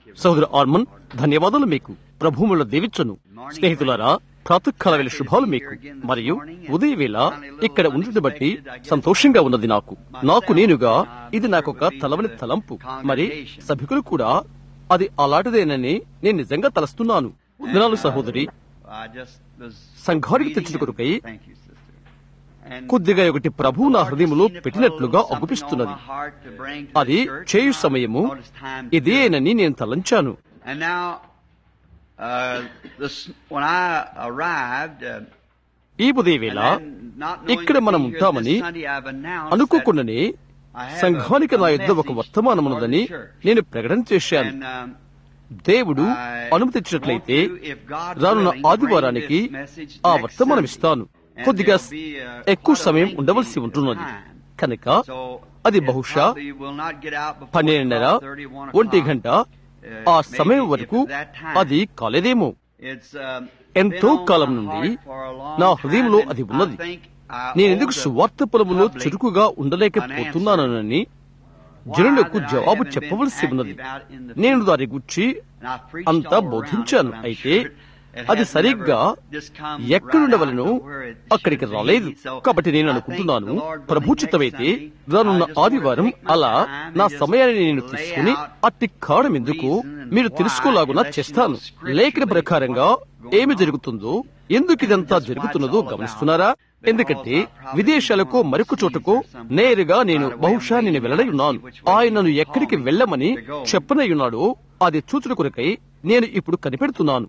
సహోదరు ఆర్మన్ ధన్యవాదాలు మీకు ప్రభువుల దీవించను స్నేహితులారా ప్రాతకాల వేళ శుభాలు మీకు మరియు ఉదయవేళ ఇక్కడ ఉండటం బట్టి సంతోషంగా ఉన్నది నాకు నాకు నేనుగా ఇది నాకొక తలవని తలంపు మరి సభికులు కూడా అది అలాంటిదేనని నేను నిజంగా తలస్తున్నాను వందనాలు సహోదరి సంఘానికి తెచ్చిన కొరకై కొద్దిగా ఒకటి ప్రభు నా హృదయంలో పెట్టినట్లుగా అగుపిస్తున్నది అది చేయు సమయము ఇదేనని నేను తలంచాను And now, uh, this, when I arrived, uh, ఈ ఉదయవేళ and then not knowing ఇక్కడ that మనం being here ఉంటామని this Sunday, I've announced అనుకోకుండానే సంఘానికి నా యుద్ధ ఒక వర్తమానం ఉన్నదని నేను ప్రకటన that, చేశాను and, um, దేవుడు I అనుమతించినట్లయితే want to, if God రానున్న willing, bring ఆదివారానికి this message ఆ next వర్తమానం Sunday. ఇస్తాను And కొద్దిగా there'll be, uh, ఎక్కువ quite a సమయం lengthy ఉండవలసి ఉంటున్నది time. కనుక So, అది it బహుశా probably will not get out before పన్నెండున్నర 12:30, 1 ఒంటి o'clock. గంట Uh, ఆ maybe సమయం if వరకు at that time. అది కాలేదేమో It's, um, ఎంతో been on కాలం my నుండి heart for a long నా time, హృదయంలో and అది I ఉన్నది think I నేనెందుకు owe the సువార్త పొలములో public చురుకుగా ఉండలేకపోతున్నానని జనులకు జవాబు చెప్పవలసి ఉన్నది నేను దాని గురించి అంతా బోధించాను అయితే అది సరిగ్గా ఎక్కడుండవలను అక్కడికి రాలేదు కాబట్టి నేను అనుకుంటున్నాను ప్రభుచితమైతే రానున్న ఆదివారం అలా నా సమయాన్ని నేను తీసుకుని అట్టి కారణం ఎందుకు మీరు తెలుసుకోలాగునా చేస్తాను లేఖన ప్రకారంగా ఏమి జరుగుతుందో ఎందుకు ఇదంతా జరుగుతున్నదో గమనిస్తున్నారా ఎందుకంటే విదేశాలకు మరొక చోటకు నేరుగా నేను బహుశా నేను వెళ్ళనై ఉన్నాను ఆయనను ఎక్కడికి వెళ్ళమని చెప్పనై ఉన్నాడో అది చూచుట కొరకై నేను ఇప్పుడు కనిపెడుతున్నాను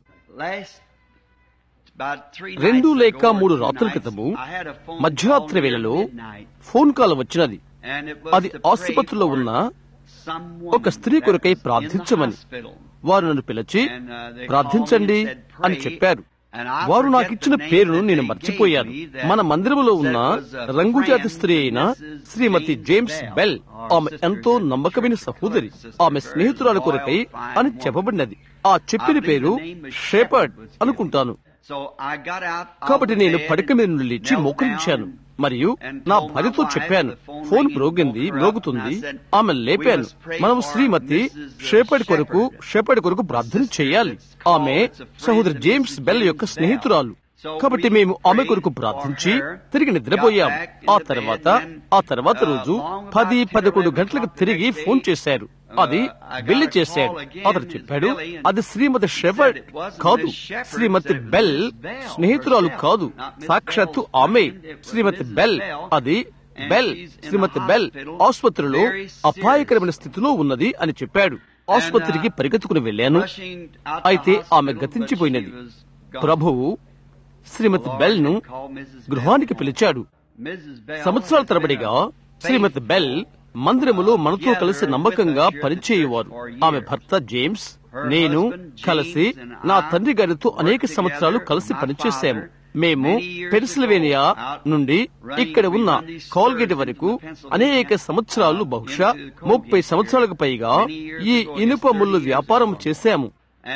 రెండు లేక మూడు రాత్రుల క్రితము మధ్యరాత్రి వేళలో ఫోన్ కాల్ వచ్చినది అది ఆసుపత్రిలో ఉన్న ఒక స్త్రీ కొరకై ప్రార్థించమని వారు నన్ను పిలిచి ప్రార్థించండి అని చెప్పారు వారు నాకు ఇచ్చిన పేరును నేను మర్చిపోయాను మన మందిరములో ఉన్న రంగుజాతి స్త్రీ అయిన శ్రీమతి జేమ్స్ బెల్ ఆమె ఎంతో నమ్మకమైన సహోదరి ఆమె స్నేహితురాల కొరకై అని చెప్పబడినది ఆ చెప్పిన పేరు షేపర్డ్ అనుకుంటాను కాబట్టి నేను పడక మీద నుండి లేచి మోకరించాను మరియు నా భార్యతో చెప్పాను ఫోన్ మ్రోగింది మ్రోగుతుంది ఆమె లేపాను మనం శ్రీమతి షేపడి కొరకు షేపడి కొరకు ప్రార్థన చేయాలి ఆమె సహోదరి జేమ్స్ బెల్ యొక్క స్నేహితురాలు కాబట్టి మేము ఆమె కొరకు ప్రార్థించి తిరిగి నిద్రపోయాం ఆ తర్వాత ఆ తర్వాత రోజు పది పదకొండు గంటలకు తిరిగి ఫోన్ చేశారు అది బిల్లి చేశాడు అతను చెప్పాడు అది శ్రీమతి షెఫర్డ్ కాదు శ్రీమతి బెల్ స్నేహితురాలు కాదు సాక్షాత్తు ఆమె శ్రీమతి బెల్ అది బెల్ శ్రీమతి బెల్ ఆసుపత్రిలో అపాయకరమైన స్థితిలో ఉన్నది అని చెప్పాడు ఆసుపత్రికి పరిగెత్తుకుని వెళ్ళాను అయితే ఆమె గతించిపోయినది ప్రభువు శ్రీమతి బెల్ ను గృహానికి పిలిచాడు సంవత్సరాల తరబడిగా శ్రీమతి బెల్ మందిరములో మనతో కలిసి నమ్మకంగా పనిచేయువారు ఆమె భర్త జేమ్స్ నేను కలిసి నా తండ్రి గారితో అనేక సంవత్సరాలు కలిసి పనిచేశాము మేము పెన్సిల్వేనియా నుండి ఇక్కడ ఉన్న కాల్గేట్ వరకు అనేక సంవత్సరాలు బహుశా ముప్పై సంవత్సరాలకు పైగా ఈ ఇనుప ముళ్ళు వ్యాపారం చేశాము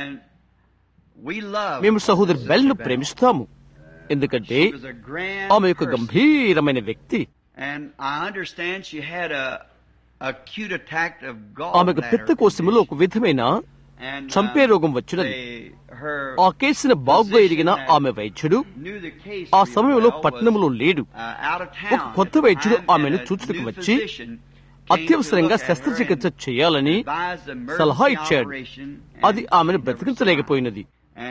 మేము సహోదరి బెల్ ను ప్రేమిస్తాము ఎందుకంటే ఆమె యొక్క గంభీరమైన వ్యక్తి ఆమెకు పిత్త కోశములో ఒక విధమైన చంపే రోగం వచ్చినది ఆ కేసును బాగుగా ఎరిగిన ఆమె వైద్యుడు ఆ సమయంలో పట్టణంలో లేడు ఒక కొత్త వైద్యుడు ఆమెను చూచుటకు వచ్చి అత్యవసరంగా శస్త్రచికిత్స చేయాలని సలహా ఇచ్చాడు అది ఆమెను బ్రతికించలేకపోయినది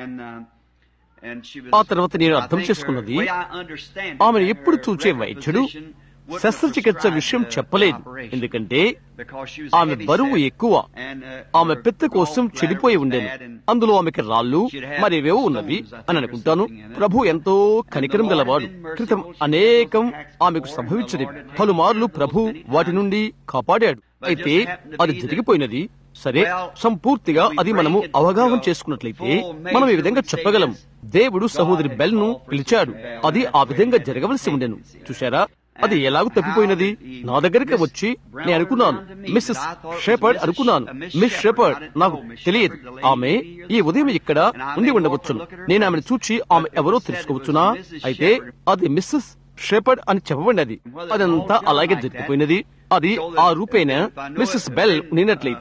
ఆ తర్వాత నేను అర్థం చేసుకున్నది ఆమెను ఎప్పుడు చూచే వైద్యుడు శస్త్రచికిత్స విషయం చెప్పలేదు ఎందుకంటే ఆమె బరువు ఎక్కువ ఆమె పెద్ద కోసం చెడిపోయి ఉండేది అందులో ఆమెకి రాళ్ళు మరేవేవో ఉన్నవి అని అనుకుంటాను ప్రభు ఎంతో కనికరం గలవాడు క్రితం అనేకం ఆమెకు సంభవించదు పలుమార్లు ప్రభు వాటి నుండి కాపాడాడు అయితే అది జరిగిపోయినది సరే సంపూర్తిగా అది మనము అవగాహన చేసుకున్నట్లయితే మనం ఈ విధంగా చెప్పగలం దేవుడు సహోదరి బెల్ ను పిలిచాడు అది ఆ విధంగా జరగవలసి ఉండెను చూశారా అది ఎలాగూ తప్పిపోయినది నా దగ్గరికి వచ్చి నేను అనుకున్నాను మిస్సెస్ షెపర్డ్ అనుకున్నాను మిస్ షెపర్డ్ నాకు తెలియదు ఆమె ఈ ఉదయం ఇక్కడ ఉండి ఉండవచ్చును నేను ఆమెను చూచి ఆమె ఎవరో తెలుసుకోవచ్చునా అయితే అది మిస్సెస్ షెపర్డ్ అని చెప్పబడినది అదంతా అలాగే జరిగిపోయినది అది ఆ రూపేణ మిస్సెస్ బెల్ నిన్నట్లయితే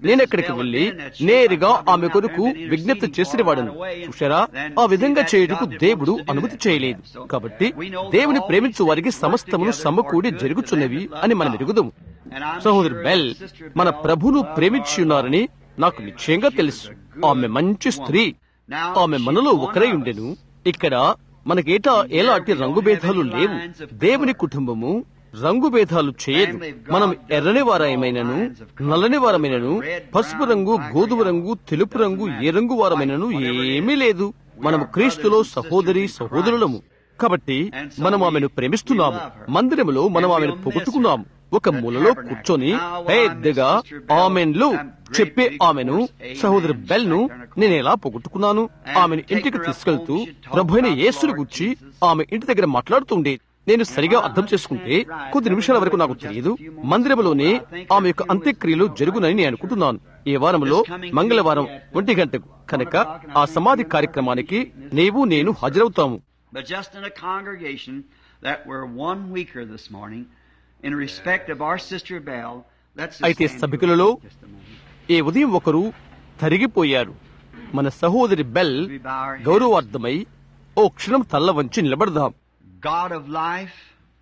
నేనెక్కడికి వెళ్లి నేరుగా ఆమె కొరకు విజ్ఞప్తి చేసిన వాడను చూశారా ఆ విధంగా చేయుటకు దేవుడు అనుమతి చేయలేదు కాబట్టి దేవుని ప్రేమించు వారికి సమస్తమును సమకూడి జరుగుచున్నవి అని మనం ఎరుగుదాము సహోదరు బెల్ మన ప్రభును ప్రేమించి ఉన్నారని నాకు నిశ్చయంగా తెలుసు ఆమె మంచి స్త్రీ ఆమె మనలో ఒకరై ఉండెను ఇక్కడ మనకేటా ఎలాంటి రంగు భేదాలు లేవు దేవుని కుటుంబము రంగు భేదాలు చేయదు మనం ఎర్రని వారమైనను నల్లని వారమైనను పసుపు రంగు గోధుమ రంగు తెలుపు రంగు ఏ రంగు వారమైనను ఏమీ లేదు మనము క్రీస్తులో సహోదరి సహోదరులము కాబట్టి మనం ఆమెను ప్రేమిస్తున్నాము మందిరములో మనం ఆమెను పొగుట్టుకున్నాము ఒక మూలలో కూర్చొని పెద్దగా ఆమెన్లు చెప్పే ఆమెను సహోదరి బెల్ ను నేను ఎలా పొగొట్టుకున్నాను ఆమెను ఇంటికి తీసుకెళ్తూ ప్రభు యేసుని గుర్చి ఆమె ఇంటి దగ్గర మాట్లాడుతుండే నేను సరిగా అర్థం చేసుకుంటే కొద్ది నిమిషాల వరకు నాకు తెలియదు మందిరంలోనే ఆమె యొక్క అంత్యక్రియలు జరుగునని నేను అనుకుంటున్నాను ఈ వారంలో మంగళవారం ఒంటి గంటకు కనుక ఆ సమాధి కార్యక్రమానికి నీవు నేను హాజరవుతాము But just in a congregation that were one weaker this morning, in respect of our sister Bell, let's just అయితే stand to సభికులలో her just a moment. ఈ ఉదయం ఒకరు తరిగిపోయారు మన సహోదరి బెల్ గౌరవార్థమై ఓ క్షణం తల్ల వంచి నిలబడదాం God of life,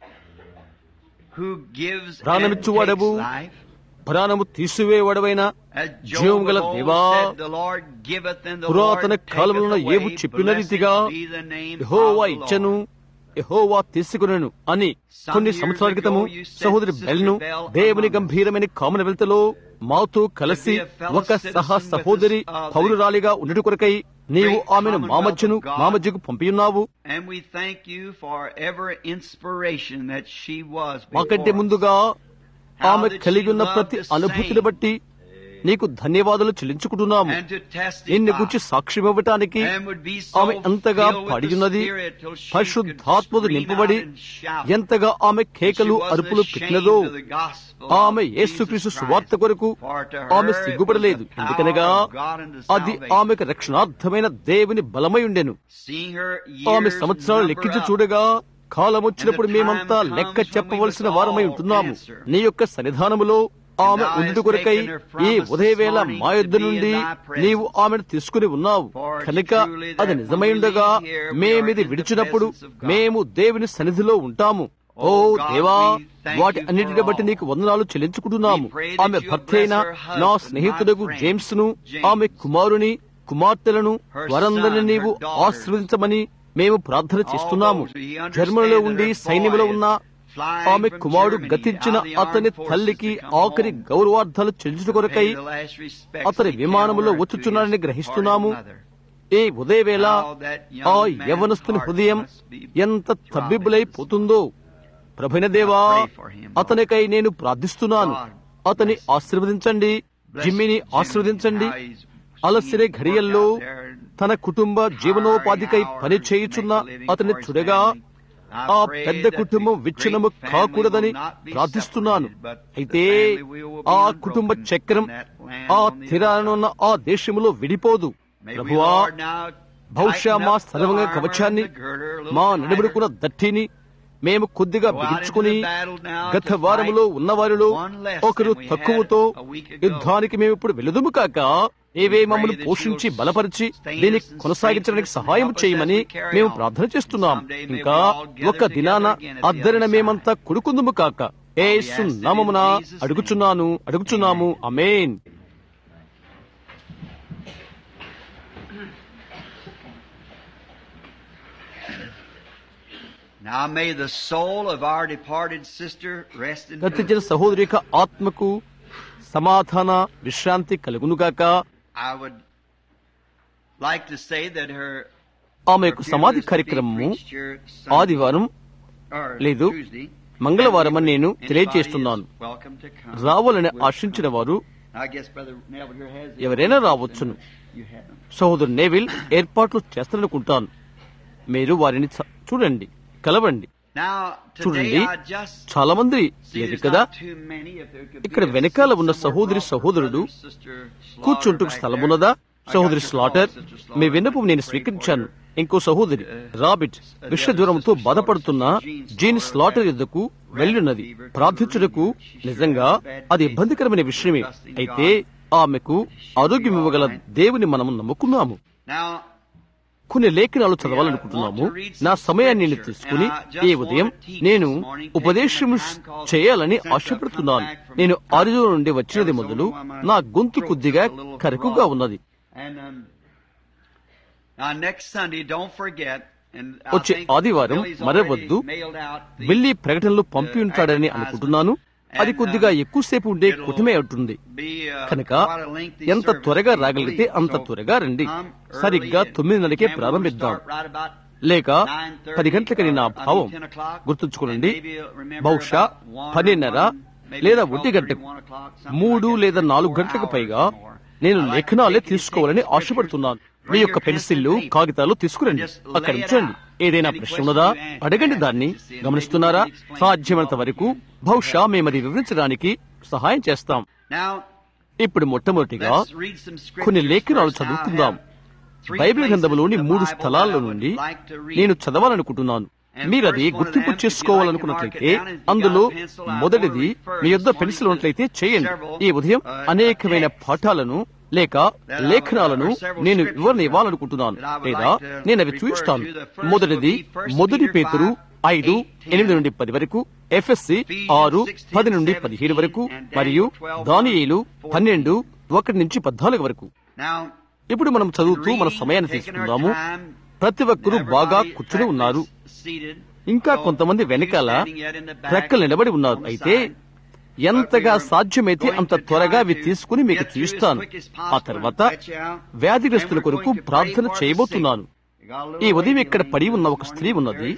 who gives and ప్రాణమిచ్చువాడవు, takes life. ప్రాణము తీసివేయవడవైన As జీవం Job గల of old దేవా said, the Lord giveth and the పురాతన Lord taketh కాలమున away. ఏవు చెప్పిన Blessed రీతిగా be the name of Jehovah the ఇచ్చను Lord. యెహోవా తీసుకునను అని కొన్ని సంవత్సరాల క్రితము సహోదరి బెల్ను దేవుని గంభీరమైన కామన్ లో మాతో కలిసి ఒక సహ సహోదరి పౌరురాలిగా ఉండటి కొరకై నీవు ఆమెను మా మధ్యను మా మధ్యకు పంపియున్నావు And we thank you for every inspiration that she was మాకంటే before us. ముందుగా ఆమె కలిగి ఉన్న ప్రతి అనుభూతిని బట్టి నీకు ధన్యవాదాలు చెల్లించుకుంటున్నాము and to testify నిన్ను గురించి సాక్ష్యం ఇవ్వటానికి and would be so ఆమె ఎంతగా filled with the పడియున్నది Spirit till she పరిశుద్ధాత్మదు could scream నింపబడి out and shout. ఎంతగా ఆమె కేకలు She wasn't అరుపులు ashamed పెట్టినదో of the gospel ఆమె of యేసుక్రీస్తు Jesus సువార్త Christ. కొరకు For to her ఆమె it సిగ్గుపడలేదు was the ఎందుకనగా power of God unto అది salvation. ఆమెకు రక్షణార్థమైన దేవుని బలమై ఉండెను Seeing her ఆమె years సంవత్సరాలు number లెక్కించి up, చూడగా కాలం వచ్చినప్పుడు And the time మేమంతా comes లెక్క when we చెప్పవలసిన must వారమై all ఉంటున్నాము answer. నీ యొక్క సన్నిధానములో ఆమె thou ఉండుట hast కొరకై taken her from ఈ us this ఉదయవేళ morning మా to యొద్ద be in నుండి thy presence. నీవు ఆమెను తీసుకుని ఉన్నావు For కనుక truly that అది when నిజమై we ఉండగా leave here, we are మేమిది in the విడిచినప్పుడు presence of God. మేము దేవుని సన్నిధిలో ఉంటాము ఓ Oh God, దేవా we thank వాటి you అన్నిటిని for బట్టి all. నీకు వందనాలు చెల్లించుకుంటున్నాము We pray that ఆమె you'll భర్త అయిన bless her నా husband, స్నేహితుడకు my friend, జేమ్స్ ను James. ఆమె కుమారుని కుమార్తెలను Her వారందరినీ son, నీవు her daughters. ఆశీర్వదించమని మేము ప్రార్థన చేస్తున్నాము All those who he understands జర్మనీలో that ఉండి her boy సైన్యంలో is ఉన్న flying ఆమె from కుమారుడు Germany గతించిన out of the armed అతని forces తల్లికి to come ఆఖరి home. గౌరవార్థాలు చెల్లించుట కొరకై Pay the last respects అతని he can విమానములో over to వచ్చుచున్నాడని his గ్రహిస్తున్నాము departed mother. ఈ ఉదయవేళ How that young ఆ man's యవనస్తుని heart హృదయం must be ఎంత throbbing తబ్బిబ్బులైపోతుందో ప్రభుని దేవా I pray for him, అతనికై నేను ప్రార్థిస్తున్నాను God అతని ఆశీర్వదించండి Bless జిమ్మిని Jimmy, ఆశీర్వదించండి how he's అలసిరే seen ఘడియల్లో work out there and తన కుటుంబ జీవనోపాధికై hard పని hours చేయుచున్న make a living అతని for his చూడగా family. I ఆ pray పెద్ద that the కుటుంబం great విచ్ఛిన్నము family కాకూడదని will not be ప్రార్థిస్తున్నాను separated, but the అయితే family will be ఆ unbroken కుటుంబ చక్రం in that land ఆ on the other తీరానున్న ఆ దేశములో విడిపోదు May we, ప్రభువా Lord, now బహుశా tighten మా up the సర్వంగ armor కవచాన్ని and the girdle a little మా tighter. నడుముడుకున్న దట్టిని మేము కొద్దిగా Go out into బిగించుకుని the battle now గత to వారములో fight ఉన్నవారిలో one less ఒకరు than we తక్కువతో had a week ago. యుద్ధానికి మేము ఇప్పుడు వెలుదుము కాక నీవే We pray మమ్మల్ని that పోషించి you'll బలపరిచి sustain దీన్ని us and కొనసాగించడానికి strengthen us and సహాయం help us చేయమని as we carry మేము on. ప్రార్థన చేస్తున్నాం Someday may ఇంకా we all gather ఒక దినాన together again at the అద్దరిన other మేమంతా కుడుకుందుము కాక ఏసు ask it in నామమున Jesus' name. అడుగుచున్నాను అడుగుచున్నాము అమేన్ Now may the soul of our departed sister rest in peace. గతించిన సహోదరి యొక్క ఆత్మకు సమాధాన విశ్రాంతి కలుగునుగాక I would like to say that her ఆమె యొక్క సమాధి కార్యక్రమము ఆదివారం లేదు మంగళవారం అని నేను తెలియజేస్తున్నాను రావాలని ఆశించిన వారు ఎవరైనా రావచ్చును సహోదరు నేవిల్ ఏర్పాట్లు చేస్తారనుకుంటాను మీరు వారిని చ- చూడండి కలవండి చూడండి చాలా మంది లేదు కదా ఇక్కడ వెనకాల ఉన్న సహోదరి సహోదరుడు కూర్చుంటూ స్థలమున్నదా సహోదరి స్లాటర్ మీ విన్నపం నేను స్వీకరించాను ఇంకో సహోదరి రాబిట్ విష జ్వరంతో బాధపడుతున్న జీన్ స్లాటర్ యుద్ధకు వెళ్ళున్నది ప్రార్థించుటకు నిజంగా అది ఇబ్బందికరమైన విషయమే అయితే ఆమెకు ఆరోగ్యం ఇవ్వగల దేవుని మనము నమ్ముకున్నాము Now, కొన్ని లేఖనాలు చదవాలనుకుంటున్నాము నా సమయాన్ని నేను తీసుకుని ఈ ఉదయం నేను ఉపదేశం చేయాలని ఆశపడుతున్నాను నేను ఆరుజో నుండి వచ్చినది మొదలు నా గొంతు కొద్దిగా కరుకుగా ఉన్నది and um, now next Sunday, don't forget. And I వచ్చే think ఆదివారం Billy's మరవద్దు already mailed out the- బిల్లి ప్రకటనలు పంపి ఉంటాడని అనుకుంటున్నాను అది కొద్దిగా ఎక్కువసేపు ఉండే కుటుంబే ఉంటుంది be, uh, కనుక quite a lengthy ఎంత service, త్వరగా so రాగలిగితే please, అంత so త్వరగా రండి come సరిగ్గా early తొమ్మిదిన్నరకే and we'll ప్రారంభిద్దాం start right about లేక 9:30, పది గంటలకని నా or, I mean, భావం 10 o'clock, గుర్తుంచుకోండి and maybe remember బహుశా about one or పన్నెన్నర one, maybe లేదా 12, ఒంటి గంటకు 1 o'clock, something మూడు like that, లేదా three, నాలుగు four గంటలకు hours పైగా or more. నేను I like to లేఖనాలే take you to తీసుకోవాలని take ఆశపడుతున్నాను scriptures, మీ bring యొక్క your pencil పెన్సిళ్ళు and paper. కాగితాలు తీసుకురండి Just lay అక్కడ it ఉంచండి out. ఏదైనా Any ప్రశ్న questions ఉన్నదా you ask, అడగండి ask దాన్ని to see if గమనిస్తున్నారా maybe we can explain సాధ్యమైనంత to you వరకు what we can. బహుశా మేము అది వివరించడానికి సహాయం చేస్తాం Now, ఇప్పుడు మొట్టమొదటిగా let's read some scriptures కొన్ని లేఖనాలు first. Now, I చదువుకుందాం have three బైబిల్ places గ్రంథంలోని in the మూడు Bible స్థలాల that I would నుండి like to read. నేను చదవాలనుకుంటున్నాను మీరది గుర్తింపు చేసుకోవాలనుకున్నట్లయితే అందులో మొదటిది మీ యొద్ద పెన్సిల్ ఉన్నట్లయితే చేయండి ఈ ఉదయం అనేకమైన పాఠాలను లేక లేఖనాలను నేను వివరణ ఇవ్వాలనుకుంటున్నాను లేదా నేను అవి చూపిస్తాను మొదటిది మొదటి పేతురు ఐదు ఎనిమిది నుండి పది వరకు ఎఫ్ఎస్సి ఆరు పది నుండి పదిహేడు వరకు మరియు దానియేలు పన్నెండు ఒకటి నుంచి పద్నాలుగు వరకు Now, ఇప్పుడు మనం చదువుతూ మన సమయాన్ని తీసుకుందాము ప్రతి ఒక్కరూ బాగా కూర్చుని ఉన్నారు ఇంకా కొంతమంది వెనకాల ప్రక్కలు నిలబడి ఉన్నారు అయితే ఎంతగా సాధ్యమైతే అంత త్వరగా అవి తీసుకుని మీకు చూస్తాను ఆ తర్వాత వ్యాధిగ్రస్తుల కొరకు ప్రార్థన చేయబోతున్నాను ఈ ఉదయం ఇక్కడ పడి ఉన్న ఒక స్త్రీ ఉన్నది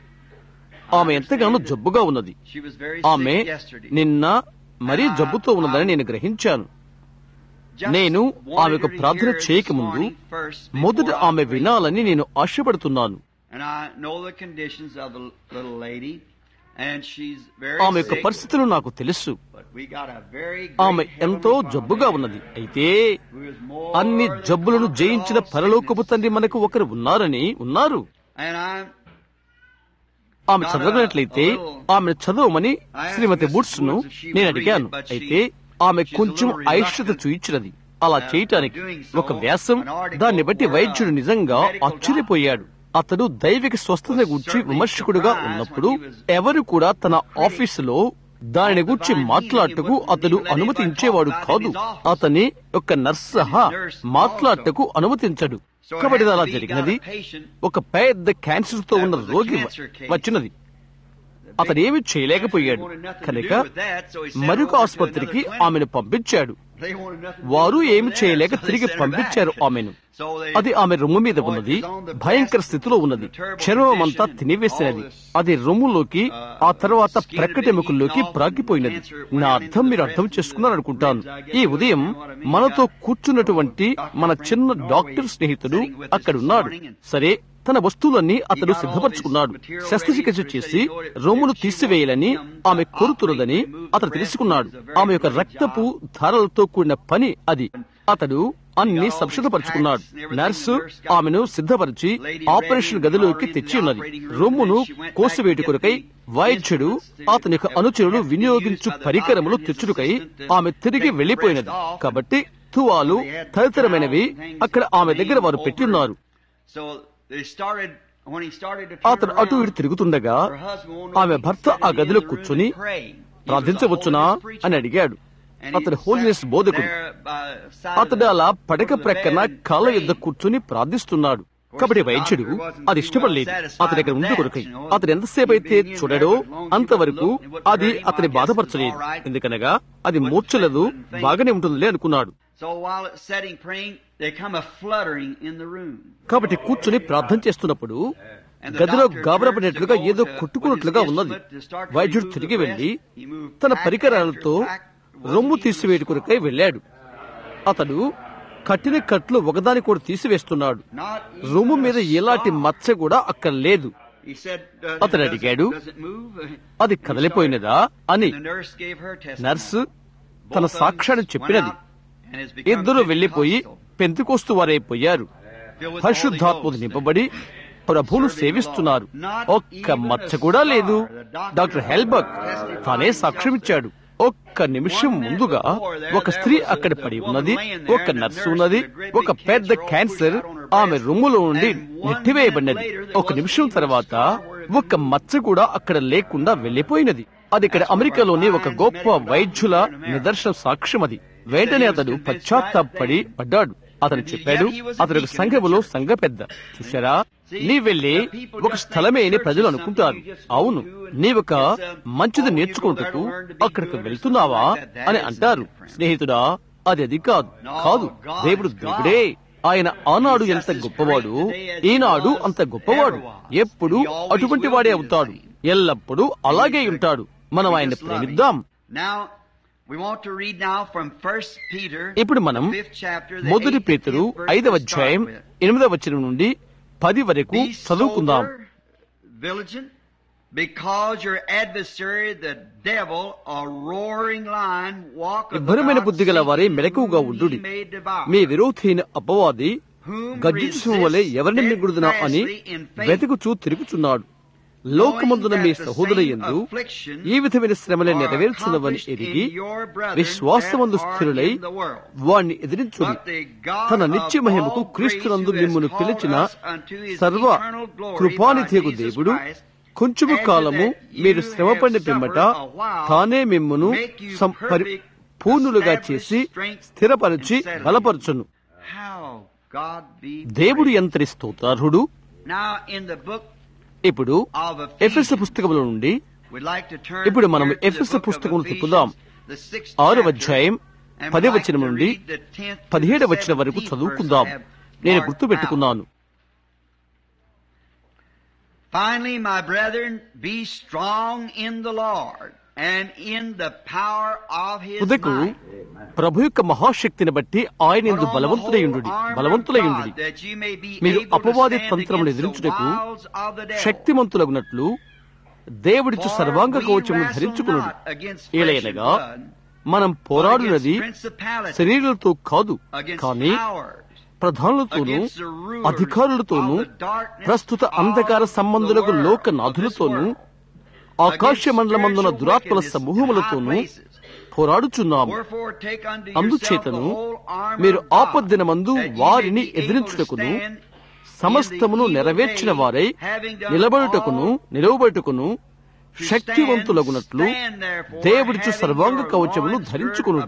ఆమె ఎంతగానో జబ్బుగా ఉన్నది ఆమె నిన్న మరీ జబ్బుతో ఉన్నదని నేను గ్రహించాను నేను ఆమెకు ప్రార్థన చేయకముందు మొదట ఆమె వినాలని నేను ఆశపడుతున్నాను And I know the conditions of the little lady, and she's very ఆమె యొక్క sick, పరిస్థితులు నాకు తెలుసు but we got a very ఆమె great ఎంతో heavenly జబ్బుగా Father ఉన్నది అయితే who is more అన్ని than జబ్బులను conqueror జయించిన all పరలోకపు sickness. తండ్రి మనకు ఒకరు ఉన్నారని ఉన్నారు And I ఆమె చదవనట్లయితే ఆమె చదవమని శ్రీమతి బుడ్స్ ను నేను అడిగాను అయితే ఆమె కొంచెం అయిష్టత చూయించినది అలా చేయటానికి ఒక వ్యాసం దాన్ని బట్టి వైద్యుడు నిజంగా ఆశ్చర్యపోయాడు అతడు దైవిక స్వస్థత గురించి విమర్శకుడుగా ఉన్నప్పుడు ఎవరు కూడా తన ఆఫీసులో దానిని గురించి మాట్లాడటకు అతడు అనుమతించేవాడు కాదు అతని యొక్క నర్స్ సహా మాట్లాడటకు అనుమతించడు కాబట్టి ఇది అలా జరిగినది ఒక పెద్ద క్యాన్సర్ తో ఉన్న రోగి వచ్చినది అతడు ఏమి చేయలేకపోయాడు కనుక మరొక ఆసుపత్రికి ఆమెను పంపించాడు they wanted nothing to వారు do with ఏమి that, చేయలేక so they తిరిగి sent her పంపించారు back. ఆమెను So they- అది ఆమె రొమ్ము మీద ఉన్నది భయంకర స్థితిలో ఉన్నది చర్మం అంతా తినివేసినది అది రొమ్ములోకి ఆ తర్వాత ప్రక్కటెముకల్లోకి ప్రాగిపోయినది నా అర్థం మీరు అర్థం చేసుకున్నారనుకుంటాను ఈ ఉదయం మనతో కూర్చున్నటువంటి మన చిన్న డాక్టర్ స్నేహితుడు అక్కడ ఉన్నాడు సరే తన వస్తువులన్నీ అతడు సిద్ధపరచుకున్నాడు శస్త్రచికిత్స చేసి రొమ్మును తీసివేయాలని ఆమె కోరుతున్నదని అతడు తెలుసుకున్నాడు ఆమె యొక్క రక్తపు ధారలతో కూడిన పని అది అతడు అన్ని సంసిద్ధపరుచుకున్నాడు నర్సు ఆమెను సిద్ధపరిచి ఆపరేషన్ గదిలోకి తెచ్చి ఉన్నది రొమ్మును కోసివేటు కొరకై వైద్యుడు అతని యొక్క అనుచరుడు వినియోగించు పరికరములు తెచ్చుడుకై ఆమె తిరిగి వెళ్లిపోయినది కాబట్టి తువాలు తదితరమైనవి అక్కడ ఆమె దగ్గర వారు పెట్టి ఉన్నారు So they started when he started to అతను turn అటు around, ఇటు తిరుగుతుండగా her husband won't ఆమె know భర్త he sat ఆ in గదిలో the room కూర్చొని and prayed. He was a ప్రార్థించవచ్చునా holiness preacher. అని అడిగాడు And he అతడు sat హోలినెస్ బోధకుడు there by the side of అతడు the అలా పడక foot of the ప్రక్కన bed and కాళ్ళ prayed. యుద్ధ కూర్చుని ప్రార్థిస్తున్నాడు కాబట్టి వైద్యుడు అది ఇష్టపడలేదు అతని ఇక్కడ ఉండి కొరకై అతను ఎంతసేపు అయితే చూడడో అంతవరకు అది అతని బాధపరచలేదు ఎందుకనగా అది మూర్చలేదు బాగానే ఉంటుందిలే అనుకున్నాడు So while it's sitting praying, there come a fluttering in the room. కాబట్టి కూర్చుని ప్రార్థన చేస్తున్నప్పుడు గదిలో గాబరపడినట్లుగా ఏదో కొట్టుకున్నట్లుగా ఉన్నది వైద్యుడు తిరిగి వెళ్లి తన పరికరాలతో రొమ్ము తీసివేటి కొరకై వెళ్ళాడు అతడు కట్టిన కట్లు ఒకదాని కూడా తీసివేస్తున్నాడు Not even రొమ్ము మీద a ఎలాంటి spot. మచ్చ కూడా అక్కడ లేదు He said, uh, అతను does it- అడిగాడు, does it move? అది కదలిపోయినదా అని And the nurse gave her testimony. Nurse Both తన of them సాక్ష్యాన్ని went చెప్పినది out and has become ఇద్దరు వెళ్లిపోయి Pentecostal, పెంతుకోస్తు వారైపోయారు filled with పరిశుద్ధాత్మకు Holy Ghost. నింపబడి ప్రభువును సేవిస్తున్నారు ఒక్క మచ్చ కూడా లేదు డాక్టర్ హెల్బర్గ్ తానే సాక్ష్యం ఇచ్చాడు ఒక్క నిమిషం ముందుగా ఒక స్త్రీ అక్కడ పడి ఉన్నది ఒక నర్సు ఉన్నది ఒక పెద్ద క్యాన్సర్ ఆమె రొమ్ములో నుండి నెట్టివేయబడినది ఒక నిమిషం తర్వాత ఒక మచ్చ కూడా అక్కడ లేకుండా వెళ్లిపోయినది అది ఇక్కడ అమెరికాలోని ఒక గొప్ప వైద్యుల నిదర్శన సాక్ష్యం అది వెంటనే అతడు పశ్చాత్తాపడి పడ్డాడు అతను చెప్పాడు అతడు ఒక సంఘములో సంఘ పెద్ద చూశారా నీ వెళ్ళి ఒక స్థలమే అని ప్రజలు అనుకుంటారు అవును నీవొక మంచిది నేర్చుకుంటూ అక్కడికి వెళ్తున్నావా అని అంటారు స్నేహితుడా అది అది కాదు కాదు దేవుడు దేవుడే ఆయన ఆనాడు ఎంత గొప్పవాడు ఈనాడు అంత గొప్పవాడు ఎప్పుడు అటువంటి వాడే అవుతాడు ఎల్లప్పుడూ అలాగే ఉంటాడు మనం ఆయన ప్రేమిద్దాం Now, we want to read now from First Peter, ఇప్పుడు మనం the fifth chapter, the మొదటి 18th పేతురు verse ఐదవ to start అధ్యాయం with. ఎనిమిదవ వచనం నుండి పది వరకు Be చదువుకుందాం sober, vigilant, because your adversary, the devil, a roaring lion, walketh ఇబ్బరమైన about బుద్ధి గల వారే seeking మెలకువగా whom he ఉండుడి may devour. మీ విరోధైన అపవాది Whom గర్జించు వలె ఎవరిని మిగుడుదునా అని steadfastly in faith, వెతుకుచూ తిరుగుచున్నాడు లోకమందున మీ సహోదరు ఎందు ఈ విధమైన శ్రమలే నెరవేర్చున్నవని ఎరిగి విశ్వాసమందు స్థిరులై వాణ్ణి ఎదిరించుని తన నిత్య మహిమకు క్రీస్తునందు మిమ్మల్ని పిలిచిన సర్వ కృపానిధియకు దేవుడు కొంచెము కాలము మీరు శ్రమపడిన పిమ్మట తానే మిమ్మును సంపరి పూర్ణులుగా చేసి స్థిరపరిచి బలపరచును How God be దేవుడు ఎంతటి స్తోత్రార్హుడు Now in the book ఇప్పుడు of ఎఫ్ఎస్ Ephesians, పుస్తకముల నుండి we'd like to turn ఇప్పుడు మనం here to the Ephesus book of పుస్తకమును Ephesians, తిప్పుదాం. the sixth ఆరవ chapter, అధ్యాయం and పదే we'd like వచనం to నుండి read the 10th to పదిహేడవ the వచనం వరకు 17th చదువుకుందాం verse I have నేను marked గుర్తు out. పెట్టుకున్నాను Finally, my brethren, be strong in the Lord and in the power of His తుదకు might. ప్రభు యొక్క మహాశక్తిని బట్టి ఆయన ఎందు Put on the బలవంతులయుండు whole armor of బలవంతులయుండు God, that you may be మీరు able to అపవాది stand తంత్రములు against the ఎదిరించుటకు wiles of the devil. శక్తిమంతులగునట్లు దేవుడిచ్చు For సర్వాంగ we కవచమును wrestle ధరించుకునుడు not against flesh and ఏలైనగా blood, మనం but పోరాడునది against principalities, శరీరాలతో కాదు against కానీ powers, ప్రధానులతోనూ against the rulers అధికారులతోనూ of the darkness ప్రస్తుత of అంధకార the సంబంధులకు world, లోక of this నాథులతోనూ world, ఆకాశ against మండలమందున spiritual దురాత్మల wickedness in సమూహములతోనూ high places. పోరాడుచున్నాము Wherefore take unto yourself the అందుచేతను whole armor మీరు of God, ఆపద్దినమందు that ye may వారిని be able to ఎదిరించుటకును stand సమస్తమును నెరవేర్చిన వారై నిలబడుటకును నిలవబడుటకును శక్తివంతులగునట్లు దేవుడిచ్చు సర్వాంగ కవచమును ధరించుకును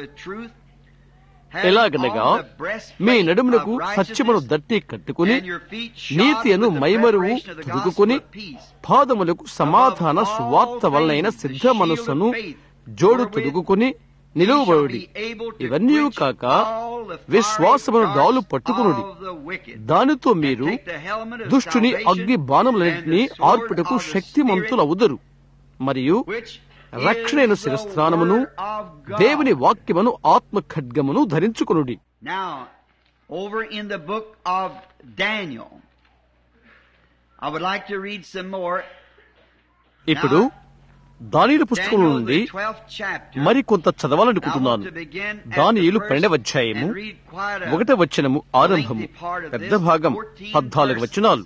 ఎలాగనగా మీ నడుమునకు సత్యమును దట్టి కట్టుకుని నీతి అను మైమరువు తొడుగుకొని పాదములకు సమాధాన సువార్త వలనైన సిద్ధ మనస్సును జోడు తొడుగుకొని నిలువబడి ఇవన్నీ కాక విశ్వాసమును డాలు పట్టుకునుడి దానితో మీరు దుష్టుని అగ్ని బాణములన్నింటినీ ఆర్పుటకు శక్తిమంతులవుదరు మరియు రక్షణైన శిరస్త్రానమును దేవుని వాక్యమును ఆత్మ ఖడ్గమును ధరించుకునుడి Now, over in the book of Daniel, I would like to read some more. ఇప్పుడు దానిల పుస్తకం Daniel, నుండి the 12th chapter. మరి కొంత I want చదవాలనుకుంటున్నాను to begin at దానియేలు the first పన్నెండవ అధ్యాయము and read quite a ఒకట వచనము ఆరంభము పెద్ద భాగం పద్నాలుగు వచనాలు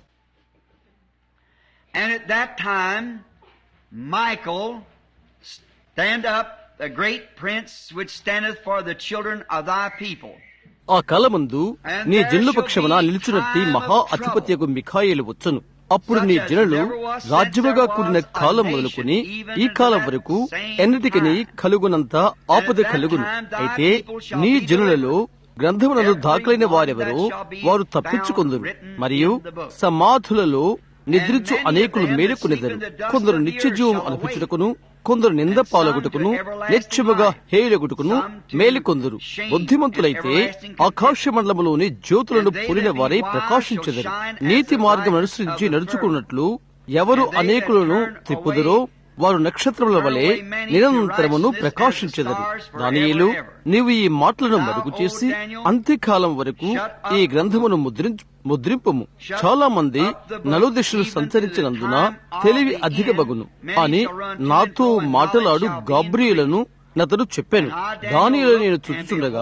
And at that time, Michael stand up, the great prince which standeth for the children of thy people. ఆ కాలమందు నీ జనుల పక్షమున నిలుచునట్టి మహా అధిపత్యకు మిఖాయేలు వచ్చును అప్పుడు నీ జనులు రాజ్యముగా కూడిన కాలం మొదలుకుని ఈ కాలం వరకు ఎన్నటికి కలుగునంత ఆపద కలుగును అయితే నీ జనులలో గ్రంథములను దాఖలైన వారెవరో వారు తప్పించుకొందురు మరియు సమాధులలో నిద్రించు అనేకులు మేలుకొనిదరు కొందరు నిత్యజీవం అనిపించుటకును కొందరు నింద పాలగుటకును నిత్యముగా హేయులగుటకును మేలుకొందురు బుద్ధిమంతులైతే ఆకాశ మండలములోని జ్యోతులను పూరిన వారై ప్రకాశించెదరు నీతి మార్గం అనుసరించి నడుచుకున్నట్లు ఎవరు అనేకులను త్రిప్పుదురో వారు నక్షత్రముల వలె నిరంతరమును ప్రకాశించెదరు దానియేలు నీవు ఈ మాటలను మరుగు చేసి అంత్యకాలం వరకు ఈ గ్రంథమును ముద్రించు ముద్రింపము చాలా మంది నలుదిశలు సంచరించినందున తెలివి అధిక బగును అని నాతో మాటలాడు గాబ్రియులను నతడు చెప్పాను దానిలో నేను చూచుచుండగా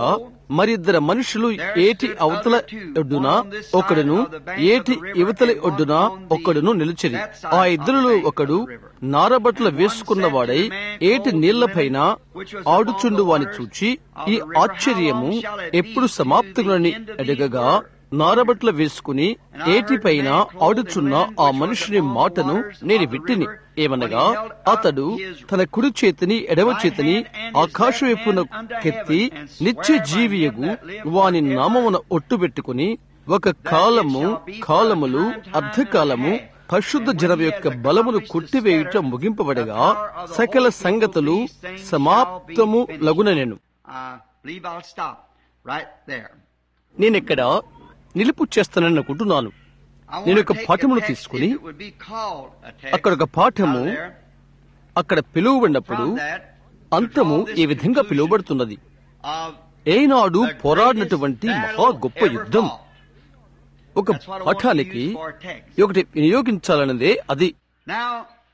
మరిద్దరు మనుషులు ఏటి అవతల ఒడ్డున ఒకడును ఏటి యువతల ఒడ్డున ఒకడును నిలిచిరి ఆ ఇద్దరులో ఒకడు నారబట్టలు వేసుకున్నవాడై ఏటి నీళ్లపైన ఆడుచుండు వాని చూచి ఈ ఆశ్చర్యము ఎప్పుడు సమాప్తులని అడగగా నారబట్టలు వేసుకుని ఏటిపైన ఆడుచున్న ఆ మనుషుని మాటను నేను విట్టిని ఏమనగా అతడు తన కుడి చేతిని ఎడమ చేతిని ఆకాశం వైపున కెత్తి నిత్య జీవియగు వాని నామమున ఒట్టు పెట్టుకుని ఒక కాలము కాలములు అర్ధకాలము పరిశుద్ధ జనం యొక్క బలమును కొట్టివేయుట ముగింపబడగా సకల సంగతులు సమాప్తము లగున నేను I believe I'll stop right there. నేనిక్కడ నిలుపు చేస్తానని అనుకుంటున్నాను I want నేను to ఒక take a పాఠమును text, తీసుకుని if it would be called a text అక్కడ ఒక పాఠము out there. అక్కడ పిలువబడినప్పుడు From that, అంతము to draw this ఈ విధంగా conclusion పిలువబడుతున్నది of ఏనాడు the పోరాడినటువంటి greatest మహా battle గొప్ప ever యుద్ధం fought. ఒక That's what I want to పాఠానికి use for a text. ఒకటి వినియోగించాలన్నదే అది Now,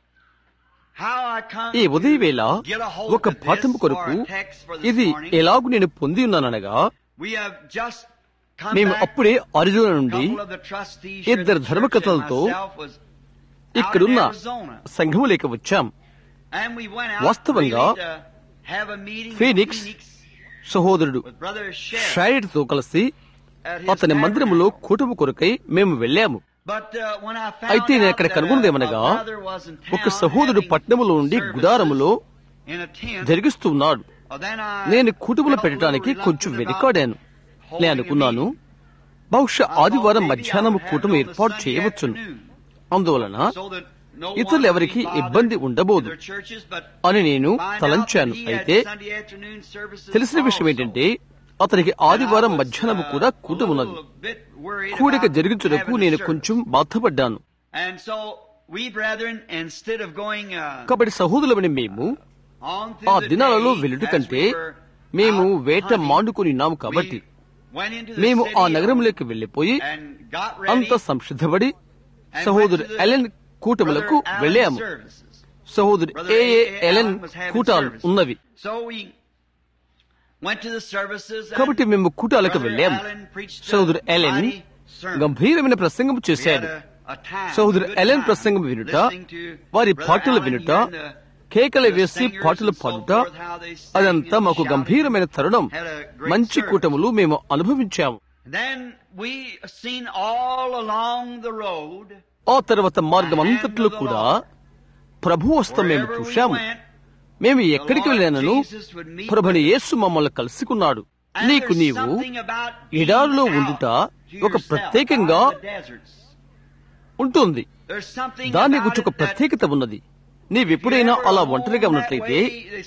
how I come ఈ ఉదయవేళ to get a hold ఒక of this పాఠము కొరకు for a text for this ఇది morning, ఎలాగు నేను పొంది ఉన్నాననగా we have just come మేము back, అప్పుడే అరిజోన నుండి couple of the trustees here at ఇద్దరు the church ధర్మకర్తలతో and myself was out ఇక్కడున్న in Arizona. సంఘములేక వచ్చాం And we went out వాస్తవంగా really to have a meeting in Phoenix Phoenix సహోదరుడు with Brother Sheriff షైడ్ తో కలిసి at his అతని మందిరములో tabernacle. కూటమి కొరకై మేము వెళ్ళాము But, uh, when I found అయితే నేను అక్కడ out that కనుగొన్నదేమనగా a brother was in ఒక town సహోదరుడు having పట్టణములో ఉండి services గుడారములో in a tent, జరిగిస్తూ ఉన్నాడు uh, then I నేను కుటుంబలు felt a little పెట్టడానికి కొంచెం reluctant వెనుకాడాను about నేను holding a అనుకున్నాను meeting. బహుశా I thought ఆదివారం maybe I మధ్యాహ్నం would have కూటమి it on the ఏర్పాటు Sunday చేయవచ్చును afternoon, అందువలన so that no one ఇతరులు would ఎవరికి be bothered ఇబ్బంది in ఉండబోదు their churches, but అని నేను find out తలంచాను that he had అయితే Sunday afternoon services తెలిసిన విషయం also. ఏంటంటే అతనికి ఆదివారం And I was, మధ్యాహ్నం uh, కూడా a కూటమి ఉన్నది little bit worried కూడిక about జరిగించుటకు having a నేను service. కొంచెం బాధపడ్డాను And so we brethren, instead of going uh, కాబట్టి సహోదరులమని మేము on ఆ through the దినాలలో day, వెలుట as కంటే we were మేము out వేట hunting, మాండుకొని ఉన్నాము కాబట్టి we went into the మేము ఆ city నగరంలోకి వెళ్లిపోయి and got ready అంత సంసిద్ధపడి and సహోదరు went to the ఎలెన్ కూటములకు Brother Allen's వెళ్ళాము services. సహోదరు Brother A A.A. Allen Allen was having కూటాలు services. ఉన్నవి So we went to the services and కాబట్టి మేము కూటాలకు Brother వెళ్ళాము Allen preached a సహోదరు ఎలెన్ mighty sermon. గంభీరమైన ప్రసంగం We had చేశాడు a- a time, సహోదరు good ఎలెన్ time ప్రసంగం వినుట listening to వారి Brother పాటలు Allen వినుట hearing the- కేకలు the వేసి singers పాటలు and so పాడుట forth, how they sang అదంతా and మాకు shouted. గంభీరమైన తరుణం Had a great మంచి service. కూటములు మేము అనుభవించాము Then we seen all along the road ఆ తర్వాత మార్గం అంతట్లో కూడా ప్రభు వస్తం మేము wherever we చూశాము went, మేము the ఎక్కడికి Lord వెళ్ళానను Jesus would meet ప్రభుని with us. యేసు మమ్మల్ని కలుసుకున్నాడు And నీకు there's నీవు something about ఎడారిలో being ఉండుట out to ఒక yourself, ప్రత్యేకంగా out in the deserts. ఉంటుంది There's something దాని about గురించి ఒక it that ప్రత్యేకత ఉన్నది నీవెప్పుడైనా అలా ఒంటరిగా ఉన్నట్లయితే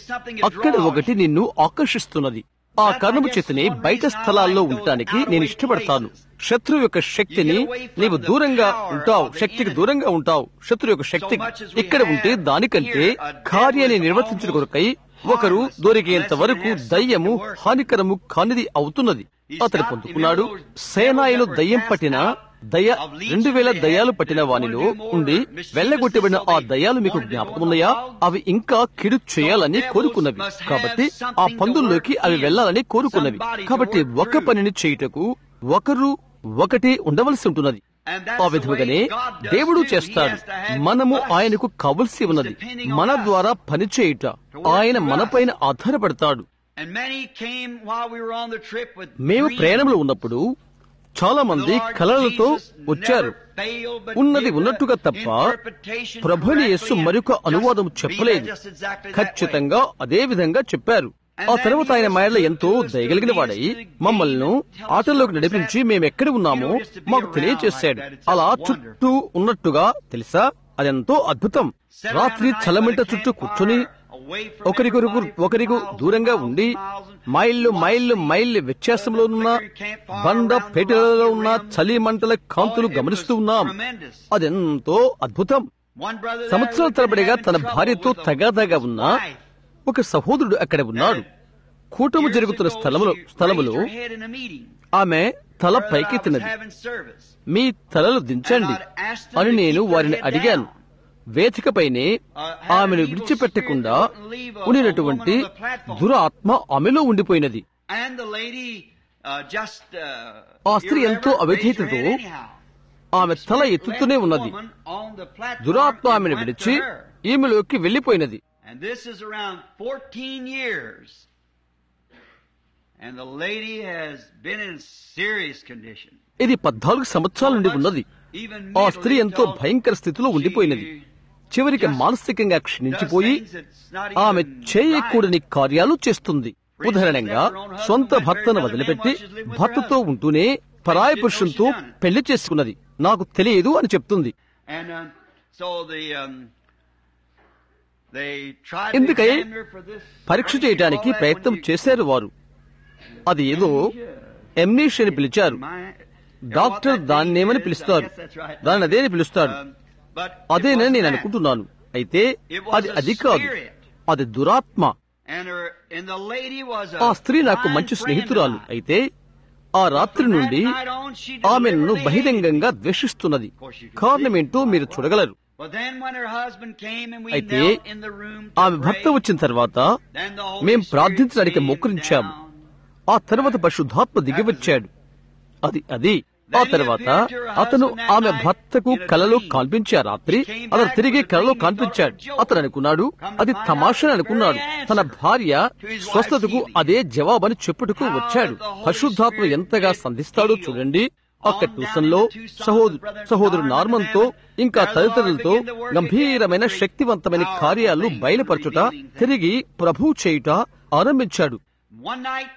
అక్కడ ఒకటి నిన్ను ఆకర్షిస్తున్నది ఆ కారణము చేతనే బయట స్థలాల్లో ఉండటానికి నేను ఇష్టపడతాను శత్రువు యొక్క శక్తిని నీవు దూరంగా ఉంటావు శక్తికి దూరంగా ఉంటావు శత్రువు యొక్క శక్తి ఇక్కడ ఉంటే దానికంటే కార్యాన్ని నిర్వర్తించిన కొరకై ఒకరు దొరికేంత వరకు దయ్యము హానికరము కానిది అవుతున్నది అతడు పొందుకున్నాడు సేనాయిలు దయ్యం పట్టిన దయ రెండు వేల దయాలు పట్టిన వానిలో ఉండి వెళ్ళగొట్టబడిన ఆ దయాలు మీకు జ్ఞాపకమున్నాయా అవి ఇంకా కిడు చేయాలని కోరుకున్నవి కాబట్టి ఆ పందుల్లోకి అవి వెళ్ళాలని కోరుకున్నవి కాబట్టి ఒక పనిని చేయుటకు ఒకరు ఒకటి ఉండవలసి ఉంటున్నది ఆ విధముగానే దేవుడు చేస్తాడు మనము ఆయనకు కావలసి ఉన్నది మన ద్వారా పని చేయుట ఆయన మనపైన ఆధారపడతాడు And many came while we were on the trip with మేము dreams. ప్రయాణంలో ఉన్నప్పుడు చాలా మంది కలలతో వచ్చారు ఉన్నది ఉన్నట్టుగా తప్ప ప్రభుని యేసు మరొక అనువాదం చెప్పలేదు ఖచ్చితంగా అదే విధంగా చెప్పారు ఆ తర్వాత ఆయన మాయల ఎంతో దయగలిగిన వాడై మమ్మల్ని ఆటల్లోకి నడిపించి మేము ఎక్కడ ఉన్నామో మాకు తెలియచేశాడు అలా చుట్టూ ఉన్నట్టుగా తెలుసా అదెంతో అద్భుతం రాత్రి చలమంట చుట్టూ కూర్చొని ఒకరికొరకు ఒకరికి దూరంగా ఉండి మైళ్ళు మైళ్ళు మైళ్ళు వ్యత్యాసంలో ఉన్న బండ పేటలలో ఉన్న చలి మంటల కాంతులు గమనిస్తూ ఉన్నాం అదెంతో అద్భుతం సంవత్సరాల తరబడిగా తన భార్యతో తగాదాగా ఉన్న ఒక సహోదరుడు అక్కడ ఉన్నాడు కూటము జరుగుతున్న స్థలములో స్థలములో ఆమె తల పైకెత్తినది మీ తలలు దించండి అని నేను వారిని అడిగాను వేదికపైనే ఆమెను విడిచిపెట్టకుండా ఉండినటువంటి దురాత్మ ఆమెలో ఉండిపోయినది And the lady uh, just uh, ఆ స్త్రీ ఎంతో irreverent, raised her అవిధేయతతో head anyhow. ఆమె తల ఎత్తుతూనే ఉన్నది Woman on the platform దురాత్మ and ఆమెను went to విడిచి her. ఈమెలోకి వెళ్లిపోయినది And this is around 14 years. And the lady has been in serious condition. ఇది పద్నాలుగు సంవత్సరాల నుండి ఉన్నది Even ఆ స్త్రీ mentally ఎంతో felt భయంకర స్థితిలో ఉండిపోయినది చివరికి మానసికంగా క్షీణించిపోయి does things that's not ఆమె even చేయకూడని కార్యాలు చేస్తుంది ఉదాహరణంగా సొంత భర్తను వదిలిపెట్టి భర్తతో ఉంటూనే పరాయి పురుషులతో పెళ్లి చేసుకున్నది నాకు తెలియదు అని చెప్తుంది And um, so the um, they tried to ఎందుకై examine her for this. పరీక్ష చేయడానికి all that ప్రయత్నం when you- చేశారు వారు అది ఏదో ఎమ్నీష్ అని పిలిచారు My- డాక్టర్ what that దాన్నేమని means is, పిలుస్తారు I guess that's right. దాన్ని అదేని పిలుస్తాడు Um, but it అదేనని wasn't నేను that. అనుకుంటున్నాను అయితే It was అది a అది కాదు spirit. అది దురాత్మ And her, and the lady was a ఆ స్త్రీ నాకు fine మంచి friend స్నేహితురాలు of mine. అయితే ఆ రాత్రి From that నుండి night on, she ఆమె నన్ను deliberately hated బహిరంగంగా ద్వేషిస్తున్నది కారణమేంటో మీరు చూడగలరు But then when her husband came and we అయితే knelt in the room to ఆమె భర్త pray, వచ్చిన తర్వాత then the Holy మేం Spirit ప్రార్థించడానికి came మొక్కరించాం down. ఆ తర్వాత పరిశుద్ధాత్మ దిగివచ్చాడు అది అది ఆ తర్వాత అతను ఆమె భర్తకు కలలో కనిపించే ఆ రాత్రి అతను తిరిగి కలలో కనిపించాడు అతను అనుకున్నాడు అది తమాషా అనుకున్నాడు తన భార్య స్వస్థతకు అదే జవాబని చెప్పుటకు వచ్చాడు పరిశుద్ధాత్మ ఎంతగా సంధిస్తాడో చూడండి అక్కడ ట్యూషన్లో సహోదరు సహోదరు నార్మన్ తో ఇంకా తదితరులతో గంభీరమైన శక్తివంతమైన కార్యాలు బయలుపరచుట తిరిగి ప్రభు చేయుట ఆరంభించాడు One night,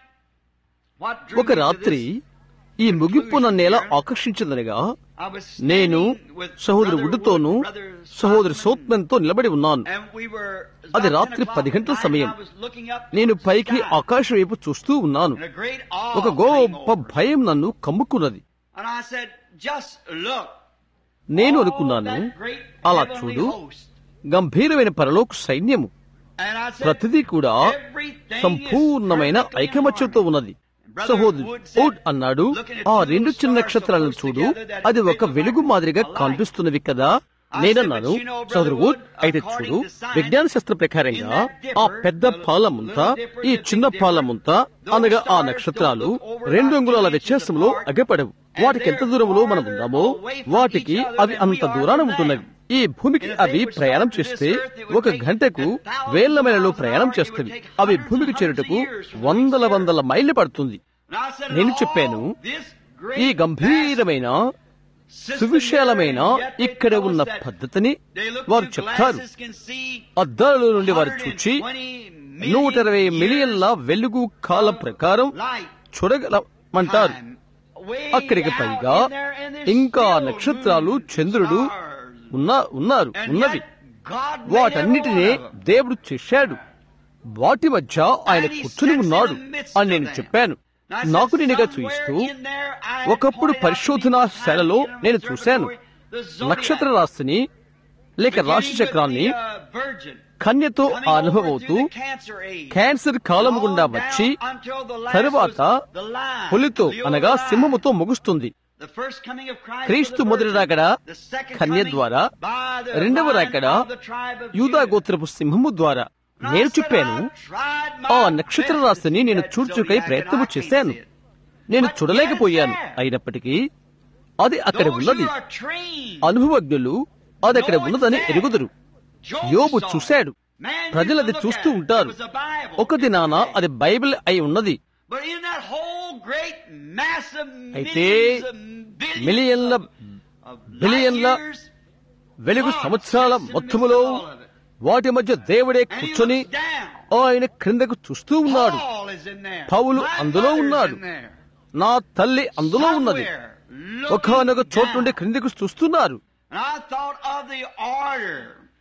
what drew ఒక me to రాత్రి this, ఈ ముగింపు నన్నేలా ఆకర్షించిందనగా I was నేను standing with సహోదరు Brother వుడ్తోనూ Wood, Brother సహోదరు Solomon, సోత్మెన్ తో నిలబడి ఉన్నాను and we were అది about రాత్రి 10 o'clock పది at గంటల night, సమయం. and I was looking up నేను towards పైకి the sky, ఆకాశం వైపు చూస్తూ ఉన్నాను and a great awe ఒక came గొప్ప over me. భయం నన్ను కమ్ముకున్నది And I said, just look. నేను all అనుకున్నాను that great అలా heavenly చూడు host. గంభీరమైన పరలోక సైన్యము And I said, ప్రతిదీ కూడా everything is సంపూర్ణమైన perfectly in ఐకమత్యంతో harmony. ఉన్నది Brother సహోదరు Wood said, వుడ్ అన్నాడు looking at ఆ two రెండు చిన్న stars నక్షత్రాలను so close చూడు together that అది it ఒక looked వెలుగు like మాదిరిగా a light. కనిపిస్తున్నవి కదా I నేనన్నాను said, but you know, Brother సోదరు వుడ్ Wood, అయితే according చూడు to science, విజ్ఞాన శాస్త్ర ప్రకారంగా in that dipper, ఆ పెద్ద the పాలముంతా little dipper, ఈ the చిన్న big పాలముంతా dipper, అనగా those ఆ stars నక్షత్రాలు don't look over రెండు about అంగుళాల two inches వ్యత్యాసంలో apart, అగపడవు and వాటికి ఎంత they're దూరంలో మనం farther ఉన్నామో away from వాటికి each other అవి than we అంత are దూరాన from ఉంటున్నవి them. ఈ భూమికి And if అవి they would ప్రయాణం start to this చేస్తే earth, it would ఒక take గంటకు a thousand వేల మైళ్ళలో miles an ప్రయాణం hour, it would చేస్తుంది take అవి hundreds భూమికి and చేరుటకు hundreds of years from వందల each వందల మైళ్ళు పడుతుంది And I said, నేను all చెప్పాను, this ఈ great గంభీరమైన system సువిశాలమైన here, and yet they ఇక్కడ tell us ఉన్న that పద్ధతిని they look వారు through చెప్తారు glasses, can see అద్దాల నుండి వారు చూచి 120 నూట ఇరవై million మిలియన్ల వెలుగు కాలం ప్రకారం light చూడగలమంటారు time. Way అక్కడికి out పైగా in there, and there's ఇంకా still నక్షత్రాలు moons, చంద్రుడు stars. ఉన్నా ఉన్నారు And ఉన్నవి yet God made వాటన్నిటినీ every one of them. దేవుడు చేశాడు వాటి మధ్య ఆయన And he కూర్చుని sits ఉన్నాడు in the midst అని of నేను them. చెప్పాను And I said, నాకు నేనుగా somewhere చూయిస్తూ in there I ఒకప్పుడు pointed out పరిశోధనా the శాలలో time in నేను the చూశాను observatory, the zodiac, నక్షత్ర రాశిని లేక beginning రాశి with చక్రాన్ని the, uh, virgin, కన్యతో coming over అనుభవవుతూ through the cancer age, cancer కాలం గుండా on వచ్చి down until the last తరువాత was the lion, పులితో the old అనగా lion. సింహముతో ముగుస్తుంది The first coming of Christ క్రీస్తు was the మొదటి virgin. రాకడ The second కన్య coming ద్వారా by the రెండవ lion రాకడ of the tribe of యూదా Judah. గోత్రపు సింహము ద్వారా And I నేను said, చెప్పాను "I tried my ఆ best నక్షత్ర to రాశిని see నేను that చూడ్చుకై zodiac, ప్రయత్నము and I can't చేశాను see it. నేను But చూడలేకపోయాను yet it's there. అయినప్పటికీ అది అక్కడ Those ఉన్నది who are trained అనుభవజ్ఞులు అది అక్కడ know it's ఉన్నదని there. ఎరుగుదురు Job యోబు saw it. చూశాడు Man used ప్రజలు to అది look చూస్తూ at it. ఉంటారు It was a Bible. ఒక దినాన అది బైబిల్ అయి ఉన్నది But in that whole great massive అయితే millions of billions మిలియన్ల of- of బిలియన్ల light years, వెలుగు God సంవత్సరాల sits in the మొత్తములో midst of all of it. వాటి మధ్య దేవుడే And he కూర్చొని looks down. ఆయన క్రిందకు చూస్తూ ఉన్నాడు Paul is in there. Paul My అందులో mother's ఉన్నాడు. in there. నా తల్లి అందులో ఉన్నది Somewhere looking ఒకనొక చోటు down. నుండి క్రిందకు చూస్తున్నారు And I thought of the order.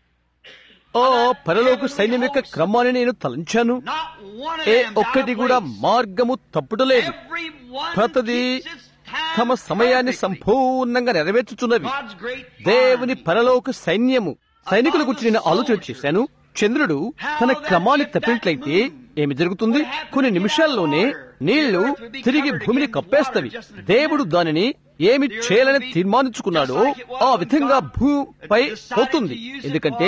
ఓ పరలోక సైన్యం యొక్క క్రమాన్ని నేను తలంచాను Not one of A them ఒక్కటి కూడా మార్గము తప్పుటలేదు ప్రతిదీ తమ సమయాన్ని సంపూర్ణంగా నెరవేర్చుచున్నవి God's great దేవుని army. పరలోక సైన్యము సైనికుల గురించి నేను ఆలోచన చేశాను చంద్రుడు తన క్రమాన్ని తప్పినట్లయితే ఏమి జరుగుతుంది కొన్ని నిమిషాల్లోనే నీళ్లు తిరిగి భూమిని కప్పేస్తవి దేవుడు దానిని ఏమి చేయాలని తీర్మానించుకున్నాడో ఆ విధంగా భూమిపై పోతుంది ఎందుకంటే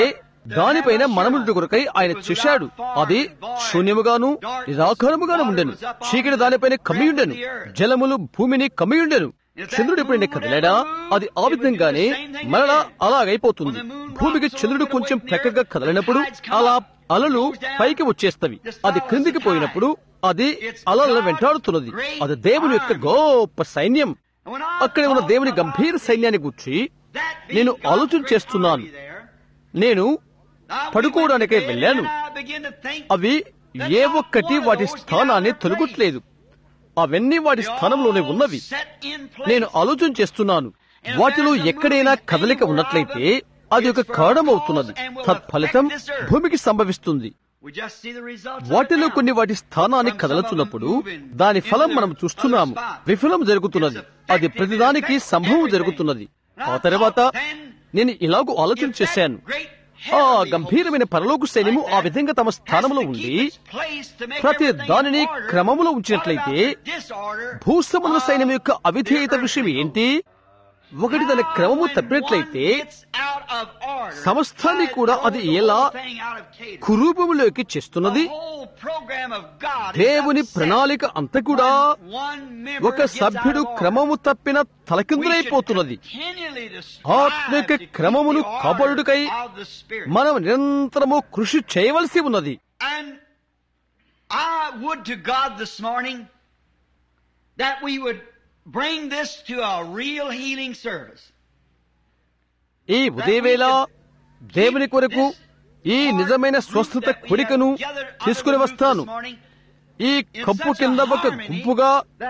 దానిపైన మనముంటి కొరకై ఆయన చేశాడు అది శూన్యముగాను నిరాకారముగాను ఉండెను చీకటి దానిపైన కమ్మియుండెను జలములు భూమిని కమ్మియుండెను చంద్రుడు ఎప్పుడైనా కదిలాడా అది ఆ విధంగానే మరలా అలాగైపోతుంది భూమికి చంద్రుడు కొంచెం ప్రక్కగా కదలినప్పుడు అలా అలలు పైకి వచ్చేస్తవి అది క్రిందికి పోయినప్పుడు అది అలల వెంటాడుతున్నది అది దేవుని యొక్క గొప్ప సైన్యం అక్కడ ఉన్న దేవుని గంభీర సైన్యాన్ని గుర్చి నేను ఆలోచన చేస్తున్నాను నేను పడుకోవడానికై వెళ్ళాను అవి ఏ ఒక్కటి వాటి స్థానాన్ని తొలగట్లేదు అవన్నీ వాటి స్థానంలోనే ఉన్నవి నేను ఆలోచన చేస్తున్నాను వాటిలో ఎక్కడైనా కదలిక ఉన్నట్లయితే అది ఒక కారణమవుతున్నది తత్ఫలితం భూమికి సంభవిస్తుంది వాటిలో కొన్ని వాటి స్థానాన్ని కదలుతున్నప్పుడు దాని ఫలం మనం చూస్తున్నాము విఫలం జరుగుతున్నది అది ప్రతిదానికి సంభవం జరుగుతున్నది ఆ తర్వాత నేను ఇలాగూ ఆలోచన చేశాను ఆ గంభీరమైన పరలోక సైన్యము ఆ విధంగా తమ స్థానంలో ఉండి ప్రతి దానిని క్రమములో ఉంచినట్లయితే భూసముద్ర సైన్యం యొక్క అవిధేయత విషయం ఏంటి ఒకటి తన క్రమము తప్పినట్లయితే సమస్తాన్ని కూడా అది ఎలా కురూపములోకి చేస్తున్నది దేవుని ప్రణాళిక అంతా కూడా ఒక సభ్యుడు క్రమము తప్పిన తలకిందులైపోతున్నది ఆత్మిక క్రమమును కాపాడుకై మనం నిరంతరము కృషి చేయవలసి ఉన్నది And I would to God this morning that we would bring this to a real healing service. ఈ ఉదయవేళ దేవుని కొరకు ఈ నిజమైన స్వస్థత కోరికను తీసుకుని వస్తాను ఈ కప్పు కింద ఒక గుంపుగా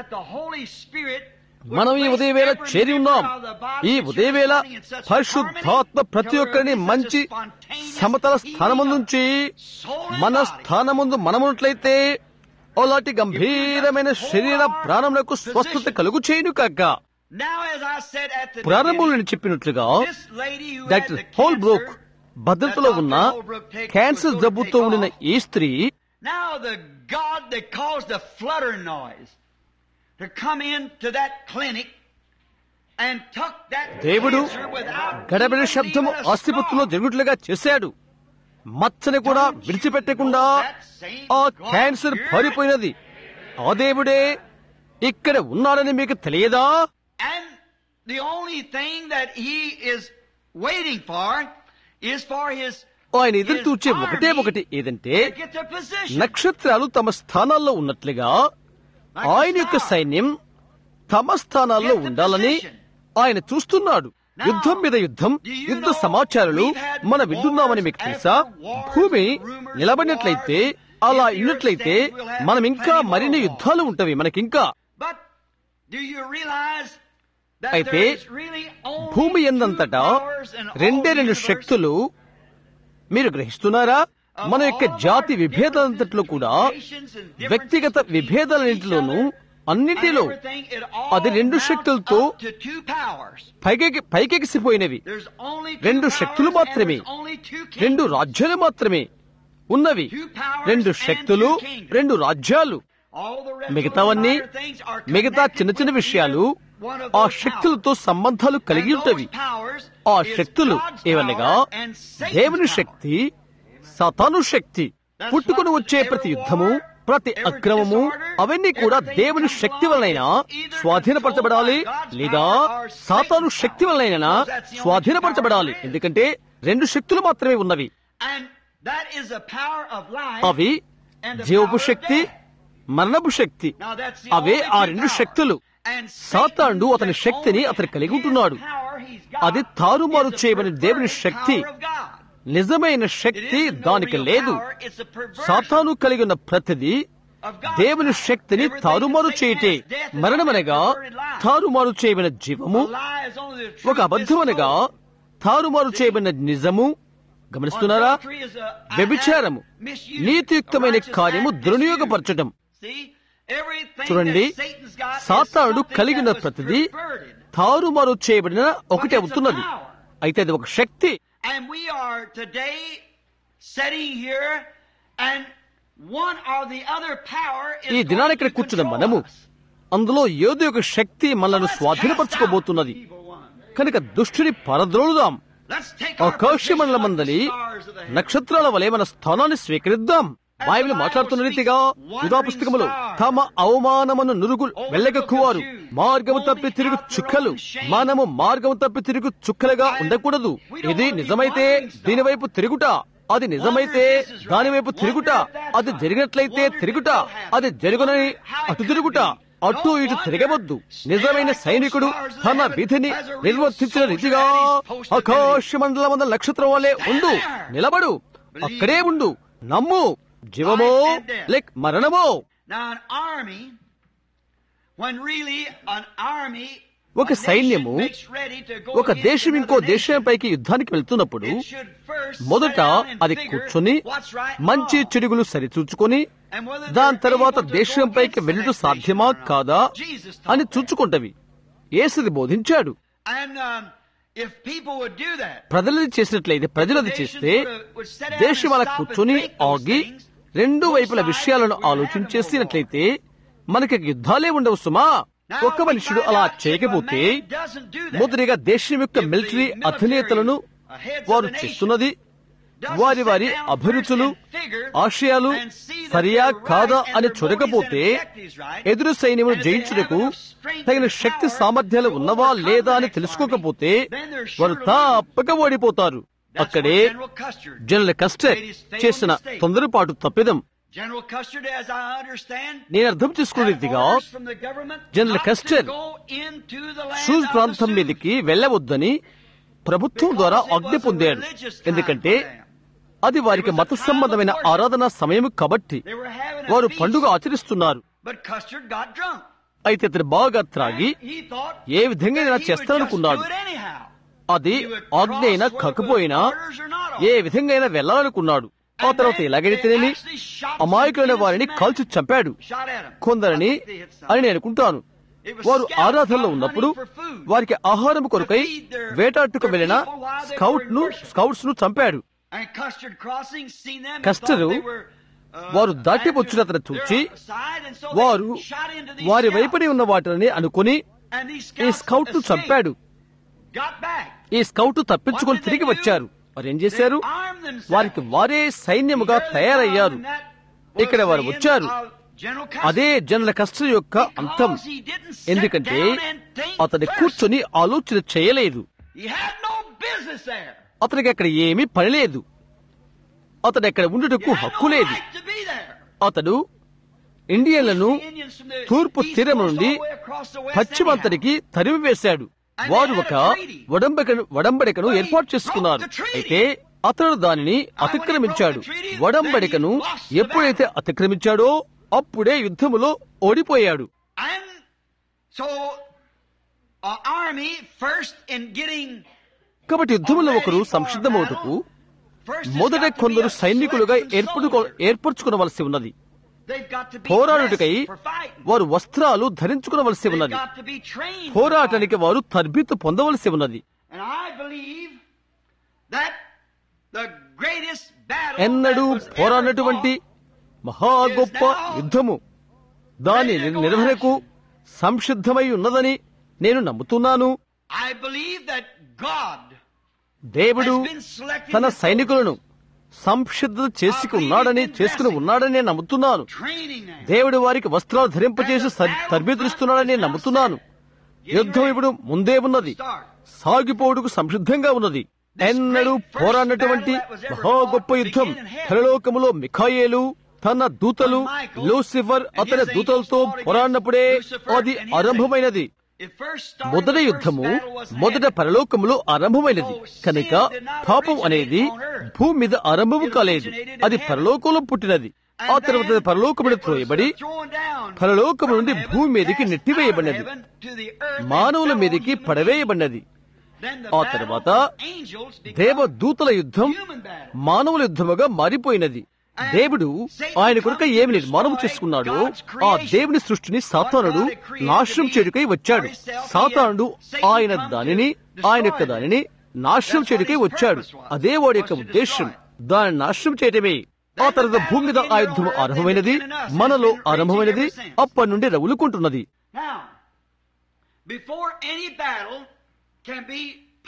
మనం ఈ ఉదయవేళ చేరి ఉన్నాం ఈ ఉదయవేళ పరిశుద్ధాత్మ ప్రతి ఒక్కరిని మంచి సమతల స్థానము నుంచి మన స్థానముందు మనమున్నట్లయితే అలాంటి గంభీరమైన శరీర ప్రాణములకు స్వస్థత కలుగు చేయను కాక ప్రారంభంలో నేను చెప్పినట్లుగా డాక్టర్ హోల్ బ్రోక్ భద్రతలో ఉన్న క్యాన్సర్ జబ్బుతో ఉండిన ఈ స్త్రీ Now the God that caused a flutter noise to come into that clinic and took that దేవుడు cancer without గడబిడ even శబ్దము leaving a ఆస్తిపత్తులో scar. జరుగుట్లుగా చేశాడు మచ్చని కూడా విడిచిపెట్టకుండా ఆ క్యాన్సర్ పారిపోయినది ఆ దేవుడే ఇక్కడ ఉన్నాడని మీకు తెలియదా And the only thing that he is waiting for is for his ఆయన ఎదురు చూచే ఒకటే ఒకటి ఏదంటే to get their position. నక్షత్రాలు తమ స్థానాల్లో ఉన్నట్లుగా ఆయన యొక్క సైన్యం తమ స్థానాల్లో ఉండాలని ఆయన చూస్తున్నాడు యుద్ధం మీద యుద్ధం యుద్ధ సమాచారాలు మన వింటున్నామని మీకు తెలుసా భూమి నిలబడినట్లయితే అలా ఇన్నట్లయితే మనం ఇంకా మరిన్ని యుద్ధాలు ఉంటవి మనకింకా But do you realize that అయితే there is really only భూమి two ఎందంతటా powers in all రెండే the రెండు universe? శక్తులు మీరు గ్రహిస్తున్నారా మన యొక్క జాతి విభేదాలంతట్లో కూడా వ్యక్తిగత విభేదాలన్నింటిలోనూ అన్నిటిలో అది రెండు శక్తులతో పైకి పైకెగిసిపోయినవి రెండు శక్తులు మాత్రమే రెండు రాజ్యాలు మాత్రమే ఉన్నవి రెండు శక్తులు రెండు రాజ్యాలు మిగతావన్నీ మిగతా చిన్న చిన్న విషయాలు ఆ శక్తులతో సంబంధాలు కలిగి ఉంటవి ఆ శక్తులు ఏవనగా దేవుని శక్తి సతాను శక్తి పుట్టుకుని వచ్చే ప్రతి యుద్ధము ప్రతి అక్రమము అవన్నీ కూడా దేవుని శక్తి వలనైనా స్వాధీనపరచబడాలి లేదా సాతాను శక్తి వలనైనా స్వాధీనపరచబడాలి ఎందుకంటే రెండు శక్తులు మాత్రమే ఉన్నవి అవి జీవపు శక్తి మరణపు శక్తి అవే ఆ రెండు శక్తులు సాతాండు అతని శక్తిని అతను కలిగి ఉంటున్నాడు అది తారుమారు చేయబడిన దేవుని శక్తి నిజమైన శక్తి దానికి లేదు సాతాను కలిగి ఉన్న ప్రతిదీ దేవుని శక్తిని తారుమారు చేయటే మరణమనగా తారుమారు చేయబడిన జీవము ఒక అబద్ధమనగా తారుమారు చేయబడిన నిజము గమనిస్తున్నారా వ్యభిచారము నీతియుక్తమైన కార్యము దుర్వినియోగపరచడం చూడండి సాతానుడు కలిగిన ప్రతిదీ తారుమారు చేయబడిన ఒకటి అవుతున్నది అయితే అది ఒక శక్తి And we are today sitting here and one or the other power is ఈ దినాన ఇక్కడ going to కూర్చున్న control మనము us. అందులో ఏదో ఒక శక్తి మనల్ని Let's స్వాధీనపరచుకోబోతున్నది cast out the evil one. కనుక దుష్టుని పరద్రోలుదాం Let's take our ఆకాశ position మండలమందలి like the stars of the heavens. నక్షత్రాల వలె మన స్థానాన్ని స్వీకరిద్దాం బైబిల్ మాట్లాడుతున్న రీతిగా యుధా పుస్తకములు తమ అవమానమును నురుగు వెళ్ళగక్కువారు మార్గము తప్పి తిరుగు చుక్కలు మనము మార్గము తప్పి తిరుగు చుక్కలుగా ఉండకూడదు ఇది నిజమైతే దీని వైపు తిరుగుట అది నిజమైతే దాని వైపు తిరుగుట అది జరిగినట్లయితే తిరుగుట అది జరుగునని అటు తిరుగుట అటు ఇటు తిరగవద్దు నిజమైన సైనికుడు తన విధిని నిర్వర్తించిన రీతిగా ఆకాశ మండలమంద నక్షత్రం వలె ఉండు నిలబడు అక్కడే ఉండు నమ్ము జీవమో లేక్ మరణమో Now, an army, when really an army, ఒక a nation సైన్యము makes ready to go ఒక against దేశం ఇంకో another nation, దేశంపైకి యుద్ధానికి వెళ్తున్నప్పుడు it should first మొదట sit down and అది figure కూర్చొని what's right and మంచి wrong. చెడుగులు సరిచూచుకొని And whether దాని they're తర్వాత able to go దేశంపైకి against the వెళ్ళుట next సాధ్యమా nation or not. కాదా Jesus taught అని that. చూచుకుంటవి ఏసుది బోధించాడు And um, if people would do that, ప్రజలది చేసినట్లయితే ప్రజలది nations చేస్తే would, uh, would sit down దేశం and అలా stop and కూర్చొని think those ఆగి things, రెండు both వైపుల sides విషయాలను would have ఆలోచించేసినట్లయితే మనకి యుద్ధాలే ఉండవు సుమా Now, ఒక్క we మనుషుడు find అలా out if a చేయకపోతే man doesn't do that, మొదటిగా దేశం యొక్క if the మిలిటరీ military అధినేతలను heads of వారు the nation చేస్తున్నది doesn't వారి sit వారి down అభిరుచులు first and figure ఆశయాలు and see that సరియా they're right కాదా and అని their చూడకపోతే motives and objectives right, ఎదురు సైన్యమును and if they జయించుటకు have enough strength తగిన and శక్తి power సామర్థ్యాలు to ఉన్నవా overcome లేదా the అని next తెలుసుకోకపోతే army, then they're sure వారు to lose. తప్పక ఓడిపోతారు That's అక్కడే what General Custer General Custer చేసిన తొందరపాటు తప్పిదం General Custard, as I understand, నేను అర్థం చేసుకునే had రీతిగా orders from the government General not Custer to go into the land షూజ్ of the ప్రాంతం Sioux. మీదకి వెళ్ళవద్దని ప్రభుత్వం ద్వారా Because it ఆజ్ఞ was a పొందాడు religious time ఎందుకంటే for them. అది వారికి మత సంబంధమైన ఆరాధన సమయం కాబట్టి They were having a వారు feast, పండుగ ఆచరిస్తున్నారు But Custard got drunk. అయితే అతను బాగా త్రాగి He thought ఏ విధంగా that అయినా he would just చేస్తాననుకున్నాడు do it anyhow. అది He would ఆజ్ఞ cross అయినా whether కాకపోయినా the orders are not A orders. విధంగా అయినా వెళ్ళాలనుకున్నాడు ఆ తర్వాత ఎలాగైతేనేమి అమాయకులైన వారిని కాల్చి చంపాడు Shot at him. కొందరని I think they hit some. అని నేను అనుకుంటాను వారు ఆరాధనలో ఉన్నప్పుడు వారికి ఆహారం కొరకై వేటాట్టుకు వెళ్లిన స్కౌట్ ను స్కౌట్స్ ను చంపాడు And Custard crossing, seen them, and కస్టరు thought they were, uh, వారు దాటి at వచ్చిన అతను their చూచి side, and so they వారు shot into these వారి scouts. వైపునే ఉన్న వాటిని అనుకుని And these ఈ scouts స్కౌట్ ను escaped, చంపాడు got back. ఈ స్కౌట్ తప్పించుకొని తిరిగి వచ్చారు వారు ఏం చేశారు వారికి వారే సైన్యముగా తయారయ్యారు ఇక్కడ వారు వచ్చారు అదే జనుల కష్టం యొక్క అంతం ఎందుకంటే అతని కూర్చొని ఆలోచన చేయలేదు అతనికి అక్కడ ఏమీ పని లేదు అతడు అక్కడ ఉండుటకు హక్కు లేదు అతడు ఇండియన్లను తూర్పు తీరం నుండి పశ్చిమంతరికి తరిమి వేశాడు వారు ఒక వడంబడికను వడంబడికను ఏర్పాటు చేసుకున్నారు అయితే అతడు దానిని అతిక్రమించాడు వడంబడికను ఎప్పుడైతే అతిక్రమించాడో అప్పుడే యుద్ధములో ఓడిపోయాడు And so, an army first in getting కాబట్టి యుద్ధములో ఒకరు సంసిద్ధమవుటకు first has మొదట got to కొందరు be a సైనికులుగా selected ఏర్పడుకో soldier. ఏర్పరచుకునవలసి ఉన్నది They've got to be పోరాడుటకై dressed for fighting. వారు వస్త్రాలు ధరించుకునవలసి They've ఉన్నది got to be trained for పోరాటానికి వారు తర్బీతు పొందవలసి ఉన్నది fighting. And I believe that the greatest battle ఎన్నడూ that was ever పోరాడినటువంటి fought మహా గొప్ప యుద్ధము దాని నిర్వహణకు సంసిద్ధమై ఉన్నదని నేను నమ్ముతున్నాను I believe that God దేవుడు has been selecting తన the సైనికులను సంసిద్ధత చేసుకు ఉన్నాడని చేసుకుని ఉన్నాడని నేను నమ్ముతున్నాను training them. దేవుడు వారికి వస్త్రాలు ధరింపచేసి స- తర్బీతునిస్తున్నాడని నేను నమ్ముతున్నాను యుద్ధం ఇప్పుడు ముందే ఉన్నది సాగిపోవుటకు సంసిద్ధంగా ఉన్నది ఎన్నడూ పోరాడినటువంటి మహా గొప్ప యుద్ధం పరలోకములో మిఖాయేలు తన దూతలు లూసిఫర్ అతని దూతలతో పోరాడినప్పుడే అది ఆరంభమైనది It first started- మొదటి the first యుద్ధము battle was మొదట heaven. పరలోకములో ఆరంభమైనది కనుక పాపం అనేది భూమి మీద ఆరంభము కాలేదు అది పరలోకంలో పుట్టినది ఆ తర్వాత అది పరలోకముడు త్రోయబడి పరలోకము నుండి భూమి మీదకి నెట్టివేయబడినది మానవుల మీదకి పడవేయబడినది ఆ తర్వాత దేవదూతల యుద్ధం మానవుల యుద్ధముగా మారిపోయినది దేవుడు ఆయన కొరకు ఏమి నిర్మాణం చేసుకున్నాడో ఆ దేవుని సృష్టిని సాతానుడు నాశనం చేయుటకై వచ్చాడు సాతానుడు ఆయన దానిని ఆయన యొక్క దానిని నాశనం చేయుటకై వచ్చాడు అదే వాడి యొక్క ఉద్దేశం దాన్ని నాశనం చేయటమే ఆ తర్వాత భూమి మీద ఆ యుద్ధం ఆరంభమైనది మనలో ఆరంభమైనది అప్పటి నుండి రగులుకుంటున్నది Now, before any battle can be put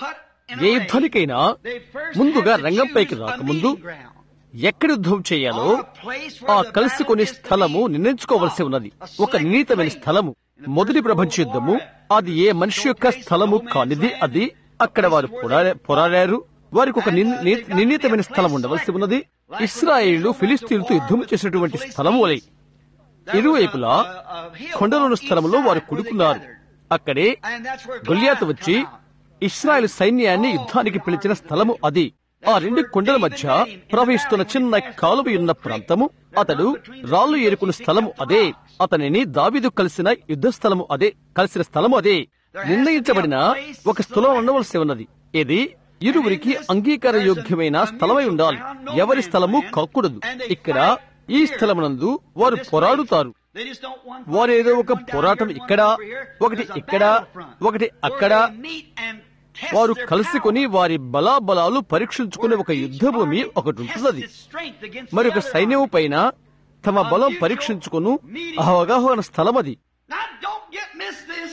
ఏ యుద్ధానికైనా ముందుగా రంగంపైకి రాకముందు ఎక్కడ యుద్ధం చేయాలో ఆ కలుసుకునే స్థలము నిర్ణయించుకోవలసి ఉన్నది ఒక నిర్ణీతమైన స్థలము మొదటి ప్రపంచ యుద్ధము అది ఏ మనిషి యొక్క స్థలము కానిది అది అక్కడ వారు పోరాడా- పోరాడారు వారికి ఒక నిర్ణ- నిర్ణ- నిర్ణీతమైన స్థలం ఉండవలసి ఉన్నది ఇస్రాయేళ్లు ఫిలిస్తీన్లతో యుద్ధం చేసినటువంటి స్థలము వలె ఇరువైపులా కొండలోని స్థలంలో వారు కుడుకున్నారు అక్కడే గొల్యాతు వచ్చి ఇస్రాయేల్ సైన్యాన్ని యుద్ధానికి పిలిచిన స్థలము అది ఆ రెండు కొండల మధ్య ప్రవహిస్తున్న చిన్న కాలువ ఉన్న ప్రాంతము అతడు రాళ్లు ఏరుకున్న స్థలము అదే అతనిని దావీదు కలిసిన యుద్ధ స్థలము అదే కలిసిన స్థలము అదే నిర్ణయించబడిన ఒక స్థలం ఉండవలసి ఉన్నది ఇది ఇరువురికి అంగీకార యోగ్యమైన స్థలమై ఉండాలి ఎవరి స్థలము కాకూడదు ఇక్కడ ఈ స్థలమునందు వారు పోరాడుతారు వారేదో ఒక పోరాటం ఇక్కడ ఒకటి ఇక్కడ ఒకటి అక్కడ వారు కలుసుకుని వారి బలాబలాలు పరీక్షించుకునే ఒక యుద్ధ భూమి ఒకటి ఉంటున్నది మరి ఒక సైన్యము పైన తమ బలం పరీక్షించుకును అవగాహన స్థలం అది Now don't get miss this.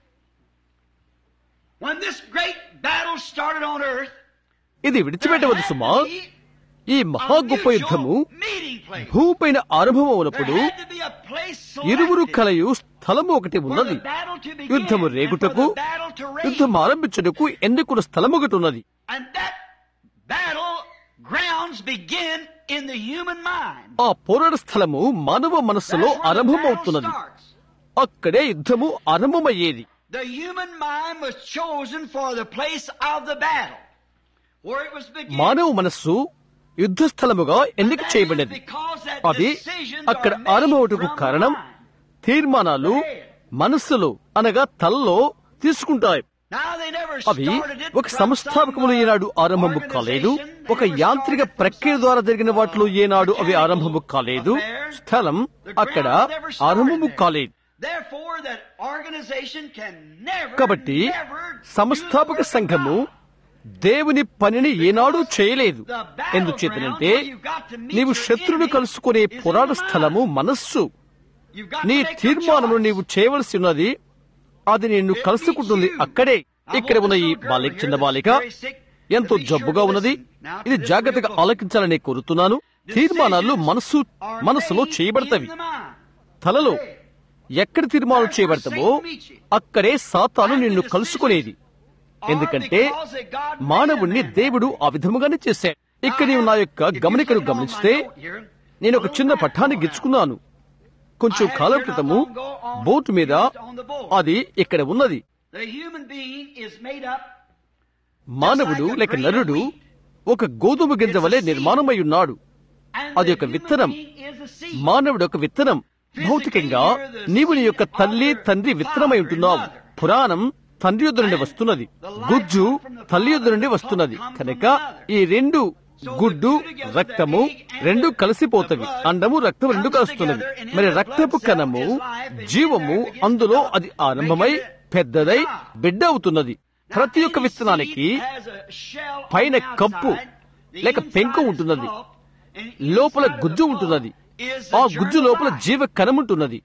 When this great battle started on earth, ఇది విడిచిపెట్టవద్దు సుమా ఈ మహా గొప్ప యుద్ధము భూమిపైన ఆరంభమవునప్పుడు ఇరువురు కలయు స్థలము ఒకటి ఉన్నది యుద్ధము రేగుటకు యుద్ధం ఆరంభించుటకు ఎన్నుకున్న స్థలము ఒకటి ఉన్నది And that battle grounds begin in the human mind. ఆ పోరాట స్థలము మానవ మనస్సులో That's where the battle ఆరంభమవుతున్నది starts. అక్కడే యుద్ధము ఆరంభమయ్యేది The human mind was chosen for the place of the battle, where it was beginning. మానవ మనస్సు యుద్ధ స్థలముగా ఎన్నిక చేయబడినది అది అక్కడ ఆరంభమవుటకు కారణం తీర్మానాలు మనస్సులో అనగా తలలో తీసుకుంటాయి అవి ఒక సంస్థాపకములు ఏనాడు ఆరంభము కాలేదు ఒక యాంత్రిక ప్రక్రియ ద్వారా జరిగిన వాటిలో ఏనాడు అవి ఆరంభము కాలేదు స్థలం అక్కడ ఆరంభము కాలేదు కాబట్టి సంస్థాపక సంఘము దేవుని పనిని ఏనాడూ చేయలేదు ఎందుచేతనంటే నీవు శత్రువును కలుసుకునే పోరాట స్థలము మనస్సు నీ తీర్మానము నీవు చేయవలసి ఉన్నది అది నిన్ను కలుసుకుంటుంది అక్కడే ఇక్కడ ఉన్న ఈ బాలిక చిన్న బాలిక ఎంతో జబ్బుగా ఉన్నది ఇది జాగ్రత్తగా ఆలకించాలని కోరుతున్నాను తీర్మానాలు మనస్సు మనస్సులో చేయబడతవి తలలో ఎక్కడ తీర్మానం చేయబడతావో అక్కడే సాతాను నిన్ను కలుసుకునేది ఎందుకంటే మానవుణ్ణి దేవుడు ఆ విధముగానే చేశాడు ఇక్కడ నీవు నా యొక్క గమనికను గమనిస్తే నేను ఒక చిన్న పట్టాన్ని గిచ్చుకున్నాను కొంచెం కాలం క్రితము బోటు మీద అది ఇక్కడ ఉన్నది మానవుడు లేక నరుడు ఒక గోధుమ గింజ వలె నిర్మాణమై ఉన్నాడు అది ఒక విత్తనం మానవుడు ఒక విత్తనం భౌతికంగా నీవు నీ యొక్క తల్లి తండ్రి విత్తనమై ఉంటున్నావు పురాణం తండ్రి యుద్ధ నుండి వస్తున్నది గుజ్జు తల్లి యుద్ధ నుండి వస్తున్నది కనుక ఈ రెండు గుడ్డు రక్తము రెండు కలిసిపోతవి అండము రక్తం రెండు కలుస్తున్నవి మరి రక్తపు కణము జీవము అందులో అది ఆరంభమై పెద్దదై బిడ్డ అవుతున్నది ప్రతి ఒక్క విత్తనానికి పైన కప్పు లేక పెంకు ఉంటున్నది లోపల గుజ్జు ఉంటున్నది ఆ గుజ్జు లోపల జీవ కణం ఉంటున్నది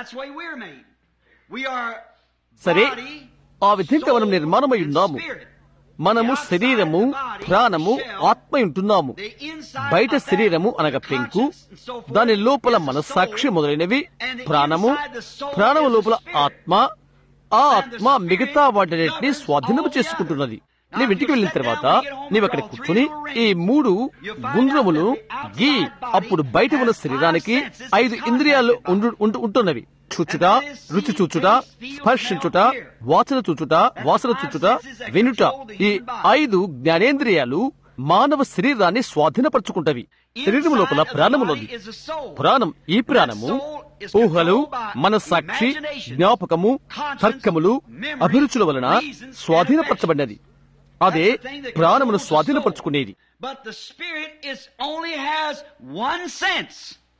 సరే ఆ విధంగా మనం నిర్మాణమై ఉన్నాము మనము శరీరము ప్రాణము ఆత్మ ఉంటున్నాము బయట శరీరము అనగా పెంకు దాని లోపల మనస్సాక్షి మొదలైనవి ప్రాణము ప్రాణము లోపల ఆత్మ ఆ ఆత్మ మిగతా వాటిని స్వాధీనము చేసుకుంటున్నది నీవు ఇంటికి వెళ్ళిన తర్వాత నీవు అక్కడ కూర్చుని ఈ మూడు గుండ్రములు గీ అప్పుడు బయట ఉన్న శరీరానికి ఐదు ఇంద్రియాలు ఉండు- ఉంటు- ఉంటున్నవి చూచుట రుచి చూచుట స్పర్శించుట వాసన చూచుట వాసన చూచుట వినుట ఈ ఐదు జ్ఞానేంద్రియాలు మానవ శరీరాన్ని స్వాధీనపరచుకుంటవి శరీరం లోపల ప్రాణమున్నది ప్రాణం ఈ ప్రాణము ఊహలు మనస్సాక్షి జ్ఞాపకము తర్కములు అభిరుచుల వలన స్వాధీనపరచబడినది అదే ప్రాణమును స్వాధీనపరచుకునేది But the spirit is only has one sense.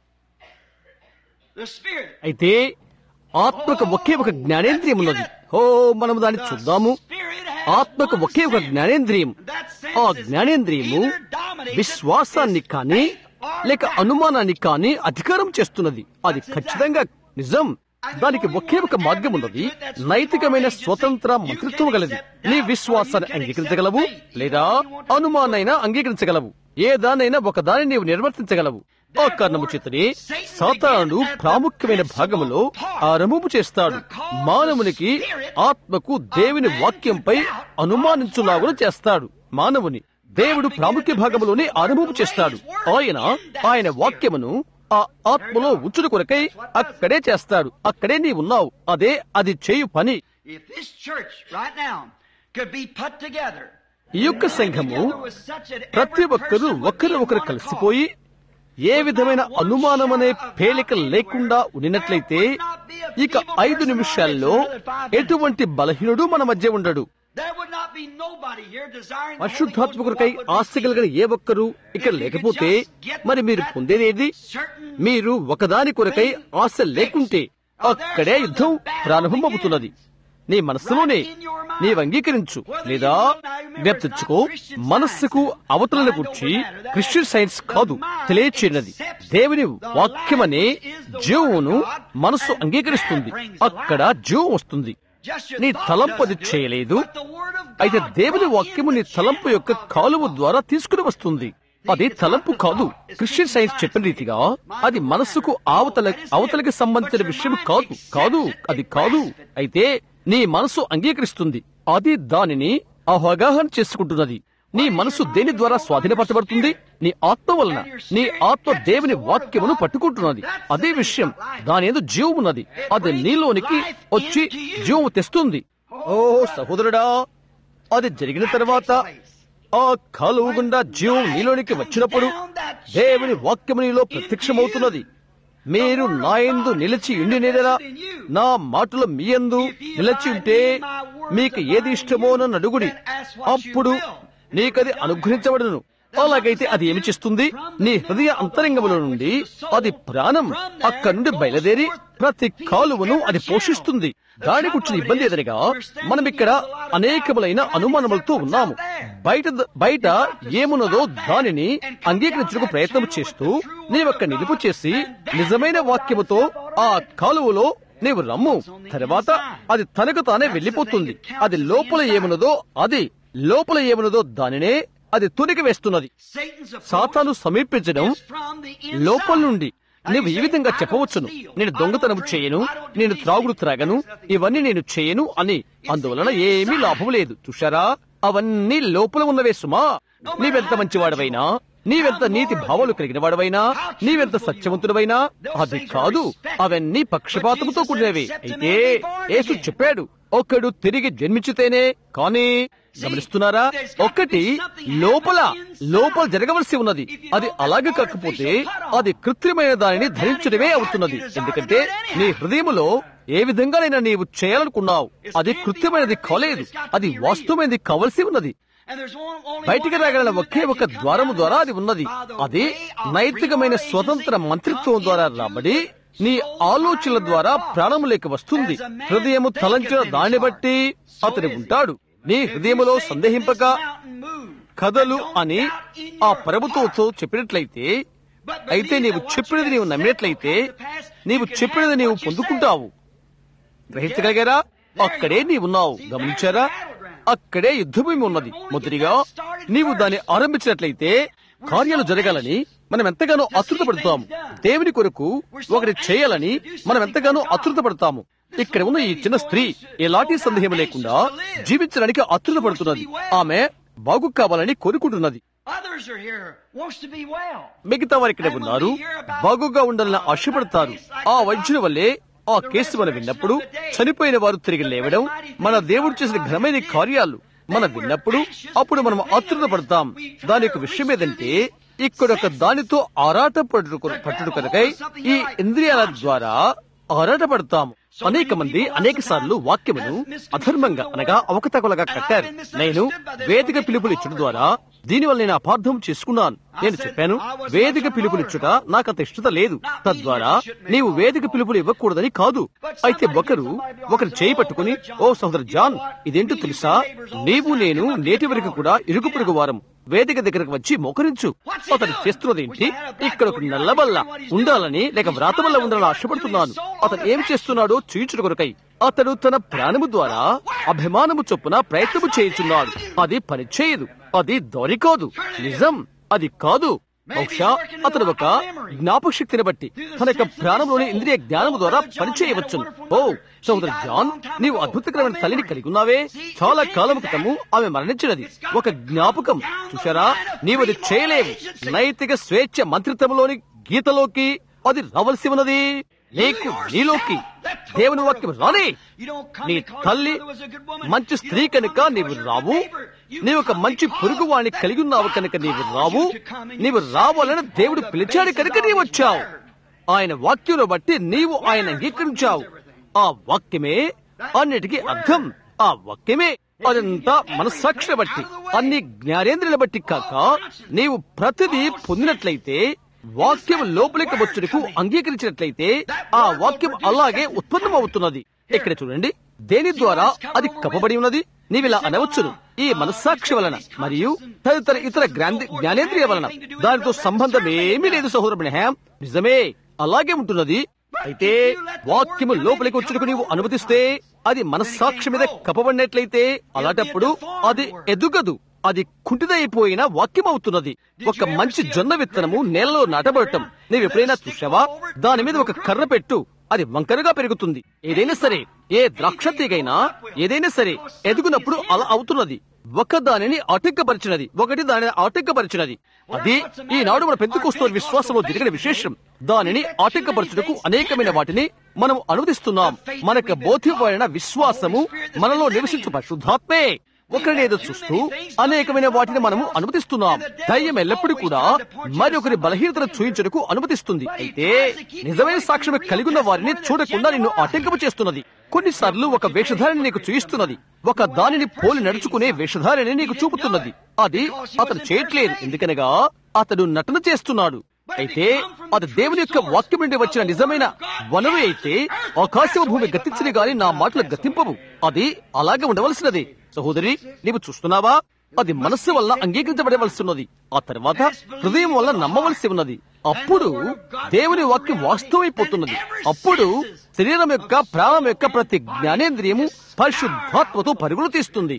The spirit. అయితే ఆత్మకు ఒకే ఒక జ్ఞానేంద్రియం ఉన్నది ఓ మనం దాన్ని చూద్దాము ఆత్మకు ఒకే ఒక జ్ఞానేంద్రియం ఆ జ్ఞానేంద్రియము విశ్వాసాన్ని కానీ లేక అనుమానాన్ని కానీ అధికారం చేస్తున్నది అది ఖచ్చితంగా నిజం దానికి ఒకే ఒక మార్గం ఉన్నది నైతికమైన స్వతంత్ర మంత్రిత్వం గలది నీ విశ్వాసాన్ని అంగీకరించగలవు లేదా అనుమానైనా అంగీకరించగలవు ఏ దానైనా ఒక దాన్ని నీవు నిర్వర్తించగలవు ఆ కారణము చేతనే సాతానుడు ప్రాముఖ్యమైన భాగములో ఆరంభము చేస్తాడు మానవునికి ఆత్మకు దేవుని వాక్యంపై అనుమానించులాగున చేస్తాడు మానవుని దేవుడు ప్రాముఖ్య భాగములోనే ఆరంభము చేస్తాడు ఆయన ఆయన వాక్యమును ఆ ఆత్మలో ఉంచుడు కొరకై అక్కడే చేస్తాడు అక్కడే నీ ఉన్నావు అదే అది చేయు పని If this church right now could be put together, ఈ యొక్క సంఘము ప్రతి ఒక్కరూ ఒకరు ఒకరు కలిసిపోయి ఏ విధమైన అనుమానమనే పేలిక లేకుండా ఉండినట్లయితే ఇక ఐదు నిమిషాల్లో ఎటువంటి బలహీనుడు మన మధ్య ఉండడు there would not be nobody here desiring the Holy Ghost పరిశుద్ధాత్మ to కొరకై walk with ఆస్తి కలిగిన ఏ ఒక్కరు ఇక్కడ లేకపోతే మరి మీరు పొందేదేది మీరు ఒకదాని కొరకై ఆశ లేకుంటే అక్కడే యుద్ధం ప్రారంభమవుతున్నది నీ మనస్సులోనే నీవు అంగీకరించు లేదా జ్ఞప్తించుకో మనస్సుకు అవతలను గుర్చి క్రిస్టియన్ సైన్స్ కాదు తెలియచేయనది దేవుని వాక్యమనే జీవమును మనస్సు అంగీకరిస్తుంది అక్కడ జీవం వస్తుంది నీ తలంపు అది చేయలేదు అయితే దేవుని వాక్యము నీ తలంపు యొక్క కాలువ ద్వారా తీసుకుని వస్తుంది అది తలంపు కాదు క్రిస్టియన్ సైన్స్ చెప్పిన రీతిగా అది మనస్సుకు అవతల అవతలకి సంబంధించిన విషయం కాదు కాదు అది కాదు అయితే నీ మనసు అంగీకరిస్తుంది అది దానిని అవగాహన చేసుకుంటున్నది నీ మనసు దేని ద్వారా స్వాధీనపరచబడుతుంది నీ ఆత్మ వలన నీ ఆత్మ దేవుని వాక్యమును పట్టుకుంటున్నది అదే విషయం దాని ఏదో జీవం ఉన్నది అది నీలోనికి వచ్చి జీవం తెస్తుంది ఓ సహోదరుడా అది జరిగిన తర్వాత ఆ కాలువ గుండా జీవం నీలోనికి వచ్చినప్పుడు దేవుని వాక్యము నీలో ప్రత్యక్షమవుతున్నది మీరు నాయందు నిలిచి ఉండి నేడలా నా మాటలు మీ యందు నిలిచి ఉంటే మీకు ఏది ఇష్టమో నన్ను అడుగుడి అప్పుడు నీకది అనుగ్రహించబడును అలాగైతే అది ఏమి చేస్తుంది నీ హృదయ అంతరంగముల నుండి అది ప్రాణం అక్కడి నుండి బయలుదేరి ప్రతి కాలువను అది పోషిస్తుంది దానికి వచ్చిన ఇబ్బంది ఎదురుగా మనం ఇక్కడ అనేకములైన అనుమానములతో ఉన్నాము బయట బయట ఏమున్నదో దానిని అంగీకరించడానికి ప్రయత్నం చేస్తూ నీవక్క నిలుపు చేసి నిజమైన వాక్యముతో ఆ కాలువలో నీవు రమ్ము తర్వాత అది తనకు తానే వెళ్లిపోతుంది అది లోపల ఏమున్నదో అది లోపల ఏమున్నదో దానినే అది తునికి వేస్తున్నది సాతాను సమీపించడం లోపల నుండి నీవు ఈ విధంగా చెప్పవచ్చును నేను దొంగతనం చేయను నేను త్రాగుడు త్రాగను ఇవన్నీ నేను చేయను అని అందువలన ఏమీ లాభం లేదు చూశారా అవన్నీ లోపల ఉన్నవే సుమా నీవెంత మంచివాడవైనా నీవెంత నీతి భావాలు కలిగిన వాడవైనా నీవెంత సత్యవంతుడవైనా అది కాదు అవన్నీ పక్షపాతముతో కూడినవి అయితే యేసు చెప్పాడు ఒకడు తిరిగి జన్మించితేనే కానీ గమనిస్తున్నారా ఒక్కటి లోపల లోపల జరగవలసి ఉన్నది అది అలాగే కాకపోతే అది కృత్రిమైన దానిని ధరించడమే అవుతున్నది ఎందుకంటే నీ హృదయములో ఏ విధంగానైనా నీవు చేయాలనుకున్నావు అది కృత్యమైనది కాలేదు అది వాస్తవమైనది కావలసి ఉన్నది బయటికి రాగల ఒకే ఒక ద్వారము ద్వారా అది ఉన్నది అది నైతికమైన స్వతంత్ర మంత్రిత్వం ద్వారా రాబడి నీ ఆలోచనల ద్వారా ప్రాణములేక వస్తుంది హృదయము తలంచిన దాన్ని బట్టి అతని ఉంటాడు నీ హృదయములో సందేహింపక కథలు అని ఆ ప్రభుత్వంతో చెప్పినట్లయితే అయితే నీవు చెప్పినది నీవు నమ్మినట్లయితే నీవు చెప్పినది నీవు పొందుకుంటావు గ్రహించగలిగారా అక్కడే నీవున్నావు గమనించారా అక్కడే యుద్ధభూమి ఉన్నది మొదటిగా నీవు దాన్ని ఆరంభించినట్లయితే కార్యాలు జరగాలని మనం ఎంతగానో అతృత పడతాము దేవుని కొరకు ఒకటి చేయాలని మనం ఎంతగానో అతృత పడతాము ఇక్కడ ఉన్న ఈ చిన్న స్త్రీ ఎలాంటి సందేహం లేకుండా జీవించడానికి అతృత పడుతున్నది ఆమె బాగు కావాలని కోరుకుంటున్నది మిగతా వారు ఇక్కడ ఉన్నారు బాగుగా ఉండాలని ఆశపడతారు ఆ వైద్యుల వల్లే ఆ కేసు మనం విన్నప్పుడు చనిపోయిన వారు తిరిగి లేవడం మన దేవుడు చేసిన ఘనమైన కార్యాలు మనం విన్నప్పుడు అప్పుడు మనం ఆతృత పడతాం దాని యొక్క విషయం ఏదంటే ఇక్కడ ఒక దానితో ఆరాట పట్టుడు పట్టుడు కనుకై ఈ ఇంద్రియాల ద్వారా ఆరాట పడతాము అనేక మంది అనేక సార్లు వాక్యమును అధర్మంగా అనగా అవకతవకలుగా కట్టారు నేను వేదిక పిలుపులు ఇచ్చడం ద్వారా దీనివల్ల నేను అపార్థం చేసుకున్నాను నేను చెప్పాను వేదిక పిలుపులు ఇచ్చుట నాకు అంత ఇష్టత లేదు తద్వారా నీవు వేదిక పిలుపులు ఇవ్వకూడదని కాదు అయితే ఒకరు ఒకరు చేయి పట్టుకుని ఓ సహోదరు జాన్ ఇదేంటో తెలుసా నీవు నేను నేటి వరకు కూడా ఇరుగు పొరుగు వారం వేదిక దగ్గరకు వచ్చి మోకరించు అతను చేస్తున్నది ఏంటి ఇక్కడ ఒక నల్లబల్ల ఉండాలని లేక వ్రాతబల్ల ఉండాలని ఆశపడుతున్నాను అతను ఏం చేస్తున్నాడో చూయించుట కొరకై అతడు తన ప్రాణము ద్వారా అభిమానము చొప్పున ప్రయత్నము చేయుచున్నాడు అది పనిచేయదు అది దొరి కాదు నిజం అది కాదు బహుశా అతను ఒక జ్ఞాపక శక్తిని బట్టి తన యొక్క ప్రాణంలోని ఇంద్రియ జ్ఞానం ద్వారా పనిచేయవచ్చు ఓ సోదరు జాన్ నీవు అద్భుతకరమైన తల్లిని కలిగి ఉన్నావే చాలా కాలం క్రితము ఆమె మరణించినది ఒక జ్ఞాపకం చూశారా నీవు అది చేయలేవు నైతిక స్వేచ్ఛ మంత్రిత్వంలోని గీతలోకి అది రావలసి ఉన్నది నీకు నీలోకి దేవుని వాక్యం రాని నీ తల్లి మంచి స్త్రీ కనుక నీవు రావు నీవు ఒక మంచి పొరుగు వాణ్ణి కలిగి ఉన్నావు కనుక నీవు రావు నీవు రావాలని దేవుడు పిలిచాడు కనుక నీవు వచ్చావు ఆయన వాక్యం బట్టి నీవు ఆయన అంగీకరించావు ఆ వాక్యమే అన్నిటికీ అర్థం ఆ వాక్యమే అదంతా మనస్సాక్షిని బట్టి అన్ని జ్ఞానేంద్రియుల బట్టి కాక నీవు ప్రతిదీ పొందినట్లయితే వాక్యం లోపలికి వచ్చుటకు అంగీకరించినట్లయితే ఆ వాక్యం అలాగే ఉత్పన్నమవుతున్నది ఇక్కడ చూడండి దేని ద్వారా అది కప్పబడి ఉన్నది నీవిలా అనవచ్చును ఈ మనస్సాక్షి వలన మరియు తదితర ఇతర గ్రాంధి జ్ఞానేంద్రియ వలన దానితో సంబంధం ఏమీ లేదు సహోదరుని హ్యామ్ నిజమే అలాగే ఉంటున్నది అయితే వాక్యము లోపలికి వచ్చుటకు నీవు అనుమతిస్తే అది మనస్సాక్షి మీద కప్పబడినట్లయితే అలాంటప్పుడు అది ఎదుగదు అది కుంటిదైపోయిన వాక్యం అవుతున్నది ఒక మంచి జొన్న విత్తనము నేలలో నాటబడటం నీవు ఎప్పుడైనా చూసావా దాని మీద ఒక కర్ర పెట్టు అది వంకరగా పెరుగుతుంది ఏదైనా సరే ఏ ద్రాక్ష తీగైనా ఏదైనా సరే ఎదుగునప్పుడు అలా అవుతున్నది ఒక దానిని ఆటంకపరిచినది ఒకటి దానిని ఆటంకపరిచినది అది ఈనాడు మన పెంతుకొస్తున్న విశ్వాసంలో జరిగిన విశేషం దానిని ఆటంకపరచుటకు అనేకమైన వాటిని మనం అనువదిస్తున్నాం మనకు బోధ్యపడిన విశ్వాసము మనలో నివసించు పరిశుద్ధాత్మే ఒకరినేదో చూస్తూ అనేకమైన వాటిని మనము అనుమతిస్తున్నాం దయ్యం ఎల్లప్పుడూ కూడా మరి ఒకరి బలహీనతను చూయించడానికి అనుమతిస్తుంది అయితే నిజమైన సాక్ష్యం కలిగి ఉన్న వారిని చూడకుండా నిన్ను ఆటంకము చేస్తున్నది కొన్నిసార్లు ఒక వేషధారిని నీకు చూయిస్తున్నది ఒక దానిని పోలి నడుచుకునే వేషధారిని నీకు చూపుతున్నది అది అతను చేయట్లేదు ఎందుకనగా అతడు నటన చేస్తున్నాడు అయితే అది దేవుని యొక్క వాక్యం నుండి వచ్చిన నిజమైన వనరు అయితే ఆకాశమ భూమి గతించని గాని నా మాటలు గతింపవు అది అలాగే ఉండవలసినది సహోదరి నీవు చూస్తున్నావా అది మనస్సు వల్ల అంగీకరించబడవలసి ఆ తర్వాత హృదయం వల్ల నమ్మవలసి ఉన్నది అప్పుడు దేవుని వాక్యం వాస్తవమైపోతున్నది అప్పుడు శరీరం యొక్క ప్రాణం యొక్క ప్రతి జ్ఞానేంద్రియము పరిశుద్ధాత్మతో పరుగులు తీస్తుంది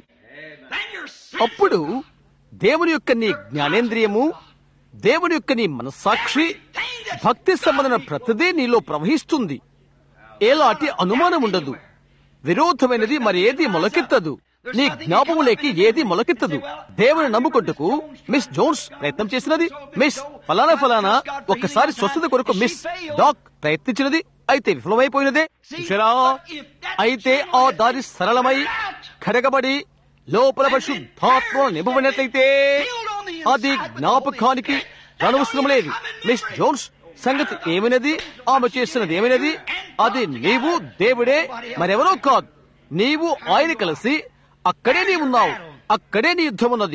అప్పుడు దేవుని యొక్క నీ జ్ఞానేంద్రియము దేవుని యొక్క నీ మనస్సాక్షి భక్తి సంబంధమైన ప్రతిదీ నీలో ప్రవహిస్తుంది ఎలాంటి అనుమానం ఉండదు విరోధమైనది మరి ఏది మొలకెత్తదు నీ జ్ఞాపములేకి ఏది మొలకెత్తదు దేవుని నమ్ముకుంటకు మిస్ జోన్స్ ప్రయత్నం చేసినది మిస్ ఫలానా ఫలానా ఒక్కసారి స్వస్థత కొరకు మిస్ డాక్ ప్రయత్నించినది అయితే విఫలమైపోయినదే చూశారా అయితే ఆ దారి సరళమై కడగబడి లోపల పరిశుద్ధాత్మ నింపబడినట్లయితే అది జ్ఞాపకానికి అనవసరం లేదు మిస్ జోన్స్ సంగతి ఏమైనది ఆమె చేస్తున్నది ఏమైనది అది నీవు దేవుడే మరెవరో కాదు నీవు ఆయన కలిసి అక్కడే నీవున్నావు అక్కడే నీ యుద్ధం ఉన్నది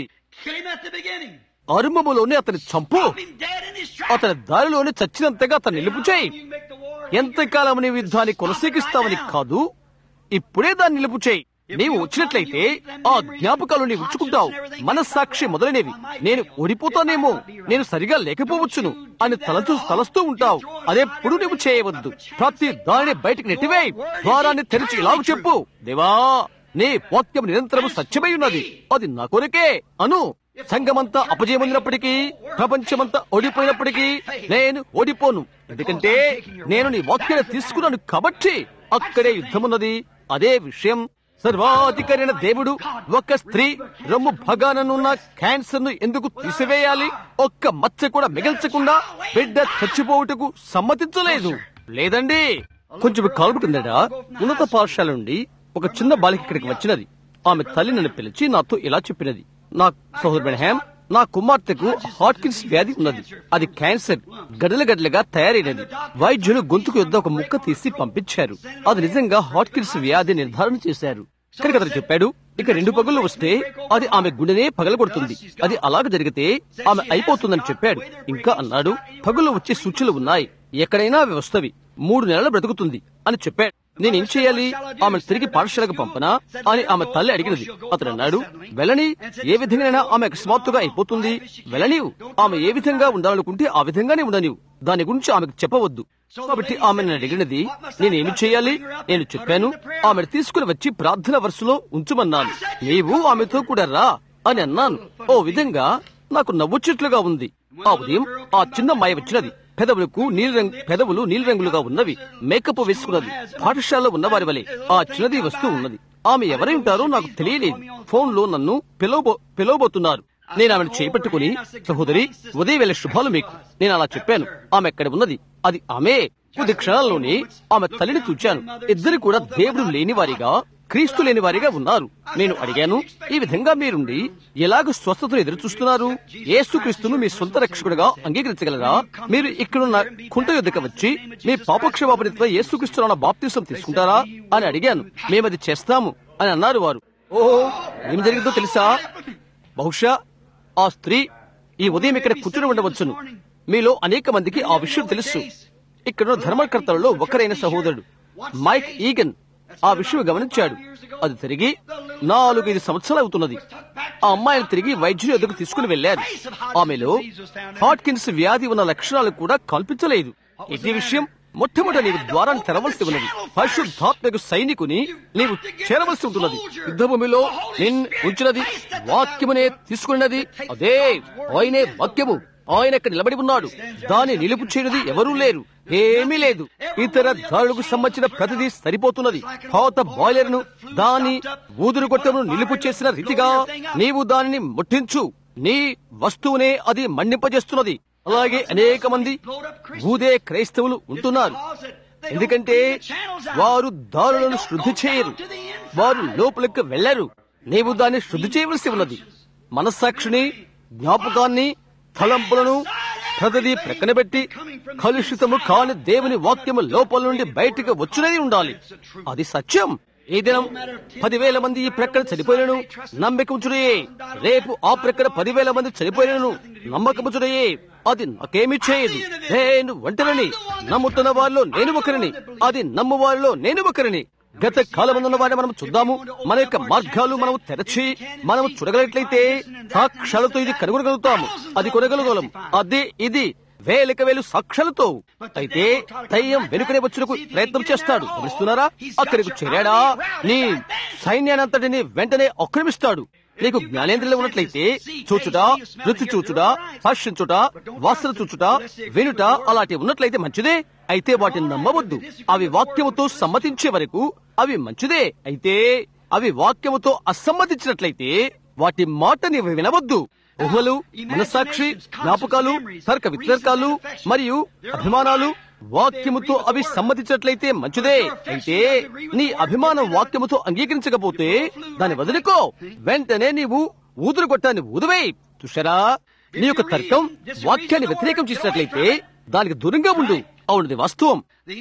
అరుమములోనే అతని చంపు అతని దారిలోనే చచ్చినంతగా అతను నిలుపు చేయి ఎంతకాలం నీవు యుద్ధాన్ని కొనసాగిస్తావని కాదు ఇప్పుడే దాన్ని నిలుపు చేయి నీవు వచ్చినట్లయితే ఆ జ్ఞాపకాలు నీవు ఉంచుకుంటావు మనస్సాక్షి మొదలైనవి నేను ఓడిపోతానేమో నేను సరిగా లేకపోవచ్చును అని తలచూ తలస్తూ ఉంటావు అదెప్పుడు నువ్వు చేయవద్దు ప్రతి దానిని బయటికి నెట్టివేయి ద్వారాన్ని తెరిచి ఇలాగ చెప్పు దేవా నీ వాక్యం నిరంతరము సత్యమై ఉన్నది అది నా కొరకే అను సంఘమంతా అపజయమైనప్పటికీ ప్రపంచమంతా ఓడిపోయినప్పటికీ నేను ఓడిపోను ఎందుకంటే నేను నీ వాక్యాన్ని తీసుకున్నాను కాబట్టి అక్కడే యుద్ధమున్నది అదే విషయం సర్వాధికారైన దేవుడు ఒక స్త్రీ రొమ్ము భాగాననున్న క్యాన్సర్ ను ఎందుకు తీసివేయాలి ఒక్క మచ్చ కూడా మిగల్చకుండా బిడ్డ చచ్చిపోవుటకు సమ్మతించలేదు లేదండి కొంచెం కాలుపు కిందట ఉన్నత పాఠశాల నుండి ఒక చిన్న బాలిక ఇక్కడికి వచ్చినది ఆమె తల్లి నన్ను పిలిచి నాతో ఇలా చెప్పినది నా సహోదరుడు హ్యామ్ నా కుమార్తెకు హాట్కిన్స్ వ్యాధి ఉన్నది అది క్యాన్సర్ గడల గడలుగా తయారైనది వైద్యులు గొంతుకు యొద్ద ఒక ముక్క తీసి పంపించారు అది నిజంగా హాట్కిన్స్ వ్యాధి నిర్ధారణ చేశారు కనుక అతను చెప్పాడు ఇక రెండు పగుళ్ళు వస్తే అది ఆమె గుండెనే పగలగొడుతుంది అది అలాగ జరిగితే ఆమె అయిపోతుందని చెప్పాడు ఇంకా అన్నాడు పగుళ్ళు వచ్చే సూచనలు ఉన్నాయి ఎక్కడైనా అవి వస్తవి మూడు నెలలు బ్రతుకుతుంది అని చెప్పాడు నేనేం చేయాలి ఆమెను తిరిగి పాఠశాలకు పంపనా అని ఆమె తల్లి అడిగినది అతడు అన్నాడు వెళ్ళని ఏ విధంగా ఆమె అకస్మాత్తుగా అయిపోతుంది వెళ్ళనివు ఆమె ఏ విధంగా ఉండాలనుకుంటే ఆ విధంగానే ఉండనివు దాని గురించి ఆమెకు చెప్పవద్దు కాబట్టి ఆమె నన్ను అడిగినది నేనేమి చేయాలి నేను చెప్పాను ఆమెను తీసుకుని వచ్చి ప్రార్థన వరుసలో ఉంచమన్నాను నీవు ఆమెతో కూడా రా అని అన్నాను ఓ విధంగా నాకు నవ్వుచెట్లుగా ఉంది ఆ ఉదయం ఆ చిన్న మాయ వచ్చినది పెదవులకు నీలిరంగు పెదవులు నీలిరంగులుగా ఉన్నవి మేకప్ వేసుకున్నది పాఠశాలలో ఉన్నవారి వలె ఆ చిన్నది వస్తూ ఉన్నది ఆమె ఎవరై ఉంటారో నాకు తెలియలేదు ఫోన్ లో నన్ను పిలవబో పిలవబోతున్నారు నేను ఆమెను చేపట్టుకుని సహోదరి ఉదయం వేళ శుభాలు మీకు నేను అలా చెప్పాను ఆమె ఎక్కడ ఉన్నది అది ఆమె కొద్ది క్షణాల్లోనే ఆమె తల్లిని చూచాను ఇద్దరు కూడా దేవుడు లేని వారిగా క్రీస్తు లేని వారిగా ఉన్నారు నేను అడిగాను ఈ విధంగా మీరుండి ఎలాగ స్వస్థతను ఎదురు చూస్తున్నారు యేసుక్రీస్తును మీ సొంత రక్షకుడిగా అంగీకరించగలరా మీరు ఇక్కడున్న కుంట యుద్ధకు వచ్చి మీ పాపక్షమాపణితో యేసుక్రీస్తున్న బాప్తీసం తీసుకుంటారా అని అడిగాను మేమది చేస్తాము అని అన్నారు వారు ఓహో ఏం జరిగిందో తెలుసా బహుశా ఆ స్త్రీ ఈ ఉదయం ఇక్కడ కూర్చుని ఉండవచ్చును మీలో అనేక మందికి ఆ విషయం తెలుసు ఇక్కడ ధర్మకర్తలలో ఒకరైన సహోదరుడు మైక్ ఈగన్ ఆ విషయం గమనించాడు అది తిరిగి నాలుగైదు సంవత్సరాలు అవుతున్నది ఆ అమ్మాయిని తిరిగి వైద్యుని ఎదుగు తీసుకుని వెళ్లారు ఆమెలో హాట్కిన్స్ వ్యాధి ఉన్న లక్షణాలు కూడా కల్పించలేదు ఇది విషయం మొట్టమొదట నీవు ద్వారాన్ని తెరవలసి ఉన్నది పరిశుద్ధాత్మకు సైనికుని నీవు చేరవలసి ఉంటున్నది యుద్ధభూమిలో నిన్ ఉంచినది వాక్యమునే తీసుకున్నది అదే ఆయనే వాక్యము ఆయన ఇక్కడ నిలబడి ఉన్నాడు దాన్ని నిలుపు చేయనిది ఎవరూ లేరు ఏమీ లేదు ఇతర దారులకు సంబంధించిన ప్రతిదీ సరిపోతున్నది పాత బాయిలర్ ను దాని ఊదురు గొట్టను నిలుపు చేసిన రీతిగా నీవు దానిని ముట్టించు నీ వస్తువునే అది మండింపజేస్తున్నది అలాగే అనేక మంది ఊదే క్రైస్తవులు ఉంటున్నారు ఎందుకంటే వారు దారులను శుద్ధి చేయరు వారు లోపలికి వెళ్లరు నీవు దాన్ని శుద్ధి చేయవలసి ఉన్నది మనస్సాక్షిని జ్ఞాపకాన్ని తలంపులను ప్రతిదీ ప్రక్కన పెట్టి కలుషితము కాని దేవుని వాక్యము లోపల నుండి బయటికి వచ్చినది ఉండాలి అది సత్యం ఈ దినం పదివేల మంది ఈ ప్రక్కన చనిపోయినను నమ్మకముచుడయే రేపు ఆ ప్రక్కన పదివేల మంది చనిపోయినను నమ్మకముచుడయే అది నాకేమి చేయదు నేను ఒంటరిని నమ్ముతున్న వారిలో నేను ఒకరిని అది నమ్ము వారిలో నేను ఒకరిని గత కాలమందున్న వారిని మనం చూద్దాము మన యొక్క మార్గాలు మనం తెరచి మనం చూడగలిగినట్లయితే సాక్ష్యాలతో ఇది కనుగొనగలుగుతాము అది కొనగలగలం అదే ఇది వేలిక వేలు సాక్ష్యాలతో అయితే దయ్యం వెనుకనే వచ్చుటకు ప్రయత్నం చేస్తాడు గమనిస్తున్నారా అక్కడికి చేరాడా నీ సైన్యానంతటిని వెంటనే ఆక్రమిస్తాడు నీకు జ్ఞానేంద్రియాలు ఉన్నట్లయితే చూచుట రుచి చూచుట స్పర్శించుట వాసన చూచుట వినుట అలాంటి ఉన్నట్లయితే మంచిదే అయితే వాటిని నమ్మవద్దు అవి వాక్యముతో సమ్మతించే వరకు అవి మంచిదే అయితే అవి వాక్యముతో అసమ్మతించినట్లయితే వాటి మాట నీవు వినవద్దు ఊహలు మనసాక్షి జ్ఞాపకాలు తర్క వితర్కాలు మరియు అభిమానాలు వాక్యముతో అవి సమ్మతించినట్లయితే మంచిదే అయితే నీ అభిమానం వాక్యముతో అంగీకరించకపోతే దాన్ని వదులుకో వెంటనే నీవు ఊదురు కొట్టాన్ని ఊదువేయి చూశారా నీ యొక్క తర్కం వాక్యాన్ని వ్యతిరేకం చేసినట్లయితే దానికి దూరంగా ఉండు అవునది వాస్తవం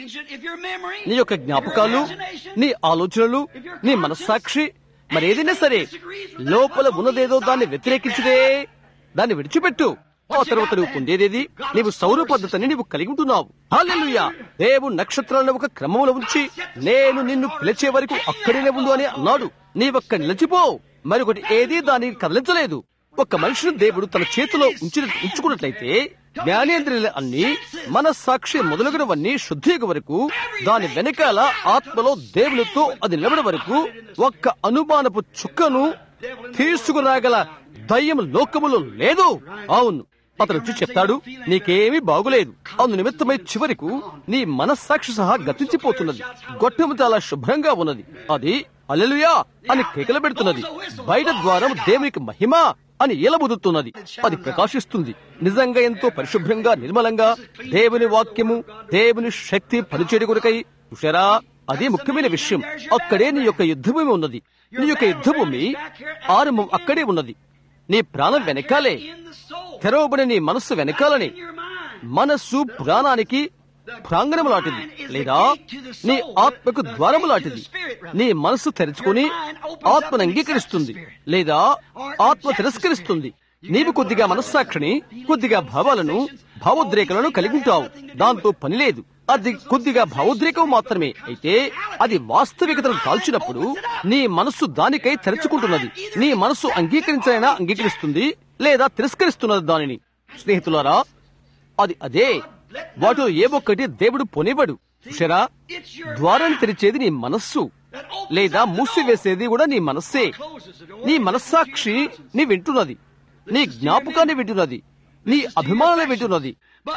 నీ యొక్క జ్ఞాపకాలు నీ ఆలోచనలు నీ మనస్సాక్షి మరి ఏదైనా సరే లోపల ఉన్నదేదో దాన్ని వ్యతిరేకించుదే దాన్ని విడిచిపెట్టు ఆ తర్వాత నువ్వు పొందేదేది నీవు సౌర పద్ధతిని నీవు కలిగి ఉంటున్నావు హాలెలుయా దేవు నక్షత్రాలను ఒక క్రమంలో ఉంచి నేను నిన్ను పిలిచే వరకు అక్కడే ఉండు అని అన్నాడు నీవక్క నిలిచిపో మరొకటి ఏదీ దాన్ని కదలించలేదు ఒక మనిషిని దేవుడు తన చేతిలో ఉంచి ఉంచుకున్నట్లయితే జ్ఞానేంద్రియాలు అన్ని మన సాక్షి మొదలగునవన్నీ శుద్ధిగ వరకు దాని వెనకాల ఆత్మలో దేవునితో అది నిలబడి వరకు ఒక్క అనుమానపు చుక్కను తీసుకురాగల దయ్యం లోకములో లేదు అవును అతను వచ్చి చెప్తాడు నీకేమీ బాగులేదు అందు నిమిత్తమై చివరకు నీ మనస్సాక్షి సహా గతించిపోతున్నది గొట్టము చాలా శుభ్రంగా ఉన్నది అది అలెలుయా అని కేకలు పెడుతున్నది బయట ద్వారం దేవునికి మహిమ అని ఏలబుదుతున్నది అది ప్రకాశిస్తుంది నిజంగా ఎంతో పరిశుభ్రంగా నిర్మలంగా దేవుని వాక్యము దేవుని శక్తి పనిచేయడు కొరకై చూశారా అదే ముఖ్యమైన విషయం అక్కడే నీ యొక్క యుద్ధభూమి ఉన్నది నీ యొక్క యుద్ధభూమి ఆరంభం అక్కడే ఉన్నది నీ ప్రాణం వెనకాలే తెరవబడిన నీ మనస్సు వెనకాలని మనస్సు ప్రాణానికి ప్రాంగణము లాంటిది లేదా నీ ఆత్మకు ద్వారము లాంటిది నీ మనస్సు తెరుచుకుని ఆత్మను అంగీకరిస్తుంది లేదా ఆత్మ తిరస్కరిస్తుంది నీవు కొద్దిగా మనస్సాక్షిని కొద్దిగా భావాలను భావోద్రేకాలను కలిగి ఉంటావు దాంతో పని లేదు అది కొద్దిగా భావోద్రేకం మాత్రమే అయితే అది వాస్తవికతను కాల్చినప్పుడు నీ మనస్సు దానికై తెరుచుకుంటున్నది నీ మనస్సు అంగీకరించైనా అంగీకరిస్తుంది లేదా తిరస్కరిస్తున్నది దానిని స్నేహితులారా అది అదే వాటిలో ఏ ఒక్కటి దేవుడు పొనివ్వడు చూసారా ద్వారాన్ని తెరిచేది నీ మనస్సు లేదా మూసివేసేది కూడా నీ మనస్సే నీ మనస్సాక్షి నీ వింటున్నది నీ జ్ఞాపకాన్ని వింటున్నది నీ అభిమానాన్ని వింటున్నది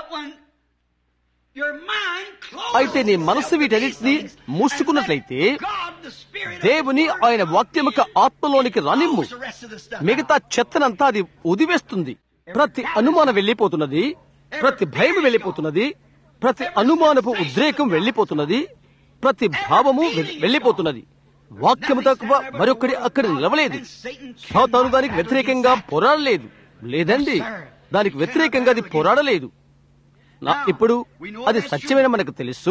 అయితే నీ మనస్సు వీటన్నిటిని మూసుకున్నట్లయితే దేవుని ఆయన వాక్యముక ఆత్మలోనికి రానిమ్ము మిగతా చెత్తనంతా అది ఉదివేస్తుంది ప్రతి అనుమానం వెళ్లిపోతున్నది ప్రతి భయం వెళ్లిపోతున్నది ప్రతి అనుమానపు ఉద్రేకం వెళ్లిపోతున్నది ప్రతి భావము వెళ్లిపోతున్నది వాక్యము తక్కువ మరొకటి అక్కడ నిలవలేదు సాతాను దానికి వ్యతిరేకంగా పోరాడలేదు లేదండి దానికి వ్యతిరేకంగా అది పోరాడలేదు ఇప్పుడు అది సత్యమైన మనకు తెలుసు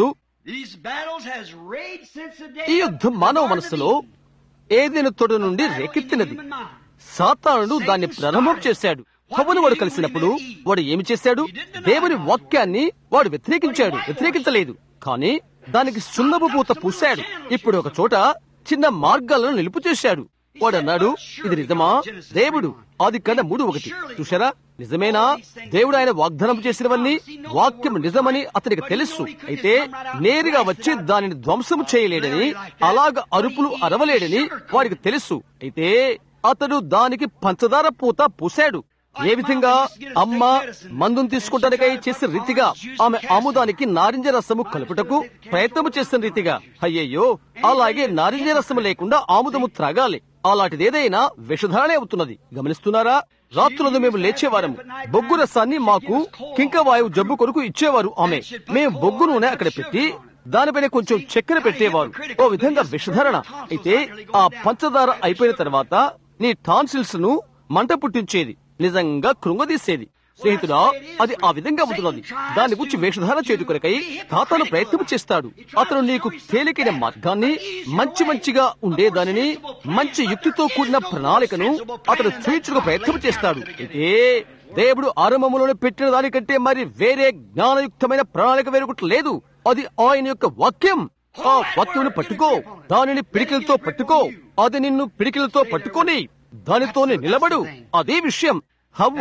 ఈ యుద్ధం మానవ మనస్సులో ఏదైనా తోట నుండి రేకెత్తినది సాతానుడు దాన్ని ప్రారంభం చేశాడు హవను వాడు కలిసినప్పుడు వాడు ఏమి చేశాడు దేవుని వాక్యాన్ని వాడు వ్యతిరేకించాడు వ్యతిరేకించలేదు కానీ దానికి సున్నపు పూత పూశాడు ఇప్పుడు ఒక చోట చిన్న మార్గాలను నిలుపు చేశాడు వాడు అన్నాడు ఇది నిజమా దేవుడు ఆది కన్నా మూడు ఒకటి చూశారా నిజమేనా దేవుడు ఆయన వాగ్దానం చేసినవన్నీ వాక్యం నిజమని అతనికి తెలుసు అయితే నేరుగా వచ్చి దానిని ధ్వంసం చేయలేడని అలాగ అరుపులు అరవలేడని వాడికి తెలుసు అయితే అతడు దానికి పంచదార పూత పూశాడు ఏ విధంగా అమ్మ మందును తీసుకుంటానికై చేసిన రీతిగా ఆమె ఆముదానికి నారింజ రసము కలుపుటకు ప్రయత్నము చేసిన రీతిగా అయ్యయ్యో అలాగే నారింజ రసము లేకుండా ఆముదము త్రాగాలి అలాంటిదేదైనా విషధారణ అవుతున్నది గమనిస్తున్నారా రాత్రులందు మేము లేచేవారము బొగ్గు రసాన్ని మాకు కింకవాయువు జబ్బు కొరకు ఇచ్చేవారు ఆమె మేము బొగ్గు నూనె అక్కడ పెట్టి దానిపైన కొంచెం చక్కెర పెట్టేవారు ఓ విధంగా విషధారణ అయితే ఆ పంచదార అయిపోయిన తర్వాత నీ టాన్సిల్స్ ను మంట పుట్టించేది నిజంగా కృంగదీసేది స్నేహితుడా అది ఆ విధంగా ఉంటున్నది దాని గురించి వేషధారణ చేటు కొరకై తాతను ప్రయత్నం చేస్తాడు అతను నీకు తేలికైన మార్గాన్ని మంచి మంచిగా ఉండే దానిని మంచి యుక్తితో కూడిన ప్రణాళికను అతను చూయించుకు ప్రయత్నం చేస్తాడు అయితే దేవుడు ఆరంభంలోనే పెట్టిన దానికంటే మరి వేరే జ్ఞానయుక్తమైన ప్రణాళిక వేరొకటి లేదు అది ఆయన యొక్క వాక్యం ఆ వాక్యమును పట్టుకో దానిని పిడికిలతో పట్టుకో అది నిన్ను పిడికిలతో పట్టుకొని దానితోనే నిలబడు అదే విషయం హవ్వ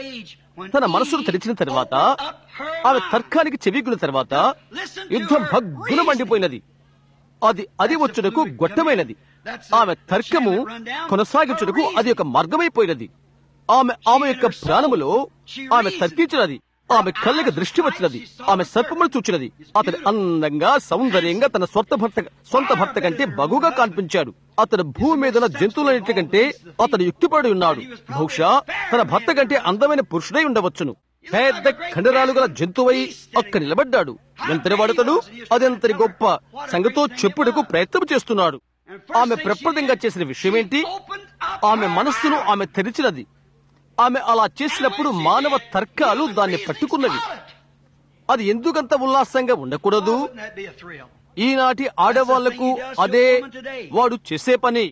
తన మనసును తెరిచిన తర్వాత ఆమె తర్కానికి చెవిగుల తర్వాత యుద్ధం భగ్గున మండిపోయినది అది అది వచ్చుటకు గొట్టమైనది ఆమె తర్కము కొనసాగించుటకు అది ఒక మార్గమైపోయినది ఆమె ఆమె యొక్క ప్రాణములో ఆమె తర్కించినది ఆమె కళ్ళకి దృష్టి వచ్చినది ఆమె సర్పమును చూచినది అతడు అందంగా సౌందర్యంగా తన స్వంత భర్త సొంత భర్త కంటే బగుగా కనిపించాడు అతడు భూమి మీద ఉన్న జంతువులన్నిటి కంటే అతడు యుక్తిపడి ఉన్నాడు బహుశా తన భర్త కంటే అందమైన పురుషుడై ఉండవచ్చును పెద్ద ఖండరాలు గల జంతువై అక్క నిలబడ్డాడు ఎంతటి వాడతడు అదెంతటి గొప్ప సంగతో చెప్పుటకు ప్రయత్నం చేస్తున్నాడు ఆమె ప్రప్రదంగా చేసిన విషయమేంటి ఆమె మనస్సును ఆమె తెరిచినది ఆమె అలా చేసినప్పుడు మానవ తర్కాలు దాన్ని పట్టుకున్నవి అది ఎందుకంత ఉల్లాసంగా ఉండకూడదు ఈనాటి ఆడవాళ్లకు అదే వాడు చేసే పని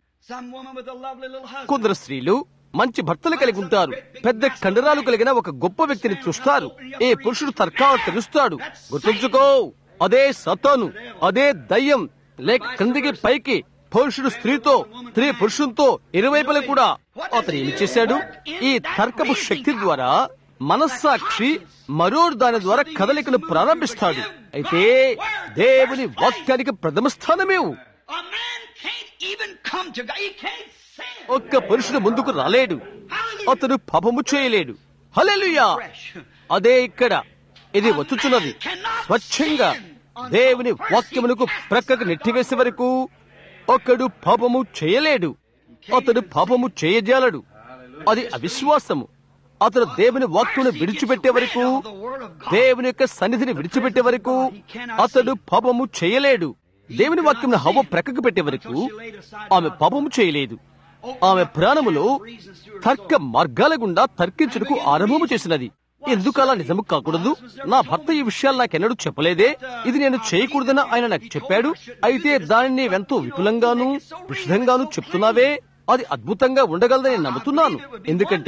కొందరు స్త్రీలు మంచి భర్తలు కలిగి ఉంటారు పెద్ద కండరాలు కలిగిన ఒక గొప్ప వ్యక్తిని చూస్తారు ఏ పురుషుడు తర్కాలు తెలుస్తాడు గుర్తుంచుకో అదే సతాను అదే దయ్యం లేక క్రిందికి పైకి పురుషుడు స్త్రీతో స్త్రీ పురుషునితో ఇరువైపులా కూడా అతను ఏం చేశాడు ఈ తర్కపు శక్తి ద్వారా మనస్సాక్షి మరో దాని ద్వారా కదలికను ప్రారంభిస్తాడు అయితే దేవుని వాక్యానికి ప్రథమ స్థానమేవు ఒక్క పురుషుడు ముందుకు రాలేడు అతడు పాపము చేయలేడు హలెలుయా అదే ఇక్కడ ఇది వచ్చుచున్నది స్వచ్ఛంగా దేవుని వాక్యమునకు ప్రక్కకు నెట్టివేసే వరకు ఒకడు పాపము చేయలేడు అతడు పాపము చేయజాలడు అది అవిశ్వాసము అతడు దేవుని వాక్యమును విడిచిపెట్టే వరకు దేవుని యొక్క సన్నిధిని విడిచిపెట్టే వరకు అతడు పాపము చేయలేడు దేవుని వాక్యమును హవ్వ ప్రక్కకు పెట్టే వరకు ఆమె పాపము చేయలేదు ఆమె ప్రాణములో తర్క మార్గాల గుండా తర్కించుటకు ఆరంభము చేసినది ఎందుకు అలా నిజము కాకూడదు నా భర్త ఈ విషయాలు నాకెన్నడూ చెప్పలేదే ఇది నేను చేయకూడదని ఆయన నాకు చెప్పాడు అయితే దానిని నీవెంతో విపులంగాను విషదంగాను చెప్తున్నావే అది అద్భుతంగా ఉండగలదని నమ్ముతున్నాను ఎందుకంటే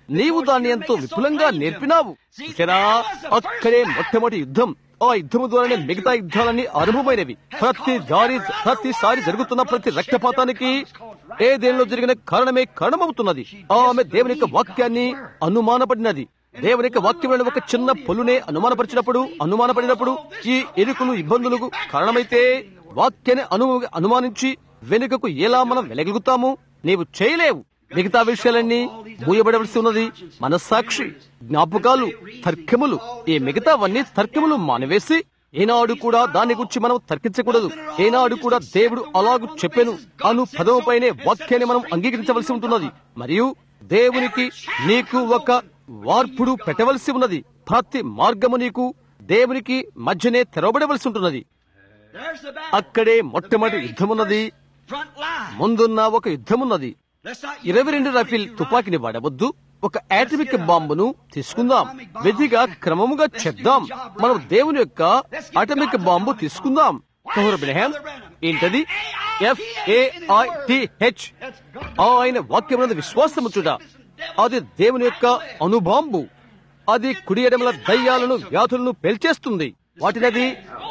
నీవు దాన్ని ఎంతో విపులంగా నేర్పినావు చూసారా అక్కడే మొట్టమొదటి యుద్ధం ఆ యుద్ధము ద్వారానే మిగతా యుద్ధాలన్నీ ఆరంభమైనవి ప్రతి దారి ప్రతిసారి జరుగుతున్న ప్రతి రక్తపాతానికి ఏ దేనిలో జరిగిన కారణమే కారణమవుతున్నది ఆమె దేవుని యొక్క వాక్యాన్ని అనుమానపడినది దేవుని యొక్క వాక్యమైన ఒక చిన్న పొలునే అనుమానపరిచినప్పుడు అనుమానపడినప్పుడు ఈ ఎరుకులు ఇబ్బందులకు కారణమైతే వాక్యాన్ని అను అనుమానించి వెనుకకు ఎలా మనం వెలగలుగుతాము నీవు చేయలేవు మిగతా విషయాలన్నీ మూయబడవలసి ఉన్నది మనస్సాక్షి జ్ఞాపకాలు తర్కములు ఈ మిగతావన్నీ తర్కములు మానవేసి ఏనాడు కూడా దాని గురించి మనం తర్కించకూడదు ఏనాడు కూడా దేవుడు అలాగు చెప్పాను అను పదవుపైనే వాక్యాన్ని మనం అంగీకరించవలసి ఉంటున్నది మరియు దేవునికి నీకు ఒక వార్పుడు పెట్టవలసి ఉన్నది ప్రతి మార్గము నీకు దేవునికి మధ్యనే తెరవబడవలసి ఉంటున్నది There's the battle. అక్కడే మొట్టమొదటి యుద్ధమున్నది Front line. ముందున్న ఒక యుద్ధమున్నది Let's not use ఇరవై రెండు that రఫీల్ right. తుపాకీని వాడవద్దు ఒక యాటమిక్ బాంబును తీసుకుందాం విధిగా క్రమముగా చేద్దాం మనం దేవుని యొక్క అటమిక్ బాంబు తీసుకుందాం సహోదరు బ్రహ్యాం ఏంటది ఎఫ్ హెచ్ ఆయన వాక్యమునందు విశ్వాసముచుట అది దేవుని యొక్క అనుబాంబు అది కుడి ఎడమల దయ్యాలను వ్యాధులను పెల్చేస్తుంది వాటినది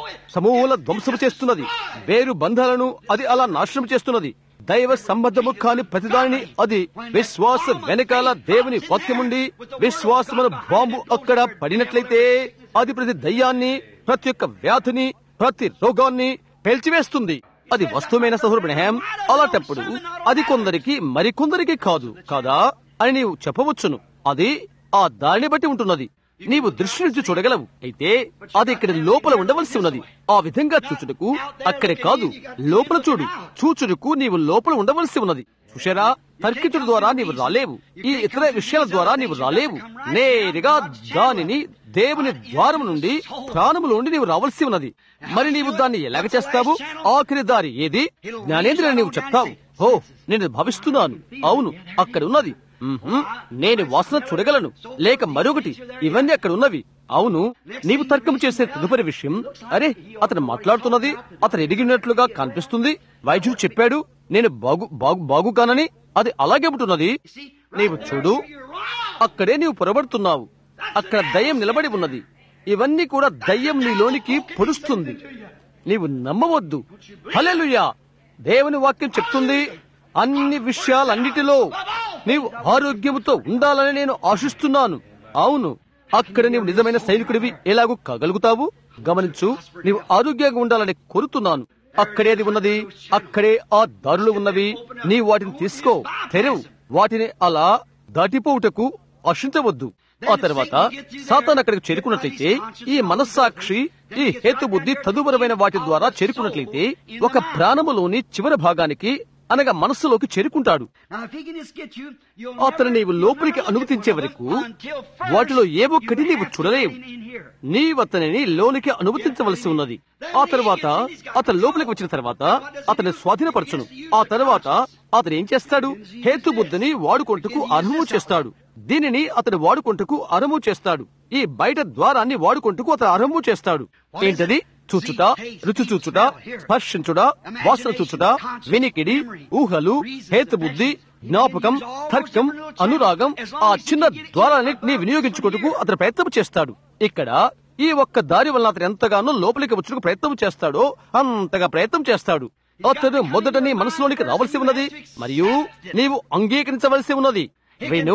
సమూల ధ్వంసము చేస్తున్నది వేరు బంధాలను అది అలా నాశనం చేస్తున్నది దైవ సంబద్ధము కాని ప్రతిదానిని అది విశ్వాస వెనకాల దేవుని వాక్యముండి విశ్వాసమున బాంబు అక్కడ పడినట్లయితే అది ప్రతి దయ్యాన్ని ప్రతి ఒక్క వ్యాధిని ప్రతి రోగాన్ని పెల్చివేస్తుంది అది వస్తువమైన సహోదరు బ్రహ్యాం అలాంటప్పుడు అది కొందరికి మరికొందరికి కాదు కాదా అని నీవు చెప్పవచ్చును అది ఆ దారిని బట్టి ఉంటున్నది నీవు దృష్టి నుంచి చూడగలవు అయితే అది ఇక్కడ లోపల ఉండవలసి ఉన్నది ఆ విధంగా చూచుటకు అక్కడే కాదు లోపల చూడు చూచుటకు నీవు లోపల ఉండవలసి ఉన్నది చూశారా తర్కితుడి ద్వారా నీవు రాలేవు ఈ ఇతర విషయాల ద్వారా నీవు రాలేవు నేరుగా దానిని దేవుని ద్వారం నుండి ప్రాణముల నుండి నీవు రావాల్సి ఉన్నది మరి నీవు దాన్ని ఎలాగ చేస్తావు ఆఖరి దారి ఏది జ్ఞానేంద్ర నీవు చెప్తావు ఓ నేను భావిస్తున్నాను అవును అక్కడ ఉన్నది మ్మ్హ్మ్. నేను వాసన చూడగలను లేక మరొకటి ఇవన్నీ అక్కడ ఉన్నవి అవును నీవు తర్కం చేసే తదుపరి విషయం అరే అతను మాట్లాడుతున్నది అతను ఎదిగినట్లుగా కనిపిస్తుంది వైద్యుడు చెప్పాడు నేను బాగు బాగు బాగు కానని అది అలాగే ఉంటున్నది నీవు చూడు అక్కడే నీవు పొరబడుతున్నావు అక్కడ దయ్యం నిలబడి ఉన్నది ఇవన్నీ కూడా దయ్యం నీలోనికి పొడుస్తుంది నీవు నమ్మవద్దు హల్లెలూయా దేవుని వాక్యం చెప్తుంది అన్ని విషయాలన్నిటిలో నీవు ఆరోగ్యముతో ఉండాలని నేను ఆశిస్తున్నాను అవును అక్కడ నీవు నిజమైన సైనికుడివి ఎలాగూ కాగలుగుతావు గమనించు నీవు ఆరోగ్యంగా ఉండాలని కోరుతున్నాను అక్కడే అది ఉన్నది అక్కడే ఆ దారులు ఉన్నవి నీవు వాటిని తీసుకో తెరవు వాటిని అలా దాటిపోవుటకు ఆశించవద్దు ఆ తర్వాత సాతాన్ అక్కడికి చేరుకున్నట్లయితే ఈ మనస్సాక్షి ఈ హేతుబుద్ధి తదుపరమైన వాటి ద్వారా చేరుకున్నట్లయితే ఒక ప్రాణములోని చివరి భాగానికి అనగా మనస్సులోకి చేరుకుంటాడు Now, if he can just get you, you'll అతను never నీవు లోపలికి realize అనుమతించే the వరకు will until first వాటిలో ఏ ఒక్కటి you నీవు have to చూడలేవు get in here. నీవతనిని లోనికి అనుమతించవలసి ఉన్నది ఆ తర్వాత అతను లోపలికి వచ్చిన తర్వాత అతన్ని స్వాధీనపరచును ఆ తర్వాత అతను ఏం చేస్తాడు హేతుబుద్ధిని వాడుకొంటకు అర్హము చేస్తాడు దీనిని అతను వాడుకొంటకు అర్హము చేస్తాడు ఈ బయట ద్వారాన్ని వాడుకొంటకు అతను అర్హము చేస్తాడు ఏంటది చూచుట రుచి చూచుట స్పర్శించుట వాసన చూచుట వినికిడి ఊహలు హేతుబుద్ధి జ్ఞాపకం తర్కం అనురాగం ఆ చిన్న ద్వారాన్ని వినియోగించుకుంటూ అతను ప్రయత్నం చేస్తాడు ఇక్కడ ఈ ఒక్క దారి వల్ల అతను ఎంతగానో లోపలికి వచ్చుటకు ప్రయత్నం చేస్తాడో అంతగా ప్రయత్నం చేస్తాడు అతను మొదట నీ మనసులోనికి రావాల్సి ఉన్నది మరియు నీవు అంగీకరించవలసి ఉన్నది వేణు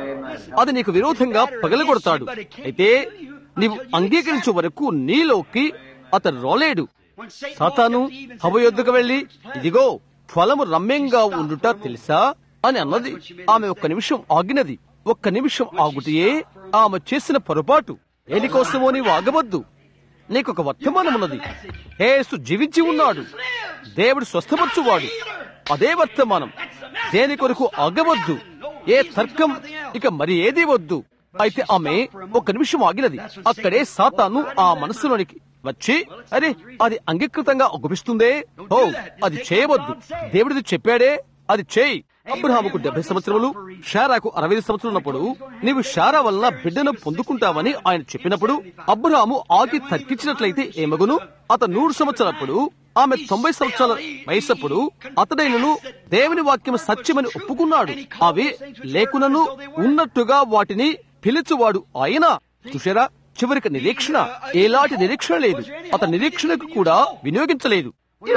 అది నీకు విరోధంగా పగలగొడతాడు అయితే నీవు అంగీకరించే వరకు నీలోకి అతను రాలేడు When Satan సాతాను walked up to Eve and said, హవ యొద్దకు వెళ్లి ఇదిగో ఫలము రమ్యంగా ఉండుట తెలుసా అని అన్నది ఆమె ఒక్క నిమిషం ఆగినది ఒక్క నిమిషం ఆగుటియే ఆమె చేసిన పొరపాటు దేనికోసమో నీవు ఆగవద్దు నీకొక వర్తమానం ఉన్నది యేసు జీవించి ఉన్నాడు దేవుడు స్వస్థపరచువాడు అదే వర్తమానం దేని కొరకు ఆగవద్దు ఏ తర్కం ఇక మరి ఏది వద్దు అయితే ఆమె ఒక నిమిషం ఆగినది అక్కడే సాతాను ఆ మనస్సులోనికి వచ్చి అరే అది అంగీకృతంగా గుపిస్తుందే ఓ అది చేయవద్దు దేవుడిది చెప్పాడే అది చేయి అబ్రహాముకు డెబ్బై సంవత్సరములు షారాకు అరవై సంవత్సరాలు ఉన్నప్పుడు నీవు షారా వలన బిడ్డను పొందుకుంటావని ఆయన చెప్పినప్పుడు అబ్రహాము ఆగి తర్కించినట్లయితే ఏమగును అతను నూరు సంవత్సరాలప్పుడు ఆమె తొంభై సంవత్సరాల వయసప్పుడు అతడైనను దేవుని వాక్యం సత్యమని ఒప్పుకున్నాడు అవి లేకునను ఉన్నట్టుగా వాటిని పిలుచువాడు ఆయన చూసారా చివరికి నిరీక్షణ ఎలాంటి నిరీక్షణ లేదు అతని నిరీక్షణకు కూడా వినియోగించలేదు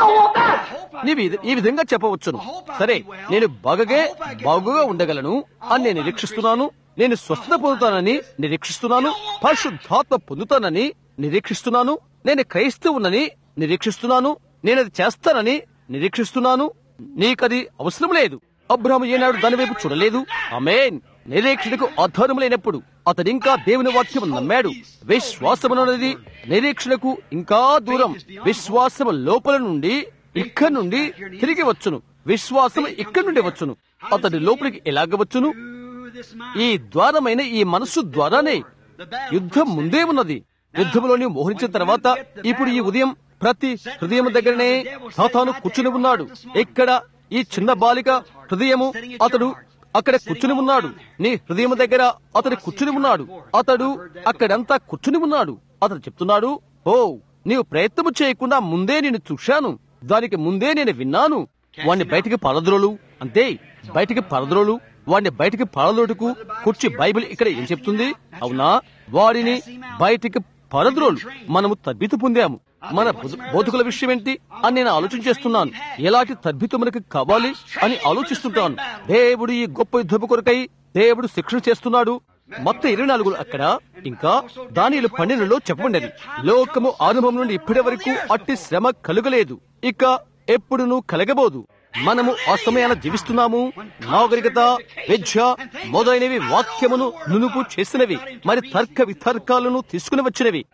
నీవు ఇది- ఈ విధంగా చెప్పవచ్చును సరే నేను బాగగే బాగుగా ఉండగలను అని నేను నిరీక్షిస్తున్నాను నేను స్వస్థత పొందుతానని నిరీక్షిస్తున్నాను పరిశుద్ధాత్మ పొందుతానని నిరీక్షిస్తున్నాను నేను క్రైస్తవునని నిరీక్షిస్తున్నాను నేను అది చేస్తానని నిరీక్షిస్తున్నాను నీకది అవసరం లేదు అబ్రహం ఏనాడు దాని వైపు చూడలేదు అమేన్ నిరీక్షణకు ఆధారం లేనప్పుడు అతడింకా దేవుని వాక్యం నమ్మాడు విశ్వాసమన్నది నిరీక్షణకు ఇంకా దూరం విశ్వాసం లోపల నుండి ఇక్కడి నుండి తిరిగి వచ్చును విశ్వాసం ఇక్కడి నుండి వచ్చును అతడి లోపలికి ఎలాగ వచ్చును ఈ ద్వారమైన ఈ మనస్సు ద్వారానే యుద్ధం ముందే ఉన్నది యుద్ధంలోని మోహరించిన తర్వాత ఇప్పుడు ఈ ఉదయం ప్రతి హృదయం దగ్గరనే సాతాను కూర్చుని ఉన్నాడు ఇక్కడ ఈ చిన్న బాలిక హృదయము అతడు అక్కడ కూర్చుని ఉన్నాడు నీ హృదయం దగ్గర అతడు కూర్చుని ఉన్నాడు అతడు అక్కడంతా కూర్చుని ఉన్నాడు అతడు చెప్తున్నాడు ఓ నీవు ప్రయత్నము చేయకుండా ముందే నేను చూశాను దానికి ముందే నేను విన్నాను వాణ్ణి బయటికి పరద్రోలు అంతే బయటికి పరద్రోలు వాడిని బయటికి పరలోటుకు కూర్చి బైబిల్ ఇక్కడ ఏం చెప్తుంది అవునా వారిని బయటికి పరద్రోలు మనము తద్బితు పొందాము మన బోధ- బోధకుల విషయం ఏంటి అని నేను ఆలోచన చేస్తున్నాను ఎలాంటి తద్బితు మనకి కావాలి అని ఆలోచిస్తుంటాను దేవుడు ఈ గొప్ప యుద్ధపు కొరకై దేవుడు శిక్షణ చేస్తున్నాడు మొత్తం ఇరవై నాలుగు అక్కడ ఇంకా దానిలో పన్నెండులో చెప్పబడినది లోకము ఆరంభం నుండి ఇప్పటి వరకు అట్టి శ్రమ కలుగలేదు ఇక ఎప్పుడునూ కలగబోదు మనము ఆ సమయాన జీవిస్తున్నాము నాగరికత విద్య మొదలైనవి వాక్యమును నునుపు చేసినవి మరి తర్క వితర్కాలను తీసుకుని వచ్చినవి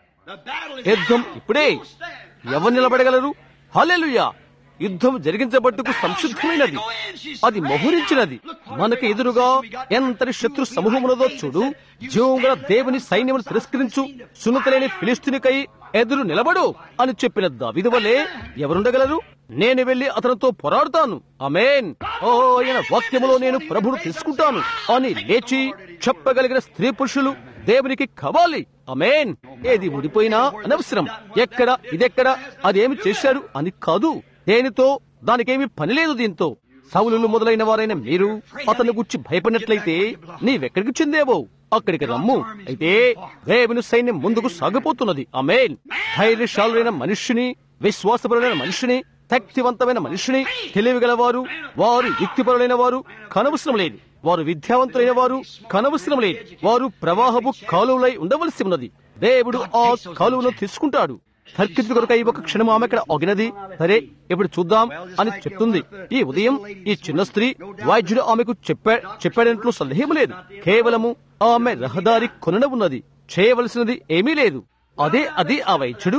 యుద్ధం ఇప్పుడే ఎవరు నిలబడగలరు హల్లెలూయా యుద్ధం జరిగించబట్టుకు సంసిద్ధమైనది అది మొహరించినది మనకు ఎదురుగా ఎంతటి శత్రు సమూహములదో చూడు జీవంగల దేవుని సైన్యమును తిరస్కరించు సున్నతలేని ఫిలిస్తీనికై ఎదురు నిలబడు అని చెప్పిన దావిది వలె ఎవరుండగలరు నేను వెళ్లి అతనితో పోరాడుతాను అమేన్ ఓ ఆయన వాక్యములో నేను ప్రభుడు తీసుకుంటాను అని లేచి చెప్పగలిగిన స్త్రీ పురుషులు దేవునికి కావాలి అమేన్ ఏది ఊడిపోయినా అనవసరం ఎక్కడ ఇదెక్కడ అదేమి చేశారు అని కాదు దేనితో దానికేమి పని లేదు దీంతో సౌలులు మొదలైన వారైన మీరు అతను గుర్చి భయపడినట్లయితే నీవెక్కడికి చెందేవో అక్కడికి రమ్ము అయితే దేవుని సైన్యం ముందుకు సాగిపోతున్నది అమేన్ ధైర్యశాలులైన మనుష్యుని విశ్వాసపరులైన మనిషిని శక్తివంతమైన మనిషిని తెలివిగలవారు వారు యుక్తిపరులైన వారు కనవసరం లేదు వారు విద్యావంతులైన వారు కనవసరం లేదు వారు ప్రవాహపు కాలువలై ఉండవలసి ఉన్నది దేవుడు ఆ కాలువను తీసుకుంటాడు తర్కించు కొరకై ఒక క్షణం ఆమె అక్కడ ఆగినది సరే ఇప్పుడు చూద్దాం అని చెప్తుంది ఈ ఉదయం ఈ చిన్న స్త్రీ వైద్యుడు ఆమెకు చెప్పా చెప్పాడంట్లో సందేహం లేదు కేవలము ఆమె రహదారి కొనన ఉన్నది చేయవలసినది ఏమీ లేదు అదే అదే ఆ వైద్యుడు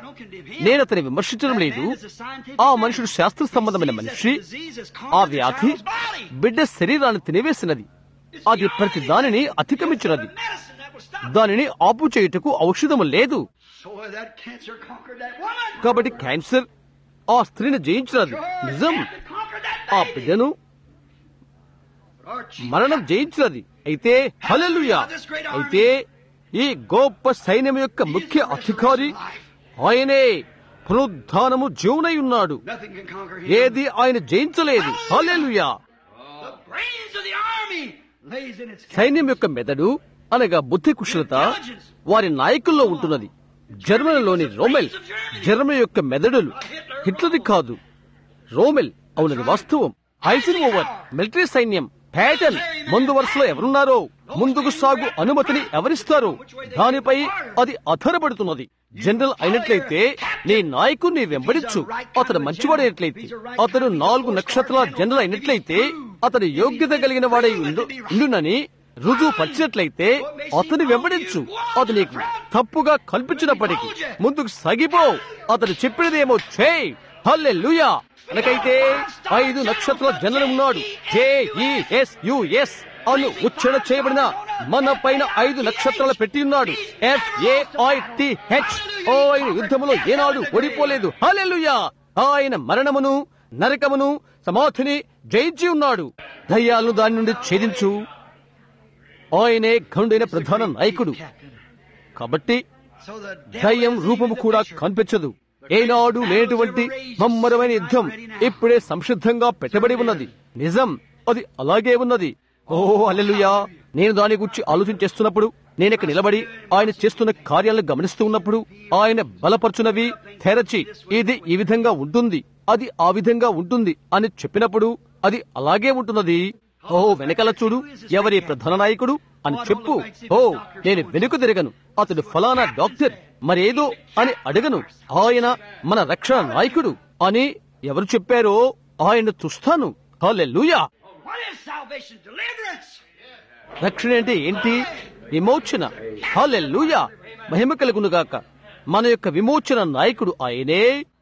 నేను అతని విమర్శించడం లేదు ఆ మనుషుడు శాస్త్ర సంబంధమైన మనిషి ఆ వ్యాధి బిడ్డ శరీరాన్ని తినివేసినది అది ప్రతి దానిని అతిక్రమించినది దానిని ఆపు చేయుటకు ఔషధము లేదు So that cancer conquered that woman. కాబట్టి క్యాన్సర్ ఆ స్త్రీని జయించినది నిజం ఆ బిడ్డను Our chief మరణం జయించినది అయితే హల్లెలూయా అయితే ఈ గొప్ప సైన్యం యొక్క ముఖ్య అధికారి ఆయనే పునరుద్ధానము జీవునై ఉన్నాడు nothing can conquer him. ఏది ఆయన జయించలేదు హల్లెలూయా The brains of the army lays in its సైన్యం యొక్క మెదడు అనగా బుద్ధి కుశలత వారి నాయకుల్లో ఉంటున్నది జర్మనీలోని రోమెల్ జర్మనీ యొక్క మెదడులు హిట్లర్ది కాదు రోమెల్ అవునది వాస్తవం ఐసన్ ఓవర్ మిలిటరీ సైన్యం ప్యాటర్న్ ముందు వరుసలో ఎవరున్నారో ముందుకు సాగు అనుమతిని ఎవరిస్తారో దానిపై అది ఆధారపడుతున్నది జనరల్ అయినట్లయితే నీ నాయకుడిని వెంబడించు అతడు మంచివాడైనట్లయితే అతడు నాలుగు నక్షత్రాల జనరల్ అయినట్లయితే అతడు యోగ్యత కలిగిన వాడై ఉండు- ఉండునని రుజువు పరిచినట్లయితే అతని వెంబడించు అతని తప్పుగా కల్పించినప్పటికీ ముందుకు సాగిపో అతడు చెప్పినదేమో చేయి హల్లే లూయా మనకైతే ఐదు నక్షత్రాల జననం ఉన్నాడు జేఈఎస్యుఎస్ అను ఉచ్చరణ చేయబడిన మన పైన ఐదు నక్షత్రాలు పెట్టి ఉన్నాడు ఎఫ్ఏఐటిహెచ్ ఓ ఆయన యుద్ధములో ఏనాడు ఓడిపోలేదు హల్లెలూయా ఆయన మరణమును నరకమును సమాధిని జయించి ఉన్నాడు దయ్యాలను దాని నుండి ఛేదించు ఆయనే గండైన ప్రధాన నాయకుడు కాబట్టి So the దయ్యం devil is రూపము even కూడా the picture. కనిపించదు ఏనాడు లేనటువంటి మమ్మరమైన యుద్ధం ఇప్పుడే సంసిద్ధంగా పెట్టబడి ఉన్నది నిజం అది అలాగే ఉన్నది ఓ అల్లెలుయా నేను దాని గురించి ఆలోచన చేస్తున్నప్పుడు నేనిక్కడ నిలబడి ఆయన చేస్తున్న కార్యాలను గమనిస్తూ ఉన్నప్పుడు ఆయన బలపరుచునవి తెరచి ఇది ఈ విధంగా ఉంటుంది అది ఆ విధంగా ఉంటుంది అని చెప్పినప్పుడు అది అలాగే ఉంటున్నది ఓ వెనకాల చూడు ఎవరి ప్రధాన నాయకుడు అని చెప్పు ఓ నేను వెనుక తిరగను అతడు ఫలానా డాక్టర్ మరేదో అని అడగను ఆయన మన రక్షణ నాయకుడు అని ఎవరు చెప్పారో ఆయన చూస్తాను హల్లెలూయా What is salvation? Deliverance. రక్షణ అంటే ఏంటి విమోచన హల్లెలూయా మహిమ కలుగునుగాక మన యొక్క విమోచన నాయకుడు ఆయనే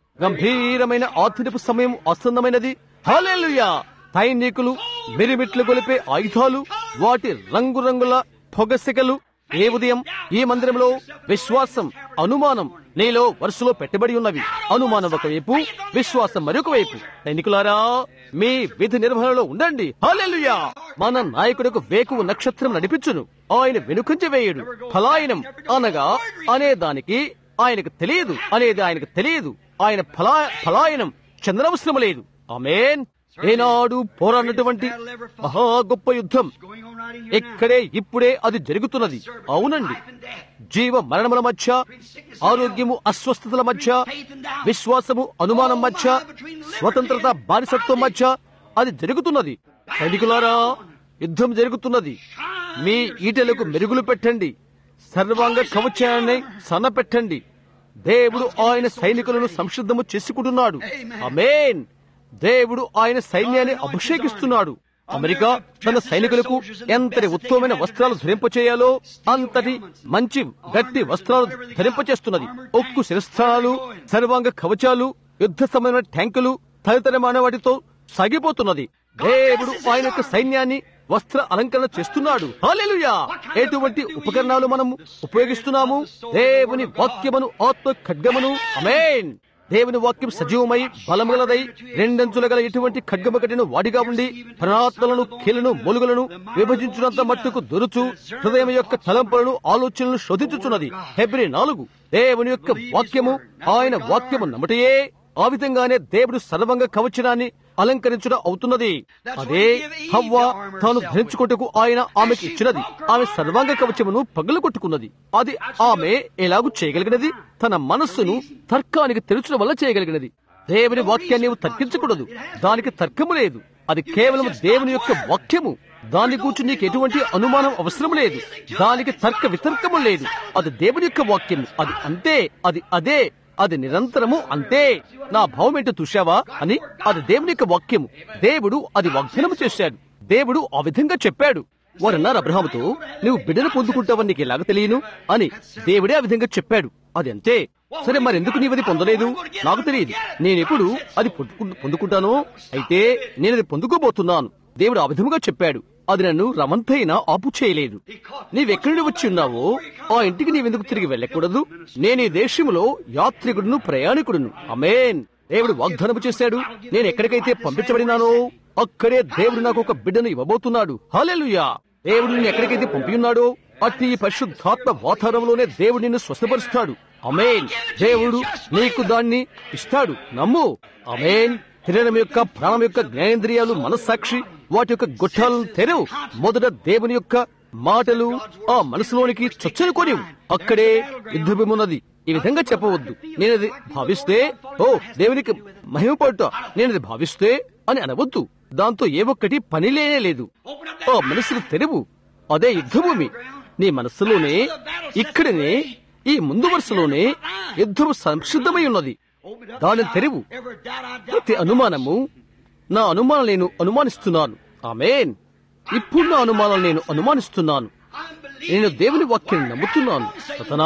గంభీరమైన ఆధునిక సమయం ఆసన్నమైనది హల్లెలూయా సైనికులు మిరిమిట్లు గొలిపే ఆయుధాలు వాటి రంగురంగుల పొగసికలు ఏ ఉదయం ఈ మందిరంలో విశ్వాసం అనుమానం నీలో వరుసలో పెట్టబడి ఉన్నవి అనుమానం ఒకవైపు విశ్వాసం మరొక వైపు సైనికులారా మీ విధి నిర్వహణలో ఉండండి హాలెలుయా మన నాయకుడికి వేకువ నక్షత్రం నడిపించును ఆయన వెనుకంజ వేయుడు ఫలాయనం అనగా అనే దానికి ఆయనకు తెలియదు అనేది ఆయనకు తెలియదు ఆయన ఫలా ఫలాయనం చంద్రవసరం లేదు ఆమెన్ ఏనాడు పోరాడినటువంటి మహా గొప్ప యుద్ధం Going on right in here now. ఇక్కడే ఇప్పుడే అది జరుగుతున్నది అవునండి Life and death. జీవ మరణముల మధ్య ఆరోగ్యము అస్వస్థతల మధ్య విశ్వాసము అనుమానం మధ్య స్వతంత్రత బానిసత్వం మధ్య అది జరుగుతున్నది సైనికులారా యుద్ధం జరుగుతున్నది మీ ఈటలకు మెరుగులు పెట్టండి సర్వాంగ కవచాన్ని సన్నపెట్టండి దేవుడు ఆయన సైనికులను సంసిద్ధము చేసుకుంటున్నాడు అమేన్ దేవుడు ఆయన సైన్యాన్ని అభిషేకిస్తున్నాడు అమెరికా తన సైనికులకు ఎంతటి ఉత్తమమైన వస్త్రాలు ధరింపచేయాలో అంతటి మంచి గట్టి వస్త్రాలు ధరింపచేస్తున్నది ఒక్కు శిరస్థానాలు సర్వాంగ కవచాలు యుద్ధ సమయమైన ట్యాంకులు తదితరమైన వాటితో సాగిపోతున్నది దేవుడు ఆయన యొక్క సైన్యాన్ని వస్త్ర అలంకరణ చేస్తున్నాడు హల్లెలూయా ఎటువంటి ఉపకరణాలు మనము ఉపయోగిస్తున్నాము దేవుని వాక్యమును ఆత్మ ఖడ్గమును అమేన్ దేవుని వాక్యం సజీవమై బలముగలదై రెండంచుల గల ఎటువంటి ఖడ్గము కట్టిన వాడిగా ఉండి ప్రణాత్మలను కీలను మొలుగులను విభజించినంత మట్టుకు దొరుచు హృదయం యొక్క తలంపులను ఆలోచనలను శోధించుచున్నది హెబ్రి నాలుగు దేవుని యొక్క వాక్యము ఆయన వాక్యము నమ్మటయే ఆ విధంగానే దేవుడు సర్వంగ కవచనాన్ని అలంకరించడం అవుతున్నది అదే హవ్వ తాను ధరించుకుంటకు ఆయన ఆమెకు ఇచ్చినది ఆమె సర్వాంగ కవచమును పగలు కొట్టుకున్నది అది ఆమె ఎలాగూ చేయగలిగినది తన మనస్సును తర్కానికి తెరచడం వల్ల చేయగలిగినది దేవుని వాక్యాన్ని నీవు తర్కించకూడదు దానికి తర్కము లేదు అది కేవలం దేవుని యొక్క వాక్యము దాని గురించి నీకు ఎటువంటి అనుమానం అవసరం లేదు దానికి తర్క వితర్కము లేదు అది దేవుని యొక్క వాక్యము అది అంతే అది అదే అది నిరంతరము అంతే నా భావం ఏంటో చూశావా అని అది దేవుని యొక్క వాక్యము దేవుడు అది వాగ్దానం చేశాడు దేవుడు ఆ విధంగా చెప్పాడు వారన్నారు అబ్రహాముతో నువ్వు బిడ్డను పొందుకుంటావని నీకు ఎలాగ తెలియను అని దేవుడే ఆ విధంగా చెప్పాడు అది అంతే సరే మరి ఎందుకు నీవది పొందలేదు నాకు తెలియదు నేనెప్పుడు అది పొందుకు- పొందుకుంటానో అయితే నేను అది పొందుకోబోతున్నాను దేవుడు ఆ విధముగా చెప్పాడు అది నన్ను రమంతైనా ఆపు చేయలేదు నీవెక్కడి నుండి వచ్చి ఉన్నావో ఆ ఇంటికి నీవెందుకు తిరిగి వెళ్ళకూడదు నేను ఈ దేశంలో యాత్రికుడును ప్రయాణికుడును అమేన్ దేవుడు వాగ్దానము చేశాడు నేను ఎక్కడికైతే పంపించబడినానో అక్కడే దేవుడు నాకు ఒక బిడ్డను ఇవ్వబోతున్నాడు హాలెలుయా దేవుడు నిన్ను ఎక్కడికైతే పంపి ఉన్నాడో అట్టి ఈ పరిశుద్ధాత్మ వాతావరణంలోనే దేవుడు నిన్ను స్వస్థపరుస్తాడు అమేన్ దేవుడు నీకు దాన్ని ఇస్తాడు నమ్ము అమేన్ శరీరం యొక్క ప్రాణం యొక్క జ్ఞానేంద్రియాలు మనస్సాక్షి వాటి యొక్క గొట్టాలను తెరవు మొదట దేవుని యొక్క మాటలు ఆ మనసులోనికి చొచ్చనుకొని అక్కడే యుద్ధభూమున్నది ఈ విధంగా చెప్పవద్దు నేనది భావిస్తే ఓ దేవునికి మహిమపడుట నేనది భావిస్తే అని అనవద్దు దాంతో ఏ ఒక్కటి పని లేనే లేదు ఆ మనసును తెరువు అదే యుద్ధభూమి నీ మనస్సులోనే ఇక్కడనే ఈ ముందు వరుసలోనే యుద్ధము సంసిద్ధమై ఉన్నది దానిని తెరువు ప్రతి అనుమానము నా అనుమానం నేను అనుమానిస్తున్నాను ఆమేన్ ఇప్పుడు నా అనుమానం నేను అనుమానిస్తున్నాను నేను దేవుని వాక్యాన్ని నమ్ముతున్నాను సతనా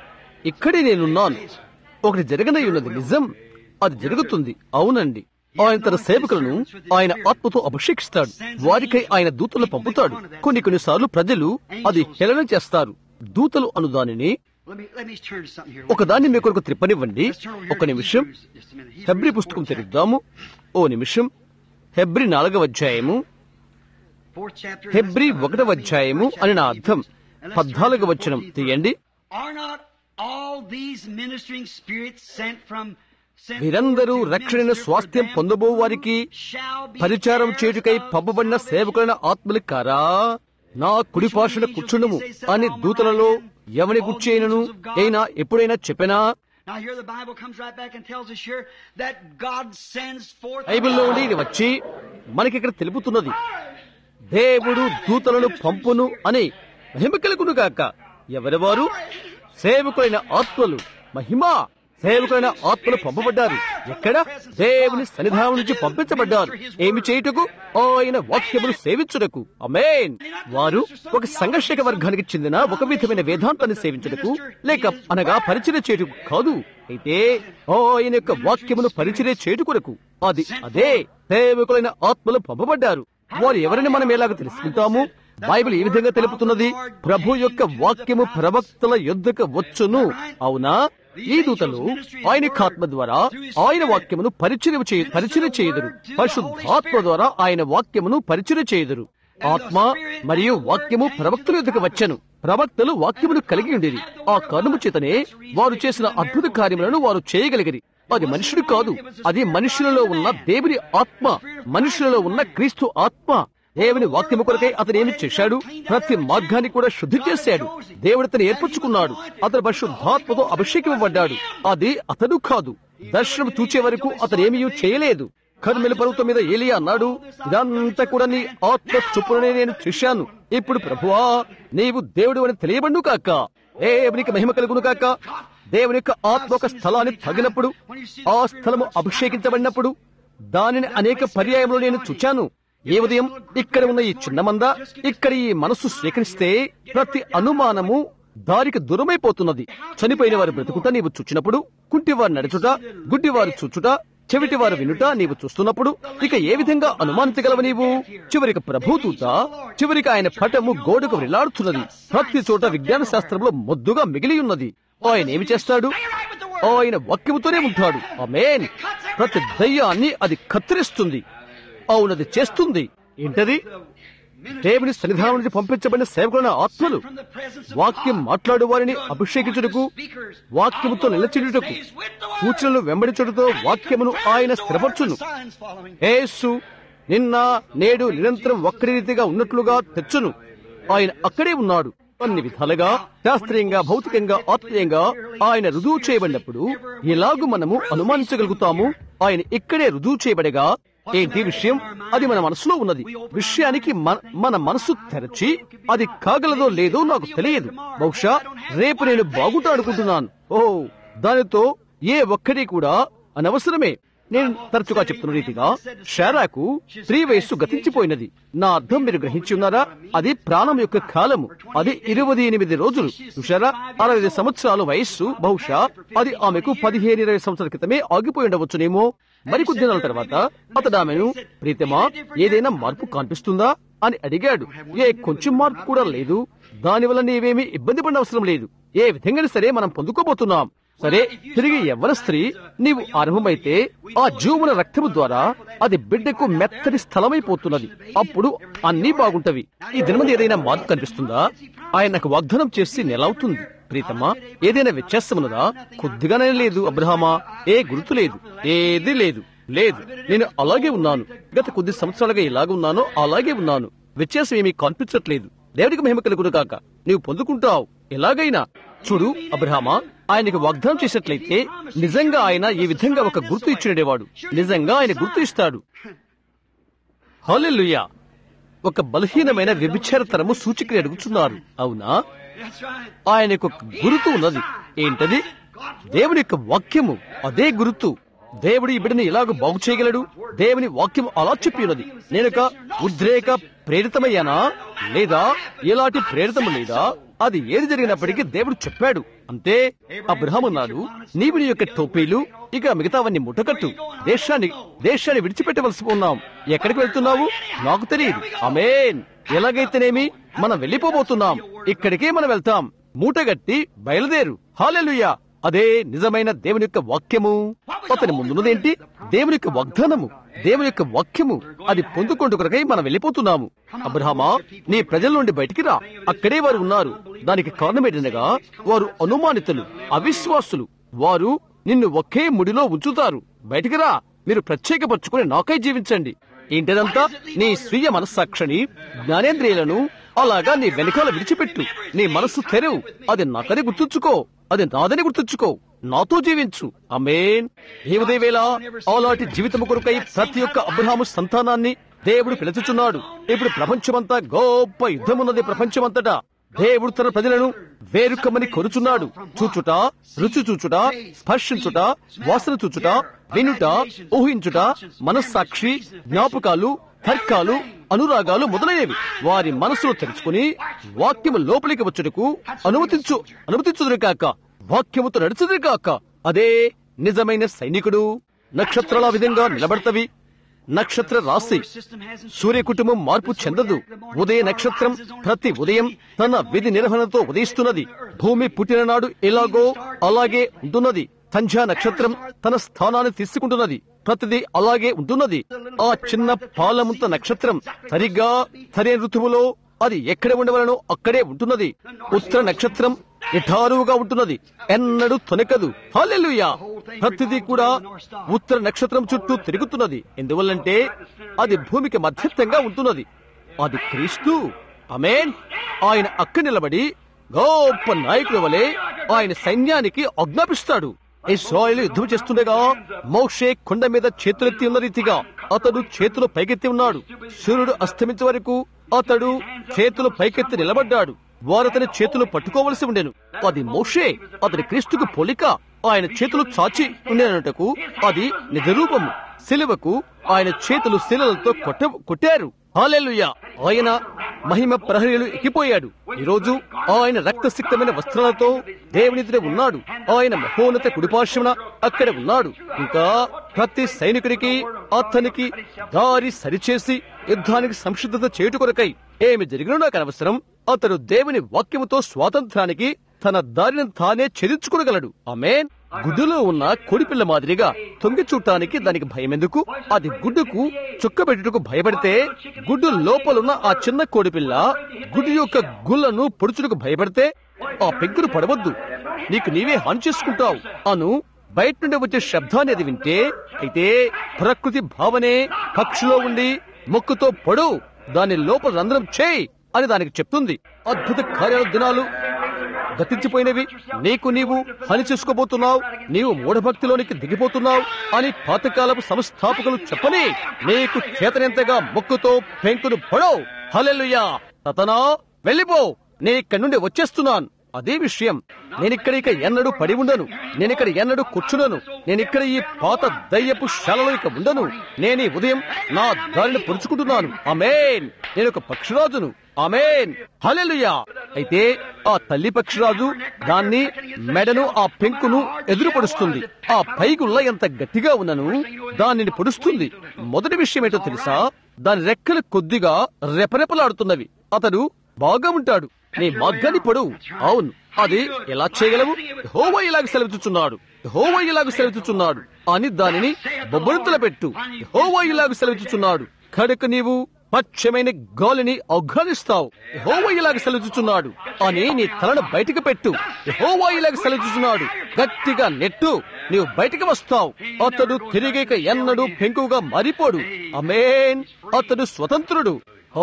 ఇక్కడే నేనున్నాను ఒకటి జరగనై ఉన్నది నిజం అది జరుగుతుంది అవునండి ఆయన తన సేవకులను ఆయన ఆత్మతో అభిషేకిస్తాడు వారికై ఆయన దూతలు పంపుతాడు కొన్ని కొన్నిసార్లు ప్రజలు అది హేళన చేస్తారు దూతలు అను దానిని Let me, let me turn to something here. ఒకదాన్ని మీ కొరకు త్రిప్పనివ్వండి Let's turn over here ఒక to నిమిషం Hebrews just a minute. Hebrew Hebrews, పుస్తకం fourth chapter. తెరుద్దాము ఓ నిమిషం హెబ్రి నాలుగవ అధ్యాయము Fourth chapter, Hebrew let's start. ఒకటవ అధ్యాయము అని నా అర్థం And let's turn పద్నాలుగు to the వచనం 14th తీయండి verse. Are not all these ministering spirits sent from sent వీరందరూ forth to రక్షణ minister for స్వాస్థ్యం them పొందబో వారికి shall be పరిచారం heirs చేయుటకై of పంపబడిన salvation. సేవకులైన ఆత్మలు కారా నా కుడి పార్శ్వన కూర్చుండము అని దూతలలో ఎవని గుర్చేయనను అయినా ఎప్పుడైనా చెప్పినా Now here the Bible comes right back and tells us here that God sends forth బైబిల్లో ఉండి ఇది వచ్చి మనకి ఇక్కడ తెలుపుతున్నది దేవుడు దూతలను పంపును అని మహిమ కలుగును గాక ఎవరి వారు సేవకులైన ఆత్మలు మహిమ సేవకులైన ఆత్మలు పంపబడ్డారు ఎక్కడ దేవుని సన్నిధానం నుంచి పంపించబడ్డారు ఏమి చేయుటకు ఆయన వాక్యములు సేవించుటకు అమేన్ వారు ఒక సంఘర్షక వర్గానికి చెందిన ఒక విధమైన వేదాంతాన్ని సేవించుటకు లేక అనగా పరిచయ చేయుటకు కాదు అయితే ఆయన యొక్క వాక్యమును పరిచయ చేయుట కొరకు అది అదే సేవకులైన ఆత్మలు పంపబడ్డారు వారు ఎవరిని మనం ఎలాగ తెలుసుకుంటాము బైబిల్ ఈ విధంగా తెలుపుతున్నది ప్రభు యొక్క వాక్యము ప్రవక్తల యుద్ధకు వచ్చును అవునా ఈ దూతలు ఆయన ఆత్మ ద్వారా ఆయన వాక్యమును పరిచయం చేయ పరిచయం చేయుదురు పరిశుద్ధాత్మ ద్వారా ఆయన వాక్యమును పరిచయం చేయుదురు ఆత్మ మరియు వాక్యము ప్రవక్తల యుద్ధకు వచ్చను ప్రవక్తలు వాక్యమును కలిగి ఉండేది ఆ కర్ణము చేతనే వారు చేసిన అద్భుత కార్యములను వారు చేయగలిగిరి అది మనుషుడు కాదు అది మనుషులలో ఉన్న దేవుని ఆత్మ మనుషులలో ఉన్న క్రీస్తు ఆత్మ దేవుని వాక్యము కొరకై అతను ఏమి చేశాడు ప్రతి మార్గాన్ని కూడా శుద్ధి చేశాడు దేవుడు అతను ఏర్పరచుకున్నాడు అతను పరిశుద్ధాత్మతో అభిషేకింపబడ్డాడు అది అతడు కాదు దర్శనం తూచే వరకు అతను ఏమీ చేయలేదు కర్మెల పర్వతం మీద ఏలియా అన్నాడు ఇదంతా కూడా నీ ఆత్మ చొప్పుననే నేను చూశాను ఇప్పుడు ప్రభువా నీవు దేవుడు అని తెలియబడు కాక దేవునికి మహిమ కలుగును కాక దేవుని యొక్క ఆత్మ ఒక స్థలాన్ని తగినప్పుడు ఆ స్థలము అభిషేకించబడినప్పుడు దానిని అనేక పర్యాయంలో నేను చూచాను ఏ ఉదయం ఇక్కడ ఉన్న ఈ చిన్న మంద ఇక్కడ ఈ మనస్సు స్వీకరిస్తే ప్రతి అనుమానము దారికి దూరమైపోతున్నది చనిపోయిన వారు బ్రతుకుట నీవు చూచినప్పుడు కుంటివారు నడుచుట గుడ్డివారు చూచుట చెవిటివారు వినుట నీవు చూస్తున్నప్పుడు ఇక ఏ విధంగా అనుమానించగలవు నీవు చివరికి ప్రభుదూత చివరికి ఆయన పటము గోడకు వేలాడుతున్నది ప్రతి చోట విజ్ఞాన శాస్త్రంలో మొద్దుగా మిగిలి ఉన్నది ఆయన ఏమి చేస్తాడు ఆయన వాక్యముతోనే ఉంటాడు ఆమేన్ ప్రతి దయ్యాన్ని అది కత్తిరిస్తుంది అవునది చేస్తుంది ఏంటది దేవుని సన్నిధానం నుంచి పంపించబడిన సేవకులైన ఆత్మలు వాక్యం మాట్లాడు వారిని అభిషేకించుటకు వాక్యముతో నిలచిడుటకు సూచనలు వెంబడించుటతో వాక్యమును ఆయన స్థిరపరచును యేసు నిన్న నేడు నిరంతరం ఒక్కడి రీతిగా ఉన్నట్లుగా తెచ్చును ఆయన అక్కడే ఉన్నాడు అన్ని విధాలుగా శాస్త్రీయంగా భౌతికంగా ఆత్మీయంగా ఆయన రుజువు చేయబడినప్పుడు ఎలాగూ మనము అనుమానించగలుగుతాము ఆయన ఇక్కడే రుజువు చేయబడగా ఏంటి విషయం అది మన మనసులో ఉన్నది విషయానికి మన- మన మనసు తెరచి అది కాగలదో లేదో నాకు తెలియదు బహుశా రేపు నేను బాగుంటా అనుకుంటున్నాను ఓ దానితో ఏ ఒక్కటి కూడా అనవసరమే నేను తరచుగా చెప్తున్న రీతిగా షారాకు స్త్రీ వయస్సు గతించిపోయినది నా అర్థం మీరు గ్రహించి ఉన్నారా అది ప్రాణం యొక్క కాలము అది ఇరవై ఎనిమిది రోజులు చూశారా అరవై సంవత్సరాల వయస్సు బహుశా అది ఆమెకు పదిహేను ఇరవై సంవత్సరాల క్రితమే ఆగిపోయి ఉండవచ్చునేమో మరికొద్ది నెలల తర్వాత అతడు ఆమెను ప్రీతమా ఏదైనా మార్పు కనిపిస్తుందా అని అడిగాడు ఏ కొంచెం మార్పు కూడా లేదు దానివల్ల నీవేమీ ఇబ్బంది పడిన అవసరం లేదు ఏ విధంగా సరే మనం పొందుకోబోతున్నాం సరే తిరిగి ఎవరి స్త్రీ నీవు ఆరంభమైతే ఆ జీవన రక్తము ద్వారా అది బిడ్డకు మెత్తటి స్థలమైపోతున్నది అప్పుడు అన్నీ బాగుంటవి ఈ దినమంది ఏదైనా మార్పు కనిపిస్తుందా ఆయన నాకు వాగ్దానం చేసి నెలవుతుంది ప్రీతమా ఏదైనా వ్యత్యాసమున్నదా కొద్దిగానే లేదు అబ్రహామా ఏ గుర్తు లేదు ఏది లేదు లేదు నేను అలాగే ఉన్నాను గత కొద్ది సంవత్సరాలుగా ఇలాగ ఉన్నానో అలాగే ఉన్నాను వ్యత్యాసం ఏమీ కనిపించట్లేదు దేవుడికి మహిమ కలుగును కాక నీవు పొందుకుంటావు ఎలాగైనా చూడు అబ్రహామా ఆయనకు వాగ్దానం చేసినట్లయితే నిజంగా ఆయన ఈ విధంగా ఒక గుర్తు ఇచ్చినడేవాడు నిజంగా ఆయన గుర్తు ఇస్తాడు హల్లెలూయా ఒక బలహీనమైన వ్యభిచారతరము సూచికలు అడుగుతున్నారు అవునా That's right. ఆయనకు ఒక గురుతు ఉన్నది ఏంటది దేవుని యొక్క వాక్యము అదే గురుతు దేవుడు ఈ బిడ్డని ఎలాగ బాగు చేయగలడు దేవుని వాక్యం అలా చెప్పి ఉన్నది నేనొక ఉద్రేక ప్రేరితమయ్యానా లేదా ఎలాంటి ప్రేరితము లేదా అది ఏది జరిగినప్పటికీ దేవుడు చెప్పాడు అంతే అబ్రహం అన్నాడు నీవు నీ యొక్క టోపీలు ఇక మిగతావన్నీ ముట్టకట్టు దేశాన్ని దేశాన్ని విడిచిపెట్టవలసి ఉన్నాం ఎక్కడికి వెళ్తున్నావు నాకు తెలియదు అమేన్ ఎలాగైతేనేమి మనం వెళ్ళిపోబోతున్నాం ఇక్కడికే మనం వెళ్తాం మూటగట్టి బయలుదేరు హాలెలుయా అదే నిజమైన దేవుని యొక్క వాక్యము అతని ముందున్నదేంటి దేవుని యొక్క వాగ్దానము దేవుని యొక్క వాక్యము అది పొందుకుంటూ కొరకై మనం వెళ్ళిపోతున్నాము అబ్రహామా నీ ప్రజల నుండి బయటికి రా అక్కడే వారు ఉన్నారు దానికి కారణం ఏంటనగా వారు అనుమానితులు అవిశ్వాసులు వారు నిన్ను ఒకే ముడిలో ఉంచుతారు బయటికి రా మీరు ప్రత్యేకపరచుకుని నాకై జీవించండి ఏంటదంతా నీ స్వీయ మనస్సాక్షిని జ్ఞానేంద్రియాలను అలాగా నీ వెనకాల విడిచిపెట్టు నీ మనస్సు తెరవు అది నాకని గుర్తుంచుకో అది నాదని గుర్తుంచుకో నాతో జీవించు అమేన్ ఈ ఉదయవేళ అలాంటి జీవితము కొరకై ప్రతి ఒక్క అబ్రహాము సంతానాన్ని దేవుడు పిలుచుచున్నాడు ఇప్పుడు ప్రపంచమంతా గొప్ప యుద్ధమున్నది ప్రపంచమంతటా దేవుడు తన ప్రజలను వేరుకమ్మని కొరుచున్నాడు చూచుట రుచి చూచుట స్పర్శించుట వాసన చూచుట వినుట ఊహించుట మనస్సాక్షి జ్ఞాపకాలు తర్కాలు అనురాగాలు మొదలైనవి వారి మనసులో తెరుచుకుని వాక్యము లోపలికి వచ్చుటకు అనుమతించు అనుమతించుదురు కాక వాక్యముతో నడుచుదురు కాక అదే నిజమైన సైనికుడు నక్షత్రాల విధంగా నిలబడతవి నక్షత్ర రాశి సూర్య కుటుంబం మార్పు చెందదు ఉదయ నక్షత్రం ప్రతి ఉదయం తన విధి నిర్వహణతో ఉదయిస్తున్నది భూమి పుట్టిన నాడు ఎలాగో అలాగే ఉంటున్నది సంధ్యా నక్షత్రం తన స్థానాన్ని తీసుకుంటున్నది ప్రతిదీ అలాగే ఉంటున్నది ఆ చిన్న పాలముంత నక్షత్రం సరిగ్గా సరైన ఋతువులో అది ఎక్కడ ఉండవలనో అక్కడే ఉంటున్నది ఉత్తర నక్షత్రం నిఠారువుగా ఉంటున్నది ఎన్నడూ తొనకదు హాలెలుయా ప్రతిదీ కూడా ఉత్తర నక్షత్రం చుట్టూ తిరుగుతున్నది ఎందువల్లంటే అది భూమికి మధ్యస్థంగా ఉంటున్నది అది క్రీస్తు అమేన్ ఆయన అక్క నిలబడి గొప్ప నాయకుడు వలె ఆయన సైన్యానికి ఆజ్ఞాపిస్తాడు ఇస్రాయేలు యుద్ధం చేస్తుండగా మోషే కొండ మీద చేతులెత్తి ఉన్న రీతిగా అతడు చేతులు పైకెత్తి ఉన్నాడు సూర్యుడు అస్తమించే వరకు అతడు చేతులు పైకెత్తి నిలబడ్డాడు వారు అతని చేతులు పట్టుకోవలసి ఉండెను అది మోషే అతని క్రీస్తుకు పోలిక ఆయన చేతులు చాచి ఉండేనటకు అది నిజరూపము శిలువకు ఆయన చేతులు శిలలతో కొట్ట కొట్టారు హాలెలుయా ఆయన మహిమ ప్రహరీలు ఎక్కిపోయాడు ఈరోజు ఆయన రక్తసిక్తమైన వస్త్రాలతో దేవునిదిలో ఉన్నాడు ఆయన మహోన్నత కుడిపార్శ్వన అక్కడ ఉన్నాడు ఇంకా ప్రతి సైనికుడికి అతనికి దారి సరిచేసి యుద్ధానికి సంసిద్ధత చేయుట కొరకై ఏమి జరిగినా నాకు అనవసరం అతడు దేవుని వాక్యముతో స్వాతంత్రానికి తన దారిని తానే ఛేదించుకోగలడు ఆమెన్ గుడ్డులో ఉన్న కోడిపిల్ల మాదిరిగా తొంగి చూడటానికి దానికి భయం ఎందుకు అది గుడ్డుకు చుక్కబెట్టుటకు భయపడితే గుడ్డు లోపలున్న ఆ చిన్న కోడిపిల్ల గుడ్డు యొక్క గుళ్లను పొడుచుటకు భయపడితే ఆ పెంకును పడవద్దు నీకు నీవే హాని చేసుకుంటావు అను బయట నుండి వచ్చే శబ్దాన్ని అది వింటే అయితే ప్రకృతి భావనే పక్షిలో ఉండి మొక్కుతో పొడు దాని లోపల రంధ్రం చేయి అని దానికి చెప్తుంది అద్భుత కార్యాల దినాలు గతించిపోయినవి నీకు నీవు పని చేసుకోబోతున్నావు నీవు మూఢభక్తిలోనికి దిగిపోతున్నావు అని పాతకాలపు సంస్థాపకులు చెప్పని నీకు చేతనెంతగా మొక్కుతో పెంకును పడో హలెలుయా తతనా వెళ్ళిపో నేను ఇక్కడి నుండి వచ్చేస్తున్నాను అదే విషయం నేనిక్కడ ఇక ఎన్నడూ పడి ఉండను నేనిక్కడ ఎన్నడూ కూర్చున్నాను నేనిక్కడ ఈ పాత దయ్యపు శాలలో ఇక ఉండను నేను ఈ ఉదయం నా దారిని పొరుచుకుంటున్నాను ఆమెన్ నేను ఒక పక్షిరాజును ఆమెన్ హలెలుయా అయితే ఆ తల్లి పక్షిరాజు దాన్ని మెడను ఆ పెంకును ఎదురుపడుస్తుంది ఆ పైగుల్ల ఎంత గట్టిగా ఉన్నను దానిని పొడుస్తుంది మొదటి విషయం ఏంటో తెలుసా దాని రెక్కలు కొద్దిగా రెపరెపలాడుతున్నవి అతడు బాగా ఉంటాడు నీ మగ్గని పొడవు అవును అది ఎలా చేయగలవు హోవా ఇలాగ సెలవుచుచున్నాడు హోవా ఇలాగ సెలవుచుచున్నాడు అని దానిని బొబ్బరింతల పెట్టు హోవా ఇలాగ సెలవుచుచున్నాడు కడక నీవు పచ్చమైన గాలిని ఆఘ్రానిస్తావు హోవా ఇలాగ సెలవుచుచున్నాడు అని నీ తలను బయటకు పెట్టు హోవా ఇలాగ సెలవుచుచున్నాడు గట్టిగా నెట్టు నీవు బయటకు వస్తావు అతడు తిరిగేక ఎన్నడూ పెంకుగా మారిపోడు అమేన్ అతడు స్వతంత్రుడు ఓ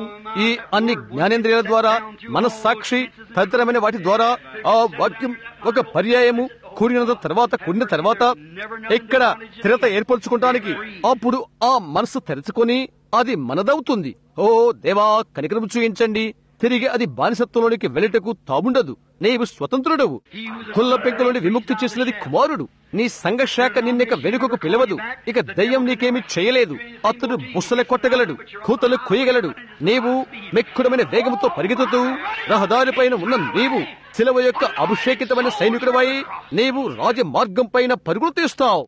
ఈ అన్ని జ్ఞానేంద్రియాల ద్వారా మనస్సాక్షి తదితరమైన వాటి ద్వారా ఆ వాక్యం ఒక పర్యాయము కూడిన తర్వాత కూడిన తర్వాత ఇక్కడ స్థిరత ఏర్పరచుకోవటానికి అప్పుడు ఆ మనసు తెరుచుకొని అది మనదవుతుంది ఓ దేవా కనికరం చూయించండి తిరిగి అది బానిసత్వంలోనికి వెళ్ళటకు తాముండదు నీవు స్వతంత్రుడవు కుల్ల పెంకులోని విముక్తి చేసినది కుమారుడు నీ సంఘశాఖ నిన్నెక వెనుకకు పిలవదు ఇక దయ్యం నీకేమి చేయలేదు అతడు బుస్సల కొట్టగలడు కూతలు కొయ్యగలడు నీవు మెక్కుడమైన వేగంతో పరిగెత్తుతూ రహదారిపైన ఉన్న నీవు శిలవ యొక్క అభిషేకితమైన సైనికుడివై నీవు రాజ మార్గం పైన పరుగులు తీస్తావు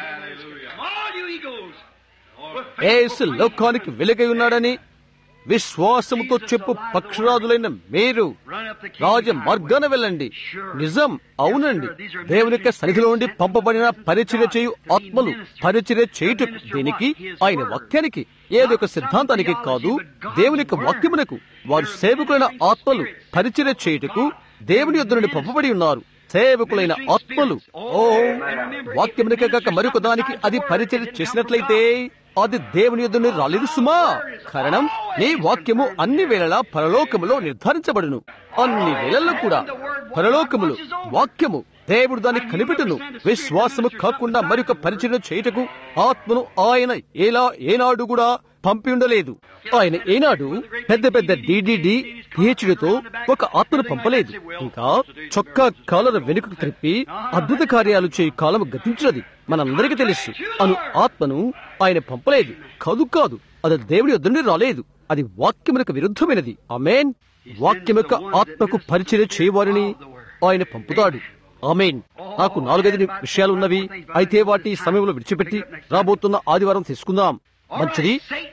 ఏసు లోకానికి వెలుగై ఉన్నాడని విశ్వాసముతో చెప్పు పక్షరాజులైన మీరు రాజ మార్గాన వెళ్ళండి నిజం అవునండి దేవుని యొక్క సన్నిధిలో నుండి పంపబడిన పరిచర్య చేయు ఆత్మలు పరిచర్య చేయుట దేనికి ఆయన వాక్యానికి ఏదో ఒక సిద్ధాంతానికి కాదు దేవుని యొక్క వాక్యమునకు వారు సేవకులైన ఆత్మలు పరిచర్య చేయుటకు దేవుని యొద్ద నుండి పంపబడి ఉన్నారు సేవకులైన ఆత్మలు ఓ వాక్యమునికే కాక మరొక దానికి అది పరిచయం చేసినట్లయితే అది దేవుని యొద్ద నుండి రాలేదు సుమా కారణం నీ వాక్యము అన్ని వేళలా పరలోకములో నిర్ధారించబడును అన్ని వేళల్లో కూడా పరలోకములు వాక్యము దేవుడు దాన్ని కనిపెట్టును విశ్వాసము కాకుండా మరొక పరిచయం చేయుటకు ఆత్మను ఆయన ఎలా ఏనాడు కూడా పంపి ఉండలేదు ఆయన ఏనాడు పెద్ద పెద్ద డిడిడి పిహెచ్డితో ఒక ఆత్మను పంపలేదు ఇంకా చొక్కా కాలర వెనుకకు త్రిప్పి అద్భుత కార్యాలు చేయు కాలం గతించినది మనందరికీ తెలుసు అను ఆత్మను ఆయన పంపలేదు కాదు కాదు అది దేవుడి వద్ద నుండి రాలేదు అది వాక్యమునకు విరుద్ధమైనది అమేన్ వాక్యం యొక్క ఆత్మకు పరిచయం చేయవారిని ఆయన పంపుతాడు ఆమెన్ నాకు నాలుగైదు విషయాలు ఉన్నవి అయితే వాటి సమయంలో విడిచిపెట్టి రాబోతున్న ఆదివారం తీసుకుందాం మంచిది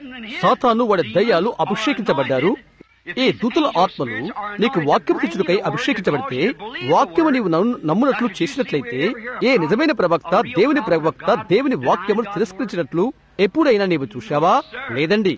సాతాను వాడి దయ్యాలు అభిషేకించబడ్డారు ఈ దూతల ఆత్మలు నీకు వాక్యం తెచ్చుడుకై అభిషేకించబడితే వాక్యము నీవు నమ్ము- నమ్మునట్లు చేసినట్లయితే ఏ నిజమైన ప్రవక్త దేవుని ప్రవక్త దేవుని వాక్యమును తిరస్కరించినట్లు ఎప్పుడైనా నీవు చూశావా లేదండి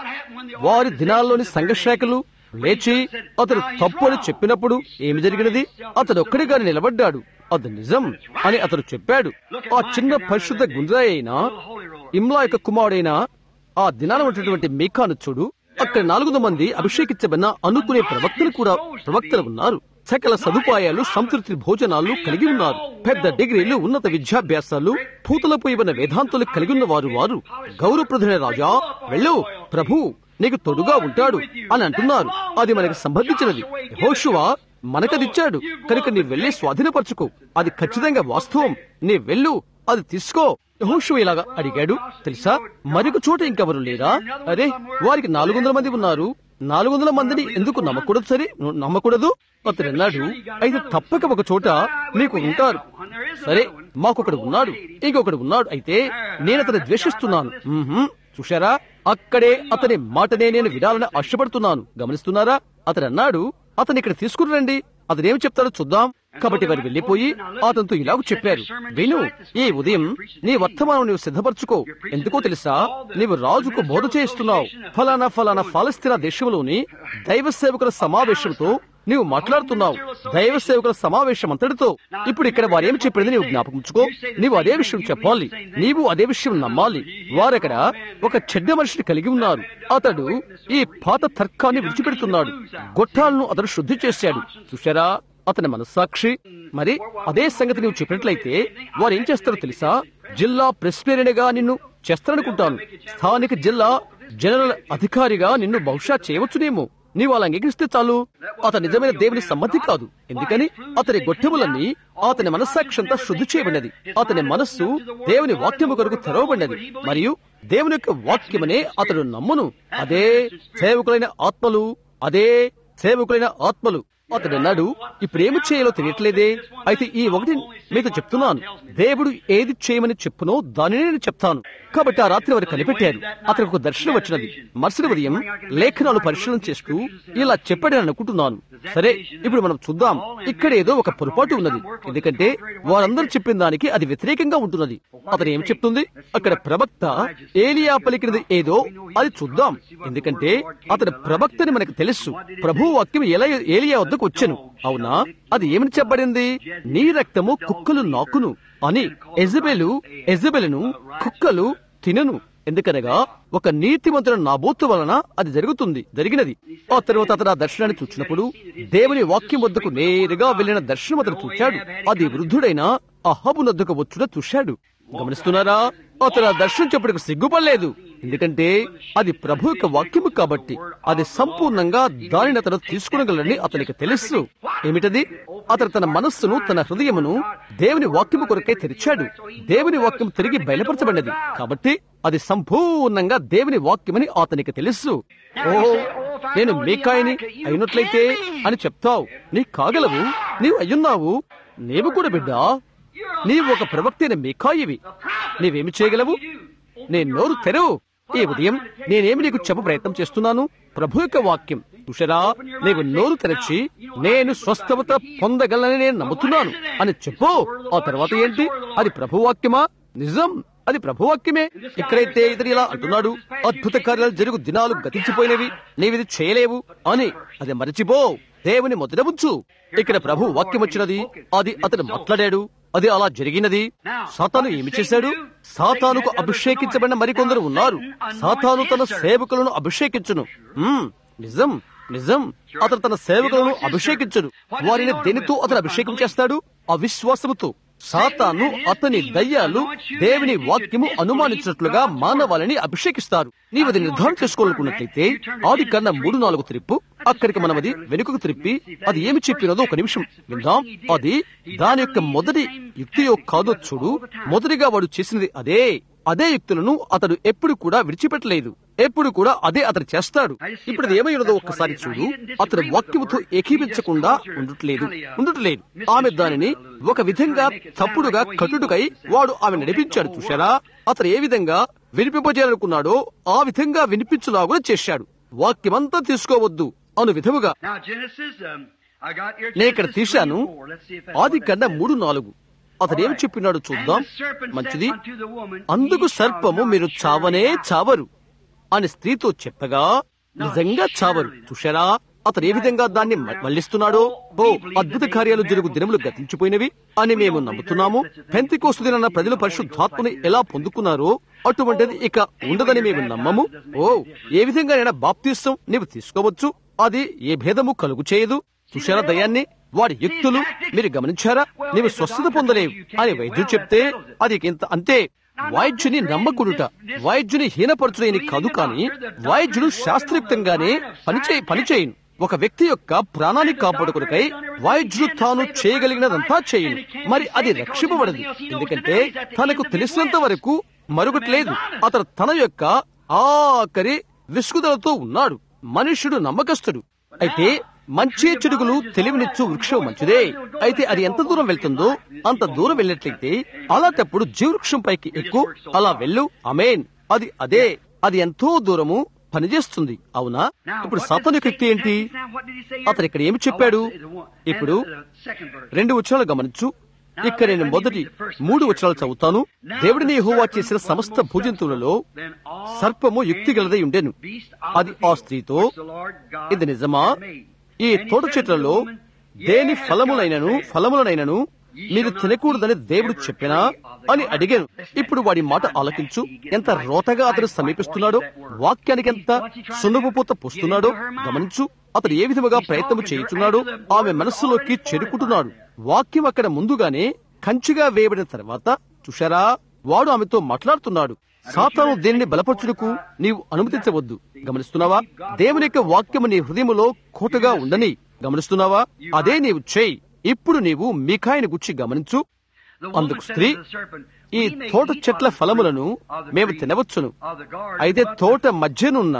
వారి దినాల్లోని సంఘశాఖలు లేచి అతడు తప్పు అని చెప్పినప్పుడు ఏమి జరిగినది అతడు ఒక్కడిగానే నిలబడ్డాడు అది నిజం అని అతడు చెప్పాడు ఆ చిన్న పరిశుద్ధ గుండ్రాయి అయిన ఇమ్లా యొక్క కుమారుడైన ఆ దినాన ఉన్నటువంటి మీకాను చూడు అక్కడ నాలుగు వందల మంది అభిషేకించబడిన అనుకునే ప్రవక్తలు కూడా ప్రవక్తలు ఉన్నారు సకల సదుపాయాలు సంతృప్తి భోజనాలు కలిగి ఉన్నారు పెద్ద డిగ్రీలు ఉన్నత విద్యాభ్యాసాలు పూతలపు ఇవ్వన వేదాంతులు కలిగి ఉన్న వారు వారు గౌరవప్రధుని రాజా వెళ్ళు ప్రభు నీకు తొడుగా ఉంటాడు అని అంటున్నారు అది మనకి సంబంధించినది హోషువా మనకదిచ్చాడు కనుక నీ వెళ్ళి స్వాధీనపరచుకో అది ఖచ్చితంగా వాస్తవం నీ వెళ్ళు అది తీసుకో యెహోషువ ఇలాగా అడిగాడు తెలుసా మరొక చోట ఇంకెవరు లేరా అరే వారికి నాలుగు వందల మంది ఉన్నారు నాలుగు వందల మందిని ఎందుకు నమ్మకూడదు సరే నువ్వు నమ్మకూడదు అతడు అన్నాడు అయితే తప్పక ఒక చోట మీకు ఉంటారు సరే మాకొకడు ఉన్నాడు ఇంకొకడు ఉన్నాడు అయితే నేను అతను ద్వేషిస్తున్నాను మ్మ్హ్మ్. చూశారా అక్కడే అతని మాటనే నేను వినాలని ఆశపడుతున్నాను గమనిస్తున్నారా అతడు అన్నాడు అతను ఇక్కడ తీసుకుని రండి అతనేం చెప్తాడో చూద్దాం కాబట్టి వారు వెళ్లిపోయి అతనితో ఇలాగ చెప్పారు విను ఈ ఉదయం నీ వర్తమానం నీవు సిద్ధపరచుకో ఎందుకో తెలుసా నీవు రాజుకు బోధ చేస్తున్నావు ఫలానా ఫలానా ఫలస్తీనా దేశంలోని దైవ సేవకుల సమావేశంతో నీవు మాట్లాడుతున్నావు దైవ సేవకుల సమావేశం అంతటితో ఇప్పుడు ఇక్కడ వారు ఏమి చెప్పింది నీవు జ్ఞాపకంచుకో నీవు అదే విషయం చెప్పాలి నీవు అదే విషయం నమ్మాలి వారక్కడ ఒక చెడ్డ మనిషిని కలిగి ఉన్నారు అతడు ఈ పాత తర్కాన్ని విడిచిపెడుతున్నాడు గొట్టాలను అతడు శుద్ధి చేశాడు చూశారా అతని మనస్సాక్షి మరి అదే సంగతి నీవు చెప్పినట్లయితే వారు ఏం చేస్తారో తెలుసా జిల్లా ప్రెసిడెంట్గా నిన్ను చేస్తారనుకుంటాను స్థానిక జిల్లా జనరల్ అధికారిగా నిన్ను బహుశా చేయవచ్చునేమో నీవు అలా అంగీకరిస్తే చాలు అతని నిజమైన దేవుని సమ్మతి కాదు ఎందుకని అతని గొట్టెములన్నీ అతని మనస్సాక్షంతా శుద్ధి చేయబడినది అతని మనస్సు దేవుని వాక్యము కొరకు తెరవబడినది మరియు దేవుని యొక్క వాక్యమనే అతడు నమ్మును అదే సేవకులైన ఆత్మలు అదే సేవకులైన ఆత్మలు అతడు అన్నాడు ఇప్పుడు ఏమి చేయాలో తెలియట్లేదే అయితే ఈ ఒకటి మీతో చెప్తున్నాను దేవుడు ఏది చేయమని చెప్పునో దానినే నేను చెప్తాను కాబట్టి ఆ రాత్రి వారు కనిపెట్టారు అతనికి ఒక దర్శనం వచ్చినది మరుసటి ఉదయం లేఖనాలు పరిశీలన చేస్తూ ఇలా చెప్పాడని అనుకుంటున్నాను సరే ఇప్పుడు మనం చూద్దాం ఇక్కడ ఏదో ఒక పొరపాటు ఉన్నది ఎందుకంటే వారందరూ చెప్పిన దానికి అది వ్యతిరేకంగా ఉంటున్నది అతను ఏం చెప్తుంది అక్కడ ప్రవక్త ఏలియా పలికినది ఏదో అది చూద్దాం ఎందుకంటే అతని ప్రవక్తని మనకు తెలుసు ప్రభు వాక్యం ఎలా ఏలియా వద్దకు వచ్చాను అవునా అది ఏమని చెప్పబడింది నీ రక్తము కుక్కలు నాకును అని ఎజబెలు ఎజబెలను కుక్కలు తినను ఎందుకనగా ఒక నీతిమంతుల నాబోతు వలన అది జరుగుతుంది జరిగినది ఆ తర్వాత అతను ఆ దర్శనాన్ని చూచినప్పుడు దేవుని వాక్యం వద్దకు నేరుగా వెళ్లిన దర్శనం అతను చూశాడు అది వృద్ధుడైన అహబు నద్దకు వచ్చుట చూశాడు గమనిస్తున్నారా అతను ఆ దర్శనం చెప్పడానికి సిగ్గుపడలేదు ఎందుకంటే అది ప్రభు యొక్క వాక్యము కాబట్టి అది సంపూర్ణంగా దానిని అతను తీసుకునగలని అతనికి తెలుసు ఏమిటది అతను తన మనస్సును తన హృదయమును దేవుని వాక్యము కొరకై తెరిచాడు దేవుని వాక్యం తిరిగి బయలుపరచబడినది కాబట్టి అది సంపూర్ణంగా దేవుని వాక్యమని అతనికి తెలుసు ఓ నేను మీకాయని అయినట్లయితే అని చెప్తావు నీ కాగలవు నీవు అయ్యున్నావు నీవు కూడా బిడ్డా నీవు ఒక ప్రవక్తైన మీకాయివి నీవేమి చేయగలవు నీ నోరు తెరవు ఈ ఉదయం నేనేమి నీకు చెప్ప ప్రయత్నం చేస్తున్నాను ప్రభు యొక్క వాక్యం చూసారా నీవు నోరు తెరచి నేను స్వస్థత పొందగలనని నేను నమ్ముతున్నాను అని చెప్పు ఆ తర్వాత ఏంటి అది ప్రభువాక్యమా నిజం అది ప్రభువాక్యమే ఎక్కడైతే ఇతడు ఇలా అంటున్నాడు అద్భుత కార్యాలు జరుగు దినాలు గతించిపోయినవి నీవిది చేయలేవు అని అది మరచిపో దేవుని మొదట ఉంచు ఇక్కడ ప్రభు వాక్యం వచ్చినది అది అతడు మాట్లాడాడు అది అలా జరిగినది సాతాను ఏమి చేశాడు సాతానుకు అభిషేకించబడిన మరికొందరు ఉన్నారు సాతాను తన సేవకులను అభిషేకించును మ్మ్, నిజం నిజం అతను తన సేవకులను అభిషేకించడు వారిని దేనితో అతను అభిషేకం చేస్తాడు అవిశ్వాసముతో సాతాను అతని దయ్యాలు దేవుని వాక్యము అనుమానించినట్లుగా మానవాళిని అభిషేకిస్తారు నీవు అది నిర్ధారణ చేసుకోవాలనుకున్నట్లయితే ఆది కన్నా మూడు నాలుగు త్రిప్పు అక్కడికి మనం అది వెనుకకు త్రిప్పి అది ఏమి చెప్పినదో ఒక నిమిషం విందాం అది దాని యొక్క మొదటి యుక్తియో కాదో చూడు మొదటిగా వాడు చేసినది అదే అదే యుక్తులను అతడు ఎప్పుడు కూడా విడిచిపెట్టలేదు ఎప్పుడు కూడా అదే అతడు చేస్తాడు ఇప్పుడు అది ఏమైనదో ఒక్కసారి చూడు అతడు వాక్యముతో ఏకీపించకుండా ఉండట్లేదు ఉండట్లేదు ఆమె దానిని ఒక విధంగా తప్పుడుగా కట్టుడుకై వాడు ఆమె నడిపించాడు చూశారా అతను ఏ విధంగా వినిపింపజేయాలనుకున్నాడో ఆ విధంగా వినిపించులాగా చేశాడు వాక్యమంతా తీసుకోవద్దు అను విధముగా Now Genesis, um, I got your నేను ఇక్కడ Genesis తీశాను 3 and 4. Let's see if that's ఆది what కన్నా that మూడు నాలుగు అతడు ఏమి చెప్పినాడు చూద్దాం And the serpent మంచిది said unto the woman, అందుకు "Ye shall సర్పము not మీరు surely చావనే die." చావరు అని స్త్రీతో చెప్పగా నిజంగా చావరు చూశారా అతను ఏ విధంగా దాన్ని మ- మళ్లిస్తున్నాడో ఓ అద్భుత కార్యాలు జరుగు దినములు గతించిపోయినవి అని మేము నమ్ముతున్నాము పెంతికోస్తు దిన ప్రజలు పరిశుద్ధాత్మని ఎలా పొందుకున్నారో అటువంటిది ఇక ఉండదని మేము నమ్మము ఓ ఏ విధంగా బాప్తీసం నీవు తీసుకోవచ్చు అది ఏ భేదము కలుగు చేయదు చూశారా దయాన్ని వాడి యుక్తులు మీరు గమనించారా నీవు స్వస్థత పొందలేవు అని వైద్యుడు చెప్తే అది ఇంత అంతే వైద్యుని నమ్మకుడుట వైద్యుని హీనపరచుడని కాదు కానీ వైద్యుడు శాస్త్రయుక్తంగానే పనిచే పనిచేయను ఒక వ్యక్తి యొక్క ప్రాణాన్ని కాపాడుకునికై వైద్యుడు తాను చేయగలిగినదంతా చేయను మరి అది రక్షింపబడదు ఎందుకంటే తనకు తెలిసినంత వరకు మరొకటి లేదు అతను తన యొక్క ఆఖరి విసుగుదలతో ఉన్నాడు మనుష్యుడు నమ్మకస్తుడు అయితే మంచి చెడుగులు తెలివినిచ్చు వృక్షం మంచిదే అయితే అది ఎంత దూరం వెళ్తుందో అంత దూరం వెళ్ళినట్లయితే అలాంటప్పుడు జీవవృక్షం పైకి ఎక్కువ అలా వెళ్ళు అమేన్ అది అదే అది ఎంతో దూరము పనిచేస్తుంది అవునా ఇప్పుడు సాతాను యొక్క యుక్తి ఏంటి అతను ఇక్కడ ఏమి చెప్పాడు ఇప్పుడు రెండు వచనాలు గమనించు ఇక్కడ నేను మొదటి మూడు వచనాలు చదువుతాను దేవుడిని యెహోవా చేసిన సమస్త భూజంతువులలో సర్పము యుక్తి గలదై ఉండెను అది ఆ స్త్రీతో ఇది నిజమా ఈ తోట చెట్లలో దేని ఫలములైనను ఫలములనైనను మీరు తినకూడదని దేవుడు చెప్పినా అని అడిగాను ఇప్పుడు వాడి మాట ఆలకించు ఎంత రోతగా అతను సమీపిస్తున్నాడో వాక్యానికి ఎంత సున్నపుపూత పూస్తున్నాడో గమనించు అతడు ఏ విధముగా ప్రయత్నం చేయుచున్నాడో ఆమె మనస్సులోకి చేరుకుంటున్నాడు వాక్యం అక్కడ ముందుగానే కంచిగా వేయబడిన తర్వాత చూశారా వాడు ఆమెతో మాట్లాడుతున్నాడు సాతాను దేనిని బలపరచుటకు నీవు అనుమతించవద్దు గమనిస్తున్నావా దేవుని యొక్క వాక్యము నీ హృదయములో కోటగా ఉండని గమనిస్తున్నావా అదే నీవు చేయి ఇప్పుడు నీవు మిఖాయిని గుచ్చి గమనించు అందుకు స్త్రీ ఈ తోట చెట్ల ఫలములను మేము తినవచ్చును అయితే తోట మధ్యనున్న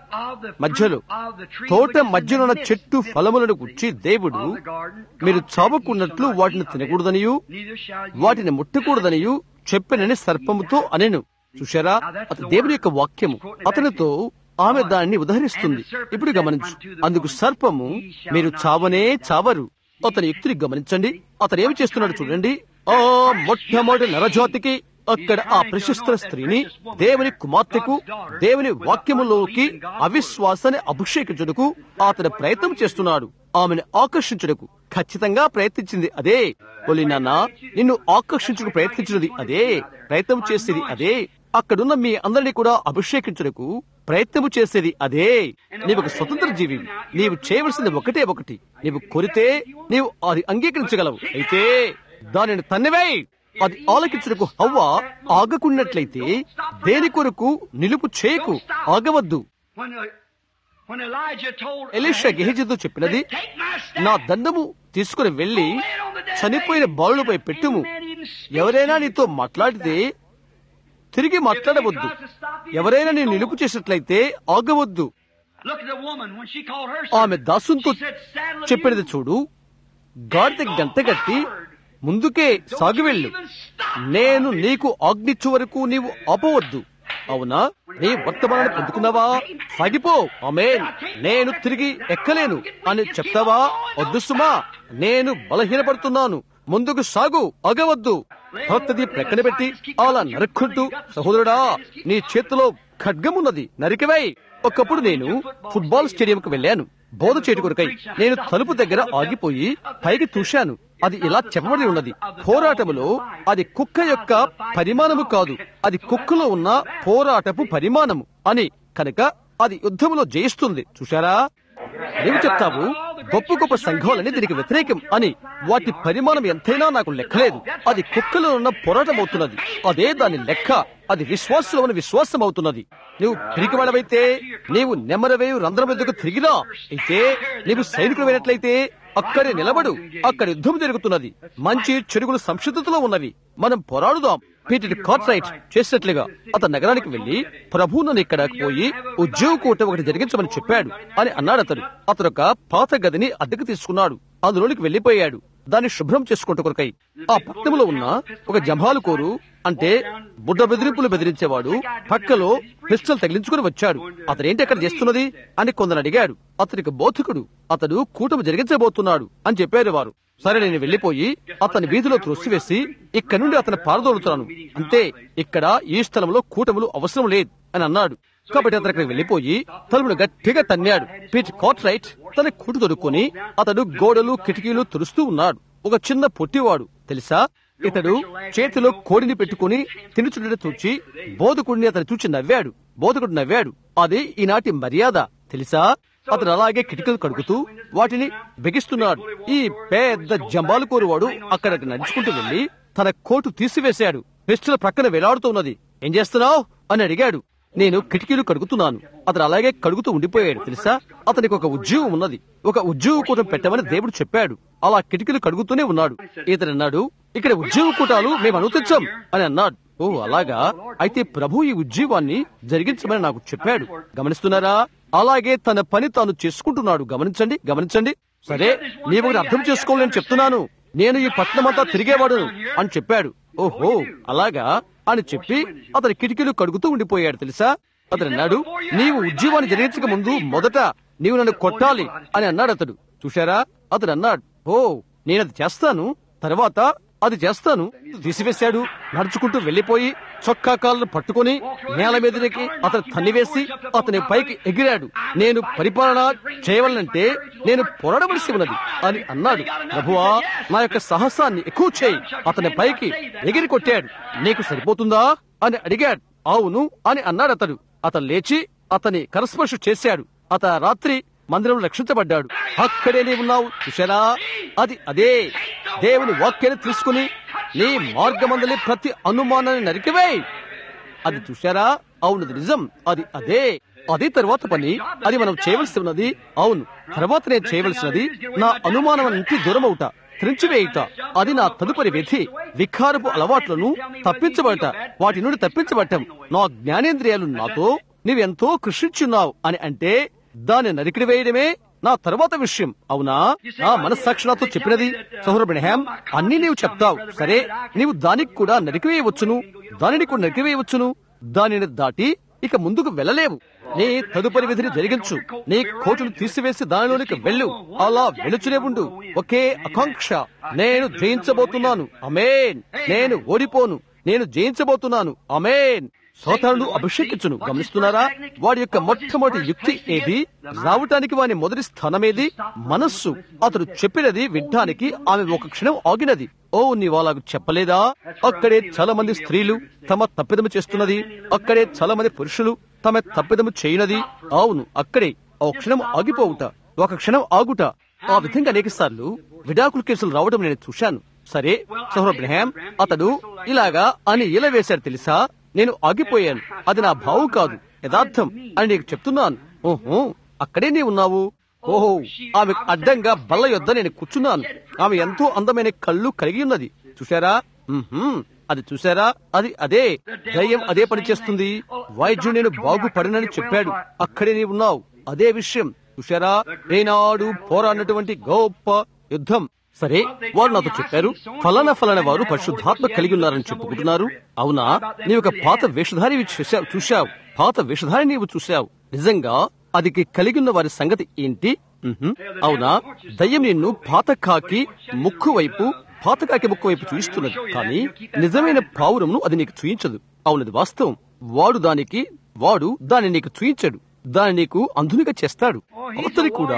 మధ్యలో తోట మధ్యనున్న చెట్టు ఫలములను గుచ్చి దేవుడు మీరు చావకున్నట్లు వాటిని తినకూడదనియు వాటిని ముట్టకూడదనియు చెప్పినని సర్పముతో అనెను చూశారా అతని దేవుని యొక్క వాక్యము అతనితో ఆమె దాన్ని ఉదహరిస్తుంది ఇప్పుడు గమనించు అందుకు సర్పము మీరు చావనే చావరు అతని యుక్తిని గమనించండి అతను ఏమి చేస్తున్నాడు చూడండి ఆ మొట్టమొదటి నరజాతికి అక్కడ ఆ ప్రశస్త స్త్రీని దేవుని కుమార్తెకు దేవుని వాక్యములోకి అవిశ్వాసాన్ని అభిషేకించుటకు అతను ప్రయత్నం చేస్తున్నాడు ఆమెను ఆకర్షించుటకు ఖచ్చితంగా ప్రయత్నించింది అదే ఒలి నాన్న నిన్ను ఆకర్షించుకు ప్రయత్నించినది అదే ప్రయత్నం చేసేది అదే అక్కడున్న మీ అందరినీ కూడా అభిషేకించుటకు ప్రయత్నము చేసేది అదే నీవు ఒక స్వతంత్ర జీవి నీవు చేయవలసింది ఒకటే ఒకటి నీవు కోరితే నీవు అది అంగీకరించగలవు అయితే దానిని తన్నివేయి అది ఆలకించుటకు హవ్వ ఆగకున్నట్లయితే దేని కొరకు నిలుపు చేయకు ఆగవద్దు ఎలీషా గెహిజతో చెప్పినది నా దండము తీసుకుని వెళ్లి చనిపోయిన బాలులపై పెట్టుము ఎవరైనా నీతో మాట్లాడితే తిరిగి మాట్లాడవద్దు ఎవరైనా నేను నిలుపు చేసినట్లయితే ఆగవద్దు ఆమె దాసుంతో చెప్పినది చూడు గాడిద గంట కట్టి ముందుకే సాగి వెళ్ళు నేను నీకు ఆజ్ఞించు వరకు నీవు ఆపవద్దు అవునా నీ వర్తమానాన్ని పొందుకున్నావా సాగిపో ఆమేన్ నేను తిరిగి ఎక్కలేను అని చెప్తావా వద్దు సుమా నేను బలహీనపడుతున్నాను ముందుకు సాగు అగవద్దు భక్తది ప్రక్కన పెట్టి అలా నరుక్కుంటూ సహోదరుడా నీ చేతిలో ఖడ్గమున్నది నరికివై ఒకప్పుడు నేను ఫుట్బాల్ స్టేడియంకు వెళ్ళాను బోధ చేటు కొరకై నేను తలుపు దగ్గర ఆగిపోయి పైకి చూశాను అది ఇలా చెప్పబడి ఉన్నది పోరాటములో అది కుక్క యొక్క పరిమాణము కాదు అది కుక్కలో ఉన్న పోరాటపు పరిమాణము అని కనుక అది యుద్ధములో జయిస్తుంది చూశారా నీవు చెప్తావు గొప్ప గొప్ప సంఘాలని దీనికి వ్యతిరేకం అని వాటి పరిమాణం ఎంతైనా నాకు లెక్కలేదు అది కుక్కలో ఉన్న పోరాటం అవుతున్నది అదే దాని లెక్క అది విశ్వాసంలో ఉన్న విశ్వాసం అవుతున్నది నువ్వు పిరికివాడవైతే నీవు నెమ్మరవేయు రంధ్రం ఎందుకు తిరిగినా అయితే నీవు సైనికుడమైనట్లయితే అక్కడే నిలబడు అక్కడ యుద్ధం జరుగుతున్నది మంచి చెడుగులు సంసిద్ధతలో ఉన్నవి మనం పోరాడుదాం పీటర్ కార్ట్రైట్ చేసినట్లుగా అతను నగరానికి వెళ్లి ప్రభువును ఇక్కడ పోయి ఉద్యోగ కూట ఒకటి జరిగించమని చెప్పాడు అని అన్నాడు అతడు అతను ఒక పాత గదిని అద్దెకు తీసుకున్నాడు అందులోనికి వెళ్లిపోయాడు దాన్ని శుభ్రం చేసుకుంటూ కొరకై ఆ పట్టణంలో ఉన్న ఒక జంభాలు కోరు అంటే బుడ్డ బెదిరింపులు బెదిరించేవాడు పక్కలో పిస్టల్ తగిలించుకుని వచ్చాడు అతనేంటి అక్కడ చేస్తున్నది అని కొందరు అడిగాడు అతనికి బోధకుడు అతడు కూటమి జరిగించబోతున్నాడు అని చెప్పారు వారు సరే నేను వెళ్లిపోయి అతని వీధిలో త్రొసివేసి ఇక్కడ నుండి అతను పారదోలుతున్నాను అంతే ఇక్కడ ఈ స్థలంలో కూటములు అవసరం లేదు అని అన్నాడు కాబట్టి అతను అక్కడికి వెళ్లిపోయి తలుపును గట్టిగా తన్నాడు పీట్ కాట్ రైట్ తన కూటు తొడుక్కొని అతడు గోడలు కిటికీలు తురుస్తూ ఉన్నాడు ఒక చిన్న పొట్టివాడు తెలుసా ఇతడు చేతిలో కోడిని పెట్టుకుని తినుచుండట చూచి బోధకుడిని అతను చూచి నవ్వాడు బోధకుడు నవ్వాడు అది ఈనాటి మర్యాద తెలుసా అతను అలాగే కిటికీలు కడుగుతూ వాటిని బిగిస్తున్నాడు ఈ పెద్ద జంబాలు కోరువాడు అక్కడికి నడుచుకుంటూ వెళ్లి తన కోటు తీసివేశాడు పిస్టల్ ప్రక్కన వేలాడుతున్నది ఏం చేస్తున్నావు అని అడిగాడు నేను కిటికీలు కడుగుతున్నాను అతను అలాగే కడుగుతూ ఉండిపోయాడు తెలుసా అతనికి ఒక ఉద్యోగం ఉన్నది ఒక ఉద్యోగ కూటం పెట్టమని దేవుడు చెప్పాడు అలా కిటికీలు కడుగుతూనే ఉన్నాడు ఇతను అన్నాడు ఇక్కడ ఉద్యోగ కూటాలు మేము అనుమతించాం అని అన్నాడు ఓ అలాగా అయితే ప్రభు ఈ ఉద్యోగాన్ని జరిగించమని నాకు చెప్పాడు గమనిస్తున్నారా అలాగే తన పని తాను చేసుకుంటున్నాడు గమనించండి గమనించండి సరే నీవు ఒకటి అర్థం చేసుకోవాలని చెప్తున్నాను నేను ఈ పట్టణమంతా తిరిగేవాడును అని చెప్పాడు ఓహో అలాగా అని చెప్పి అతని కిటికీలు కడుగుతూ ఉండిపోయాడు తెలుసా అతను అన్నాడు నీవు ఉద్యోగాన్ని జరిగించక ముందు మొదట నీవు నన్ను కొట్టాలి అని అన్నాడు అతడు చూశారా అతడు అన్నాడు ఓ నేను అది చేస్తాను తర్వాత అది చేస్తాను తీసివేశాడు నడుచుకుంటూ వెళ్లిపోయి చొక్కా కాళ్ళను పట్టుకుని నేల మీదకి అతను తన్నివేసి అతని పైకి ఎగిరాడు నేను పరిపాలన చేయవలనంటే నేను పోరాడవలసి ఉన్నది అని అన్నాడు ప్రభువా నా యొక్క సాహసాన్ని ఎక్కువ చేయి అతని పైకి ఎగిరి కొట్టాడు నీకు సరిపోతుందా అని అడిగాడు అవును అని అన్నాడు అతడు అతను లేచి అతని కరస్పర్శ చేశాడు అత రాత్రి మందిరంలో రక్షించబడ్డాడు అక్కడే నీ ఉన్నావు చూశారా అది అదే దేవుని వాక్యాన్ని తీసుకుని నీ మార్గమందలి ప్రతి అనుమానాన్ని నరికివేయ్ అది చూశారా అవును అది నిజం అది అదే అదే తర్వాత పని అది మనం చేయవలసి ఉన్నది అవును తర్వాత నేను చేయవలసినది నా అనుమానం నుంచి దూరం అవుతా త్రించివేయుట అది నా తదుపరి విధి వికారపు అలవాట్లను తప్పించబడట వాటి నుండి తప్పించబడటం నా జ్ఞానేంద్రియాలు నాతో నీవెంతో కృషించున్నావు అని అంటే దాన్ని నరికిడి వేయడమే నా తర్వాత విషయం అవునా నా మనస్సాక్షి నాతో చెప్పినది సహోదరు బ్రహ్యాం అన్ని నీవు చెప్తావు సరే నీవు దానికి కూడా నరికివేయవచ్చును దానిని కూడా నరికివేయవచ్చును దానిని దాటి ఇక ముందుకు వెళ్ళలేవు నీ తదుపరి విధిని జరిగించు నీ కోటును తీసివేసి దానిలోనికి వెళ్ళు అలా వెలుచునే ఉండు ఒకే ఆకాంక్ష నేను జయించబోతున్నాను అమేన్ నేను ఓడిపోను నేను జయించబోతున్నాను అమేన్ సోదరుడు అభిషేకించును గమనిస్తున్నారా వాడి యొక్క మొట్టమొదటి యుక్తి ఏది రావటానికి వాని మొదటి స్థానమేది మనస్సు అతడు చెప్పినది వినడానికి ఆమె ఒక క్షణం ఆగినది ఓ నీవు అలాగ చెప్పలేదా అక్కడే చాలా మంది స్త్రీలు తమ తప్పిదము చేస్తున్నది అక్కడే చాలా మంది పురుషులు తమ తప్పిదము చేయనది అవును అక్కడే ఒక క్షణం ఆగిపోవుట ఒక క్షణం ఆగుట ఆ విధంగా అనేక సార్లు విడాకుల కేసులు రావడం నేను చూశాను సరే సహోర బ్రహాం అతడు ఇలాగా అని ఇలా వేశాడు తెలుసా నేను ఆగిపోయాను అది నా భావం కాదు యథార్థం అని నీకు చెప్తున్నాను ఓహో అక్కడే నీ ఉన్నావు ఓహో ఆమె అడ్డంగా బల్ల యొద్ద నేను కూర్చున్నాను ఆమె ఎంతో అందమైన కళ్ళు కలిగి ఉన్నది చూశారా ఉహుం, అది చూశారా అది అదే దయ్యం అదే పని చేస్తుంది వైద్యుడు నేను బాగుపడినని చెప్పాడు అక్కడే నీ ఉన్నావు అదే విషయం చూశారా ఏనాడు పోరాడినటువంటి గొప్ప యుద్ధం సరే వారు నాతో చెప్పారు ఫలానా ఫలానా వారు పరిశుద్ధాత్మ కలిగి ఉన్నారని చెప్పుకుంటున్నారు అవునా నీవు ఒక పాత వేషధారి చూశావు చూశావు పాత వేషధారి నీవు చూశావు నిజంగా అది కలిగి ఉన్న వారి సంగతి ఏంటి ఉహుం. అవునా దయ్యం నిన్ను పాత కాకి ముక్కు వైపు పాత కాకి ముక్కు వైపు చూయిస్తున్నది కానీ నిజమైన పావురమును అది నీకు చూయించదు అవునది వాస్తవం వాడు దానికి వాడు దాన్ని నీకు చూయించడు దాన్ని నీకు అంధునిగా చేస్తాడు అవతలి కూడా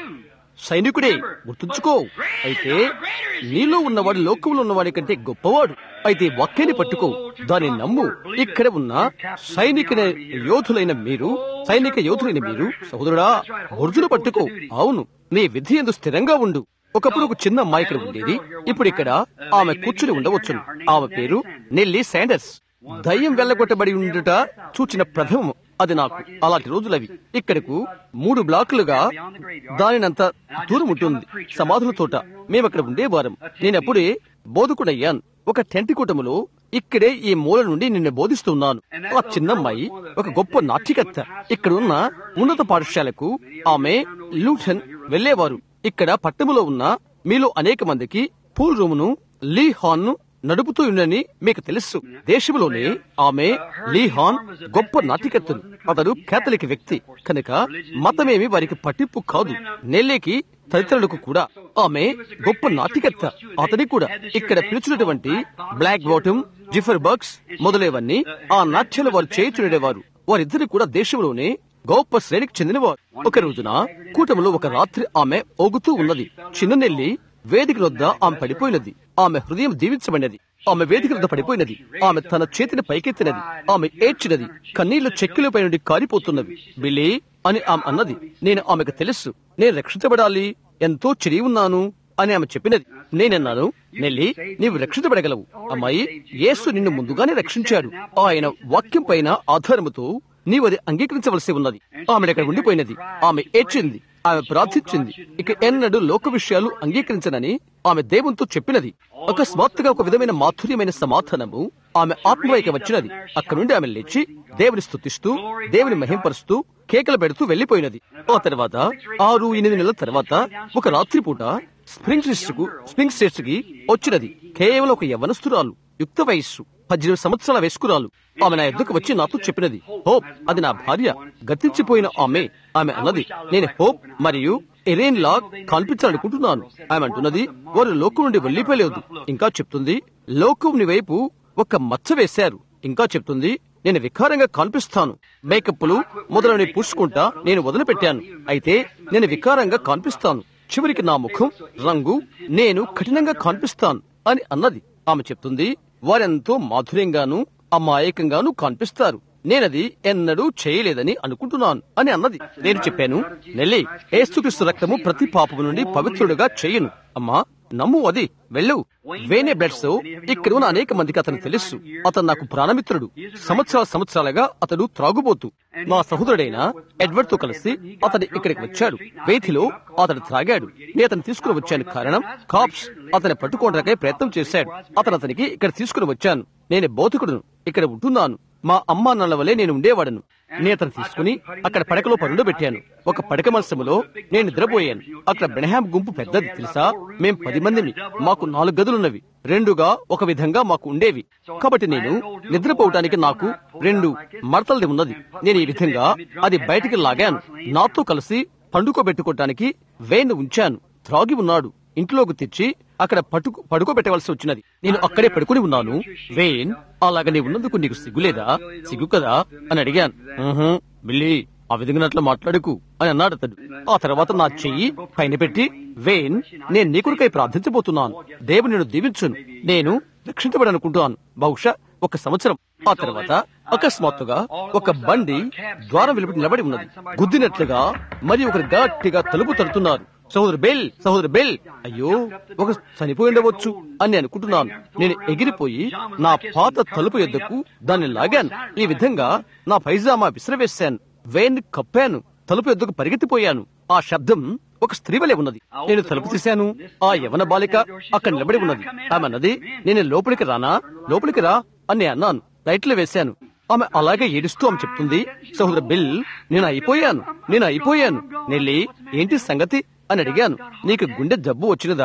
సైనికుడే గుర్తుంచుకో అయితే నీలో ఉన్నవాడు లోకంలో ఉన్నవాడి కంటే గొప్పవాడు అయితే వాక్యాన్ని పట్టుకో దాన్ని నమ్ము ఇక్కడ ఉన్న సైనిక యోధులైన మీరు సైనిక యోధులైన మీరు సహోదరుడా బుర్జును పట్టుకో అవును నీ విధి ఎందు స్థిరంగా ఉండు ఒకప్పుడు ఒక చిన్న అమ్మాయి ఇక్కడ ఉండేది ఇప్పుడు ఇక్కడ ఆమె కూర్చుని ఉండవచ్చును ఆమె పేరు నెల్లి శాండర్స్ దయ్యం వెళ్ళగొట్టబడి ఉండుట చూచిన ప్రథమం అది నాకు అలాంటి రోజులవి ఇక్కడకు మూడు బ్లాకులుగా దానినంత దూరం ఉంటుంది సమాధుల తోట మేము అక్కడ ఉండేవారం నేనప్పుడే బోధకుడయ్యాను ఒక టెంట్ కూటములో ఇక్కడే ఈ మూల నుండి నిన్ను బోధిస్తున్నాను ఆ చిన్నమ్మాయి ఒక గొప్ప నాట్యకర్త ఇక్కడ ఉన్న ఉన్నత పాఠశాలకు ఆమె లూటన్ వెళ్లేవారు ఇక్కడ పట్టణంలో ఉన్న మీలో అనేక మందికి పూల్ రూమును లీ హాన్ ను నడుపుతూ ఉండని మీకు తెలుసు దేశంలోనే ఆమె లీహాన్ గొప్ప నాటికత్తులు అతడు కేథలిక్ వ్యక్తి కనుక మతమేమి వారికి పట్టింపు కాదు నెల్లేకి తదితరులకు కూడా ఆమె గొప్ప నాటికత్త అతని కూడా ఇక్కడ పిలుచున్నటువంటి బ్లాక్ బాటమ్ జిఫర్ బర్గ్స్ మొదలైవన్నీ ఆ నాట్యాలు వారు చేయుచుండేవారు వారిద్దరు కూడా దేశంలోనే గొప్ప శ్రేణికి చెందినవారు ఒక రోజున కూటమిలో ఒక రాత్రి ఆమె ఓగుతూ ఉన్నది చిన్న నెల్లి వేదిక వద్ద ఆమె పడిపోయినది ఆమె హృదయం దీవించబడినది ఆమె వేదిక వద్ద పడిపోయినది ఆమె తన చేతిని పైకెత్తినది ఆమె ఏడ్చినది కన్నీళ్లు చెక్కులపై నుండి కారిపోతున్నవి బిల్లీ అని ఆమె అన్నది నేను ఆమెకు తెలుసు నేను రక్షించబడాలి ఎంతో చిరి ఉన్నాను అని ఆమె చెప్పినది నేనన్నాను నెల్లి నీవు రక్షించబడగలవు అమ్మాయి యేసు నిన్ను ముందుగానే రక్షించాడు ఆయన వాక్యం పైన ఆధారముతో నీవు అది అంగీకరించవలసి ఉన్నది ఆమె అక్కడ ఉండిపోయినది ఆమె ఏడ్చింది ఆమె ప్రార్థించింది ఇక ఎన్నడూ లోక విషయాలు అంగీకరించనని ఆమె దేవునితో చెప్పినది అకస్మాత్తుగా ఒక విధమైన మాధుర్యమైన సమాధానము ఆమె ఆత్మవైకి వచ్చినది అక్కడ నుండి ఆమె లేచి దేవుని స్తుతిస్తూ దేవుని మహింపరుస్తూ కేకలు పెడుతూ వెళ్లిపోయినది ఆ తర్వాత ఆరు ఎనిమిది నెలల తర్వాత ఒక రాత్రిపూట స్ప్రింగ్ కు స్ప్రింగ్ స్టేట్స్ కి వచ్చినది కేవలం ఒక యవనస్తురాలు యుక్త వయస్సు పద్దెనిమిది సంవత్సరాల వయస్కురాలు ఆమె నా ఎద్దుకు వచ్చి నాతో చెప్పినది హోప్ అది నా భార్య గతించిపోయిన ఆమె ఆమె అన్నది నేను హోప్ మరియు ఎరేన్ లా కల్పించాలనుకుంటున్నాను ఆమె అంటున్నది వారు లోకం నుండి వెళ్లిపోలేదు ఇంకా చెప్తుంది లోకం నీ వైపు ఒక మచ్చ వేశారు ఇంకా చెప్తుంది నేను వికారంగా కనిపిస్తాను మేకప్లు మొదలైనవి పూసుకుంటా నేను వదిలిపెట్టాను అయితే నేను వికారంగా కనిపిస్తాను చివరికి నా ముఖం రంగు నేను కఠినంగా కనిపిస్తాను అని అన్నది ఆమె చెప్తుంది వారెంతో మాధుర్యంగాను అమాయకంగాను కనిపిస్తారు నేనది ఎన్నడూ చేయలేదని అనుకుంటున్నాను అని అన్నది నేను చెప్పాను నెల్లి ఏసుక్రీస్తు రక్తము ప్రతి పాపము నుండి పవిత్రుడుగా చేయను అమ్మా నమ్ము అది వెళ్ళు వేనే బ్లడ్స్ ఇక్కడ ఉన్న అనేక మందికి అతను తెలుసు అతను నాకు ప్రాణమిత్రుడు సంవత్సరాల సంవత్సరాలుగా అతడు త్రాగుబోతు మా సహోదరుడైన ఎడ్వర్డ్ తో కలిసి అతడు ఇక్కడికి వచ్చాడు వేధిలో అతడు త్రాగాడు నేను అతను తీసుకుని వచ్చాను కారణం కాప్స్ అతని పట్టుకోవడానికై ప్రయత్నం చేశాడు అతను అతనికి ఇక్కడ తీసుకుని వచ్చాను నేను బౌతికుడును ఇక్కడ ఉంటున్నాను మా అమ్మా నాన్న వలె నేను ఉండేవాడను నేను అతను తీసుకుని అక్కడ పడకలో పరుండో పెట్టాను ఒక పడక మంచములో నేను నిద్రపోయాను అక్కడ బ్రెనహాం గుంపు పెద్దది తెలుసా మేం పది మందిని మాకు నాలుగు గదులున్నవి రెండుగా ఒక విధంగా మాకు ఉండేవి కాబట్టి నేను నిద్రపోవటానికి నాకు రెండు మడతలది ఉన్నది నేను ఈ విధంగా అది బయటికి లాగాను నాతో కలిసి పండుకోబెట్టుకోవటానికి వేణు ఉంచాను త్రాగి ఉన్నాడు ఇంట్లోకి తెచ్చి అక్కడ పట్టుకు పడుకోబెట్టవలసి వచ్చినది నేను అక్కడే పడుకుని ఉన్నాను వేన్ అలాగ నీ ఉన్నందుకు నీకు సిగ్గులేదా సిగ్గు కదా అని అడిగాను "ఉహుం, బిల్లి ఆ విధంగా అట్లా మాట్లాడుకు అని అన్నాడు అతడు ఆ తర్వాత నా చెయ్యి పైన పెట్టి వేన్ నేను నీ కొరకై ప్రార్థించబోతున్నాను దేవుని నిన్ను దీవించును నేను రక్షించబడనుకుంటున్నాను బహుశా ఒక సంవత్సరం ఆ తర్వాత అకస్మాత్తుగా ఒక బండి ద్వారం వెలుపటి నిలబడి ఉన్నది గుద్దినట్లుగా మరి ఒకరు గట్టిగా తలుపు తడుతున్నారు సహోదరు బెల్ సహోదరు బెల్ అయ్యో ఒక చనిపోయి ఉండవచ్చు అని నేను అనుకుంటున్నాను నేను ఎగిరిపోయి నా పాత తలుపు ఎద్దకు దాన్ని లాగాను ఈ విధంగా నా పైజామా విసిరవేశాను వేన్ కప్పాను తలుపు ఎద్దుకు పరిగెత్తిపోయాను ఆ శబ్దం ఒక స్త్రీ వలె ఉన్నది నేను తలుపు తీశాను ఆ యవన బాలిక అక్కడ నిలబడి ఉన్నది ఆమె అన్నది నేను లోపలికి రానా లోపలికి రా అని నేను అన్నాను లైట్లు వేశాను ఆమె అలాగే ఏడుస్తూ ఆమె చెప్తుంది సహోదర బిల్ నేను అయిపోయాను నేను అయిపోయాను నెల్లి ఏంటి సంగతి అని అడిగాను నీకు గుండె జబ్బు వచ్చినదా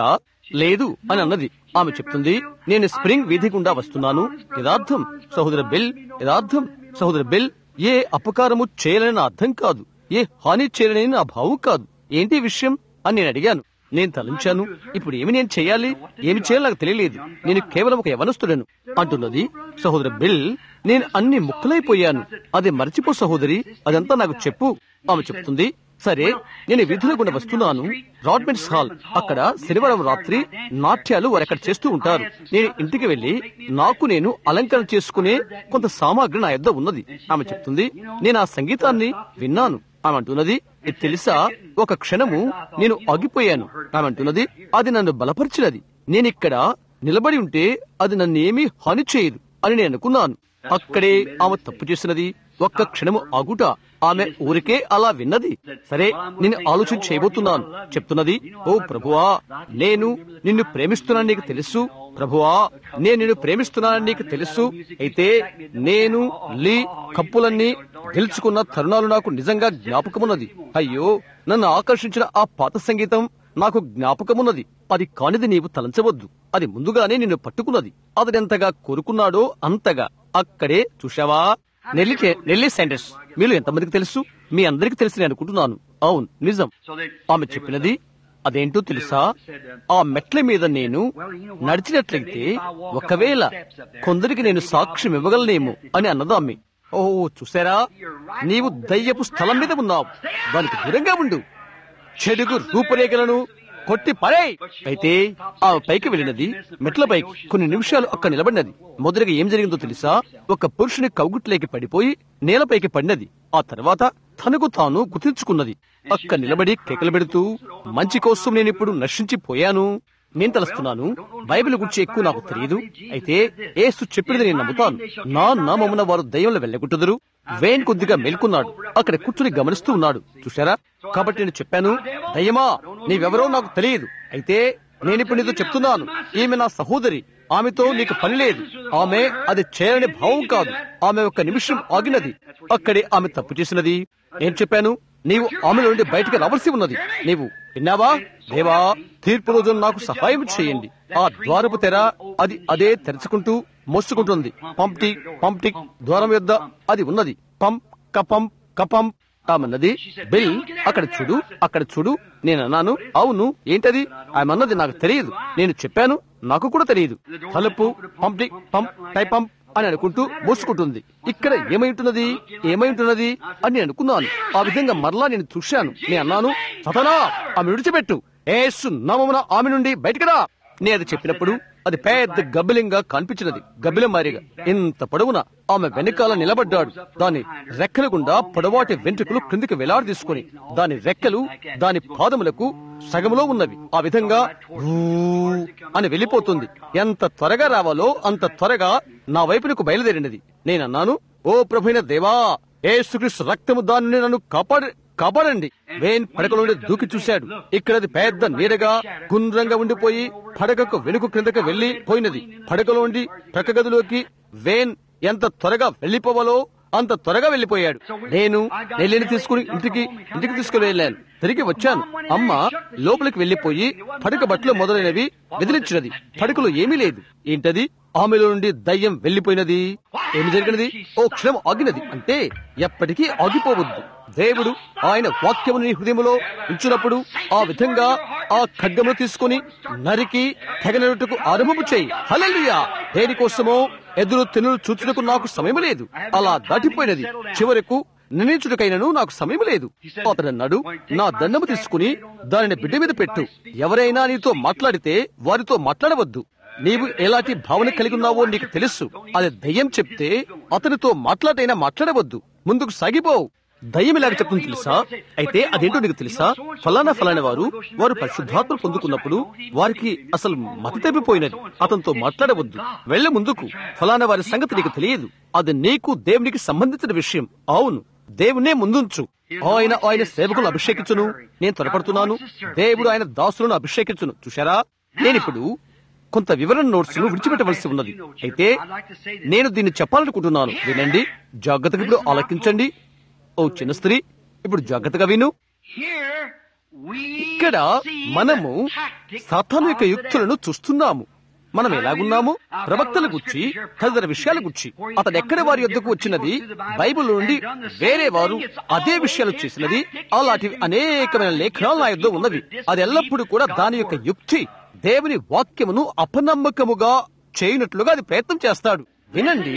లేదు అని అన్నది ఆమె చెప్తుంది నేను స్ప్రింగ్ వీధి గుండా వస్తున్నాను యథార్థం సహోదర బిల్ యథార్థం సహోదర బిల్ ఏ అపకారము చేయలేని నా అర్థం కాదు ఏ హాని చేయలేని నా భావం కాదు ఏంటి ఈ విషయం అని నేను అడిగాను నేను తలంచాను ఇప్పుడు ఏమి నేను చేయాలి ఏమి చేయాలో నాకు తెలియలేదు నేను కేవలం ఒక యవనస్తుడను అంటున్నది సహోదర బిల్ నేను అన్ని ముక్కలైపోయాను అది మర్చిపో సహోదరి అదంతా నాకు చెప్పు ఆమె చెప్తుంది సరే నేను వీధిలో గుండా వస్తున్నాను రాడ్మెంట్స్ హాల్ అక్కడ శనివారం రాత్రి నాట్యాలు వారు అక్కడ చేస్తూ ఉంటారు నేను ఇంటికి వెళ్లి నాకు నేను అలంకరణ చేసుకునే కొంత సామాగ్రి నా యొద్ద ఉన్నది ఆమె చెప్తుంది నేను ఆ సంగీతాన్ని విన్నాను ఆమె అంటున్నది ఇది తెలుసా ఒక క్షణము నేను ఆగిపోయాను ఆమె అంటున్నది అది నన్ను బలపరిచినది నేనిక్కడ నిలబడి ఉంటే అది నన్ను ఏమీ హాని చేయదు అని నేను అనుకున్నాను అక్కడే ఆమె తప్పు చేసినది ఒక్క క్షణము ఆగుట ఆమె ఊరికే అలా విన్నది సరే నేను ఆలోచన చేయబోతున్నాను చెప్తున్నది ఓ ప్రభువా నేను నిన్ను ప్రేమిస్తున్నాను నీకు తెలుసు ప్రభువా నేను నిన్ను ప్రేమిస్తున్నానని నీకు తెలుసు అయితే నేను లీ కప్పులన్నీ గెలుచుకున్న తరుణాలు నాకు నిజంగా జ్ఞాపకమున్నది అయ్యో నన్ను ఆకర్షించిన ఆ పాత సంగీతం నాకు జ్ఞాపకమున్నది అది కానిది నీవు తలంచవద్దు అది ముందుగానే నిన్ను పట్టుకున్నది అతడు ఎంతగా కోరుకున్నాడో అంతగా అక్కడే చూశావా నెల్లి చే- నెల్లి శాండర్స్ మీరు ఎంతమందికి తెలుసు మీ అందరికి తెలిసి నేను అనుకుంటున్నాను అవును నిజం ఆమె చెప్పినది అదేంటో తెలుసా ఆ మెట్ల మీద నేను నడిచినట్లయితే ఒకవేళ కొందరికి నేను సాక్ష్యం ఇవ్వగలనేమో అని అన్నది ఆమె ఓ చూసారా నీవు దయ్యపు స్థలం మీద ఉన్నావు దానికి దూరంగా ఉండు చెడుగు రూపురేఖలను కొట్టి పడే అయితే ఆ పైకి వెళ్ళినది మెట్ల పైకి కొన్ని నిమిషాలు అక్కడ నిలబడినది మొదటిగా ఏం జరిగిందో తెలుసా ఒక పురుషుని కౌగుట్లేకి పడిపోయి నేలపైకి పడినది ఆ తర్వాత తనకు తాను గుర్తించుకున్నది అక్క నిలబడి కేకలు పెడుతూ మంచి కోసం నేను ఇప్పుడు నశించిపోయాను నేను తలుస్తున్నాను బైబిల్ గురించి ఎక్కువ నాకు తెలియదు అయితే ఏసు చెప్పినది నేను నమ్ముతాను నా నామమున వారు దయ్యంలో వెళ్ళగొట్టుదురు వేన్ కొద్దిగా మేల్కొన్నాడు అక్కడ కూర్చుని గమనిస్తూ ఉన్నాడు చూశారా కాబట్టి నేను చెప్పాను దయ్యమా నీవెవరో నాకు తెలియదు అయితే నేనిప్పుడు నీతో చెప్తున్నాను ఈమె నా సహోదరి ఆమెతో నీకు పని లేదు ఆమె అది చేయాలని భావం కాదు ఆమె ఒక నిమిషం ఆగినది అక్కడే ఆమె తప్పు చేసినది నేను చెప్పాను నీవు ఆమె నుండి బయటికి రావాల్సి ఉన్నది నీవు విన్నావా దేవా తీర్పు రోజు నాకు సహాయం చేయండి ఆ ద్వారపు తెర అది అదే తెరుచుకుంటూ మోసుకుంటుంది పంప్టి పంప్టి ద్వారం యొద్ద అది ఉన్నది పం కపం కపం ఆమెన్నది బిల్ అక్కడ చూడు అక్కడ చూడు నేను అన్నాను అవును ఏంటది ఆమె అన్నది నాకు తెలియదు నేను చెప్పాను నాకు కూడా తెలియదు తలుపు పంప్టి పంప్ టై పంప్ అని అనుకుంటూ మూసుకుంటుంది ఇక్కడ ఏమైంటున్నది ఏమైంటున్నది అని నేను అనుకున్నాను ఆ విధంగా మరలా నేను చూశాను నేను అన్నాను సతనా ఆమె విడిచిపెట్టు ఏసు నామమున ఆమె నుండి బయటికి రా నేను అది చెప్పినప్పుడు అది పెద్ద గబ్బిలంగా కనిపించినది గబ్బిలం మారిగా ఇంత పొడవున ఆమె వెనకాల నిలబడ్డాడు దాని రెక్కల గుండా పొడవాటి వెంట్రుకలు క్రిందికి వేలాడి తీసుకుని దాని రెక్కలు దాని పాదములకు సగములో ఉన్నవి ఆ విధంగా ఊ అని వెళ్ళిపోతుంది ఎంత త్వరగా రావాలో అంత త్వరగా నా వైపునకు బయలుదేరినది నేనన్నాను ఓ ప్రభుైన దేవా ఏసుక్రీస్తు రక్తము దానిని నన్ను కాపాడి కాపాడండి వేన్ పడక నుండి దూకి చూశాడు ఇక్కడ అది పెద్ద నీడగా గుండ్రంగా ఉండిపోయి పడకకు వెనుక క్రిందకు వెళ్లి పోయినది పడకలోండి ప్రక్క గదిలోకి వేన్ ఎంత త్వరగా వెళ్లిపోవాలో అంత త్వరగా వెళ్లిపోయాడు నేను నెల్లిని తీసుకుని ఇంటికి ఇంటికి తీసుకుని వెళ్ళాను తిరిగి వచ్చాను అమ్మ లోపలికి వెళ్లిపోయి పడక బట్టలు మొదలైనవి బెదిరించినది పడకలో ఏమీ లేదు ఏంటది ఆమెలో నుండి దయ్యం వెళ్లిపోయినది ఏమి జరిగినది ఓ క్షణం ఆగినది అంటే ఎప్పటికీ ఆగిపోవద్దు దేవుడు ఆయన వాక్యముని నీ హృదయములో ఉంచినప్పుడు ఆ విధంగా ఆ ఖడ్గమును తీసుకుని నరికి తెగనట్టుకు ఆరంభము చేయి హల్లెలూయా దేనికోసమో ఎదురు తెనులు చూచుటకు నాకు సమయం లేదు అలా దాటిపోయినది చివరకు నిర్ణయించుటకైనను నాకు సమయం లేదు అతడు అన్నాడు నా దండము తీసుకుని దానిని బిడ్డ మీద పెట్టు ఎవరైనా నీతో మాట్లాడితే వారితో మాట్లాడవద్దు నీవు ఎలాంటి భావన కలిగి ఉన్నావో నీకు తెలుసు అది దయ్యం చెప్తే అతనితో మాట్లాడైనా మాట్లాడవద్దు ముందుకు సాగిపోవు దయ్యం ఇలాగ చెప్తుంది తెలుసా అయితే అదేంటో నీకు తెలుసా ఫలానా ఫలానా వారు వారు పరిశుద్ధాత్మ పొందుకున్నప్పుడు వారికి అసలు మతి తప్పిపోయినది అతనితో మాట్లాడవద్దు వెళ్ళ ముందుకు ఫలానా వారి సంగతి నీకు తెలియదు అది నీకు దేవునికి సంబంధించిన విషయం అవును దేవునే ముందుంచు ఆయన ఆయన సేవకులను అభిషేకించును నేను త్వరపడుతున్నాను దేవుడు ఆయన దాసులను అభిషేకించును చూశారా నేనిప్పుడు కొంత వివరణ నోట్స్ ను విడిచిపెట్టవలసి ఉన్నది అయితే నేను దీన్ని చెప్పాలనుకుంటున్నాను వినండి జాగ్రత్తగా ఇప్పుడు ఆలకించండి ఓ చిన్న స్త్రీ ఇప్పుడు జాగ్రత్తగా విను Here, ఇక్కడ మనము సతాను యొక్క యుక్తులను చూస్తున్నాము మనం ఎలాగున్నాము ప్రవక్తల గుచ్చి తదితర విషయాల గుచ్చి అతను ఎక్కడ వారి యొద్దకు వచ్చినది బైబిల్ నుండి వేరే వారు అదే విషయాలు చేసినది అలాంటివి అనేకమైన లేఖనాలు నా యొద్ద ఉన్నవి అది ఎల్లప్పుడూ కూడా దాని యొక్క యుక్తి దేవుని వాక్యమును అపనమ్మకముగా చేయనట్లుగా అది ప్రయత్నం చేస్తాడు వినండి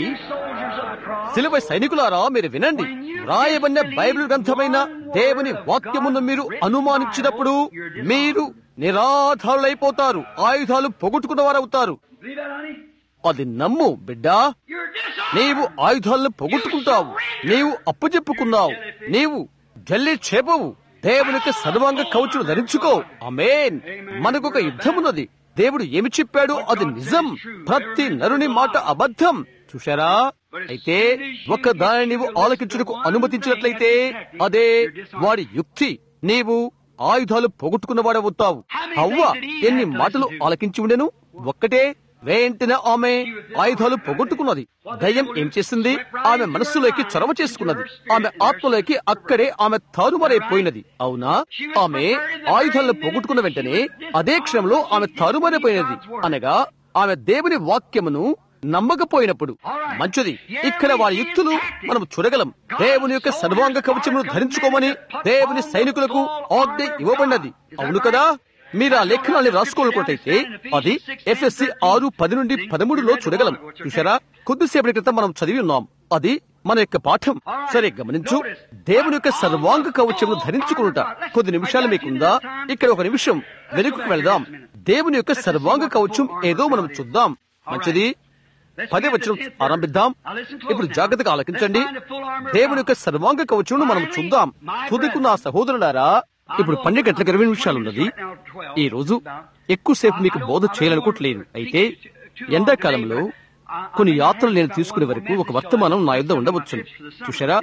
సిలువ సైనికులారా మీరు వినండి రాయబడిన బైబిల్ గ్రంథమైన దేవుని వాక్యమును మీరు అనుమానించినప్పుడు మీరు నిరాధారులైపోతారు ఆయుధాలు పొగొట్టుకున్న వారవుతారు Believe that, honey? అది నమ్ము బిడ్డా You're dishonored. నీవు ఆయుధాలను పొగొట్టుకుంటావు నీవు అప్పచెప్పుకున్నావు నీవు జల్లి చేపవు దేవునికి సర్వాంగ కవచును ధరించుకో అమేన్ మనకొక యుద్ధమున్నది దేవుడు ఏమి చెప్పాడు అది నిజం ప్రతి నరుని మాట అబద్ధం చూశారా అయితే ఒక దాని నీవు ఆలకించుటకు అనుమతించినట్లయితే అదే వాడి యుక్తి నీవు ఆయుధాలు పోగొట్టుకున్నవాడవుతావు అవ్వ ఎన్ని మాటలు ఆలకించి ఉండెను ఒక్కటే వెంటనే ఆమె ఆయుధాలు పోగొట్టుకున్నది దయ్యం ఏం చేసింది ఆమె మనస్సులోకి చొరవ చేసుకున్నది ఆమె ఆత్మలోకి అక్కడే ఆమె తారుమారైపోయినది అవునా ఆమె ఆయుధాలను పోగొట్టుకున్న వెంటనే అదే క్షణంలో ఆమె తారుమారైపోయినది అనగా ఆమె దేవుని వాక్యమును నమ్మకపోయినప్పుడు మంచిది ఇక్కడ వారి యుక్తులు మనం చూడగలం దేవుని యొక్క సర్వాంగ కవచమును ధరించుకోమని దేవుని సైనికులకు ఆజ్ఞ ఇవ్వబడినది అవును కదా మీరు ఆ లేఖనాన్ని రాసుకోవాలనుకుంటే అది ఎఫ్ఎస్సి ఆరు పది నుండి పదమూడులో చూడగలం చూసారా కొద్దిసేపటి క్రితం మనం చదివి ఉన్నాం అది మన యొక్క పాఠం సరే గమనించు దేవుని యొక్క సర్వాంగ కవచమును ధరించుకునుట కొద్ది నిమిషాలు మీకుందా ఇక్కడ ఒక నిమిషం వెనుకకు వెళదాం దేవుని యొక్క సర్వాంగ కవచం ఏదో మనం చూద్దాం మంచిది పదే వచనం ఆరంభిద్దాం ఇప్పుడు జాగ్రత్తగా ఆలకించండి దేవుని యొక్క సర్వాంగ కవచమును మనం చూద్దాం తుదికున్న ఆ సహోదరులారా ఇప్పుడు పన్నెండు గంటలకు ఇరవై నిమిషాలు ఉన్నది ఈ రోజు ఎక్కువసేపు మీకు బోధ చేయాలనుకోవట్లేదు అయితే ఎండాకాలంలో కొన్ని యాత్రలు నేను తీసుకునే వరకు ఒక వర్తమానం నా యొద్ద ఉండవచ్చు చూశారా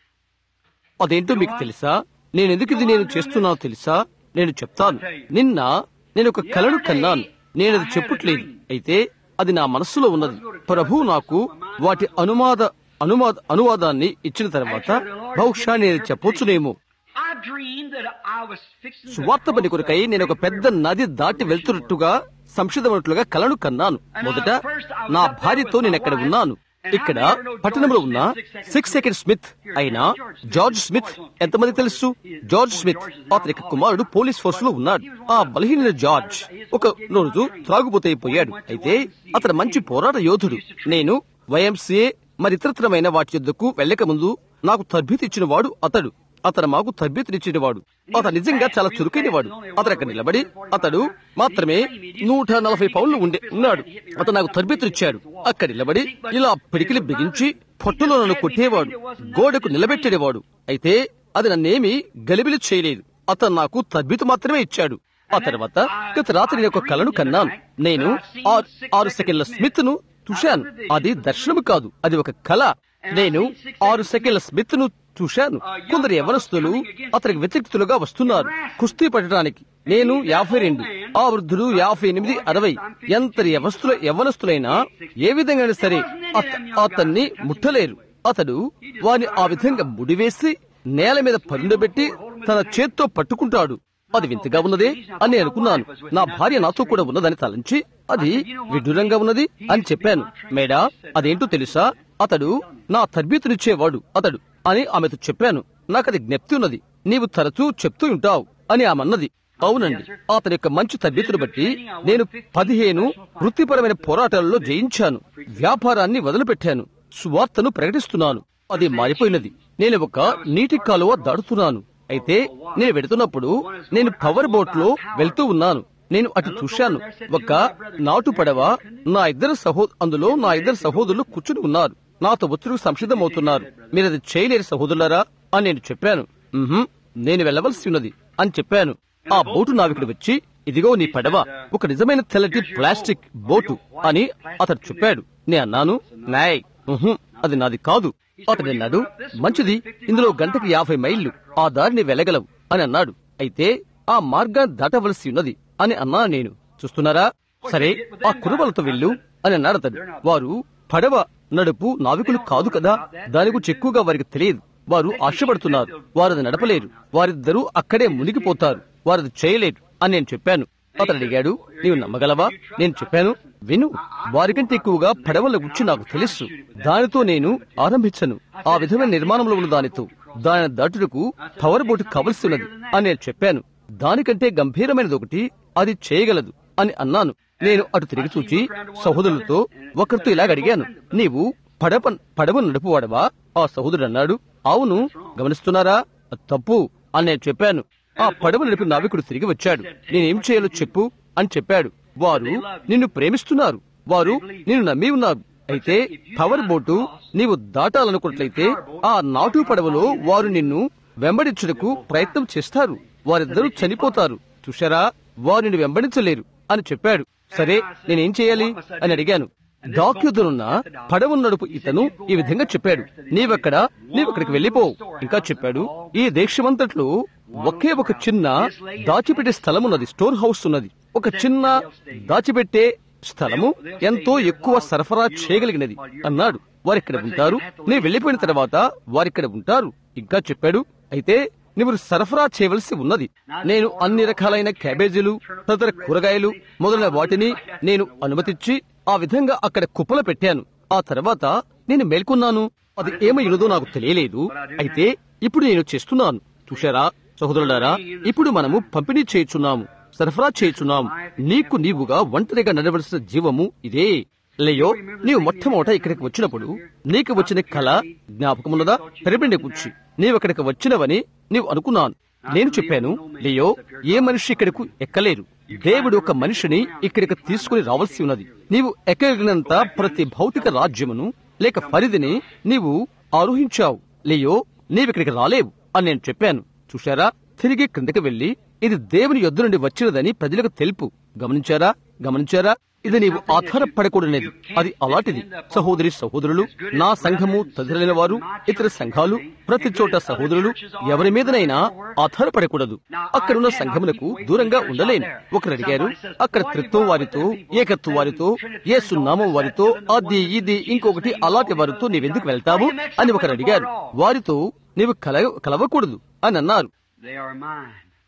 అదేంటో మీకు తెలుసా నేను ఎందుకు ఇది నేను చేస్తున్నానో తెలుసా నేను చెప్తాను నిన్న నేను ఒక కలను కన్నాను నేను అది చెప్పట్లేదు అయితే అది నా మనస్సులో ఉన్నది ప్రభు నాకు వాటి అనువాద అనువాద అనువాదాన్ని ఇచ్చిన తర్వాత బహుశా నేను చెప్పొచ్చునేమో I dreamed that I was fixing to సువార్త పని కొరకై నేను ఒక పెద్ద నది దాటి వెళ్తున్నట్టుగా సంసిద్ధమైనట్లుగా కలను కన్నాను మొదట నా భార్యతో నేను అక్కడ ఉన్నాను ఇక్కడ పట్టణంలో ఉన్న సిక్స్ సెకండ్ స్మిత్ అయిన జార్జ్ స్మిత్ ఎంతమంది తెలుసు జార్జ్ స్మిత్ అతని యొక్క కుమారుడు పోలీస్ ఫోర్స్ లో ఉన్నాడు ఆ బలహీన జార్జ్ ఒక రోజు త్రాగుబోతైపోయాడు అయితే అతను మంచి పోరాట యోధుడు నేను వైఎంసీఏ మరి ఇతరత్రమైన వాటి యొద్దకు వెళ్లక ముందు నాకు తర్బీతి ఇచ్చిన వాడు అతడు అతను మాకు తర్బీతినిచ్చేవాడు అతను నిజంగా చాలా చురుకైనవాడు అతను అక్కడ నిలబడి అతడు మాత్రమే నూట నలభై పౌన్లు ఉండే ఉన్నాడు అతను నాకు తర్బీతునిచ్చాడు అక్కడ నిలబడి ఇలా పిడికిలి బిగించి పొట్టులో నన్ను కొట్టేవాడు గోడకు నిలబెట్టేవాడు అయితే అది నన్నేమి గలిబిలి చేయలేదు అతను నాకు తర్బీతు మాత్రమే ఇచ్చాడు ఆ తర్వాత గత రాత్రి నేను ఒక కలను కన్నాను నేను ఆ- ఆరు సెకండ్ల స్మిత్ ను చూశాను అది దర్శనము కాదు అది ఒక కళ నేను ఆరు సెకండ్ల స్మిత్ ను చూశాను కొందరు యవనస్తులు అతనికి వ్యతిరేక్తులుగా వస్తున్నారు కుస్తీ పట్టడానికి నేను యాభై రెండు ఆ వృద్ధుడు యాభై ఎనిమిది అరవై ఎంత యవస్తుల యవనస్తులైనా ఏ విధంగా సరే అత- అతన్ని ముట్టలేరు అతడు వారిని ఆ విధంగా ముడివేసి నేల మీద పరుండబెట్టి తన చేత్తో పట్టుకుంటాడు అది వింతగా ఉన్నదే అని నేను అనుకున్నాను నా భార్య నాతో కూడా ఉన్నదని తలంచి అది విడ్డూరంగా ఉన్నది అని చెప్పాను మేడా అదేంటో తెలుసా అతడు నా తర్బీతునిచ్చేవాడు అతడు అని ఆమెతో చెప్పాను నాకు అది జ్ఞప్తి ఉన్నది నీవు తరచూ చెప్తూ ఉంటావు అని ఆమె అన్నది అవునండి అతని యొక్క మంచి తర్బీతును బట్టి నేను పదిహేను వృత్తిపరమైన పోరాటాలలో జయించాను వ్యాపారాన్ని వదిలిపెట్టాను సువార్తను ప్రకటిస్తున్నాను అది మారిపోయినది నేను ఒక నీటి కాలువ దాడుతున్నాను అయితే నేను వెడుతున్నప్పుడు నేను పవర్ బోట్ లో వెళ్తూ ఉన్నాను నేను అటు చూశాను ఒక నాటు పడవ నా ఇద్దరు సహో అందులో నా ఇద్దరు సహోదరులు కూర్చుని ఉన్నారు నాతో ఒత్తిడికి సంసిద్ధమవుతున్నారు మీరు అది చేయలేరు సహోదరులారా అని నేను చెప్పాను "మ్మ్హ్మ్, నేను వెళ్ళవలసి ఉన్నది అని చెప్పాను ఆ బోటు నావికుడు వచ్చి ఇదిగో నీ పడవ ఒక నిజమైన తెల్లటి ప్లాస్టిక్ బోటు అని అతడు చెప్పాడు నేను అన్నాను నాయ్ "మ్మ్హ్మ్, అది నాది కాదు అతడు అన్నాడు మంచిది ఇందులో గంటకి యాభై మైళ్ళు ఆ దారిని వెళ్ళగలవు అని అన్నాడు అయితే ఆ మార్గాన్ని దాటవలసి ఉన్నది అని అన్నా నేను చూస్తున్నారా సరే ఆ కురుబలతో వెళ్ళు అని అన్నాడు అతడు వారు పడవ నడుపు నావికులు కాదు కదా దాని గురించి ఎక్కువగా వారికి తెలియదు వారు ఆశపడుతున్నారు వారు అది నడపలేరు వారిద్దరూ అక్కడే మునిగిపోతారు వారు అది చేయలేరు అని నేను చెప్పాను అతను అడిగాడు నీవు నమ్మగలవా నేను చెప్పాను విను వారికంటే ఎక్కువగా పడవల గురించి నాకు తెలుసు దానితో నేను ఆరంభించను ఆ విధమైన నిర్మాణంలో ఉన్న దానితో దాని దాటుటకు పవర్ బోట్ కావలసి ఉన్నది అని నేను చెప్పాను దానికంటే గంభీరమైనది ఒకటి అది చేయగలదు అని అన్నాను నేను అటు తిరిగి చూచి సహోదరులతో ఒకరితో ఇలాగ అడిగాను నీవు పడవ పడవ నడుపువాడవా ఆ సహోదరుడు అన్నాడు అవును గమనిస్తున్నారా అది తప్పు అని నేను చెప్పాను ఆ పడవ నడిపి నావికుడు తిరిగి వచ్చాడు నేనేం చేయాలో చెప్పు అని చెప్పాడు వారు నిన్ను ప్రేమిస్తున్నారు వారు నిన్ను నమ్మి ఉన్నారు అయితే పవర్ బోటు నీవు దాటాలనుకున్నట్లయితే ఆ నాటు పడవలో వారు నిన్ను వెంబడించుటకు ప్రయత్నం చేస్తారు వారిద్దరూ చనిపోతారు చూశారా వారు నిన్ను వెంబడించలేరు అని చెప్పాడు సరే నేనేం చేయాలి అని అడిగాను డాక్యుద్ధనున్న పడవ నడుపు ఇతను ఈ విధంగా చెప్పాడు నీవెక్కడ నీవెక్కడికి వెళ్ళిపో ఇంకా చెప్పాడు ఈ దేశమంతట్లో ఒకే ఒక చిన్న దాచిపెట్టే స్థలం ఉన్నది స్టోర్ హౌస్ ఉన్నది ఒక చిన్న దాచిపెట్టే స్థలము ఎంతో ఎక్కువ సరఫరా చేయగలిగినది అన్నాడు వారిక్కడ ఉంటారు నీ వెళ్లిపోయిన తర్వాత వారిక్కడ ఉంటారు ఇంకా చెప్పాడు అయితే నువ్వు సరఫరా చేయవలసి ఉన్నది నేను అన్ని రకాలైన క్యాబేజీలు తదితర కూరగాయలు మొదలైన వాటిని నేను అనుమతించి ఆ విధంగా అక్కడ కుప్పలు పెట్టాను ఆ తర్వాత నేను మేల్కొన్నాను అది ఏమైనదో నాకు తెలియలేదు అయితే ఇప్పుడు నేను చేస్తున్నాను చూశారా సహోదరులారా ఇప్పుడు మనము పంపిణీ చేయుచున్నాము సరఫరా చేయుచున్నాము నీకు నీవుగా ఒంటరిగా నడవలసిన జీవము ఇదే లేయో నీవు మొట్టమొదట ఇక్కడికి వచ్చినప్పుడు నీకు వచ్చిన కళ జ్ఞాపకమున్నదా పెరబిండి కూర్చి నీవు ఇక్కడికి వచ్చినవని నీవు అనుకున్నాను నేను చెప్పాను లేయో ఏ మనిషి ఇక్కడకు ఎక్కలేరు దేవుడు ఒక మనిషిని ఇక్కడికి తీసుకుని రావాల్సి ఉన్నది నీవు ఎక్కగలిగినంత ప్రతి భౌతిక రాజ్యమును లేక పరిధిని నీవు ఆరోహించావు లేయో నీవిక్కడికి రాలేవు అని నేను చెప్పాను చూశారా తిరిగి క్రిందకి వెళ్లి ఇది దేవుని యొద్ద నుండి వచ్చినదని ప్రజలకు తెలుపు గమనించారా గమనించారా ఇది నీవు ఆధారపడకూడనేది అది అలాంటిది సహోదరి సహోదరులు నా సంఘము తదిలిన వారు ఇతర సంఘాలు ప్రతి చోట సహోదరులు ఎవరి మీదనైనా ఆధారపడకూడదు అక్కడున్న సంఘములకు దూరంగా ఉండలేను ఒకరు అడిగారు అక్కడ త్రిత్వం వారితో ఏకత్వం వారితో ఏ సున్నామం వారితో అది ఇది ఇంకొకటి అలాంటి వారితో నీవెందుకు వెళ్తావు అని ఒకరు అడిగారు వారితో నీవు కల కలవకూడదు అని అన్నారు They are mine.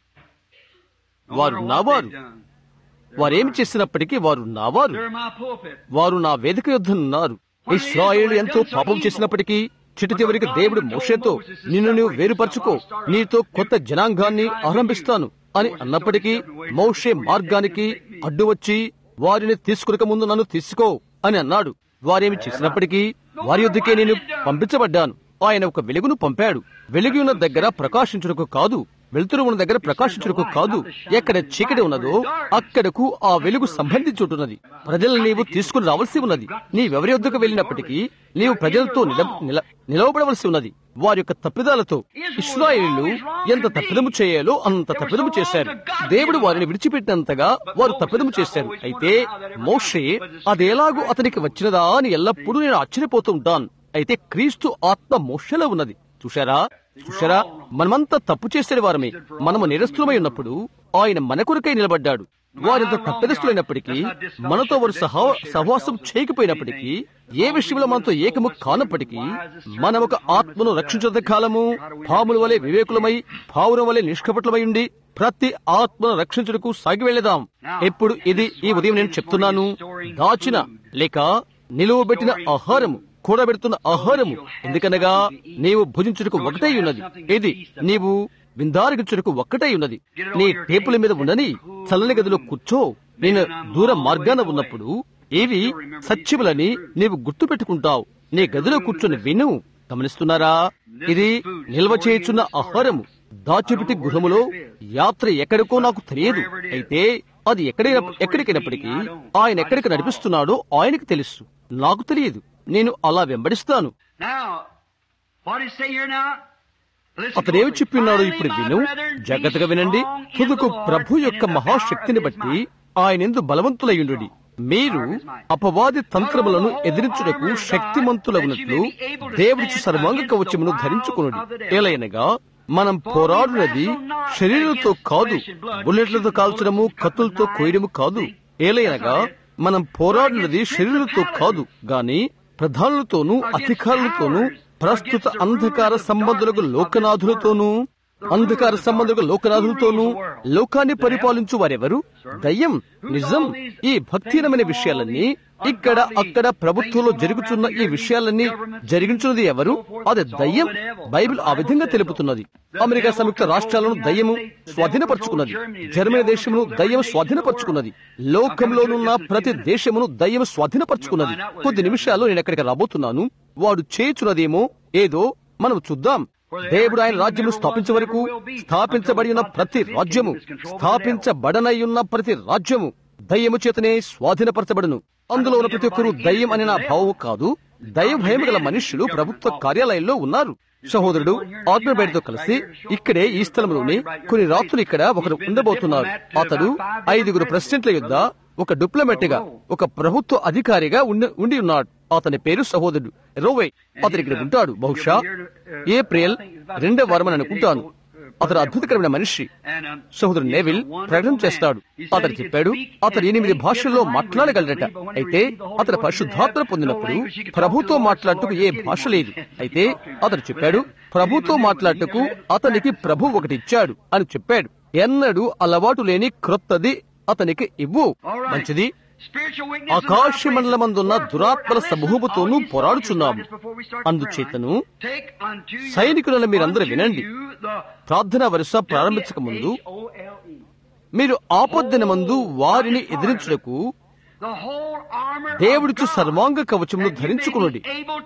No వారు matter what నావారు they've done. వారేమి చేసినప్పటికీ వారు నావారు They're my pulpit. వారు నా వేదిక యుద్ధనున్నారు ఇస్రాయేలు ఎంతో పాపం చేసినప్పటికీ చిటి చివరికి దేవుడు మోషేతో నిన్ను నీవు వేరుపరచుకో నీతో కొత్త జనాంగాన్ని ఆరంభిస్తాను అని అన్నప్పటికీ మోషే మార్గానికి అడ్డు వచ్చి వారిని తీసుకునక ముందు నన్ను తీసుకో అని అన్నాడు వారేమి చేసినప్పటికీ వారి యొద్దకే నేను పంపించబడ్డాను ఆయన ఒక వెలుగును పంపాడు వెలుగు ఉన్న దగ్గర ప్రకాశించుటకు కాదు వెలుతురు ఉన్న దగ్గర ప్రకాశించుటకు కాదు ఎక్కడ చీకటి ఉన్నదో అక్కడకు ఆ వెలుగు సంబంధించుంటున్నది ప్రజలను నీవు తీసుకుని రావాల్సి ఉన్నది నీవెవరి వద్దకు వెళ్ళినప్పటికీ నీవు ప్రజలతో నిల నిల- నిలవబడవలసి ఉన్నది వారి యొక్క తప్పిదాలతో ఇస్రాయేలు ఎంత తప్పిదము చేయాలో అంత తప్పిదము చేశారు దేవుడు వారిని విడిచిపెట్టినంతగా వారు తప్పిదము చేశారు అయితే మోషే అదేలాగూ అతనికి వచ్చినదా అని ఎల్లప్పుడూ నేను ఆశ్చర్యపోతూ ఉంటాను అయితే క్రీస్తు ఆత్మ మోషలో ఉన్నది చూశారా చూశారా మనమంతా తప్పు చేసే వారమే మనము నిరస్తులమై ఉన్నప్పుడు ఆయన మన కొరకై నిలబడ్డాడు వారింత తప్పెదస్తులైనప్పటికీ మనతో వారు సహా సహవాసం చేయకపోయినప్పటికీ ఏ విషయంలో మనతో ఏకము కానప్పటికీ మనం ఒక ఆత్మను రక్షించద కాలము పాముల వలె వివేకులమై పావురం వలె నిష్కపట్లమై ఉండి ప్రతి ఆత్మను రక్షించుటకు సాగి వెళ్ళదాం ఎప్పుడు ఇది ఈ ఉదయం నేను చెప్తున్నాను దాచిన లేక నిలువబెట్టిన ఆహారము కూడబెడుతున్న ఆహారము ఎందుకనగా నీవు భుజించుటకు ఒకటై ఉన్నది ఇది నీవు విందారగించుటకు ఒక్కటై ఉన్నది నీ టేపుల మీద ఉండని చల్లని గదిలో కూర్చో నేను దూర మార్గాన ఉన్నప్పుడు ఇవి సత్యములని నీవు గుర్తు పెట్టుకుంటావు నీ గదిలో కూర్చొని విను గమనిస్తున్నారా ఇది నిల్వ చేయుచున్న ఆహారము దాచిపెట్టి గృహములో యాత్ర ఎక్కడికో నాకు తెలియదు అయితే అది ఎక్కడైనా ఎక్కడికైనప్పటికీ ఆయన ఎక్కడికి నడిపిస్తున్నాడో ఆయనకు తెలుసు నాకు తెలియదు నేను అలా వెంబడిస్తాను Now, what does he say here now? Listen అతడేమి closely. చెప్పిన్నాడో Finally, ఇప్పుడు my విను brethren, be జాగ్రత్తగా వినండి strong in తుదుకు the Lord Prabhu and యొక్క in the మహాశక్తిని power of his బట్టి might. ఆయనెందు బలవంతులయ్యుండుడి మీరు అపవాది తంత్రములను ఎదిరించుటకు శక్తిమంతులగునట్లు దేవుడిచి సర్వాంగ కవచమును ధరించుకునుడి ఏలైనగా మనం పోరాడునది శరీరంతో కాదు బుల్లెట్లతో కాల్చడము కత్తులతో కోయడము కాదు ఏలైనగా మనం పోరాడినది శరీరంతో కాదు గాని ప్రధానులతోనూ అధికారులతోనూ ప్రస్తుత అంధకార సంబంధులకు లోకనాథులతోనూ అంధకార సంబంధుల లోకనాథులతోనూ లోకాన్ని పరిపాలించు వారెవరు దయ్యం నిజం ఈ భక్తిహీనమైన విషయాలన్నీ ఇక్కడ అక్కడ ప్రభుత్వంలో జరుగుతున్న ఈ విషయాలన్నీ జరిగించున్నది ఎవరు అది దయ్యం బైబిల్ ఆ విధంగా తెలుపుతున్నది అమెరికా సంయుక్త రాష్ట్రాలను దయ్యము స్వాధీనపరుచుకున్నది జర్మనీ దేశమును దయ్యం స్వాధీనపరుచుకున్నది లోకంలోనున్న ప్రతి దేశమును దయ్యం స్వాధీనపరుచుకున్నది కొద్ది నిమిషాల్లో నేను ఎక్కడికి రాబోతున్నాను వాడు చేయుచున్నదేమో ఏదో మనం చూద్దాం దేవుడు ఆయన రాజ్యము స్థాపించే వరకు స్థాపించబడి ఉన్న ప్రతి రాజ్యము స్థాపించబడనై ఉన్న ప్రతి రాజ్యము దయ్యము చేతనే స్వాధీనపరచబడును అందులో ఉన్న ప్రతి ఒక్కరూ దయ్యం అనే నా భావం కాదు దయ్య భయం గల మనుష్యులు ప్రభుత్వ కార్యాలయంలో ఉన్నారు సహోదరుడు ఆత్మబయటతో కలిసి ఇక్కడే ఈ స్థలంలోనే కొన్ని రాత్రులు ఇక్కడ ఒకరు ఉండబోతున్నారు అతడు ఐదుగురు ప్రెసిడెంట్ల యుద్ధ ఒక డిప్లొమాట్ గా ఒక ప్రభుత్వ అధికారిగా ఉండి ఉండి ఉన్నాడు అతని పేరు సహోదరుడు రోవే అతను ఇక్కడ ఉంటాడు బహుశా ఏప్రిల్ రెండవ వారం అని అనుకుంటాను అతను అద్భుతకరమైన మనిషి సహోదరుడు నేవిల్ ప్రకటన చేస్తాడు అతను చెప్పాడు అతను ఎనిమిది భాషల్లో మాట్లాడగలడట అయితే అతను పరిశుద్ధాత్మ పొందినప్పుడు ప్రభుతో మాట్లాడుటకు ఏ భాష లేదు అయితే అతను చెప్పాడు ప్రభుతో మాట్లాడుటకు అతనికి ప్రభు ఒకటి ఇచ్చాడు అని చెప్పాడు ఎన్నడూ అలవాటు లేని క్రొత్తది అతనికి ఇవ్వు మంచిది ఆకాశ మండలమందున్న దురాత్మల సమూహముతోనూ పోరాడుచున్నాము అందుచేతను సైనికులను మీరందరూ వినండి ప్రార్థనా వరుస ప్రారంభించక ముందు మీరు ఆపద్దిన మందు వారిని ఎదిరించుటకు దేవుడిచ్చు సర్వాంగ కవచమును ధరించుకునుడి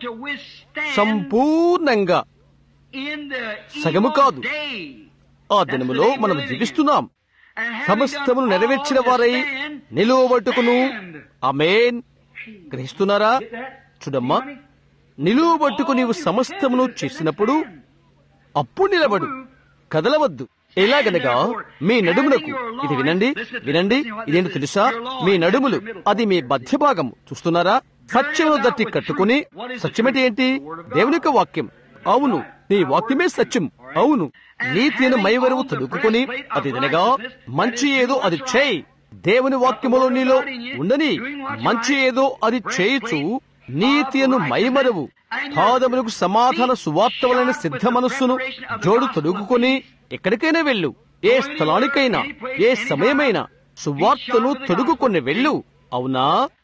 సంపూర్ణంగా సగము కాదు ఆ దినములో మనం జీవిస్తున్నాం సమస్తమును నెరవేర్చిన వారై నిలువబట్టుకును అమేన్ గ్రహిస్తున్నారా చూడమ్మా నిలువబట్టుకు నీవు సమస్తమును చేసినప్పుడు అప్పుడు నిలబడు కదలవద్దు ఎలాగనగా మీ నడుములకు ఇది వినండి వినండి ఇదేంటో తెలుసా మీ నడుములు అది మీ మధ్య భాగం చూస్తున్నారా సత్యమును దట్టి కట్టుకుని సత్యమేంటి ఏంటి దేవుని యొక్క వాక్యం అవును నీ వాక్యమే సత్యం అవును నీతిని మైవరువు తొడుక్కుని అది తినగా మంచి ఏదో అది చేయి దేవుని వాక్యములో నీలో ఉండని మంచి ఏదో అది చేయుచు నీతిను మైమరవు పాదములకు సమాధాన సువార్త వలన సిద్ధ మనస్సును జోడు తొడుగుకొని ఎక్కడికైనా వెళ్ళు ఏ స్థలానికైనా ఏ సమయమైనా సువార్తను తొడుగుకొని వెళ్ళు అవునా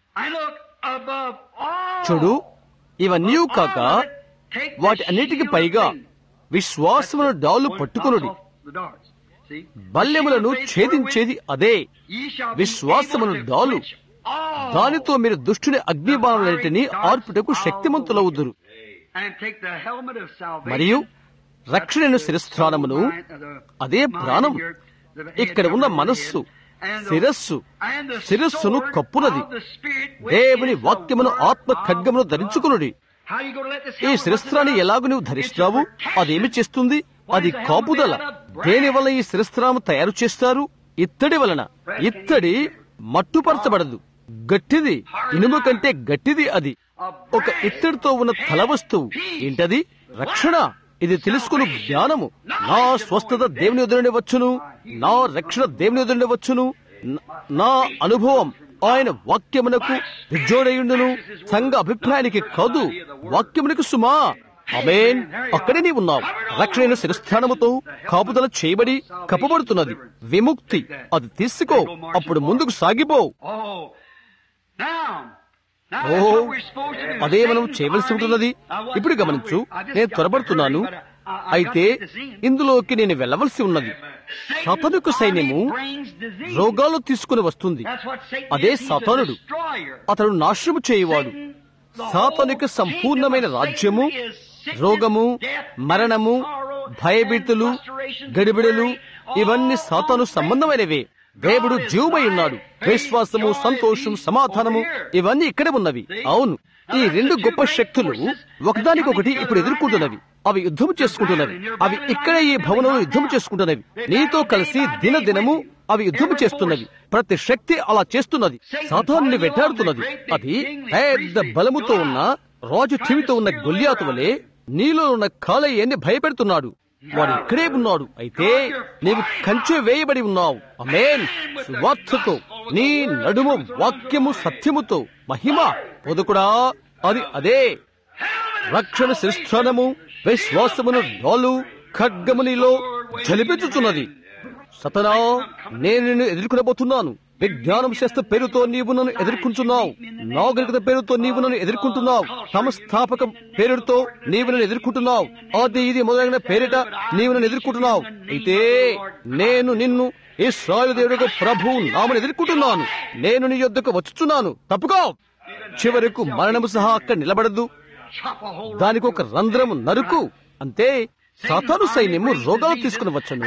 చూడు ఇవన్నీ కాక వాటి అన్నిటికీ పైగా విశ్వాసమును డాలు పట్టుకునుడి బల్యములను ఛేదించేది అదే విశ్వాసమును డాలు దానితో మీరు దుష్టుని అగ్నిబాణులన్నిటినీ ఆర్పుటకు శక్తిమంతులవుదురు మరియు రక్షణ శిరస్థానమును అదే ప్రాణం ఇక్కడ ఉన్న మనస్సు శిరస్సు శిరస్సును కప్పునది దేవుని వాక్యమును ఆత్మ ఖడ్గమును ధరించుకునుడి ఈ శిరస్త్రాన్ని ఎలాగూ నువ్వు ధరిస్తావు అదేమి చేస్తుంది అది కాపుదల దేని వల్ల ఈ శిరస్త్రాము తయారు చేస్తారు ఇత్తడి వలన ఇత్తడి మట్టుపరచబడదు గట్టిది ఇనుము కంటే గట్టిది అది ఒక ఇత్తడితో ఉన్న తల వస్తువు ఏంటది రక్షణ ఇది తెలుసుకుని జ్ఞానము నా స్వస్థత దేవుని ఎదురుండి వచ్చును నా రక్షణ దేవుని ఎదురుండి వచ్చును నా అనుభవం ఆయన వాక్యమునకు విజోడయుండును సంఘ అభిప్రాయానికి కాదు వాక్యమునకు సుమా అమేన్ అక్కడే నీ ఉన్నావు రక్షణ శిరస్థానముతో కాపుదల చేయబడి కప్పబడుతున్నది విముక్తి అది తీసుకో అప్పుడు ముందుకు సాగిపో ఓ అదే మనం చేయవలసి ఉంటున్నది ఇప్పుడు గమనించు నేను త్వరపడుతున్నాను అయితే ఇందులోకి నేను వెళ్ళవలసి ఉన్నది సతనుకు సైన్యము రోగాలు తీసుకుని వస్తుంది అదే సతనుడు అతడు నాశనము చేయవాడు సాతనిక సంపూర్ణమైన రాజ్యము రోగము మరణము భయభీతులు గడిబిడలు ఇవన్నీ సాతాను సంబంధమైనవే దేవుడు జీవమై ఉన్నాడు విశ్వాసము సంతోషం సమాధానము ఇవన్నీ ఇక్కడే ఉన్నవి అవును ఈ రెండు గొప్ప శక్తులు ఒకదానికొకటి ఇప్పుడు ఎదుర్కొంటున్నవి అవి యుద్ధం చేసుకుంటున్నవి అవి ఇక్కడే ఈ భవనంలో యుద్ధం చేసుకుంటున్నవి నీతో కలిసి దినదినము అవి యుద్ధం చేస్తున్నవి ప్రతి శక్తి అలా చేస్తున్నది సాతాన్ని వెంటాడుతున్నది అది పెద్ద బలముతో ఉన్న రాజు చెవితో ఉన్న గొల్లియాతు వలె నీలో ఉన్న కాలయ్యని భయపెడుతున్నాడు వాడు ఇక్కడే ఉన్నాడు అయితే నీవు కంచె వేయబడి ఉన్నావు అమేన్ సువార్తతో నీ నడుము వాక్యము సత్యముతో మహిమ పొదుకుడా అది అదే రక్షణ శిస్థానము విశ్వాసమును డోలు ఖడ్గమునిలో జలిపించుచున్నది సతనా నేను నిన్ను ఎదుర్కొనబోతున్నాను విజ్ఞానం శాస్త్ర పేరుతో నీవు నన్ను ఎదుర్కొంటున్నావు నాగరికత పేరుతో నీవు నన్ను ఎదుర్కొంటున్నావు సంస్థాపకం పేరుతో నీవు నన్ను ఎదుర్కొంటున్నావు అది ఇది మొదలైన పేరిట నీవు నన్ను ఎదుర్కొంటున్నావు అయితే నేను నిన్ను ఇస్రాయల్ దేవుడు ప్రభు నామను ఎదుర్కొంటున్నాను నేను నీ యొద్దకు వచ్చుచున్నాను తప్పుకో చివరకు మరణము సహా అక్కడ నిలబడదు దానికి ఒక రంధ్రం నరుకు అంతే సాతాను సైన్యము రోగాలు తీసుకుని వచ్చను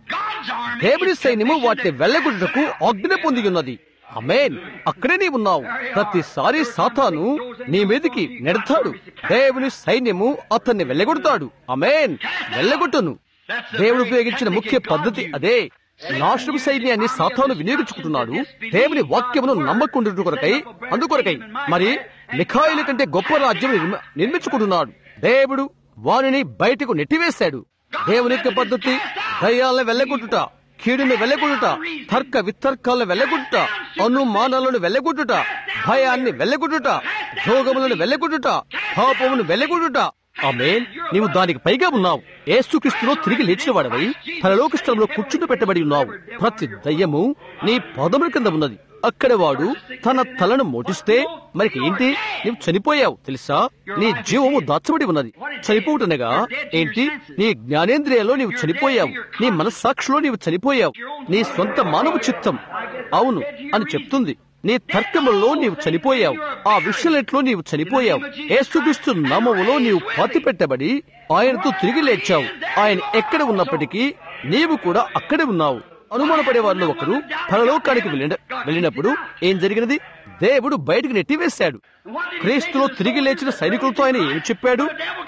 దేవుడి సైన్యము వాటిని వెళ్ళగొట్టుటకు ఆజ్ఞ పొంది ఉన్నది అమేన్ అక్కడే నీ ఉన్నావు ప్రతిసారి సాతాను నీ మీదికి నెడతాడు దేవుని సైన్యము అతన్ని వెళ్ళగొడతాడు అమేన్ వెళ్ళగొట్టును దేవుడు ఉపయోగించిన ముఖ్య పద్ధతి అదే నాశనం సైన్యాన్ని సాతాను వినియోగించుకుంటున్నాడు దేవుని వాక్యమును నమ్మకుండు కొరకై అందుకొరకై మరి మిఖాయిల కంటే గొప్ప రాజ్యం నిర్మ- నిర్మించుకుంటున్నాడు దేవుడు వారిని బయటకు నెట్టివేశాడు దేవుని యొక్క పద్ధతి దయ్యాలను వెళ్ళగొట్టుట కీడును వెళ్ళగొట్టుట తర్క వితర్కాలను వెళ్ళగొట్టుట అనుమానాలను వెళ్ళగొట్టుట భయాన్ని వెళ్ళగొట్టుట రోగములను వెళ్ళగొట్టుట పాపమును వెళ్ళగొట్టుట ఆమె నీవు దానికి పైగా ఉన్నావు ఏసుక్రీస్తులో తిరిగి లేచిన వాడవై పరలోక స్థలంలో కూర్చుంటూ పెట్టబడి ఉన్నావు ప్రతి దయ్యము నీ పదముల కింద ఉన్నది అక్కడ వాడు తన తలను మోటిస్తే మరికి ఏంటి నీవు చనిపోయావు తెలుసా నీ జీవము దాచబడి ఉన్నది చనిపోవటనగా ఏంటి నీ జ్ఞానేంద్రియాలో నీవు చనిపోయావు నీ మనస్సాక్షిలో నీవు చనిపోయావు నీ సొంత మానవ చిత్తం అవును అని చెప్తుంది నీ తర్కములలో నీవు చనిపోయావు ఆ విషయంలో నీవు చనిపోయావు ఏసుక్రీస్తు నామములో నీవు పాతి పెట్టబడి ఆయనతో తిరిగి లేచావు ఆయన ఎక్కడ ఉన్నప్పటికీ నీవు కూడా అక్కడే ఉన్నావు అనుమానపడే వారిలో ఒకరు పరలోకానికి వెళ్ళిన వెళ్ళినప్పుడు ఏం జరిగినది దేవుడు బయటికి నెట్టివేశాడు క్రీస్తులో తిరిగి లేచిన సైనికులతో ఆయన ఏం చెప్పాడు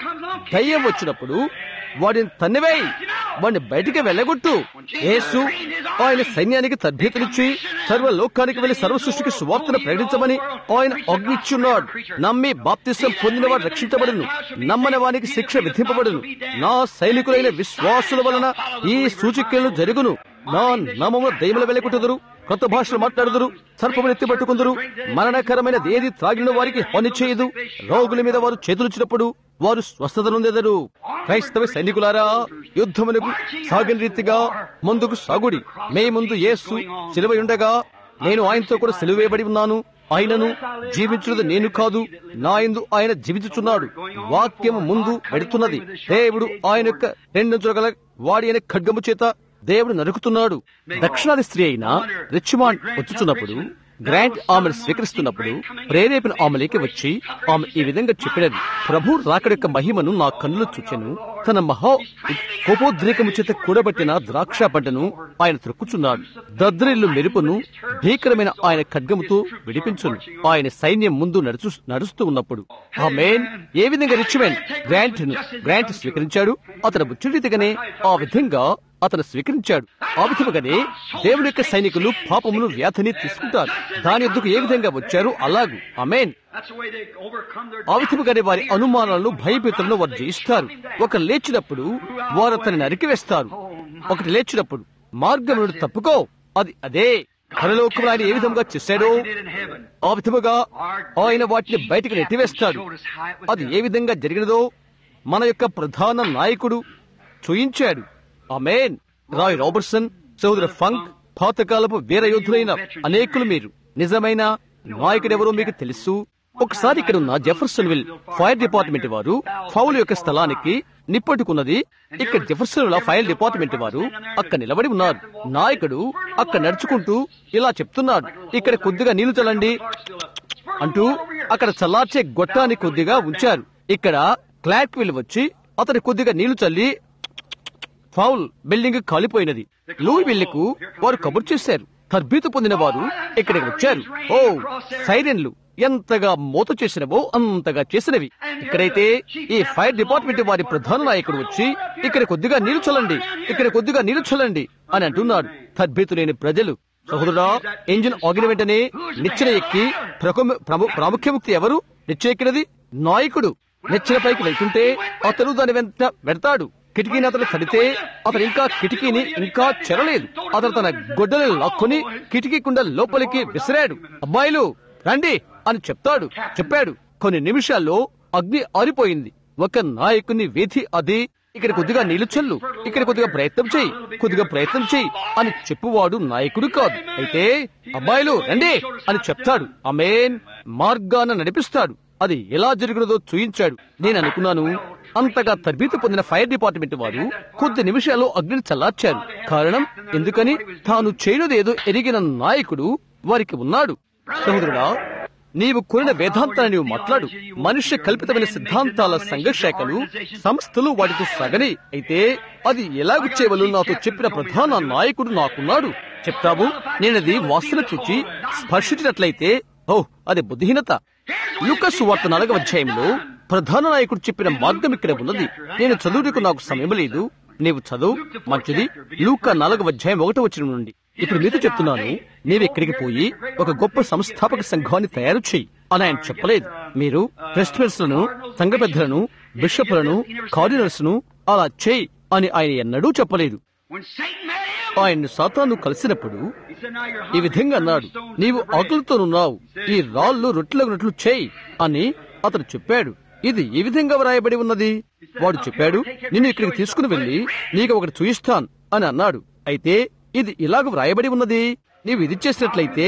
దయ్యం వచ్చినప్పుడు వాడిని తన్నివేయి వాడిని బయటికి వెళ్ళగొట్టు యేసు ఆయన సైన్యానికి తర్భీతనిచ్చి సర్వ లోకానికి వెళ్లి సర్వ సృష్టికి సువార్తను ప్రకటించమని ఆయన ఆజ్ఞిచ్చున్నాడు నమ్మి బాప్తిసం పొందిన వాడు రక్షించబడును నమ్మని వానికి శిక్ష విధింపబడును నా సైనికులైన విశ్వాసుల వలన ఈ సూచికలు జరుగును నా నామమున దయముల వెలకొట్టుదురు కొత్త భాషలు మాట్లాడుదురు సర్పములు ఎత్తి పట్టుకుందరు మరణకరమైనది ఏది త్రాగిన వారికి హాని చేయదు రోగుల మీద వారు చేతులుచ్చినప్పుడు వారు స్వస్థత నొందెదరు క్రైస్తవ సైనికులారా యుద్ధమునకు సాగిన రీతిగా ముందుకు సాగుడి మే ముందు యేసు సిలువయుండగా నేను ఆయనతో కూడా సిలువేయబడి ఉన్నాను ఆయనను జీవించున్నది నేను కాదు నా యందు ఆయన జీవించుచున్నాడు వాక్యము ముందు పెడుతున్నది దేవుడు ఆయన యొక్క రెండు గల వాడి అనే ఖడ్గము చేత దేవుడు నరుకుతున్నాడు దక్షిణాది స్త్రీ అయిన రిచ్మాండ్ వచ్చుచున్నప్పుడు గ్రాంట్ ఆమెను స్వీకరిస్తున్నప్పుడు ప్రేరేపణ ఆమెలోకి వచ్చి ఆమె ఈ విధంగా చెప్పినది ప్రభు రాకడ యొక్క మహిమను నా కన్నులు చూచెను తన మహా కోపోద్రేకము చేత కూడబట్టిన ద్రాక్ష పంటను ఆయన త్రొక్కుచున్నాడు దద్రిల్లు మెరుపును భీకరమైన ఆయన ఖడ్గముతో విడిపించును ఆయన సైన్యం ముందు నడుచు నడుస్తూ ఉన్నప్పుడు ఆ మేన్ ఏ విధంగా రిచ్మెన్ గ్రాంట్ గ్రాంట్ స్వీకరించాడు అతను ముచ్చటిగానే ఆ విధంగా అతను స్వీకరించాడు ఆ విధముగానే దేవుని యొక్క సైనికులు పాపమును వ్యాధిని తీసుకుంటారు దాని ఎందుకు ఏ విధంగా వచ్చారు అలాగు అమేన్ That's the way they overcome their ఆ విధముగానే వారి అనుమానాలను భయభీతులను వారు జయిస్తారు ఒక లేచినప్పుడు వారు అతన్ని నరికివేస్తారు ఒకటి లేచినప్పుడు మార్గం నుండి తప్పుకో అది అదే పరలోకంలో ఆయన ఏ విధంగా చేశాడో did in heaven. ఆ విధముగా ఆయన వాటిని బయటికి నెట్టివేస్తాడు అది ఏ విధంగా జరిగినదో మన యొక్క ప్రధాన నాయకుడు చూయించాడు ఆమెన్ రాయ్ రాబర్ట్సన్ సోదర ఫంక్ పాతకాలపు వీర యోధులైన అనేకులు మీరు నిజమైన నాయకుడెవరో మీకు తెలుసు ఒకసారి ఇక్కడ ఉన్న జెఫర్సన్ విల్ ఫైర్ డిపార్ట్మెంట్ వారు ఫౌల్ యొక్క స్థలానికి నిప్పట్టుకున్నది ఇక్కడ జెఫర్సన్ ఫైర్ డిపార్ట్మెంట్ వారు అక్కడ నిలబడి ఉన్నారు నాయకుడు అక్కడ నడుచుకుంటూ ఇలా చెప్తున్నాడు ఇక్కడ కొద్దిగా నీళ్లు చల్లండి అంటూ అక్కడ చల్లార్చే గొట్టాన్ని కొద్దిగా ఉంచారు ఇక్కడ క్లార్క్ విల్ వచ్చి అతని కొద్దిగా నీళ్లు చల్లి ఫౌల్ బిల్డింగ్ కాలిపోయినది లూయివిల్లకు వారు కబురు చేశారు తర్బీతు పొందిన వారు ఇక్కడికి వచ్చారు ఓ సైరన్లు ఎంతగా మోత చేసినవో అంతగా చేసినవి ఇక్కడైతే ఈ ఫైర్ డిపార్ట్మెంట్ వారి ప్రధాన నాయకుడు వచ్చి ఇక్కడ కొద్దిగా నీరు చల్లండి ఇక్కడ కొద్దిగా నీరు చల్లండి అని అంటున్నాడు తర్బీతు లేని ప్రజలు సహోదరా ఇంజిన్ ఆగిన వెంటనే నిచ్చెన ఎక్కి ప్రకొమ- ప్రము- ప్రాముఖ్యముక్తి ఎవరు నిచ్చెన ఎక్కినది నాయకుడు నిచ్చెన పైకి వెళ్తుంటే అతను దాని వెంట వెడతాడు కిటికీని అతను తడితే అతను ఇంకా కిటికీని ఇంకా చెరలేదు అతను తన గొడ్డలను లాక్కొని కిటికీ కుండ లోపలికి విసిరాడు అబ్బాయిలు రండి అని చెప్తాడు చెప్పాడు కొన్ని నిమిషాల్లో అగ్ని ఆరిపోయింది ఒక నాయకుని వీధి అది ఇక్కడ కొద్దిగా నీళ్లు చల్లు ఇక్కడ కొద్దిగా ప్రయత్నం చేయి కొద్దిగా ప్రయత్నం చేయి అని చెప్పువాడు నాయకుడు కాదు అయితే అబ్బాయిలు రండి అని చెప్తాడు అమేన్ మార్గాన నడిపిస్తాడు అది ఎలా జరిగినదో చూయించాడు నేను అనుకున్నాను అంతగా తరబీతి పొందిన ఫైర్ డిపార్ట్మెంట్ వారు కొద్ది నిమిషాల్లో అగ్నిని చల్లార్చారు కారణం ఎందుకని తాను చేయలేదేదో ఎరిగిన నాయకుడు వారికి ఉన్నాడు సహోదరుడా నీవు కోరిన వేదాంతాన్ని నీవు మాట్లాడు మనుష్య కల్పితమైన సిద్ధాంతాల సంఘశాఖలు సంస్థలు వాటితో సగని అయితే అది ఎలాగు చేయవలు నాతో చెప్పిన ప్రధాన నాయకుడు నాకున్నాడు చెప్తావు నేనది వాసన చూచి స్పర్శించినట్లయితే ఓ అది బుద్ధిహీనత లుకస్ వార్త నాలుగవ అధ్యాయంలో ప్రధాన నాయకుడు చెప్పిన మార్గం ఇక్కడ ఉన్నది నేను చదువుటకు నాకు సమయం లేదు నీవు చదువు మంచిది లూక నాలుగవ అధ్యాయం ఒకటో వచ్చిన నుండి ఇప్పుడు మీతో చెప్తున్నాను నీవు ఇక్కడికి పోయి ఒక గొప్ప సంస్థాపక సంఘాన్ని తయారు చేయి అని ఆయన చెప్పలేదు మీరు ప్రెసిడెంట్స్ లను సంఘ పెద్దలను బిషప్లను కార్డినల్స్ ను అలా చేయి అని ఆయన ఎన్నడూ చెప్పలేదు When Satan met him, ఆయన్ను సాతాను కలిసినప్పుడు he said, Now you're ఈ విధంగా అన్నాడు నీవు ఆకలితోనున్నావు ఈ రాళ్ళు రొట్టెలగునట్లు చేయి అని అతను చెప్పాడు ఇది ఏ విధంగా వ్రాయబడి ఉన్నది వాడు చెప్పాడు నిన్ను ఇక్కడికి తీసుకుని వెళ్ళి నీకు ఒకటి చూయిస్తాను అని అన్నాడు అయితే ఇది ఇలాగ వ్రాయబడి ఉన్నది నీవు ఇది చేసినట్లయితే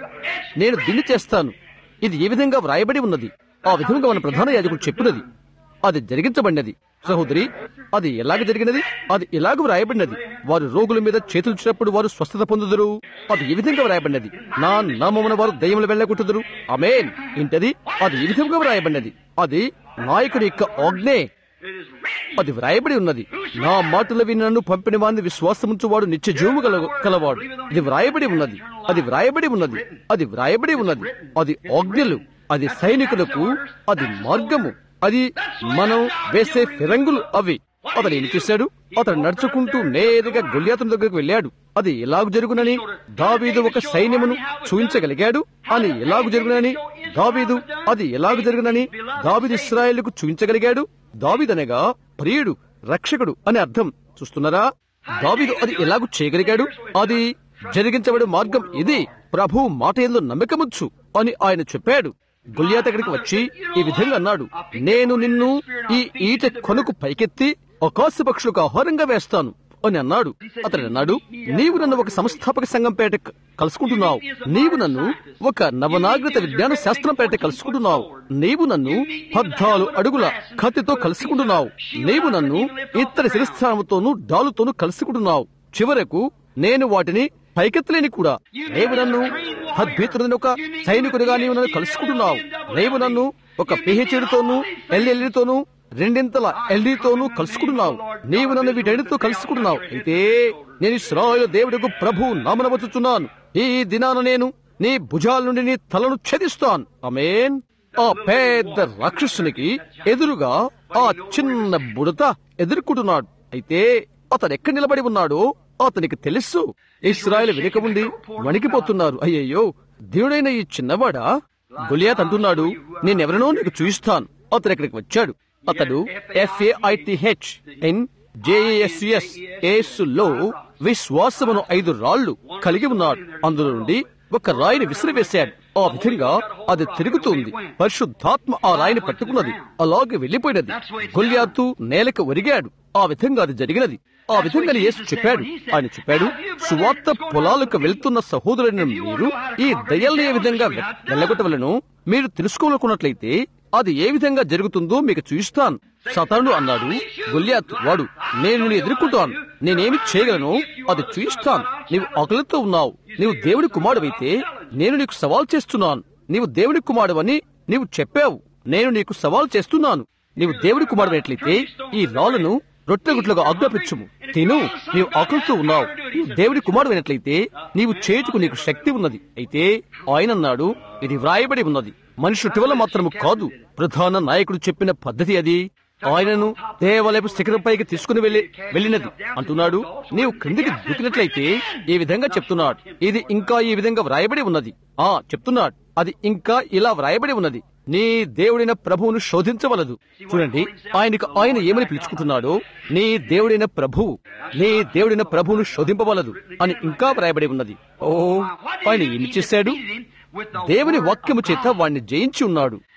నేను దీన్ని చేస్తాను ఇది ఏ విధంగా వ్రాయబడి ఉన్నది ఆ విధంగా మన ప్రధాన యాజకుడు చెప్పినది అది జరిగించబడినది సహోదరి అది ఎలాగ జరిగినది అది ఎలాగ వ్రాయబడినది వారు రోగుల మీద చేతులు ఇచ్చినప్పుడు వారు స్వస్థత పొందుదురు అది ఈ విధంగా వ్రాయబడినది నా నామమున వారు దయ్యములు వెళ్ళగొట్టుదురు అమేన్ ఇంటది అది ఈ విధంగా వ్రాయబడినది అది నాయకుడి యొక్క ఆజ్ఞే It is written. అది వ్రాయబడి ఉన్నది నా మాటలు విని నన్ను పంపిన వాడిని విశ్వాసముంచువాడు నిత్య జీవము గల కలవాడు ఇది వ్రాయబడి ఉన్నది అది వ్రాయబడి ఉన్నది అది వ్రాయబడి ఉన్నది అది ఆజ్ఞలు అది సైనికులకు అది మార్గము అది మనం వేసే ఫిరంగులు అవి అతడు ఏం చేశాడు అతడు నడుచుకుంటూ నేరుగా గొల్యాతుని దగ్గరకు వెళ్ళాడు అది ఎలాగు జరుగునని దావీదు ఒక సైన్యమును చూపించగలిగాడు అని ఎలాగు జరుగునని దావీదు అది ఎలాగు జరుగునని దావీదు ఇస్రాయేళ్లకు చూపించగలిగాడు దావీదనగా ప్రియుడు రక్షకుడు అని అర్థం చూస్తున్నారా దావీదు అది ఎలాగు చేయగలిగాడు అది జరిగించబడే మార్గం ఇది ప్రభు మాట ఎందు నమ్మకముచ్చు అని ఆయన చెప్పాడు గుల్యాత అక్కడికి వచ్చి ఈ విధంగా అన్నాడు నేను నిన్ను ఈ ఈట కొనుకు పైకెత్తి ఆకాశ పక్షులకు ఆహారంగా వేస్తాను అని అన్నాడు అతడు అన్నాడు నీవు నన్ను ఒక సంస్థాపక సంఘం పేట క- కలుసుకుంటున్నావు నీవు నన్ను ఒక నవనాగరిక విజ్ఞాన శాస్త్రం పేట కలుసుకుంటున్నావు నీవు నన్ను పద్నాలుగు అడుగుల కత్తితో కలుసుకుంటున్నావు నీవు నన్ను ఇతర శిరస్థానంతోనూ డాలుతోనూ కలుసుకుంటున్నావు చివరకు నేను వాటిని పైకెత్తలేని కూడా నీవు నన్ను అద్భుతమైన ఒక సైనికుడిగా నీవు నన్ను కలుసుకుంటున్నావు నీవు నన్ను ఒక పిహెచ్డితోనూ ఎల్ఎల్ఈతోనూ రెండింతల ఎల్ఈతోనూ కలుసుకుంటున్నావు నీవు నన్ను వీటన్నిటితో కలుసుకుంటున్నావు అయితే నేను ఇస్రాయేలు దేవుడికి ప్రభు నామన వచ్చుచున్నాను ఈ దినాన నేను నీ భుజాల నుండి నీ తలను ఛేదిస్తాను అమేన్ ఆ పెద్ద రాక్షసునికి ఎదురుగా ఆ చిన్న బుడత ఎదుర్కొంటున్నాడు అయితే అతడు ఎక్కడ నిలబడి ఉన్నాడో అతనికి తెలుసు ఇస్రాయల్ వెనుక ఉండి వణికిపోతున్నారు అయ్యయ్యో దేవుడైన ఈ చిన్నవాడా గొలియాత్ అంటున్నాడు నేనెవరినో నీకు చూయిస్తాను అతడు ఇక్కడికి వచ్చాడు అతడు ఎఫ్ఏఐటిహెచ్ ఎన్ జేఎస్ఎస్ ఏసులో విశ్వాసమును ఐదు రాళ్లు కలిగి ఉన్నాడు అందులో నుండి ఒక రాయిని విసిరివేశాడు ఆ విధంగా అది తిరుగుతుంది పరిశుద్ధాత్మ ఆ రాయిని పట్టుకున్నది అలాగే వెళ్లిపోయినది గొల్యాతు నేలకు ఒరిగాడు ఆ విధంగా అది జరిగినది ఆ విధంగా యేసు చెప్పాడు ఆయన చెప్పాడు సువార్త పొలాలకు వెళ్తున్న సహోదరుని మీరు ఈ దయల్ని ఏ విధంగా వె- వెళ్ళగొట్టవలను మీరు తెలుసుకోవాలనుకున్నట్లయితే అది ఏ విధంగా జరుగుతుందో మీకు చూయిస్తాను సతానుడు అన్నాడు గొల్యాత్ వాడు నేను నిన్ను ఎదుర్కొంటాను నేనేమి చేయగలను అది చూయిస్తాను నీవు ఆకలితో ఉన్నావు నీవు దేవుడి కుమారుడైతే నేను నీకు సవాల్ చేస్తున్నాను నీవు దేవుడి కుమారుడవని నీవు చెప్పావు నేను నీకు సవాల్ చేస్తున్నాను నీవు దేవుడి కుమారుడైనట్లయితే ఈ రాళ్లను రొట్టెగుట్లుగా ఆజ్ఞాపించుము తిను నీవు ఆకలితో ఉన్నావు నీవు దేవుడి కుమారుడైనట్లయితే నీవు చేతుకు నీకు శక్తి ఉన్నది అయితే ఆయన అన్నాడు ఇది వ్రాయబడి ఉన్నది మనుషుల వల్ల మాత్రము కాదు ప్రధాన నాయకుడు చెప్పిన పద్ధతి అది ఆయనను దేవాలయపు శిఖరంపైకి తీసుకుని వెళ్ళి వెళ్ళినది అంటున్నాడు నీవు క్రిందికి దూకినట్లయితే ఈ విధంగా చెప్తున్నాడు ఇది ఇంకా ఈ విధంగా వ్రాయబడి ఉన్నది ఆ చెప్తున్నాడు అది ఇంకా ఇలా వ్రాయబడి ఉన్నది నీ దేవుడైన ప్రభువును శోధించవలదు చూడండి ఆయనకు ఆయన ఏమని పిలుచుకుంటున్నాడో నీ దేవుడైన ప్రభువు నీ దేవుడైన ప్రభువును శోధింపవలదు అని ఇంకా వ్రాయబడి ఉన్నది ఓ ఆయన ఏమి చేశాడు దేవుని వాక్యము చేత వాణ్ణి జయించి ఉన్నాడు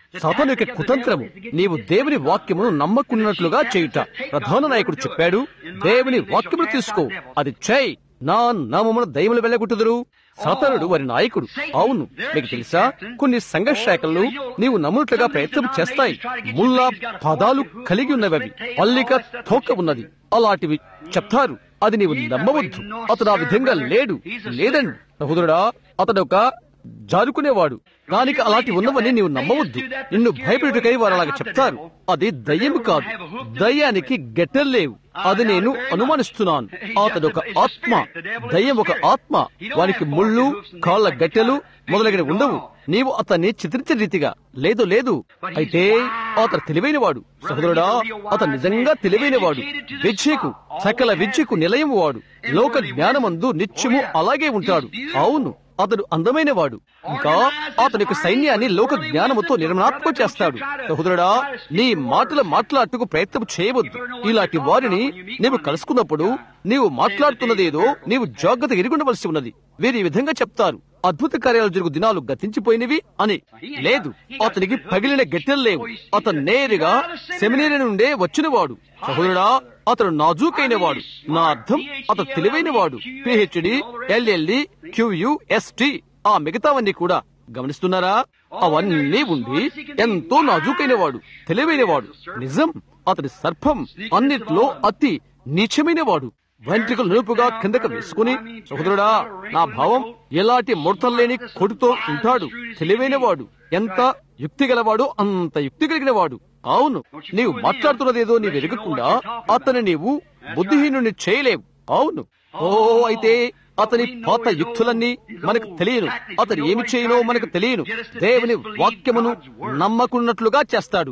సాతాను యొక్క కుతంత్రము నీవు దేవుని వాక్యమును నమ్మకున్నట్లుగా చేయుట ప్రధాన నాయకుడు చెప్పాడు దేవుని వాక్యమును తీసుకో అది చేయి నా నామమున దయములు వెళ్ళగొట్టుదురు సాతానుడు వారి నాయకుడు అవును మీకు తెలుసా కొన్ని సంఘ శాఖలు నీవు నమ్మునట్లుగా ప్రయత్నం చేస్తాయి ముళ్ళ పదాలు కలిగి ఉన్నవి పల్లిక తోక ఉన్నది అలాంటివి చెప్తారు అది నీవు నమ్మవద్దు అతడు ఆ విధంగా లేడు లేదండి సహోదరుడా అతడు ఒక జారుకునేవాడు దానికి అలాంటి ఉన్నవని నీవు నమ్మవద్దు నిన్ను భయపెట్టుకై వారు అలాగ చెప్తారు అది దయ్యము కాదు దయ్యానికి గెట్టలు లేవు అది నేను అనుమానిస్తున్నాను అతడు ఒక ఆత్మ దయ్యం ఒక ఆత్మ వానికి ముళ్ళు కాళ్ళ గట్టెలు మొదలగిన ఉండవు నీవు అతన్ని చిత్రించిన రీతిగా లేదు లేదు అయితే అతను తెలివైనవాడు సహోదరుడా అతను నిజంగా తెలివైనవాడు విద్యకు సకల విద్యకు నిలయం వాడు లోక జ్ఞానమందు నిత్యము అలాగే ఉంటాడు అవును అతడు అందమైన వాడు ఇంకా అతని యొక్క సైన్యాన్ని లోక జ్ఞానముతో నిర్మాణాత్మకం చేస్తాడు సహోదరుడా నీ మాటలు మాట్లాడుటకు ప్రయత్నం చేయవద్దు ఇలాంటి వారిని నీవు కలుసుకున్నప్పుడు నీవు మాట్లాడుతున్నదేదో నీవు జాగ్రత్త ఎరుగుండవలసి ఉన్నది వీరు ఈ విధంగా చెప్తారు అద్భుత కార్యాలు జరుగు దినాలు గతించిపోయినవి అని లేదు అతనికి పగిలిన గట్టెలు లేవు అతను నేరుగా సెమినేరి నుండే వచ్చినవాడు సహోదరుడా అతడు నాజూకైన వాడు నా అర్థం అతడు తెలివైన వాడు పిహెచ్డి ఎల్ఎల్ఈ క్యూయుఎస్టి ఆ మిగతావన్నీ కూడా గమనిస్తున్నారా అవన్నీ ఉండి ఎంతో నాజూకైన వాడు తెలివైన వాడు నిజం అతడి సర్పం అన్నిట్లో అతి నీచమైన వాడు వెంట్రుకలు నిలుపుగా కిందకు వేసుకుని సహోదరుడా నా భావం ఎలాంటి ముడతలు లేని కొడుతో ఉంటాడు తెలివైన వాడు ఎంత యుక్తి గలవాడు అంత యుక్తి కలిగిన వాడు అవును నీవు మాట్లాడుతున్నదేదో నీవు ఎరగకుండా అతని నీవు బుద్ధిహీనుని చేయలేవు అవును ఓ అయితే అతని పాత యుక్తులన్నీ మనకు తెలియను అతను ఏమి చేయనో మనకు తెలియను దేవుని వాక్యమును నమ్మకున్నట్లుగా చేస్తాడు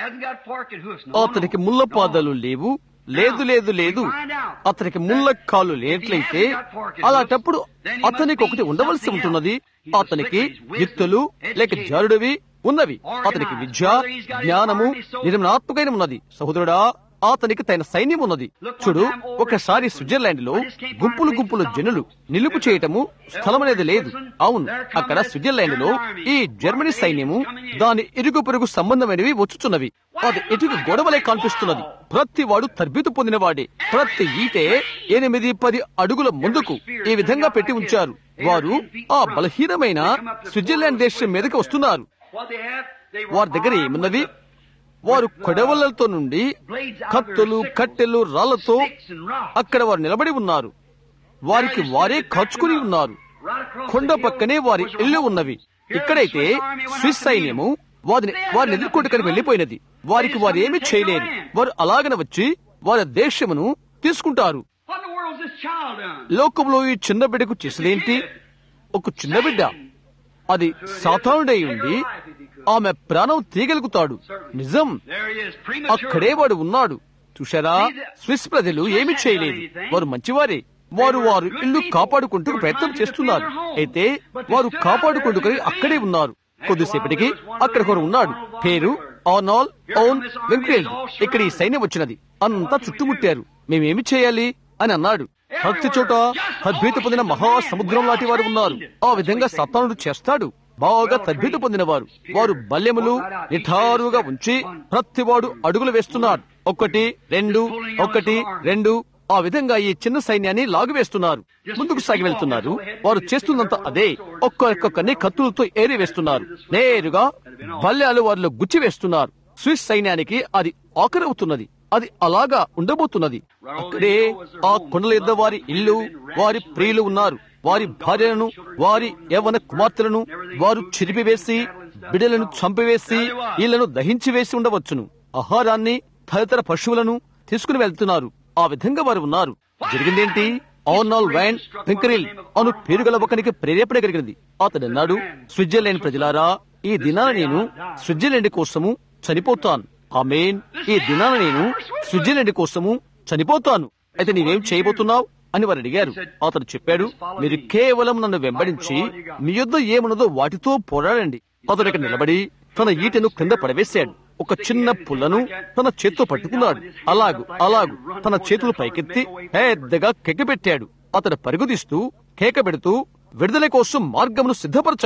అతనికి ముళ్ళ పాదాలు లేవు లేదు లేదు లేదు అతనికి ముళ్ళ కాలు లేనట్లయితే అలాంటప్పుడు అతనికి ఒకటి ఉండవలసి ఉంటున్నది అతనికి యుక్తులు లేక జారుడివి ఉన్నవి అతనికి విద్య జ్ఞానము నిర్మణాత్మకమైన ఉన్నది సహోదరుడా అతనికి తన సైన్యం ఉన్నది చూడు ఒకసారి స్విట్జర్లాండ్ లో గుంపులు గుంపులు జనులు నిలుపు చేయటము స్థలం అనేది లేదు అవును అక్కడ స్విట్జర్లాండ్ లో ఈ జర్మనీ సైన్యము దాని ఇరుగు పొరుగు సంబంధమైనవి వచ్చుచున్నవి అది ఇటుకు గొడవలే కనిపిస్తున్నది ప్రతి వాడు తర్బీతు పొందినవాడే ప్రతి ఈటే ఎనిమిది పది అడుగుల ముందుకు ఈ విధంగా పెట్టి ఉంచారు వారు ఆ బలహీనమైన స్విట్జర్లాండ్ దేశం మీదకి వస్తున్నారు వారి దగ్గర ఏమున్నది వారు కొడవలతో నుండి కత్తులు కట్టెలు రాళ్లతో అక్కడ వారు నిలబడి ఉన్నారు వారికి వారే ఖర్చుకుని ఉన్నారు కొండ పక్కనే వారి ఇల్లు ఉన్నవి ఇక్కడైతే స్విస్ సైన్యము వారిని వారిని ఎదుర్కొట్టుకని వెళ్లిపోయినది వారికి వారు ఏమి చేయలేరు వారు అలాగన వచ్చి వారి దేశమును తీసుకుంటారు లోకంలో ఈ చిన్న బిడ్డకు చేసేదేంటి ఒక చిన్న బిడ్డ అది సాతానుడై ఉండి ఆమె ప్రాణం తీయగలుగుతాడు నిజం అక్కడే వాడు ఉన్నాడు చూశారా స్విస్ ప్రజలు ఏమి చేయలేదు వారు మంచివారే వారు వారు ఇల్లు కాపాడుకుంటూ ప్రయత్నం చేస్తున్నారు అయితే వారు కాపాడుకుంటూ అక్కడే ఉన్నారు కొద్దిసేపటికి అక్కడ ఒకరు ఉన్నాడు పేరు ఆనాల్ ఓన్ వెంకటేల్ ఇక్కడ ఈ సైన్యం వచ్చినది అంతా చుట్టుముట్టారు మేమేమి చేయాలి అని అన్నాడు భక్తి చోట తద్భీత పొందిన మహాసముద్రం లాంటి వారు ఉన్నారు ఆ విధంగా సత్తానుడు చేస్తాడు బాగా తద్భీత పొందిన వారు వారు బల్యములు నిఠారుగా ఉంచి ప్రతివాడు అడుగులు వేస్తున్నాడు ఒకటి రెండు ఒకటి రెండు ఆ విధంగా ఈ చిన్న సైన్యాన్ని లాగువేస్తున్నారు ముందుకు సాగి వెళ్తున్నారు వారు చేస్తున్నంత అదే ఒక్కొక్కరిని కత్తులతో ఏరి వేస్తున్నారు నేరుగా బల్యాలు వారిలో గుచ్చి వేస్తున్నారు స్విస్ సైన్యానికి అది ఆఖరవుతున్నది అది అలాగా ఉండబోతున్నది అక్కడే ఆ కొండల యుద్ధ వారి ఇల్లు వారి ప్రియులు ఉన్నారు వారి భార్యలను వారి యవన కుమార్తెలను వారు చిరిపివేసి బిడలను చంపివేసి ఇళ్లను దహించి వేసి ఉండవచ్చును ఆహారాన్ని తదితర పశువులను తీసుకుని వెళ్తున్నారు ఆ విధంగా వారు ఉన్నారు జరిగిందేంటి ఆనాల్ వ్యాన్ పింకరిల్ అను పేరు గల ఒకనికి ప్రేరేపణ కలిగినది అతడు అన్నాడు స్విట్జర్లాండ్ ప్రజలారా ఈ దినాన నేను స్విట్జర్లాండ్ కోసము చనిపోతాను ఆమెన్ ఈ దినాన నేను స్విట్జర్లాండ్ కోసము చనిపోతాను అయితే నీవేం చేయబోతున్నావు అని వారు అడిగారు అతడు చెప్పాడు మీరు కేవలం నన్ను వెంబడించి మీ యొద్ద ఏమున్నదో వాటితో పోరాడండి అతడు ఇక్కడ నిలబడి తన ఈటెను కింద పడవేశాడు ఒక చిన్న పుల్లను తన చేత్తో పట్టుకున్నాడు అలాగు అలాగు తన చేతులు పైకెత్తి పెద్దగా కెక్కపెట్టాడు అతడు పరుగుదీస్తూ కేక పెడుతూ విడుదల కోసం మార్గమును సిద్ధపరచండి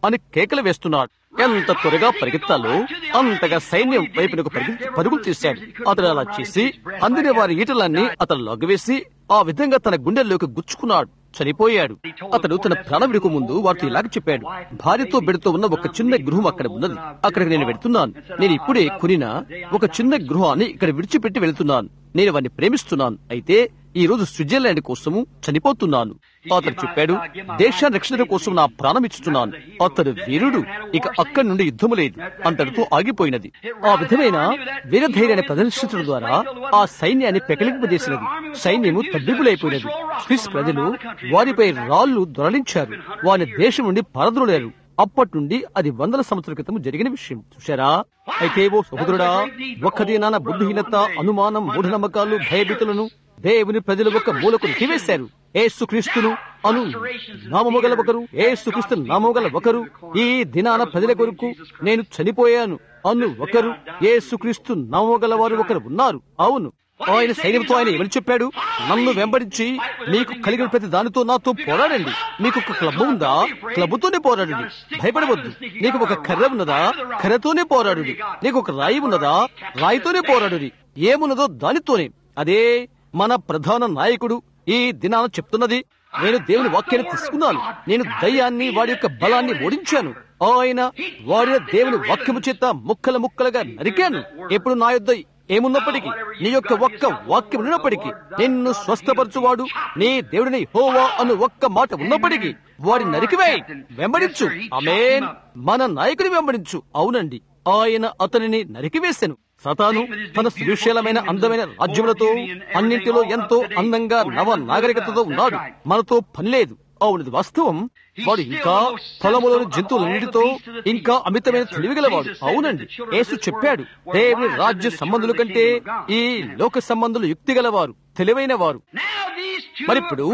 అని కేకలు వేస్తున్నాడు ఎంత త్వరగా పరిగెత్తాలో అంతగా సైన్యం వైపునకు పరిగెత్తి పరుగులు తీశాడు అతడు అలా చేసి అందిన వారి ఈటలన్నీ అతను లొగ్గవేసి ఆ విధంగా తన గుండెల్లోకి గుచ్చుకున్నాడు చనిపోయాడు అతడు తన ప్రాణ విడుకు ముందు వారితో ఇలాగ చెప్పాడు భార్యతో బిడ్డతో ఉన్న ఒక చిన్న గృహం అక్కడ ఉన్నది అక్కడికి నేను వెళ్తున్నాను నేను ఇప్పుడే కొనిన ఒక చిన్న గృహాన్ని ఇక్కడ విడిచిపెట్టి వెళ్తున్నాను నేను వారిని ప్రేమిస్తున్నాను అయితే ఈ రోజు స్విట్జర్లాండ్ కోసము చనిపోతున్నాను అతడు చెప్పాడు దేశాన్ని రక్షణ కోసం నా ప్రాణం ఇచ్చుతున్నాను అతడు వీరుడు ఇక అక్కడి నుండి యుద్ధము లేదు అంతటితో ఆగిపోయినది ఆ విధమైన వీరధైర్యాన్ని ప్రదర్శించడం ద్వారా ఆ సైన్యాన్ని పెకలింపజేసినది సైన్యము తగ్గింపులైపోయినది స్విస్ ప్రజలు వారిపై రాళ్లు దొరలించారు వారి దేశం నుండి పరద్రోలేరు అప్పటి నుండి అది వందల సంవత్సరాల క్రితం జరిగిన విషయం చూశారా అయితే ఓ సహోదరుడా ఒక్కదినాన బుద్ధిహీనత అనుమానం మూఢనమ్మకాలు భయభీతులను దేవుని ప్రజలు ఒక మూలకు నెట్టివేశారు ఏసుక్రీస్తును అను నామము గల ఒకరు ఏసుక్రీస్తు నామము గల ఒకరు ఈ దినాన ప్రజల కొరకు నేను చనిపోయాను అను ఒకరు ఏసుక్రీస్తు నామము గల వారు ఒకరు ఉన్నారు అవును ఆయన సైన్యంతో ఆయన ఏమని చెప్పాడు నన్ను వెంబడించి మీకు కలిగిన ప్రతి దానితో నాతో పోరాడండి మీకు ఒక క్లబ్ ఉందా క్లబ్తోనే పోరాడండి భయపడవద్దు నీకు ఒక కర్ర ఉన్నదా కర్రతోనే పోరాడుడి నీకు ఒక రాయి ఉన్నదా రాయితోనే పోరాడుడి ఏమున్నదో దానితోనే అదే మన ప్రధాన నాయకుడు ఈ దినాన చెప్తున్నది నేను దేవుని వాక్యాన్ని తీసుకున్నాను నేను దయ్యాన్ని వాడి యొక్క బలాన్ని ఓడించాను ఆయన వాడిన దేవుని వాక్యము చేత ముక్కల ముక్కలుగా నరికాను ఎప్పుడు నా యొద్ద ఏమున్నప్పటికీ నీ యొక్క ఒక్క వాక్యం ఉన్నప్పటికీ నిన్ను స్వస్థపరచువాడు నీ దేవుడిని హోవా అను ఒక్క మాట ఉన్నప్పటికీ వాడి నరికివేయి వెంబడించు ఆమేన్ మన నాయకుని వెంబడించు అవునండి ఆయన అతనిని నరికివేశాను సతాను తన సువిశీలమైన అందమైన రాజ్యములతో అన్నింటిలో ఎంతో అందంగా నవ నాగరికతతో ఉన్నాడు మనతో పనిలేదు అవునది వాస్తవం వాడు ఇంకా పొలములోని జంతువులన్నిటితో ఇంకా అమితమైన తెలివిగలవాడు అవునండి యేసు చెప్పాడు దేవుని రాజ్య సంబంధుల కంటే ఈ లోక సంబంధులు యుక్తి గలవారు తెలివైన వారు మరిప్పుడు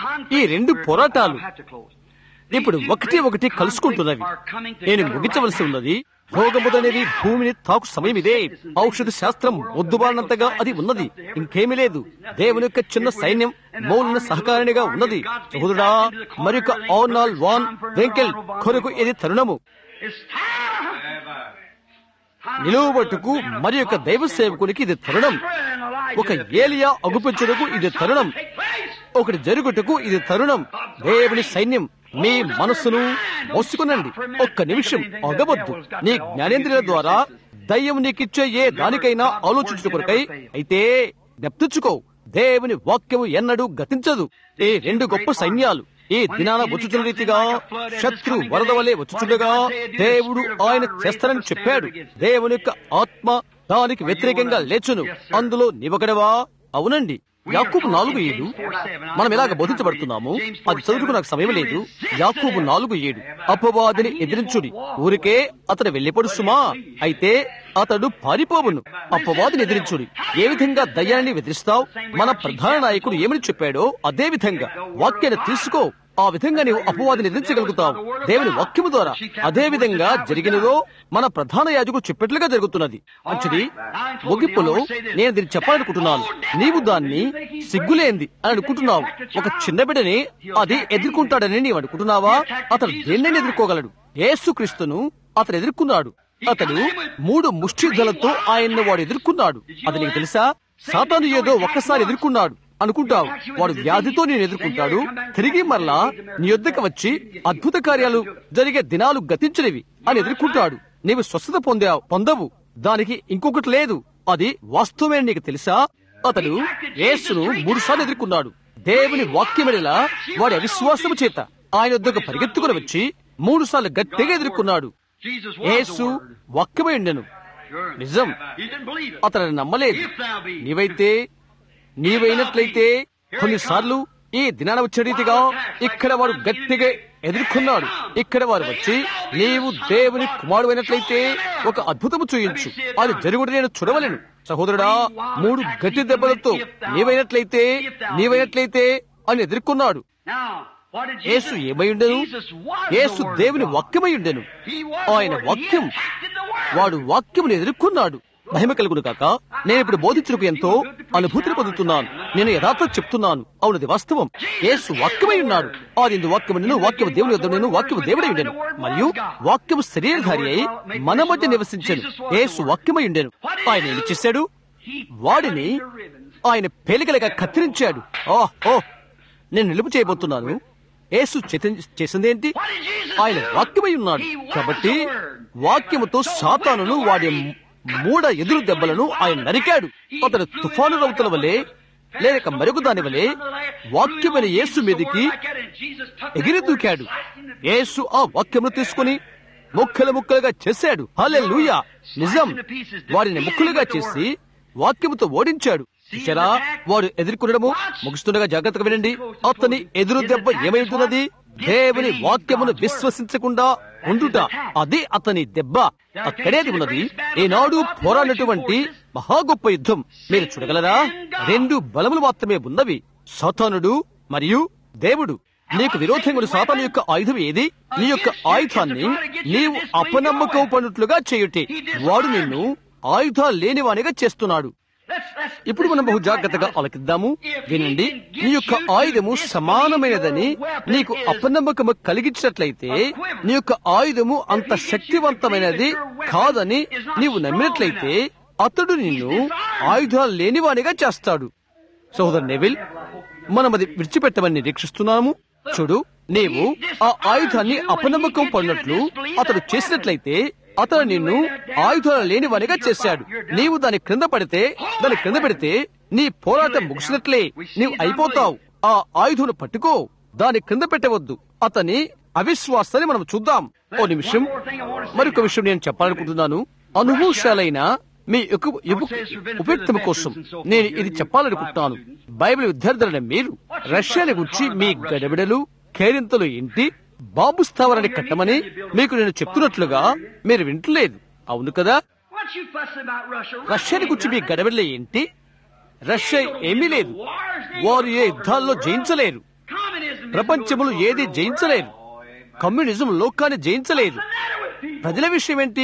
ఈ రెండు పోరాటాలు ఇప్పుడు ఒకటి ఒకటి కలుసుకుంటున్నవి నేను ముగించవలసి ఉన్నది రోగముదనేది భూమిని తాకు సమయం ఇదే ఔషధ శాస్త్రం మొద్దుబారినంతగా అది ఉన్నది ఇంకేమీ లేదు దేవుని యొక్క చిన్న సైన్యం మౌన సహకారిణిగా ఉన్నది సహోదరుడా మరొక ఆర్నాల్ వాన్ వెంకెల్ కొరకు ఇది తరుణము నిలువబట్టుకు మరి యొక్క దైవ సేవకునికి ఇది తరుణం ఒక ఏలియా అగుపించుటకు ఇది తరుణం ఒకటి జరుగుటకు ఇది తరుణం దేవుని సైన్యం మీ మనస్సును మోసుకునండి ఒక్క నిమిషం అగవద్దు నీ జ్ఞానేంద్రియాల ద్వారా దయ్యం నీకిచ్చే ఏ దానికైనా ఆలోచించుట కొరకై అయితే నెప్తించుకో దేవుని వాక్యము ఎన్నడూ గతించదు ఈ రెండు గొప్ప సైన్యాలు ఈ దినాన వచ్చుచున్న రీతిగా శత్రు వరద వలె వచ్చుచుండగా దేవుడు ఆయన చేస్తానని చెప్పాడు దేవుని యొక్క ఆత్మ దానికి వ్యతిరేకంగా లేచును అందులో నివగడవా అవునండి యాకూబు నాలుగు ఏడు మనం ఎలాగ బోధించబడుతున్నాము అది చదువుకు నాకు సమయం లేదు యాకూబు నాలుగు ఏడు అపవాదిని ఎదిరించుడి ఊరికే అతడు వెళ్ళిపడుసుమా అయితే అతడు పారిపోవును అపవాదిని ఎదిరించుడి ఏ విధంగా దయ్యాన్ని ఎదిరిస్తావు మన ప్రధాన నాయకుడు ఏమని చెప్పాడో అదే విధంగా వాక్యాన్ని తీసుకో ఆ విధంగా నీవు అపవాదిని ఎదిరించగలుగుతావు దేవుని వాక్యము ద్వారా అదే విధంగా జరిగినదో మన ప్రధాన యాజకుడు చెప్పినట్లుగా జరుగుతున్నది మంచిది ముగింపులో నేను దీన్ని చెప్పాలనుకుంటున్నాను నీవు దాన్ని సిగ్గులేంది అని అనుకుంటున్నావు ఒక చిన్న బిడ్డని అది ఎదుర్కొంటాడని నీవు అనుకుంటున్నావా అతడు దేన్నైనా ఎదుర్కోగలడు యేసుక్రీస్తును అతను ఎదుర్కొన్నాడు అతడు మూడు ముష్టిద్దలతో ఆయన్ను వాడు ఎదుర్కొన్నాడు అది నీకు తెలుసా సాతాను ఏదో ఒక్కసారి ఎదుర్కొన్నాడు అనుకుంటావు వాడు వ్యాధితో నేను ఎదుర్కొంటాడు తిరిగి మరలా నీ యొద్దకు వచ్చి అద్భుత కార్యాలు జరిగే దినాలు గతించినవి అని ఎదుర్కొంటాడు నీవు స్వస్థత పొందావు పొందవు దానికి ఇంకొకటి లేదు అది వాస్తవమే నీకు తెలుసా అతడు యేసును మూడు సార్లు ఎదుర్కొన్నాడు దేవుని వాక్యమడిలా వాడి అవిశ్వాసము చేత ఆయన వద్దకు పరిగెత్తుకుని వచ్చి మూడు సార్లు గట్టిగా ఎదుర్కొన్నాడు యేసు వాక్యమై ఉండెను నిజం అతను నమ్మలేదు నీవైతే నీవైనట్లయితే కొన్నిసార్లు ఈ దినాన వచ్చే రీతిగా ఇక్కడ వాడు గట్టిగా ఎదుర్కొన్నాడు ఇక్కడ వారు వచ్చి నీవు దేవుని కుమారుడు అయినట్లయితే ఒక అద్భుతము చూయించు అది జరుగుడు నేను చూడవలేను సహోదరుడా మూడు గట్టి దెబ్బలతో నీవైనట్లయితే నీవైనట్లయితే అని ఎదుర్కొన్నాడు యేసు ఏమై ఉండెను యేసు దేవుని వాక్యమై ఉండెను ఆయన వాక్యం వాడు వాక్యమును ఎదుర్కొన్నాడు మహిమ కలుగును కాక నేను ఇప్పుడు బోధించుటకు ఎంతో అనుభూతిని పొందుతున్నాను నేను యథార్థం చెప్తున్నాను అవునది వాస్తవం యేసు వాక్యమై ఉన్నాడు ఆది వాక్యము నేను వాక్యము దేవుని యొద్ద నేను వాక్యము దేవుడై ఉండెను మరియు వాక్యము శరీరధారి అయి మన మధ్య నివసించను యేసు వాక్యమై ఉండెను ఆయన ఏమి చేశాడు వాడిని ఆయన పేలికలుగా కత్తిరించాడు ఓహ్ ఓ నేను నిలుపు చేయబోతున్నాను యేసు చేత- చేసిందేంటి ఆయన వాక్యమై ఉన్నాడు కాబట్టి వాక్యముతో సాతానును వాడి మూడ ఎదురు దెబ్బలను ఆయన నరికాడు అతడు తుఫాను రౌతుల వలె లేక మరొక దాని వలె వాక్యమైన యేసు మీదికి ఎగిరి దూకాడు యేసు ఆ వాక్యమును తీసుకుని ముక్కలు ముక్కలుగా చేశాడు హలే నిజం వారిని ముక్కలుగా చేసి వాక్యముతో ఓడించాడు చూసారా వాడు ఎదుర్కొనడము ముగుస్తుండగా జాగ్రత్తగా వినండి అతని ఎదురు దెబ్బ ఏమైతున్నది దేవుని వాక్యమును విశ్వసించకుండా ఉండుట అది అతని దెబ్బ అక్కడేది ఉన్నది ఈనాడు పోరాడినటువంటి మహా గొప్ప యుద్ధం మీరు చూడగలరా రెండు బలములు మాత్రమే ఉన్నవి సాతానుడు మరియు దేవుడు నీకు విరోధంగా ఉన్న సాతాను యొక్క ఆయుధం ఏది నీ యొక్క ఆయుధాన్ని నీవు అపనమ్మకం పడినట్లుగా చేయుటే వాడు నిన్ను ఆయుధాలు లేనివానిగా చేస్తున్నాడు ఇప్పుడు మనం బహు జాగ్రత్తగా ఆలకిద్దాము వినండి నీ యొక్క ఆయుధము సమానమైనదని నీకు అపనమ్మకము కలిగించినట్లయితే నీ యొక్క ఆయుధము అంత శక్తివంతమైనది కాదని నీవు నమ్మినట్లయితే అతడు నిన్ను ఆయుధాలు లేనివానిగా చేస్తాడు సోదరు నెవిల్ మనం అది విడిచిపెట్టమని నిరీక్షిస్తున్నాము చూడు నీవు ఆ ఆయుధాన్ని అపనమ్మకం పడినట్లు అతడు చేసినట్లయితే అతను నిన్ను ఆయుధాలు లేనివానిగా చేశాడు నీవు దాని క్రింద పడితే దాని క్రింద పెడితే నీ పోరాటం ముగిసినట్లే నీవు అయిపోతావు ఆ ఆయుధును పట్టుకో దాని క్రింద పెట్టవద్దు అతని అవిశ్వాసాన్ని మనం చూద్దాం ఓ నిమిషం మరొక విషయం నేను చెప్పాలనుకుంటున్నాను అనుభవశాలైన మీ యొక్క ఉపయుక్తం కోసం నేను ఇది చెప్పాలనుకుంటున్నాను బైబిల్ విద్యార్థులైన మీరు రష్యాని గురించి మీ గడబిడలు కేరింతలు ఏంటి బాంబు స్థావరాన్ని కట్టమని మీకు నేను చెప్తున్నట్లుగా మీరు వింటలేదు అవును కదా What you fussing about Russia? రష్యాని గురించి మీ గడబిడలు ఏంటి రష్యా ఏమీ లేదు వారు ఏ యుద్ధాల్లో జయించలేరు Communism is ప్రపంచములు ఏది జయించలేరు కమ్యూనిజం లోకాన్ని జయించలేదు the matter with people. ప్రజల విషయం ఏంటి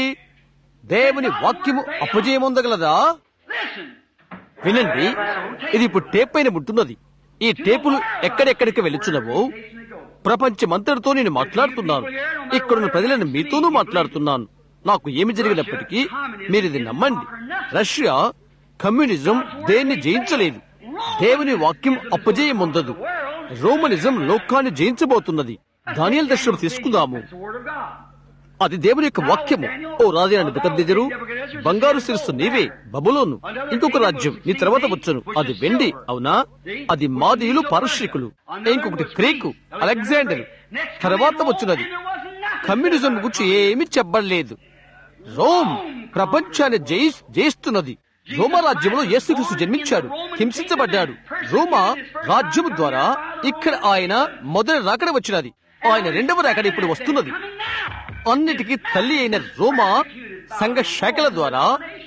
దేవుని వాక్యము అపజయముందగలదా Listen. వినండి ఇది ఇప్పుడు టేప్ పైన ఉంటున్నది ఈ టేపులు ఎక్కడెక్కడికి వెళుచున్నవో ప్రపంచమంతటితో నేను మాట్లాడుతున్నాను ఇక్కడున్న ప్రజలను మీతోనూ మాట్లాడుతున్నాను నాకు ఏమి జరిగినప్పటికీ మీరు ఇది నమ్మండి రష్యా కమ్యూనిజం దేన్ని జయించలేదు దేవుని వాక్యం అపజయముందదు రోమనిజం లోకాన్ని జయించబోతున్నది దానియల్ దర్శనం తీసుకుందాము It's the word of God. అది దేవుని యొక్క వాక్యము ఓ రాజైన నిబద్ధెజరు బంగారు శిరస్సు నీవే బబులోను ఇంకొక రాజ్యం నీ తర్వాత వచ్చును అది వెండి అవునా అది మాదీయులు పారశ్రికులు ఇంకొకటి క్రీకు అలెగ్జాండర్ తర్వాత వచ్చినది కమ్యూనిజం గురించి ఏమీ చెప్పలేదు రోమ్ ప్రపంచాన్ని జయి జయిస్తున్నది రోమా రాజ్యంలో యేసుక్రీస్తు జన్మించాడు హింసించబడ్డాడు రోమా రాజ్యము ద్వారా ఇక్కడ ఆయన మొదటి రాకడ వచ్చినది ఆయన రెండవ రాకడ ఇప్పుడు వస్తున్నది అన్నిటికీ తల్లి అయిన రోమా సంఘ శాఖల ద్వారా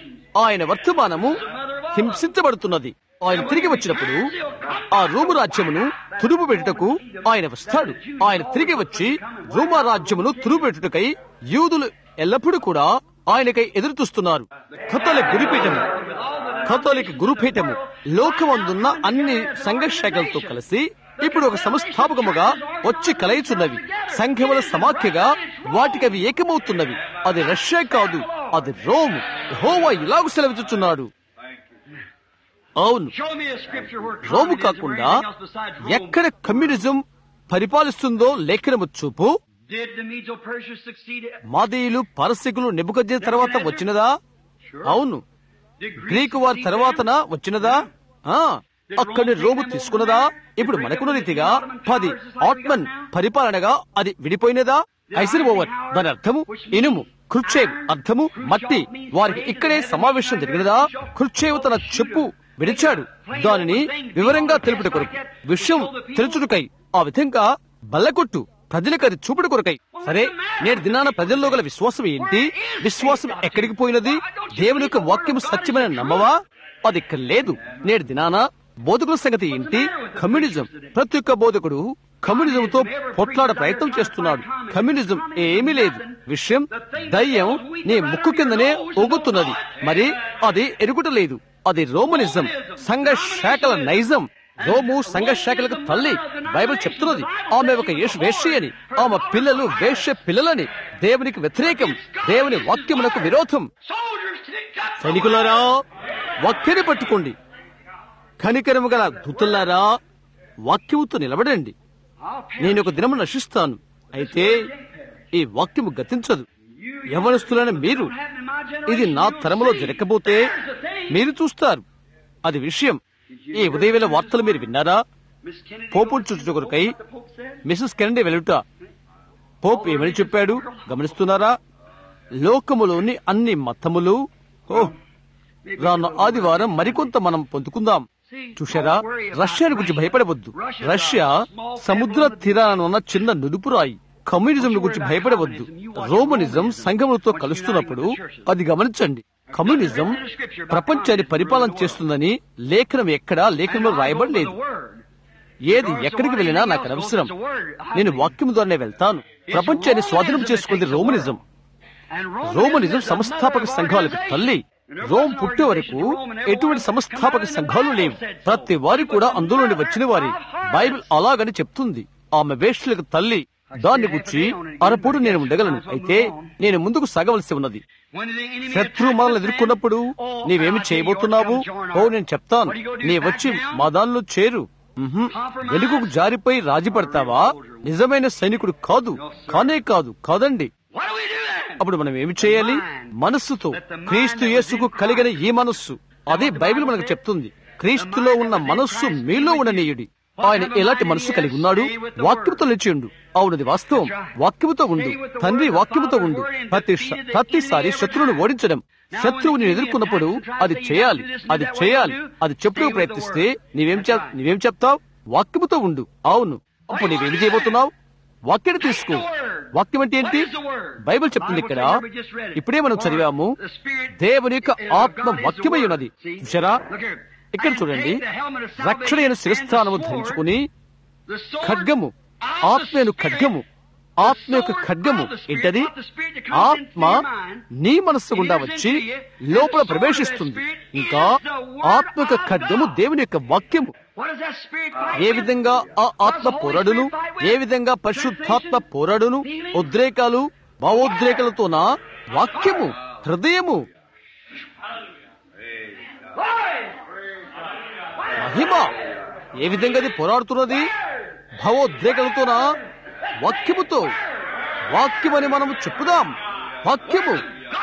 ఆయన వర్తమానము హింసించబడుతున్నది ఆయన తిరిగి వచ్చినప్పుడు ఆ రోము రాజ్యమును తురుము పెట్టుటకు ఆయన వస్తాడు ఆయన తిరిగి వచ్చి రోమా రాజ్యమును తురుము పెట్టుటకై యూదులు ఎల్లప్పుడూ కూడా ఆయనకై ఎదురు చూస్తున్నారు కథలిక్ గురుపీఠము కథలిక్ గురుపీఠము లోకమందున్న అన్ని సంఘ శాఖలతో కలిసి ఇప్పుడు ఒక సంస్థాపకముగా వచ్చి కలయిచున్నవి సంఘముల సమాఖ్యగా వాటికి అవి ఏకమవుతున్నవి అది రష్యా కాదు అది రోమ్ హోవా ఇలాగు సెలవిచ్చుచున్నాడు అవును Show me a scripture where Rome communism or కాకుండా anything else besides Rome. ఎక్కడ కమ్యూనిజం పరిపాలిస్తుందో లేఖనము చూపు Did the Medo-Persia succeed? మాదీయులు పారసికులు నెబుకజ్జే తర్వాత వచ్చినదా అవును Did గ్రీకు వారి తర్వాతన వచ్చినదా ఆ అక్కడి రోము తీసుకున్నదా ఇప్పుడు మనకున్న రీతిగా పది ఆట్మన్ పరిపాలనగా అది విడిపోయినదా కైసర్ ఓవర్ దాని అర్థము ఇనుము కృచ్చేవ్ అర్థము మట్టి వారికి ఇక్కడే సమావేశం జరిగినదా కృచ్చేవ్ తన చెప్పు విడిచాడు దానిని వివరంగా తెలుపుట కొరకు విషయం తెలుచుటకై ఆ విధంగా బల్లకొట్టు ప్రజలకు అది చూపుట కొరకై సరే నేటి దినాన ప్రజల్లో గల విశ్వాసం ఏంటి విశ్వాసం ఎక్కడికి పోయినది దేవుని యొక్క వాక్యం సత్యమైన నమ్మవా అది ఇక్కడ లేదు నేటి దినాన బోధకుల సంగతి ఏంటి కమ్యూనిజం ప్రతి ఒక్క బోధకుడు కమ్యూనిజంతో పొట్లాడ ప్రయత్నం చేస్తున్నాడు కమ్యూనిజం ఏమీ లేదు విషయం దయ్యం నీ ముక్కు కిందనే ఊగుతున్నది మరి అది ఎరుగుట లేదు అది రోమనిజం సంఘ శాఖల నైజం రోము సంఘ శాఖలకు తల్లి బైబిల్ చెప్తున్నది ఆమె ఒక యేసు వేష్య అని ఆమె పిల్లలు వేష్య పిల్లలని దేవునికి వ్యతిరేకం దేవుని వాక్యములకు విరోధం సైనికులారా వాక్యాన్ని పట్టుకోండి కనికరము గల దూతల్లారా వాక్యముతో నిలబడండి నేను ఒక దినము నశిస్తాను అయితే ఈ వాక్యము గతించదు యవనస్తులైన మీరు ఇది నా తరములో జరగకపోతే మీరు చూస్తారు అది విషయం ఈ ఉదయవేళ వార్తలు మీరు విన్నారా పోపును చుట్టూ కొరకై మిసెస్ కెనడీ వెలుట పోప్ ఏమని చెప్పాడు గమనిస్తున్నారా లోకములోని అన్ని మతములు ఓ రాను ఆదివారం మరికొంత మనం పొందుకుందాం చూశారా రష్యాని గురించి భయపడవద్దు రష్యా సముద్ర తీరాన ఉన్న చిన్న నుదుపురాయి కమ్యూనిజం గురించి భయపడవద్దు రోమనిజం సంఘములతో కలుస్తున్నప్పుడు అది గమనించండి కమ్యూనిజం ప్రపంచాన్ని పరిపాలన చేస్తుందని లేఖనం ఎక్కడా లేఖనంలో రాయబడలేదు ఏది ఎక్కడికి వెళ్ళినా నాకు అనవసరం నేను వాక్యం ద్వారానే వెళ్తాను ప్రపంచాన్ని స్వాధీనం చేసుకుంది రోమనిజం రోమనిజం సంస్థాపక సంఘాలకు తల్లి రోమ్ పుట్టే వరకు ఎటువంటి సంస్థాపక సంఘాలు లేవు ప్రతి వారి కూడా అందులోని వచ్చిన వారి బైబిల్ అలాగని చెప్తుంది ఆమె వేష్లకు తల్లి దాన్ని గురించి అరపూడు నేను ఉండగలను అయితే నేను ముందుకు సాగవలసి ఉన్నది శత్రు మనల్ని ఎదుర్కొన్నప్పుడు నీవేమి చేయబోతున్నావు ఓ నేను చెప్తాను నీ వచ్చి మా దానిలో చేరు ఉహుం. వెలుగుకు జారిపోయి రాజీ పడతావా నిజమైన సైనికుడు కాదు కానే కాదు కాదండి అప్పుడు మనం ఏమి చేయాలి మనస్సుతో క్రీస్తు యేసుకు కలిగిన ఈ మనస్సు అదే బైబిల్ మనకు చెప్తుంది క్రీస్తులో ఉన్న మనస్సు మీలో ఉండనీయుడి ఆయన ఎలాంటి మనస్సు కలిగి ఉన్నాడు వాక్యముతో లేచిండు అవునది వాస్తవం వాక్యముతో ఉండు తండ్రి వాక్యముతో ఉండు ప్రతి ప్రతిసారి శత్రువును ఓడించడం శత్రువుని ఎదుర్కొన్నప్పుడు అది చేయాలి అది చేయాలి అది చెప్పుడు ప్రయత్నిస్తే నీవేం చెప్- నీవేం చెప్తావు వాక్యముతో ఉండు అవును అప్పుడు నీవేం చేయబోతున్నావు వాక్యాన్ని తీసుకో వాక్యం అంటే ఏంటి బైబిల్ చెప్తుంది ఇక్కడ ఇప్పుడే మనం చదివాము దేవుని యొక్క ఆత్మ వాక్యమై ఉన్నది చూసారా ఇక్కడ చూడండి రక్షణ అయిన శిరస్థానము ధరించుకుని ఖడ్గము ఆత్మను ఖడ్గము ఆత్మ యొక్క ఖడ్గము ఏంటది ఆత్మ నీ మనస్సు గుండా వచ్చి లోపల ప్రవేశిస్తుంది ఇంకా ఆత్మ యొక్క ఖడ్గము దేవుని యొక్క వాక్యము ఏ విధంగా ఆ ఆత్మ పోరాడును ఏ విధంగా పరిశుద్ధాత్మ పోరాడును ఉద్రేకాలు భావోద్రేకాలతోన వాక్యము హృదయము మహిమ ఏ విధంగా అది పోరాడుతున్నది భావోద్రేకాలతోన వాక్యముతో వాక్యమని మనము చెప్పుదాం వాక్యము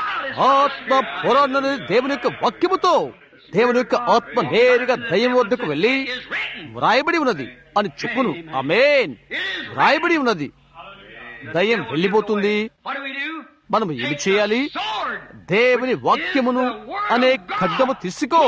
ఆత్మ పోరాడినది దేవుని యొక్క వాక్యముతో దేవుని యొక్క ఆత్మ నేరుగా దయ్యం వద్దకు వెళ్లి వ్రాయబడి ఉన్నది అని చెప్పును ఆమేన్ వ్రాయబడి ఉన్నది దయ్యం వెళ్ళిపోతుంది మనం ఏమి చేయాలి దేవుని వాక్యమును అనే ఖడ్గము తీసుకో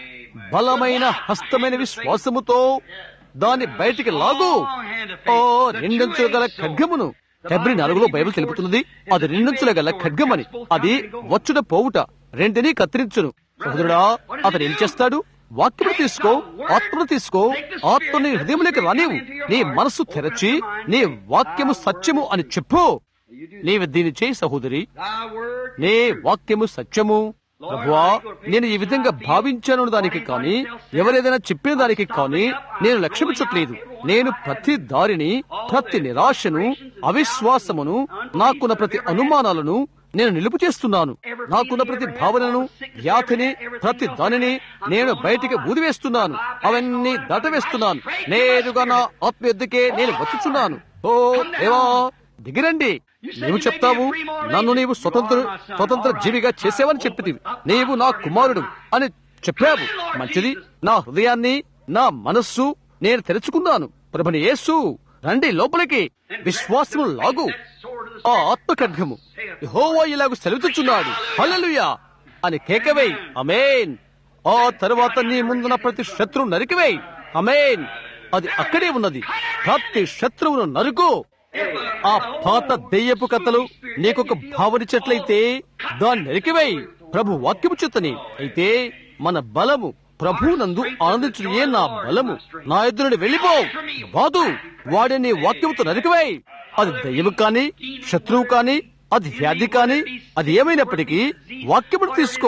బలమైన హస్తమైన విశ్వాసముతో దాన్ని బయటికి లాగు ఓ రెండంచుల గల ఖడ్గమును ఫిబ్రి నాలుగులో బైబిల్ తెలుపుతున్నది అది రెండంచుల గల ఖడ్గమని అది వచ్చుట పోవుట రెంటిని కత్తిరించును సహోదరుడా అతను ఏం చేస్తాడు వాక్యము తీసుకో ఆత్మను తీసుకో ఆత్మని హృదయంలోకి రానివు నీ మనస్సు తెరచి నీ వాక్యము సత్యము అని చెప్పు నీవు దీన్ని చేయి సహోదరి నీ వాక్యము సత్యము ప్రభువా నేను ఈ విధంగా భావించాను దానికి కానీ ఎవరేదైనా చెప్పిన దానికి కానీ నేను లక్ష్యమించట్లేదు నేను ప్రతి దారిని ప్రతి నిరాశను అవిశ్వాసమును నాకున్న ప్రతి అనుమానాలను నేను నిలుపు చేస్తున్నాను నాకున్న ప్రతి భావనను వ్యాధిని ప్రతి దానిని నేను బయటికి ఊదివేస్తున్నాను అవన్నీ దటవేస్తున్నాను నేరుగా నా ఆత్మ ఎద్దుకే నేను వచ్చుచున్నాను ఓ దేవా దిగిరండి నీవు చెప్తావు నన్ను నీవు స్వతంత్ర స్వతంత్ర జీవిగా చేసేవని చెప్పితివి నీవు నా కుమారుడు అని చెప్పావు మంచిది నా హృదయాన్ని నా మనస్సు నేను తెరుచుకున్నాను ప్రభుని యేసు రండి లోపలికి విశ్వాసము లాగు ఆ ఆత్మ ఖడ్గము యెహోవా ఇలాగు సెలవుతున్నాడు హల్లెలూయా అని కేకవేయ్ అమేన్ ఆ తరువాత నీ ముందున ప్రతి శత్రువు నరికివేయ్ అమేన్ అది అక్కడే ఉన్నది ప్రతి శత్రువును నరుకు ఆ పాత దెయ్యపు కథలు నీకొక భావనిచ్చట్లయితే దాన్ని నరికివేయి ప్రభు వాక్యము చేతని అయితే మన బలము ప్రభునందు ఆనందించుడే నా బలము నా ఎదురు నుండి వెళ్ళిపో బాదు వాడిని వాక్యముతో నరికివేయి అది దయ్యము కాని శత్రువు కాని అది వ్యాధి కాని అది ఏమైనప్పటికీ వాక్యమును తీసుకో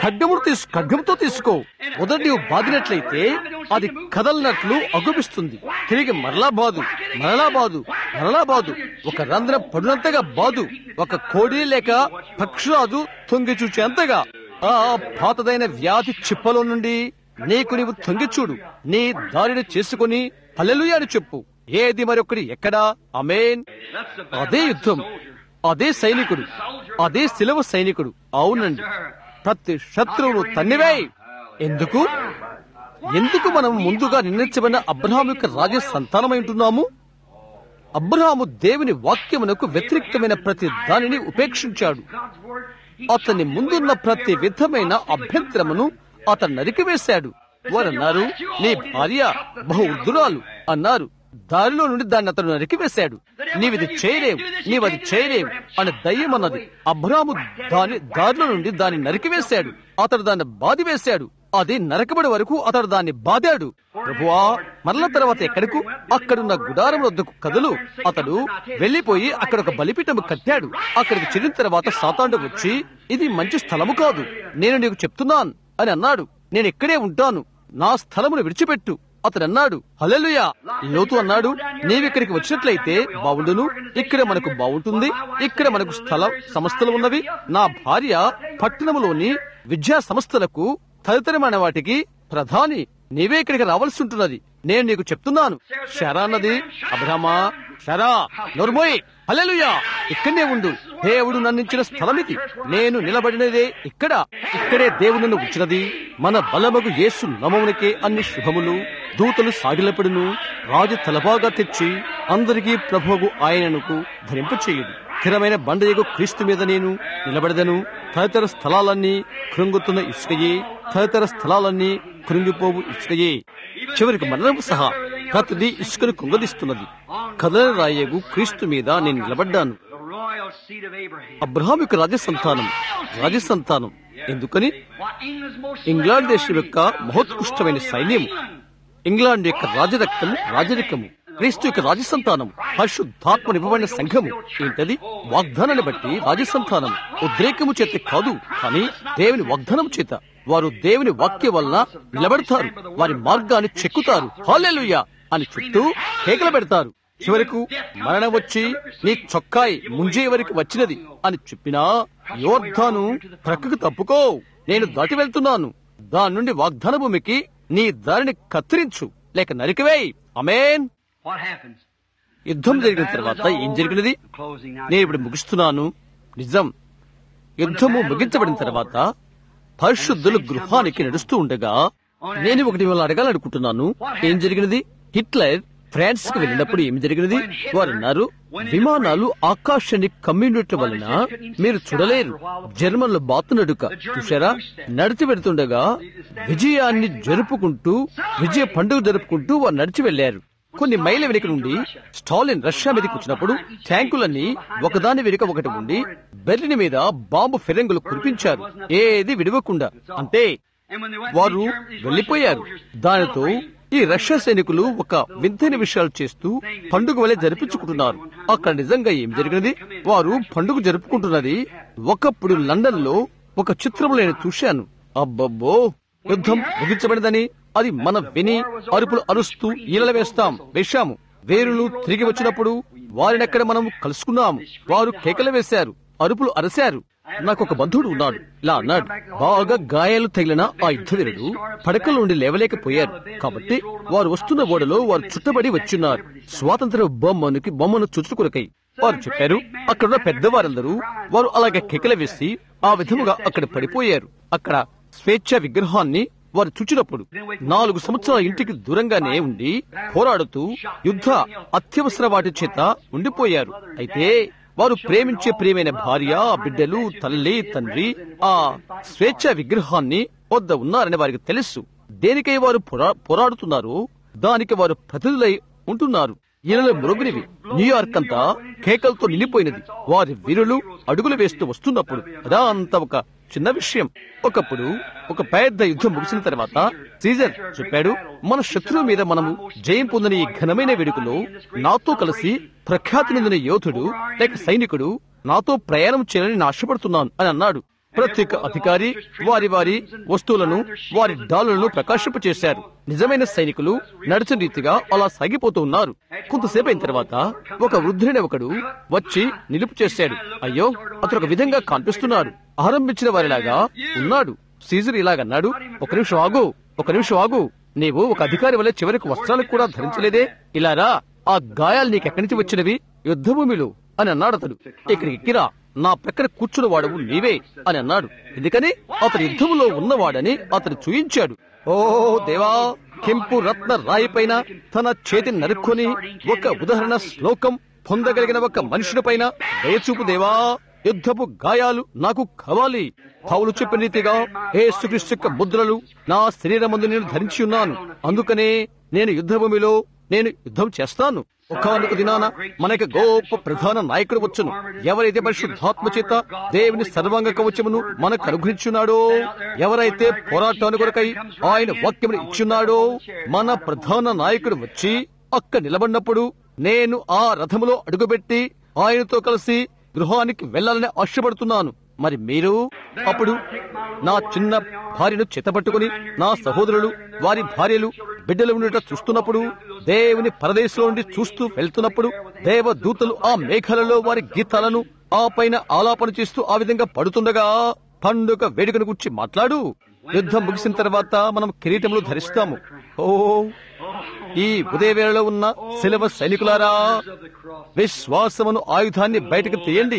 ఖడ్గమును తీసు ఖడ్గంతో తీసుకో మొదట నీవు బాదినట్లయితే అది కదలనట్లు అగుపిస్తుంది తిరిగి మరలా బాదు మరలా బాదు మరలా బాదు ఒక రంధ్రం పడినంతగా బాదు ఒక కోడి లేక పక్షురాజు తొంగి చూచేంతగా ఆ పాతదైన వ్యాధి చిప్పలో నుండి నీకు నీవు తొంగి చూడు నీ దారిని చేసుకుని హల్లెలూయా అని చెప్పు ఏది మరొకటి ఎక్కడా అమేన్ అదే యుద్ధం అదే సైనికుడు అదే శిలవ సైనికుడు అవునండి ప్రతి శత్రువును తన్నివేయ్ ఎందుకు ఎందుకు మనం ముందుగా నిర్ణయించబడిన అబ్రహాం యొక్క రాజ సంతానమై ఉంటున్నాము అబ్రహాము దేవుని వాక్యమునకు వ్యతిరేక్తమైన ప్రతి దానిని ఉపేక్షించాడు అతని ముందున్న ప్రతి విధమైన అభ్యంతరమును అతను నరికివేశాడు వారు అన్నారు నీ భార్య బహు వృద్ధురాలు అన్నారు దారిలో నుండి దాన్ని అతను నరికివేశాడు నీవిది చేయలేవు నీవది చేయలేవు అని దయ్యం అన్నది అబ్రాము దాని దారిలో నుండి దాన్ని నరికివేశాడు అతడు దాన్ని బాధి వేశాడు అది నరకబడి వరకు అతడు దాన్ని బాదాడు ప్రభువా మరల తర్వాత ఎక్కడకు అక్కడున్న గుడారం వద్దకు కదలు అతడు వెళ్లిపోయి అక్కడ ఒక బలిపీఠము కట్టాడు అక్కడికి చెల్లిన తర్వాత సాతాండు వచ్చి ఇది మంచి స్థలము కాదు నేను నీకు చెప్తున్నాను అని అన్నాడు నేను ఇక్కడే ఉంటాను నా స్థలమును విడిచిపెట్టు అతడు అన్నాడు హలెలుయా లోతు అన్నాడు నీవిక్కడికి వచ్చినట్లయితే బాగుండును ఇక్కడ మనకు బాగుంటుంది ఇక్కడ మనకు స్థల సంస్థలు ఉన్నవి నా భార్య పట్టణంలోని విద్యా సంస్థలకు తదితరమైన వాటికి ప్రధాని నీవే ఇక్కడికి రావాల్సి ఉంటున్నది నేను నీకు చెప్తున్నాను షరా అన్నది అబ్రహమా షరా నోర్మోయ్ హల్లెలూయా ఇక్కడనే ఉండు దేవుడు నన్నించిన స్థలమిది నేను నిలబడినదే ఇక్కడ ఇక్కడే దేవుడు నన్ను ఉంచినది మన బలమగు యేసు నమమునికే అన్ని శుభములు దూతలు సాగిలపడును రాజు తలబాగా తెచ్చి అందరికీ ప్రభువు ఆయనకు ధరింపు చేయుడు స్థిరమైన బండయగు క్రీస్తు మీద నేను నిలబడదను తదితర స్థలాలన్నీ కృంగుతున్న ఇసుకయే తదితర స్థలాలన్నీ కృంగిపోవు ఇసుకయే చివరికి మరణం సహా ప్రతిదీ ఇసుకను కుంగదీస్తున్నది కదల రాయగు క్రీస్తు మీద నేను నిలబడ్డాను అబ్రహాం యొక్క రాజ సంతానం రాజ సంతానం ఎందుకని ఇంగ్లాండ్ దేశం యొక్క మహోత్కృష్టమైన సైన్యం ఇంగ్లాండ్ యొక్క రాజరక్తం రాజరికము క్రీస్తు యొక్క రాజసంతానం పరిశుద్ధాత్మ నివ్వబడిన సంఘము ఏంటది వాగ్దానాన్ని బట్టి రాజసంతానం ఉద్రేకము చేత కాదు కానీ దేవుని వాగ్దానం చేత వారు దేవుని వాక్య వలన నిలబడతారు వారి మార్గాన్ని చెక్కుతారు హాలెలుయ్యా అని చుట్టూ కేకలు పెడతారు చివరకు మరణం వచ్చి నీ చొక్కాయి ముంజే వరకు వచ్చినది అని చెప్పినా యోర్ధాను ప్రక్కకు తప్పుకో నేను దాటి వెళ్తున్నాను దాని నుండి వాగ్దాన భూమికి నీ దారిని కత్తిరించు లేక నరికివేయి అమేన్ యుద్ధం జరిగిన తర్వాత ఏం జరిగినది నేను ఇప్పుడు ముగిస్తున్నాను నిజం యుద్ధము ముగించబడిన తర్వాత పరిశుద్ధులు గృహానికి నడుస్తూ ఉండగా నేను ఒకటి మిమ్మల్ని అడగాలనుకుంటున్నాను ఏం జరిగినది హిట్లర్ ఫ్రాన్స్ కు వెళ్ళినప్పుడు ఏం జరిగినది వారు అన్నారు విమానాలు ఆకాశాన్ని కమ్యూనిటీ వలన మీరు చూడలేరు జర్మన్లు బాతునడుక చూశారా నడిచి వెడుతుండగా విజయాన్ని జరుపుకుంటూ విజయ పండుగ జరుపుకుంటూ వారు నడిచి వెళ్లారు కొన్ని మైళ్ళ వెనుక నుండి స్టాలిన్ రష్యా మీదకి వచ్చినప్పుడు ట్యాంకులన్నీ ఒకదాని వెనుక ఒకటి ఉండి బెర్లిన్ మీద బాంబు ఫిరంగులు కురిపించారు ఏది విడవకుండా అంటే వారు వెళ్లిపోయారు దానితో ఈ రష్యా సైనికులు ఒక వింతైన విషయాలు చేస్తూ పండుగ వలె జరిపించుకుంటున్నారు అక్కడ నిజంగా ఏం జరిగినది వారు పండుగ జరుపుకుంటున్నది ఒకప్పుడు లండన్ లో ఒక చిత్రంలో నేను చూశాను అబ్బబ్బో యుద్ధం ముగించబడిందని అది మన విని అరుపులు అరుస్తూ ఈలల వేస్తాం వేశాము వేరులు తిరిగి వచ్చినప్పుడు వారినెక్కడ మనం కలుసుకున్నాము వారు కేకలు వేశారు అరుపులు అరశారు నాకు ఒక బంధువుడు ఉన్నాడు ఇలా అన్నాడు బాగా గాయాలు తగిలిన ఆ యుద్ధవీరుడు పడకల నుండి లేవలేకపోయారు కాబట్టి వారు వస్తున్న ఓడలో వారు చుట్టబడి వచ్చిన్నారు స్వాతంత్ర బొమ్మనికి బొమ్మను చుట్టుకురకై వారు చెప్పారు అక్కడున్న పెద్దవారందరూ వారు అలాగే కేకలు వేసి ఆ విధముగా అక్కడ పడిపోయారు అక్కడ స్వేచ్ఛ విగ్రహాన్ని వారు చూచినప్పుడు నాలుగు సంవత్సరాల ఇంటికి దూరంగానే ఉండి పోరాడుతూ యుద్ధ అత్యవసర వాటి చేత ఉండిపోయారు అయితే వారు ప్రేమించే ప్రియమైన భార్య బిడ్డలు తల్లి తండ్రి ఆ స్వేచ్ఛ విగ్రహాన్ని వద్ద ఉన్నారని వారికి తెలుసు దేనికై వారు పోరా- పోరాడుతున్నారో దానికి వారు ప్రతినిధులై ఉంటున్నారు ఇళ్ళ మురుగునివి న్యూయార్క్ అంతా కేకలతో నిండిపోయినది వారి వీరులు అడుగులు వేస్తూ వస్తున్నప్పుడు అదంతా ఒక చిన్న విషయం ఒకప్పుడు ఒక పెద్ద యుద్ధం ముగిసిన తర్వాత సీజర్ చెప్పాడు మన శత్రువు మీద మనము జయం పొందిన ఈ ఘనమైన వేడుకలో నాతో కలిసి ప్రఖ్యాతి నొందిన యోధుడు లేక సైనికుడు నాతో ప్రయాణం చేయాలని నేను ఆశపడుతున్నాను అని అన్నాడు ప్రతి ఒక్క అధికారి వారి వారి వస్తువులను వారి డాలులను ప్రకాశింపచేశారు నిజమైన సైనికులు నడిచిన రీతిగా అలా సాగిపోతూ ఉన్నారు కొంతసేపు అయిన తర్వాత ఒక వృద్ధుడైన ఒకడు వచ్చి నిలుపు చేశాడు అయ్యో అతను ఒక విధంగా కనిపిస్తున్నాడు ఆరంభించిన వారిలాగా ఉన్నాడు సీజర్ ఇలాగన్నాడు ఒక నిమిషం ఆగు ఒక నిమిషం ఆగు నీవు ఒక అధికారి వల్ల చివరికి వస్త్రాలు కూడా ధరించలేదే ఇలారా ఆ గాయాలు నీకెక్కడి నుంచి వచ్చినవి యుద్ధభూమిలో అని అన్నాడు అతడు ఇక్కడికి ఎక్కిరా నా ప్రక్కన కూర్చున్న వాడవు నీవే అని అన్నాడు ఎందుకని అతడు యుద్ధంలో ఉన్నవాడని అతడు చూయించాడు ఓ దేవా కెంపు రత్న రాయి పైన తన చేతిని నరుక్కొని ఒక ఉదాహరణ శ్లోకం పొందగలిగిన ఒక మనుషుని పైన దయచూపు దేవా యుద్ధపు గాయాలు నాకు కావాలి పౌలు చెప్పిన రీతిగా ఏసుక్రీస్తు యొక్క ముద్రలు నా శరీరమందు నేను ధరించి ఉన్నాను అందుకనే నేను యుద్ధభూమిలో నేను యుద్ధం చేస్తాను ఒకనొక దినాన మనకి గొప్ప ప్రధాన నాయకుడు వచ్చును ఎవరైతే పరిశుద్ధాత్మ చేత దేవుని సర్వాంగ కవచమును మనకు అనుగ్రహించున్నాడో ఎవరైతే పోరాటాన్ని కొరకై ఆయన వాక్యమును ఇచ్చున్నాడో మన ప్రధాన నాయకుడు వచ్చి అక్క నిలబడినప్పుడు నేను ఆ రథములో అడుగుపెట్టి ఆయనతో కలిసి గృహానికి వెళ్లాలని ఆశపడుతున్నాను మరి మీరు అప్పుడు నా చిన్న భార్యను చేతపట్టుకుని నా సహోదరులు వారి భార్యలు బిడ్డలు ఉండట చూస్తున్నప్పుడు దేవుని పరదేశంలో నుండి చూస్తూ వెళ్తున్నప్పుడు దేవదూతలు ఆ మేఘాలలో వారి గీతాలను ఆ పైన ఆలాపన చేస్తూ ఆ విధంగా పడుతుండగా పండుగ వేడుకను గురించి మాట్లాడు యుద్ధం ముగిసిన తర్వాత మనం కిరీటములు ధరిస్తాము ఓ ఈ ఉదయవేళలో ఉన్న శిలవ సైనికులారా విశ్వాసమును ఆయుధాన్ని బయటకు తీయండి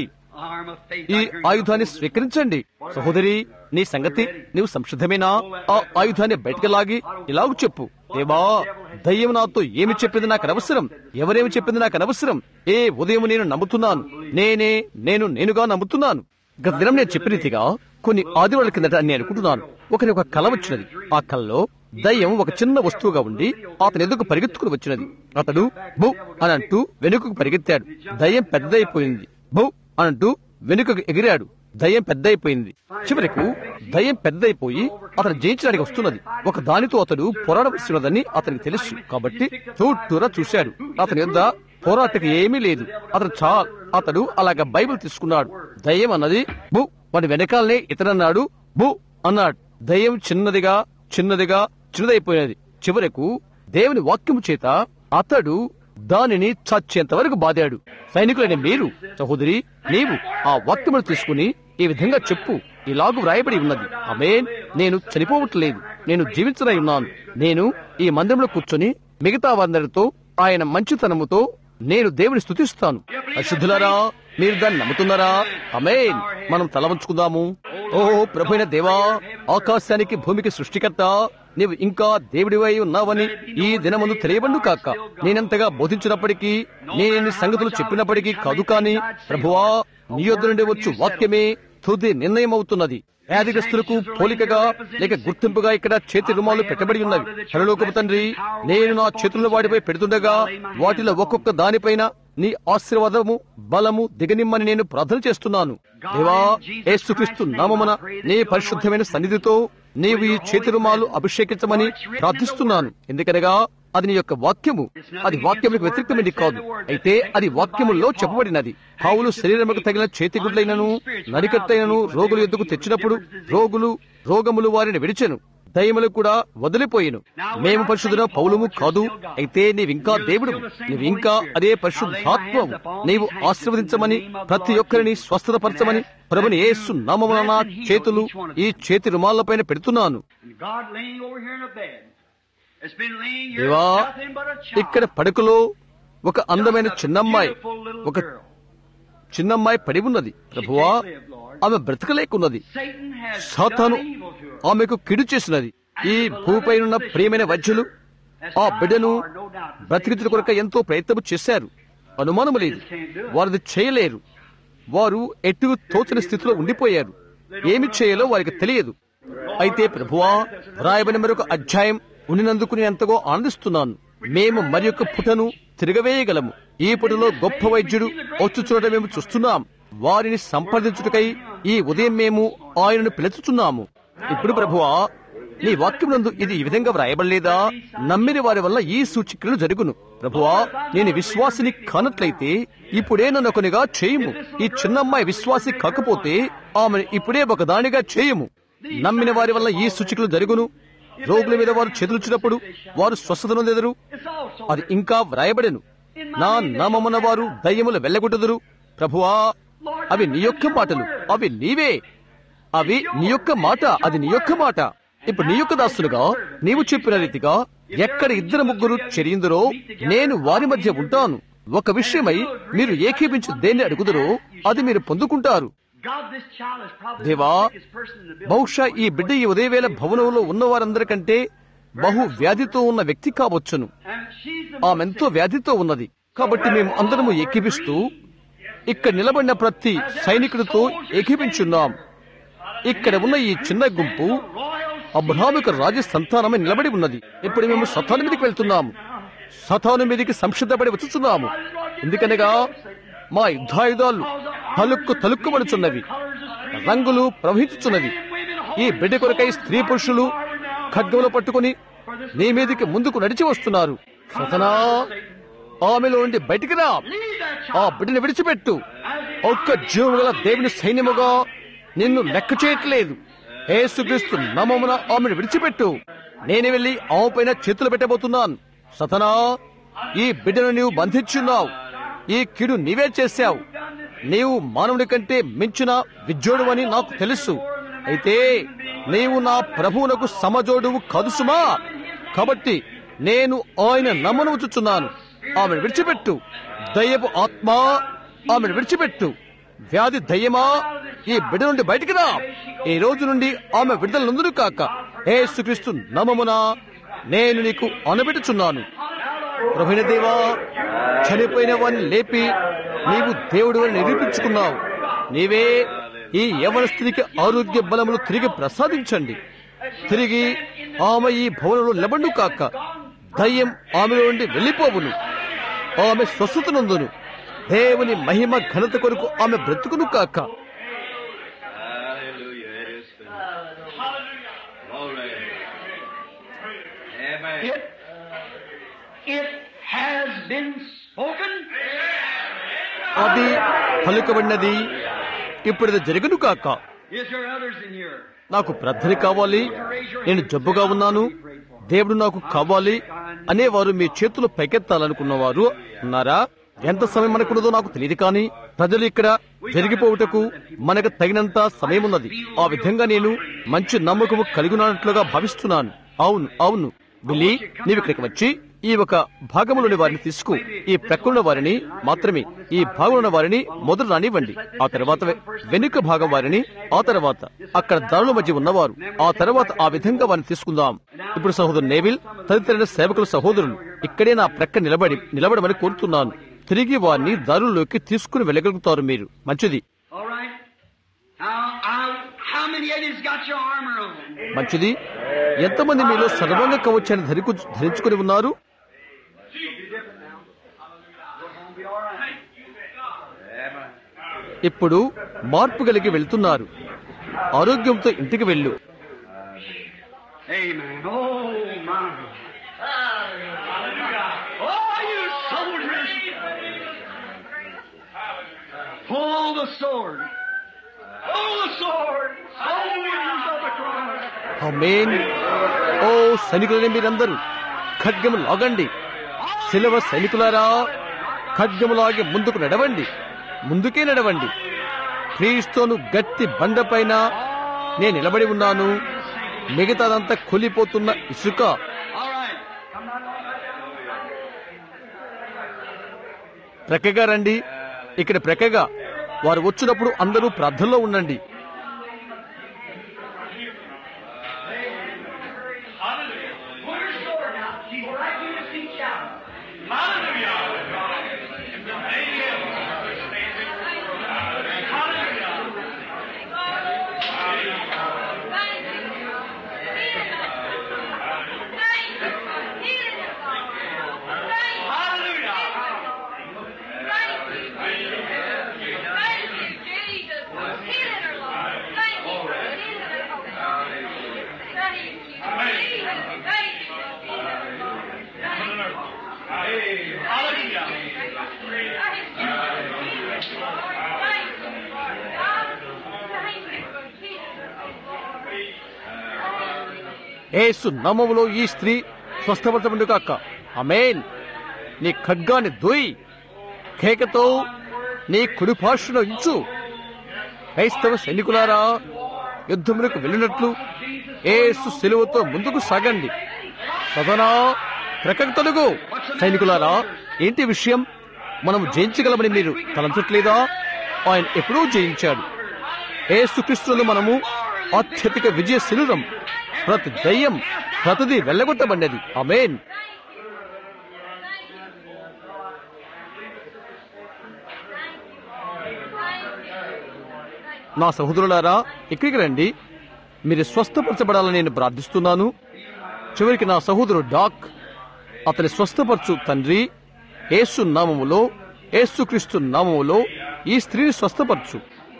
ఈ ఆయుధాన్ని స్వీకరించండి సహోదరి నీ సంగతి నీవు సంసిద్ధమేనా ఆ ఆయుధాన్ని బయటకు లాగి ఇలాగ చెప్పు దేవా దయ్యం నాతో ఏమి చెప్పింది నాకు అనవసరం ఎవరేమి చెప్పింది నాకు అనవసరం ఏ ఉదయం నేను నమ్ముతున్నాను నేనే నేను నేనుగా నమ్ముతున్నాను గత దినం నేను చెప్పిన రీతిగా కొన్ని ఆదివారాల కిందట నేను అనుకుంటున్నాను ఒకరి ఒక కళ వచ్చినది ఆ కళలో దయ్యం ఒక చిన్న వస్తువుగా ఉండి అతని ఎదుగు పరిగెత్తుకుని వచ్చినది అతడు బు అని అంటూ వెనుకకు పరిగెత్తాడు దయ్యం పెద్దదైపోయింది బు అని అంటూ వెనుకకు ఎగిరాడు దయ్యం పెద్దయిపోయింది చివరకు దయ్యం పెద్దయిపోయి అతను జయించడానికి వస్తున్నది ఒక దానితో అతడు పోరాడవలసినదని అతనికి తెలుసు కాబట్టి చుట్టూరా చూశాడు అతని యొద్ద పోరాటకి ఏమీ లేదు అతను చా అతడు అలాగ బైబిల్ తీసుకున్నాడు దయ్యం అన్నది బు వాడి వెనకాలనే ఇతనన్నాడు బు అన్నాడు దయ్యం చిన్నదిగా చిన్నదిగా చిన్నదైపోయినది చివరకు దేవుని వాక్యము చేత అతడు దానిని చచ్చేంత వరకు బాదాడు సైనికులైన మీరు సహోదరి నీవు ఆ వాక్యమును తీసుకుని ఈ విధంగా చెప్పు ఇలాగు వ్రాయబడి ఉన్నది అమేన్ నేను చనిపోవట్లేదు నేను జీవించనై ఉన్నాను నేను ఈ మందిరంలో కూర్చొని మిగతా వారందరితో ఆయన మంచితనముతో నేను దేవుని స్తుతిస్తాను అశుద్ధులారా మీరు దాన్ని నమ్ముతున్నారా అమేన్ మనం తల వంచుకుందాము ఓ ప్రభుైన దేవా ఆకాశానికి భూమికి సృష్టికర్త నీవు ఇంకా దేవుడివై ఉన్నావని ఈ దినమందు తెలియబండు కాక నేనెంతగా బోధించినప్పటికీ నేను సంగతులు చెప్పినప్పటికీ కాదు కాని ప్రభువా నీ యొద్ద నుండి వచ్చు వాక్యమే తుది నిర్ణయం అవుతున్నది వ్యాధిగ్రస్తులకు పోలికగా లేక గుర్తింపుగా ఇక్కడ చేతి రుమాలు పెట్టబడి ఉన్నవి హరలోకపు తండ్రి నేను నా చేతులను వాటిపై పెడుతుండగా వాటిలో ఒక్కొక్క దానిపైన నీ ఆశీర్వాదము బలము దిగనిమ్మని నేను ప్రార్థన చేస్తున్నాను దేవా ఏసుక్రీస్తు నామమున నీ పరిశుద్ధమైన సన్నిధితో నీవు ఈ చేతి రుమాలు అభిషేకించమని ప్రార్థిస్తున్నాను ఎందుకనగా అది నీ యొక్క వాక్యము అది వాక్యములకు వ్యతిరేకమైనది కాదు అయితే అది వాక్యములో చెప్పబడినది పావులు శరీరముకు తగిన చేతి గుడ్లైనను నరికట్టైనను రోగులు ఎద్దుకు తెచ్చినప్పుడు రోగులు రోగములు వారిని విడిచెను దయములు కూడా వదిలిపోయిను మేము పరిశుద్ధుల పౌలము కాదు అయితే నీవింకా దేవుడు నీవింకా అదే పరిశుద్ధాత్మవు నీవు ఆశీర్వదించమని ప్రతి ఒక్కరిని స్వస్థతపరచమని ప్రభుని యేసు నామమున నా చేతులు ఈ చేతి రుమాలపైన పెడుతున్నాను దేవా ఇక్కడ పడకలో ఒక అందమైన చిన్నమ్మాయి ఒక చిన్నమ్మాయి పడి ఉన్నది ప్రభువా ఆమె బ్రతకలేకున్నది సాతాను ఆమెకు కిడు చేసినది ఈ భూపైనున్న ప్రియమైన వైద్యులు ఆ బిడ్డను బ్రతికించిన కొరక ఎంతో ప్రయత్నం చేశారు అనుమానం లేదు వారిది చేయలేరు వారు ఎటు తోచని స్థితిలో ఉండిపోయారు ఏమి చేయాలో వారికి తెలియదు అయితే ప్రభువా రాయబడిన మరొక అధ్యాయం ఉండినందుకు నేను ఎంతగో ఆనందిస్తున్నాను మేము మరి యొక్క పుటను తిరగవేయగలము ఈ పుటలో గొప్ప వైద్యుడు వచ్చుచున్నట మేము చూస్తున్నాం వారిని సంప్రదించుటకై ఈ ఉదయం మేము ఆయనను పిలుచుచున్నాము ఇప్పుడు ప్రభువా నీ వాక్యమునందు ఇది ఈ విధంగా వ్రాయబడలేదా నమ్మిన వారి వల్ల ఈ సూచికలు జరుగును ప్రభువా నేను విశ్వాసిని కానట్లయితే ఇప్పుడే నన్ను ఒకనిగా చేయము ఈ చిన్నమ్మాయి విశ్వాసి కాకపోతే ఆమెను ఇప్పుడే ఒకదానిగా చేయము నమ్మిన వారి వల్ల ఈ సూచికలు జరుగును రోగుల మీద వారు చేతులుచ్చినప్పుడు వారు స్వస్థత నొందెదరు అది ఇంకా వ్రాయబడెను నా నామమున వారు దయ్యములు వెళ్ళగొట్టుదురు ప్రభువా అవి నీ యొక్క మాటలు అవి నీవే అవి నీ యొక్క మాట అది నీ యొక్క మాట ఇప్పుడు నీ యొక్క దాసులుగా నీవు చెప్పిన రీతిగా ఎక్కడ ఇద్దరు ముగ్గురు చెరియిందరో నేను వారి మధ్య ఉంటాను ఒక విషయమై మీరు ఏకీపించి దేన్ని అడుగుదరో అది మీరు పొందుకుంటారు దేవా బహుశా ఈ బిడ్డ ఈ ఉదయవేళ భవనంలో ఉన్న వారందరికంటే బహు వ్యాధితో ఉన్న వ్యక్తి కావచ్చును ఆమెంతో వ్యాధితో ఉన్నది కాబట్టి మేము అందరము ఏకీపిస్తూ ఇక్కడ నిలబడిన ప్రతి సైనికుడితో ఏకీపించున్నాం ఇక్కడ ఉన్న ఈ చిన్న గుంపు అబ్రహామిక రాజ సంతానమే నిలబడి ఉన్నది ఇప్పుడు మేము సతాను మీదకి వెళ్తున్నాము సతాను మీదకి సంసిద్ధపడి వచ్చుచున్నాము ఎందుకనగా మా యుద్ధాయుధాలు తలుక్కు తలుక్కుమడుచున్నవి రంగులు ప్రవహించుచున్నవి ఈ బిడ్డ కొరకై స్త్రీ పురుషులు ఖడ్గములు పట్టుకుని నీ మీదికి ముందుకు నడిచి వస్తున్నారు సతనా ఆమెలో నుండి బయటికి రా ఆ బిడ్డని విడిచిపెట్టు ఒక్క జీవము గల దేవుని సైన్యముగా నిన్ను లెక్క చేయట్లేదు ఏసుక్రీస్తు నమమున ఆమెను విడిచిపెట్టు నేను వెళ్లి ఆమె పైన చేతులు పెట్టబోతున్నాను సతనా ఈ బిడ్డను నీవు బంధించున్నావు ఈ కిడు నీవే చేశావు నీవు మానవుడి కంటే మించిన విజ్జోడు అని నాకు తెలుసు అయితే నీవు నా ప్రభువునకు సమజోడువు కదుసుమా కాబట్టి నేను ఆయన నమ్మను ఉంచుచున్నాను ఆమెను విడిచిపెట్టు దయ్యపు ఆత్మ ఆమెను విడిచిపెట్టు వ్యాధి దయ్యమా ఈ బిడ్డ నుండి బయటికి రా ఈ రోజు నుండి ఆమె విడుదల నుందును కాక ఏసుక్రీస్తు నమమున నేను నీకు అనబెట్టుచున్నాను ప్రభుణ దేవా చనిపోయిన వారిని లేపి నీవు దేవుడు అని నిరూపించుకున్నావు నీవే ఈ యవన స్త్రీకి ఆరోగ్య బలములు తిరిగి ప్రసాదించండి తిరిగి ఆమె ఈ భవనంలో నిలబడు కాక దయ్యం ఆమెలో నుండి వెళ్ళిపోవును ఆమె స్వస్థత నందును దేవుని మహిమ ఘనత కొరకు ఆమె బ్రతుకును కాక Hallelujah. It is finished. Glory. Amen. It, it has been spoken. అది పలుకబడినది ఇప్పుడు ఇది జరుగును కాక Is there others in here? నాకు ప్రార్థన కావాలి నేను జబ్బుగా ఉన్నాను దేవుడు నాకు కావాలి అనేవారు మీ చేతులు పైకెత్తాలనుకున్నవారు ఉన్నారా ఎంత సమయం మనకున్నదో నాకు తెలియదు కానీ ప్రజలు ఇక్కడ జరిగిపోవుటకు మనకు తగినంత సమయం ఉన్నది ఆ విధంగా నేను మంచి నమ్మకము కలిగినట్లుగా భావిస్తున్నాను అవును అవును బిల్లి నీవు ఇక్కడికి వచ్చి ఈ ఒక భాగంలోని వారిని తీసుకు ఈ ప్రక్కన వారిని మాత్రమే ఈ భాగంలో వారిని మొదలు రానివ్వండి ఆ తర్వాత వె- వెనుక భాగం వారిని ఆ తర్వాత అక్కడ దారుల మధ్య ఉన్నవారు ఆ తర్వాత ఆ విధంగా వారిని తీసుకుందాం ఇప్పుడు సహోదరు నేవిల్ తదితర సేవకుల సహోదరులు ఇక్కడే నా ప్రక్క నిలబడి నిలబడమని కోరుతున్నాను తిరిగి వారిని దారుల్లోకి తీసుకుని వెళ్ళగలుగుతారు మీరు మంచిది All right. Now, I, how many of you's got your armor on? మంచిది ఎంతమంది మీలో సర్వాంగ కవచాన్ని ధరికు ధరించుకుని ఉన్నారు ఇప్పుడు మార్పు కలిగి వెళ్తున్నారు ఆరోగ్యంతో ఇంటికి వెళ్ళు Amen. Oh, my. Oh, you soldiers. Pull the sword. Pull the sword. Soldiers of the cross. ఆమేన్ ఓ సైనికులని మీరందరూ ఖడ్గము లాగండి శిలవ సైనికులారా ఖడ్గము లాగి ముందుకు నడవండి ముందుకే నడవండి క్రీస్తును గట్టి బండపైన నేను నిలబడి ఉన్నాను మిగతాదంతా కూలిపోతున్న ఇసుక All right. Come on. ప్రక్కగా రండి ఇక్కడ ప్రక్కగా వారు వచ్చినప్పుడు అందరూ ప్రార్థనలో ఉండండి Pull your sword out. She's right here to see shout. ఏసు నామములో ఈ స్త్రీ స్వస్థపరచబడి కాక అమేన్ నీ ఖడ్గాన్ని దొయ్ కేకతో నీ కుడి పార్శ్వలో ఇంచు క్రైస్తవ సైనికులారా యుద్ధములకు వెళ్ళినట్లు ఏసు సెలువుతో ముందుకు సాగండి సదనా ప్రక్కకు తొలగు సైనికులారా ఏంటి విషయం మనం జయించగలమని మీరు తలంచట్లేదా ఆయన ఎప్పుడూ జయించాడు ఏసుక్రీస్తులు మనము అత్యధిక విజయ శరీరం ప్రతి దయ్యం ప్రతిదీ వెళ్ళగొట్టబడినది అమేన్ నా సహోదరులారా ఇక్కడికి రండి మీరు స్వస్థపరచబడాలని నేను ప్రార్థిస్తున్నాను చివరికి నా సహోదరుడు డాక్ అతని స్వస్థపరచు తండ్రి యేసు నామములో యేసుక్రీస్తు నామములో ఈ స్త్రీని స్వస్థపరచు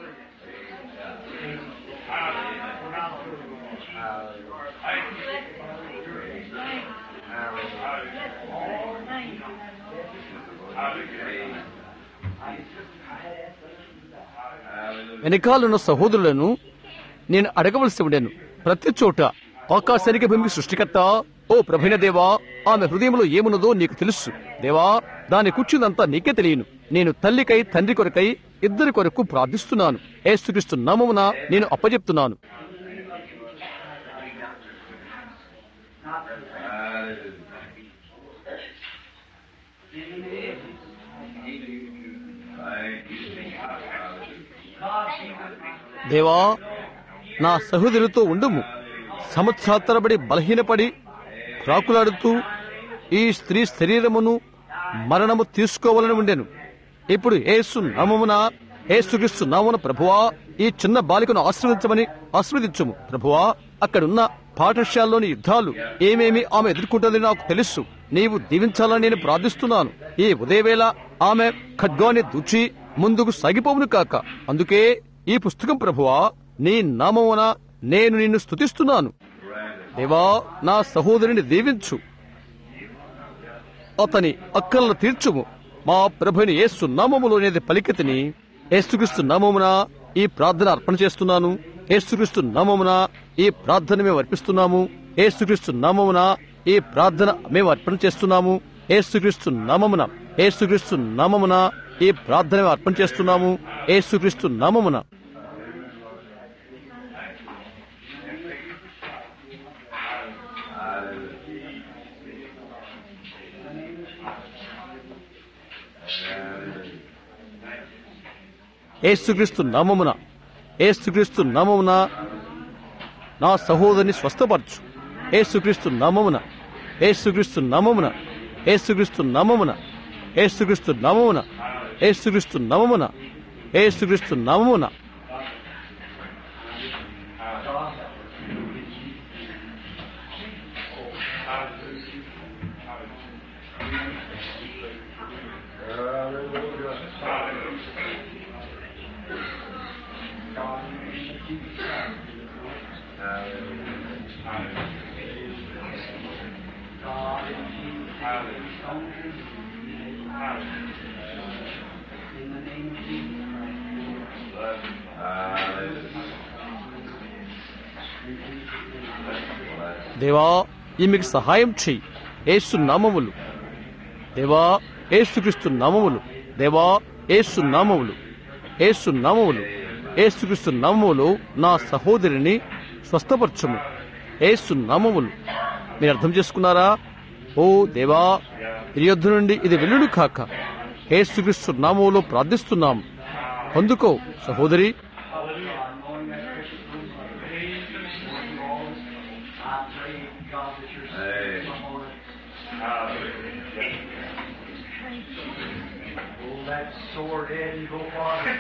వెనకాలన్న సహోదరులను నేను అడగవలసి ఉండేను ప్రతి చోట ఆకాశానికి భూమికి సృష్టికర్త ఓ ప్రభైన దేవా ఆమె హృదయంలో ఏమున్నదో నీకు తెలుసు దేవా దాని కూర్చుందంతా నీకే తెలియను నేను తల్లికై తండ్రి కొరకై ఇద్దరి కొరకు ప్రార్థిస్తున్నాను ఏసుక్రీస్తు నామమున నేను అప్పజెప్తున్నాను దేవా నా సహోదరులతో ఉండుము సంవత్సరాల తరబడి బలహీనపడి ప్రాకులాడుతూ ఈ స్త్రీ శరీరమును మరణము తీసుకోవాలని ఉండెను ఇప్పుడు ఏసు నామమున ఏసుక్రీస్తు నామమున ప్రభువా ఈ చిన్న బాలికను ఆశీర్వదించమని ఆశీర్వదించుము ప్రభువా అక్కడున్న పాఠశాలలోని యుద్ధాలు ఏమేమి ఆమె ఎదుర్కొంటుందని నాకు తెలుసు నీవు దీవించాలని నేను ప్రార్థిస్తున్నాను ఈ ఉదయవేళ ఆమె ఖడ్గాన్ని దూచి ముందుకు సాగిపోవును కాక అందుకే ఈ పుస్తకం ప్రభువా నీ నామమున నేను నిన్ను స్తుతిస్తున్నాను దేవా నా సహోదరిని దీవించు అతని అక్కలను తీర్చుము మా ప్రభుని యేసు నామములోనేది పలికితిని యేసుక్రీస్తు నామమున ఈ ప్రార్థన అర్పణ చేస్తున్నాను యేసుక్రీస్తు నామమున ఈ ప్రార్థన మేము అర్పిస్తున్నాము యేసుక్రీస్తు నామమున ఈ ప్రార్థన మేము అర్పణ చేస్తున్నాము యేసుక్రీస్తు నామమున యేసుక్రీస్తు నామమున ఈ ప్రార్థన మేము అర్పణ చేస్తున్నాము యేసుక్రీస్తు నామమున ఏసుక్రీస్తు నామమున ఏసుక్రీస్తు నామమున నా సహోదరిని స్వస్థపరచు ఏసుక్రీస్తు నామమున ఏసుక్రీస్తు నామమున ఏసుక్రీస్తు నామమున ఏసుక్రీస్తు నామమున ఏసుక్రీస్తు నామమున ఏసుక్రీస్తు నామమున దేవా ఈమెకు సహాయం చెయ్యి ఏసు నామములు దేవా ఏసుక్రీస్తు నామములు దేవా ఏసు నామములు ఏసు నామములు ఏసుక్రీస్తు నామములు నా సహోదరిని స్వస్థపరచము ఏసు నామములు మీరు అర్థం చేసుకున్నారా ఓ దేవా ఈ యొద్ద నుండి ఇది వెళ్ళుడు కాక ఏసుక్రీస్తు నామములో ప్రార్థిస్తున్నాం పొందుకో సహోదరి Hold that sword head and go forward.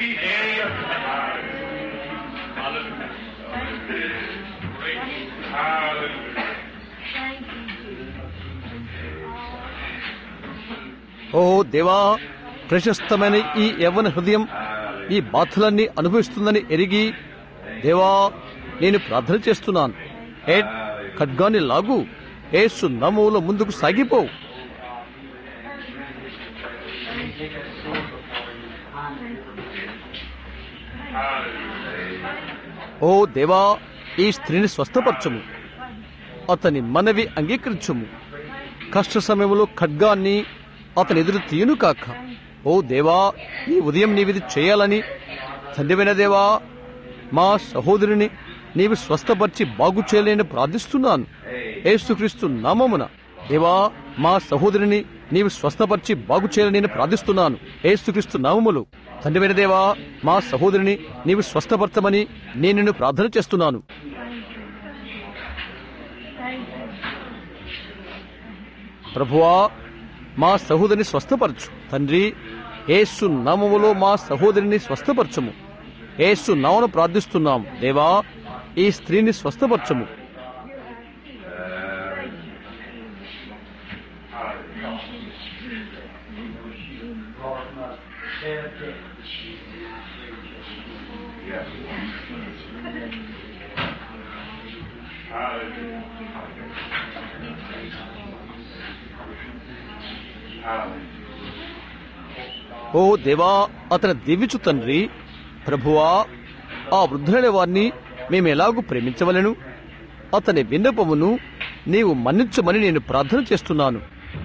ఓ దేవా ప్రశస్తమైన ఈ యవ్వన హృదయం ఈ బాధలన్నీ అనుభవిస్తుందని ఎరిగి దేవా నేను ప్రార్థన చేస్తున్నాను ఏ ఖడ్గాన్ని లాగు ఏసు నమూల ముందుకు సాగిపో ఓ దేవా ఈ స్త్రీని స్వస్థపరచము అతని మనవి అంగీకరించము కష్ట సమయంలో ఖడ్గాన్ని అతని ఎదురు తీయను కాక ఓ దేవా ఈ ఉదయం నీవిది చేయాలని తండ్రివైన దేవా మా సహోదరిని నీవు స్వస్థపరిచి బాగు చేయలేని ప్రార్థిస్తున్నాను ఏసుక్రీస్తు నామమున దేవా మా సహోదరిని నీవు స్వస్థపరిచి బాగు చేయాలని నేను ప్రార్థిస్తున్నాను ఏసుక్రీస్తు నామములు తండ్రివైన దేవా మా సహోదరిని నీవు స్వస్థపరచమని నేను నిన్ను ప్రార్థన చేస్తున్నాను ప్రభువా మా సహోదరిని స్వస్థపరచు తండ్రి ఏసు నామములో మా సహోదరిని స్వస్థపరచము ఏసు నామను ప్రార్థిస్తున్నాం దేవా ఈ స్త్రీని స్వస్థపరచము ఓ దేవా అతని దివ్యచు తండ్రి ప్రభువా ఆ వృద్ధులైన వారిని మేము ఎలాగూ ప్రేమించవలను అతని విన్నపమును నీవు మన్నించమని నేను ప్రార్థన చేస్తున్నాను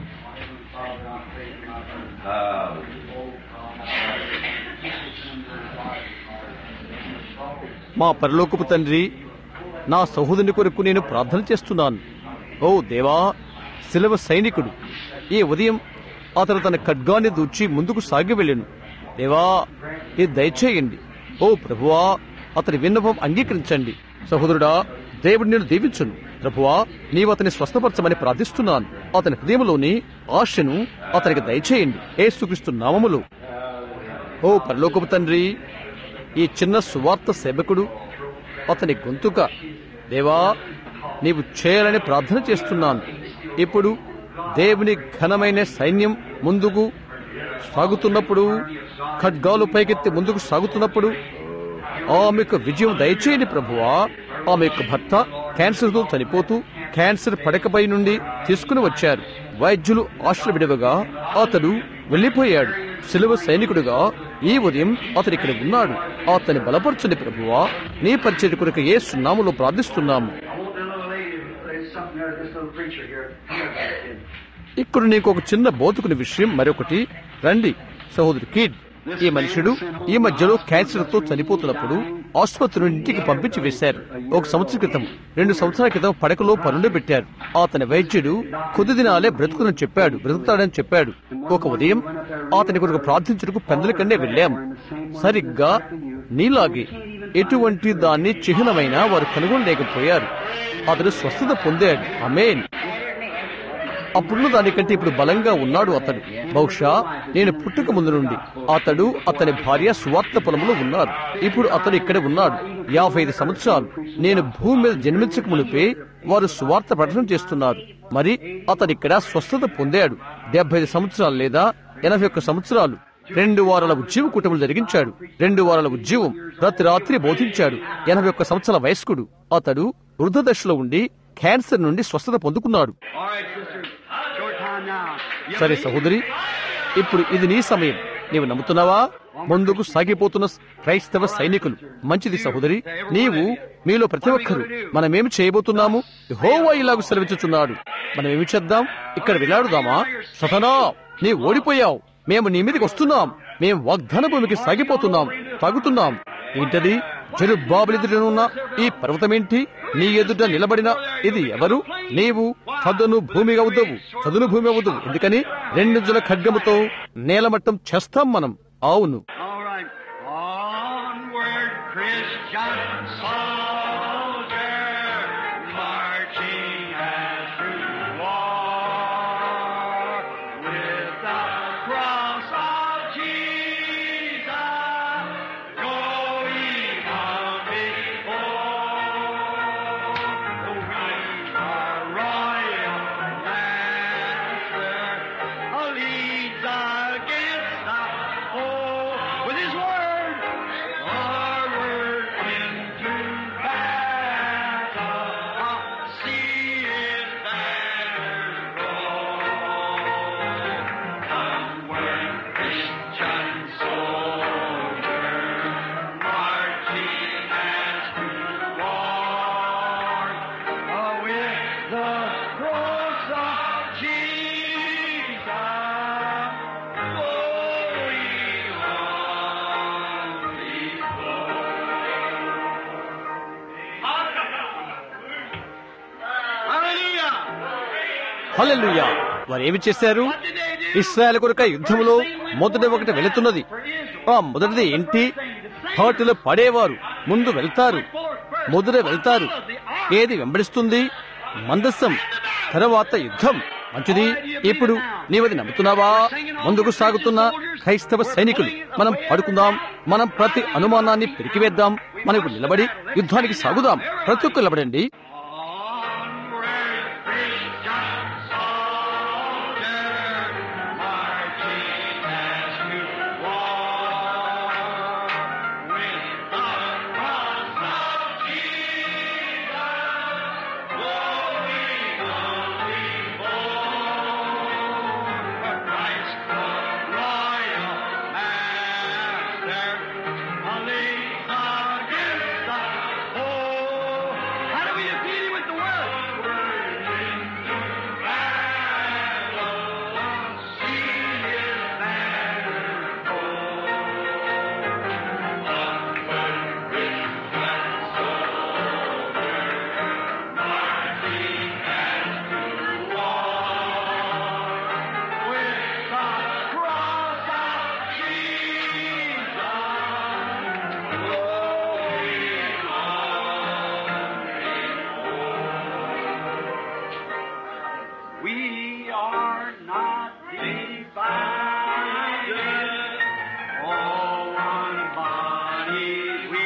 మా పరలోకపు తండ్రి నా సహోదరుని కొరకు నేను ప్రార్థన చేస్తున్నాను ఓ దేవా శిలవ సైనికుడు ఈ ఉదయం అతను తన ఖడ్గాన్ని దూచి ముందుకు సాగి వెళ్ళాను దేవా ఇది దయచేయండి ఓ ప్రభువా అతని విన్నపం అంగీకరించండి సహోదరుడా దేవుడు నేను దీవించును ప్రభువా నీవు అతని స్వస్థపరచమని ప్రార్థిస్తున్నాను అతని హృదయంలోని ఆశను అతనికి దయచేయండి ఏసుక్రీస్తు నామములో ఓ పరలోకపు తండ్రి ఈ చిన్న సువార్త సేవకుడు అతని గొంతుక దేవా నీవు చేయాలని ప్రార్థన చేస్తున్నాను ఇప్పుడు దేవుని ఘనమైన సైన్యం ముందుకు సాగుతున్నప్పుడు ఖడ్గాలు పైకెత్తి ముందుకు సాగుతున్నప్పుడు ఆమెకు విజయం దయచేయండి ప్రభువా ఆమె యొక్క భర్త క్యాన్సర్ తో చనిపోతూ క్యాన్సర్ పడకపై నుండి తీసుకుని వచ్చారు వైద్యులు ఆశలు విడవగా అతడు వెళ్లిపోయాడు సిలువ సైనికుడుగా ఈ ఉదయం అతడు ఇక్కడ ఉన్నాడు అతని బలపరచండి ప్రభువా నీ పరిచయ కొరకు ఏ సున్నాములో ప్రార్థిస్తున్నాము I want the little lady, there's something there, this little preacher here. ఇక్కడ నీకు ఒక చిన్న బోధకుని విషయం మరొకటి రండి సహోదరు కిడ్ ఈ మనుషుడు ఈ మధ్యలో క్యాన్సర్ తో చనిపోతున్నప్పుడు ఆసుపత్రి నుండి ఇంటికి పంపించి వేశారు ఒక సంవత్సరం క్రితం రెండు సంవత్సరాల క్రితం పడకలో పనుండి పెట్టారు అతని వైద్యుడు కొద్ది దినాలే బ్రతుకునని చెప్పాడు బ్రతుకుతాడని చెప్పాడు ఒక ఉదయం అతని కొరకు ప్రార్థించుటకు పెందల కంటే వెళ్ళాం సరిగ్గా నీలాగే ఎటువంటి దాన్ని చిహ్నమైనా వారు కనుగొనలేకపోయారు అతడు స్వస్థత పొందాడు అమేన్ అప్పుడున్న దానికంటే ఇప్పుడు బలంగా ఉన్నాడు అతడు బహుశా నేను పుట్టుక ముందు నుండి అతడు అతని భార్య సువార్త పొలంలో ఉన్నారు ఇప్పుడు అతడు ఇక్కడే ఉన్నాడు యాభై ఐదు సంవత్సరాలు నేను భూమి మీద జన్మించక మునిపే వారు సువార్త ప్రకటన చేస్తున్నారు మరి అతడు ఇక్కడ స్వస్థత పొందాడు డెబ్బై ఐదు సంవత్సరాలు లేదా ఎనభై ఒక్క సంవత్సరాలు రెండు వారాల ఉద్యమ కుటుంబం జరిగించాడు రెండు వారాల ఉద్యమం ప్రతి రాత్రి బోధించాడు ఎనభై ఒక్క సంవత్సరాల వయస్కుడు అతడు వృద్ధ దశలో ఉండి క్యాన్సర్ నుండి స్వస్థత పొందుకున్నాడు All right, sister. Short time now. సరే సహోదరి ఇప్పుడు ఇది నీ సమయం నీవు నమ్ముతున్నావా ముందుకు సాగిపోతున్న క్రైస్తవ సైనికులు మంచిది సహోదరి నీవు మీలో ప్రతి ఒక్కరు మనమేమి చేయబోతున్నాము హోవా ఇలాగు సెలవించుచున్నాడు మనమేమి చేద్దాం ఇక్కడ విలాడుదామా సతనా నీ ఓడిపోయావు మేము నీ మీదకి వస్తున్నాం మేము వాగ్దాన భూమికి సాగిపోతున్నాం తాగుతున్నాం ఏంటది జరు బాబులెదుటనున్న ఈ పర్వతమేంటి నీ ఎదుట నిలబడిన ఇది ఎవరు నీవు చదును భూమి అవుతావు చదును భూమి అవుతావు ఎందుకని రెండుజల ఖడ్గముతో నేలమట్టం చేస్తాం మనం అవును All right. Onward, Christian soldier, marching as through war, with the cross of Jesus going on before. Our royal master leads against the foe with his word. Forward into battle. హల్లెలూయా వారు ఏమి చేశారు ఇస్రాయల్ కొరక యుద్ధములో మొదటి ఒకటి వెళుతున్నది ఆ మొదటిది ఏంటి వాటిలో పడేవారు ముందు వెళ్తారు మొదట వెళ్తారు ఏది వెంబడిస్తుంది మందస్సం తర్వాత యుద్ధం మంచిది ఇప్పుడు నీవది నమ్ముతున్నావా ముందుకు సాగుతున్న క్రైస్తవ సైనికులు మనం పడుకుందాం మనం ప్రతి అనుమానాన్ని పెరికివేద్దాం మనం ఇప్పుడు నిలబడి యుద్ధానికి సాగుదాం ప్రతి ఒక్కరు నిలబడండి How do we defeat him with the word? We are not divided. All one body we,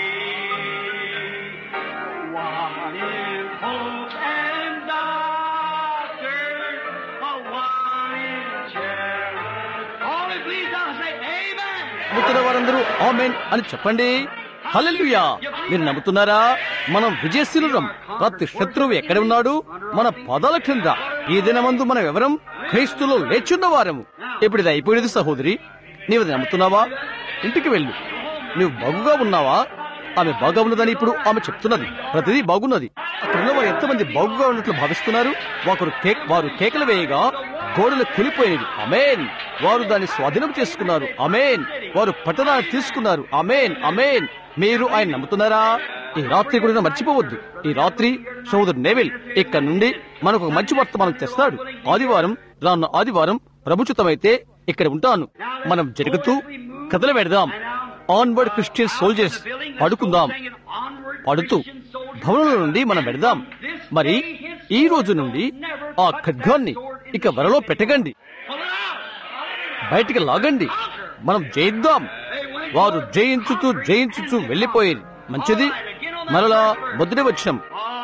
one in hope and doctrine, a one in charity. All it please now say amen. నమ్ముతున్న వారందరూ amen అని చెప్పండి హల్లెలూయా మీరు నమ్ముతున్నారా మనం విజయశీలం ప్రతి శత్రువు ఎక్కడ ఉన్నాడు మన పదాల కింద ఈ దినమందు మనం ఎవరం క్రీస్తులో లేచున్న వారము ఇప్పుడు ఇది అయిపోయేది సహోదరి నీవు అది నమ్ముతున్నావా ఇంటికి వెళ్ళు నువ్వు బాగుగా ఉన్నావా ఆమె బాగా ఉన్నదని ఇప్పుడు ఆమె చెప్తున్నది ప్రతిదీ బాగున్నది అక్కడ ఉన్న వారు ఎంతమంది బాగుగా ఉన్నట్లు భావిస్తున్నారు ఒకరు కేక్ వారు కేకలు వేయగా గోడలు కూలిపోయినవి అమేన్ వారు దాన్ని స్వాధీనం చేసుకున్నారు అమేన్ వారు పట్టణాన్ని తీసుకున్నారు అమేన్ అమేన్ మీరు ఆయన నమ్ముతున్నారా ఈ రాత్రి కూడా మర్చిపోవద్దు ఈ రాత్రి సోదరు నెవిల్ ఇక్కడ నుండి మనకు ఒక మంచి వర్తమానం తెస్తాడు ఆదివారం రానున్న ఆదివారం ప్రభుత్వమైతే ఇక్కడ ఉంటాను మనం జరుగుతూ కథలు పెడదాం ఆన్వర్డ్ క్రిస్టియన్ సోల్జర్స్ పడుకుందాం పడుతూ భవనంలో నుండి మనం పెడదాం మరి ఈ రోజు నుండి ఆ ఖడ్గాన్ని ఇక వరలో పెట్టకండి Pull it out. బయటికి లాగండి మనం జయిద్దాం వారు జయించుతూ జయించుతూ వెళ్లిపోయేది మంచిది మరలా మొదటి వచ్చాం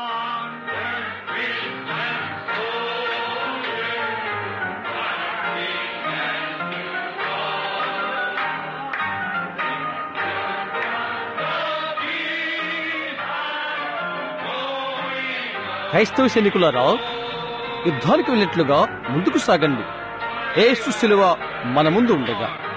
క్రైస్తవ సైనికులారా యుద్ధానికి వెళ్ళినట్లుగా ముందుకు సాగండి ఏసు శిలువ మన ముందు ఉండగా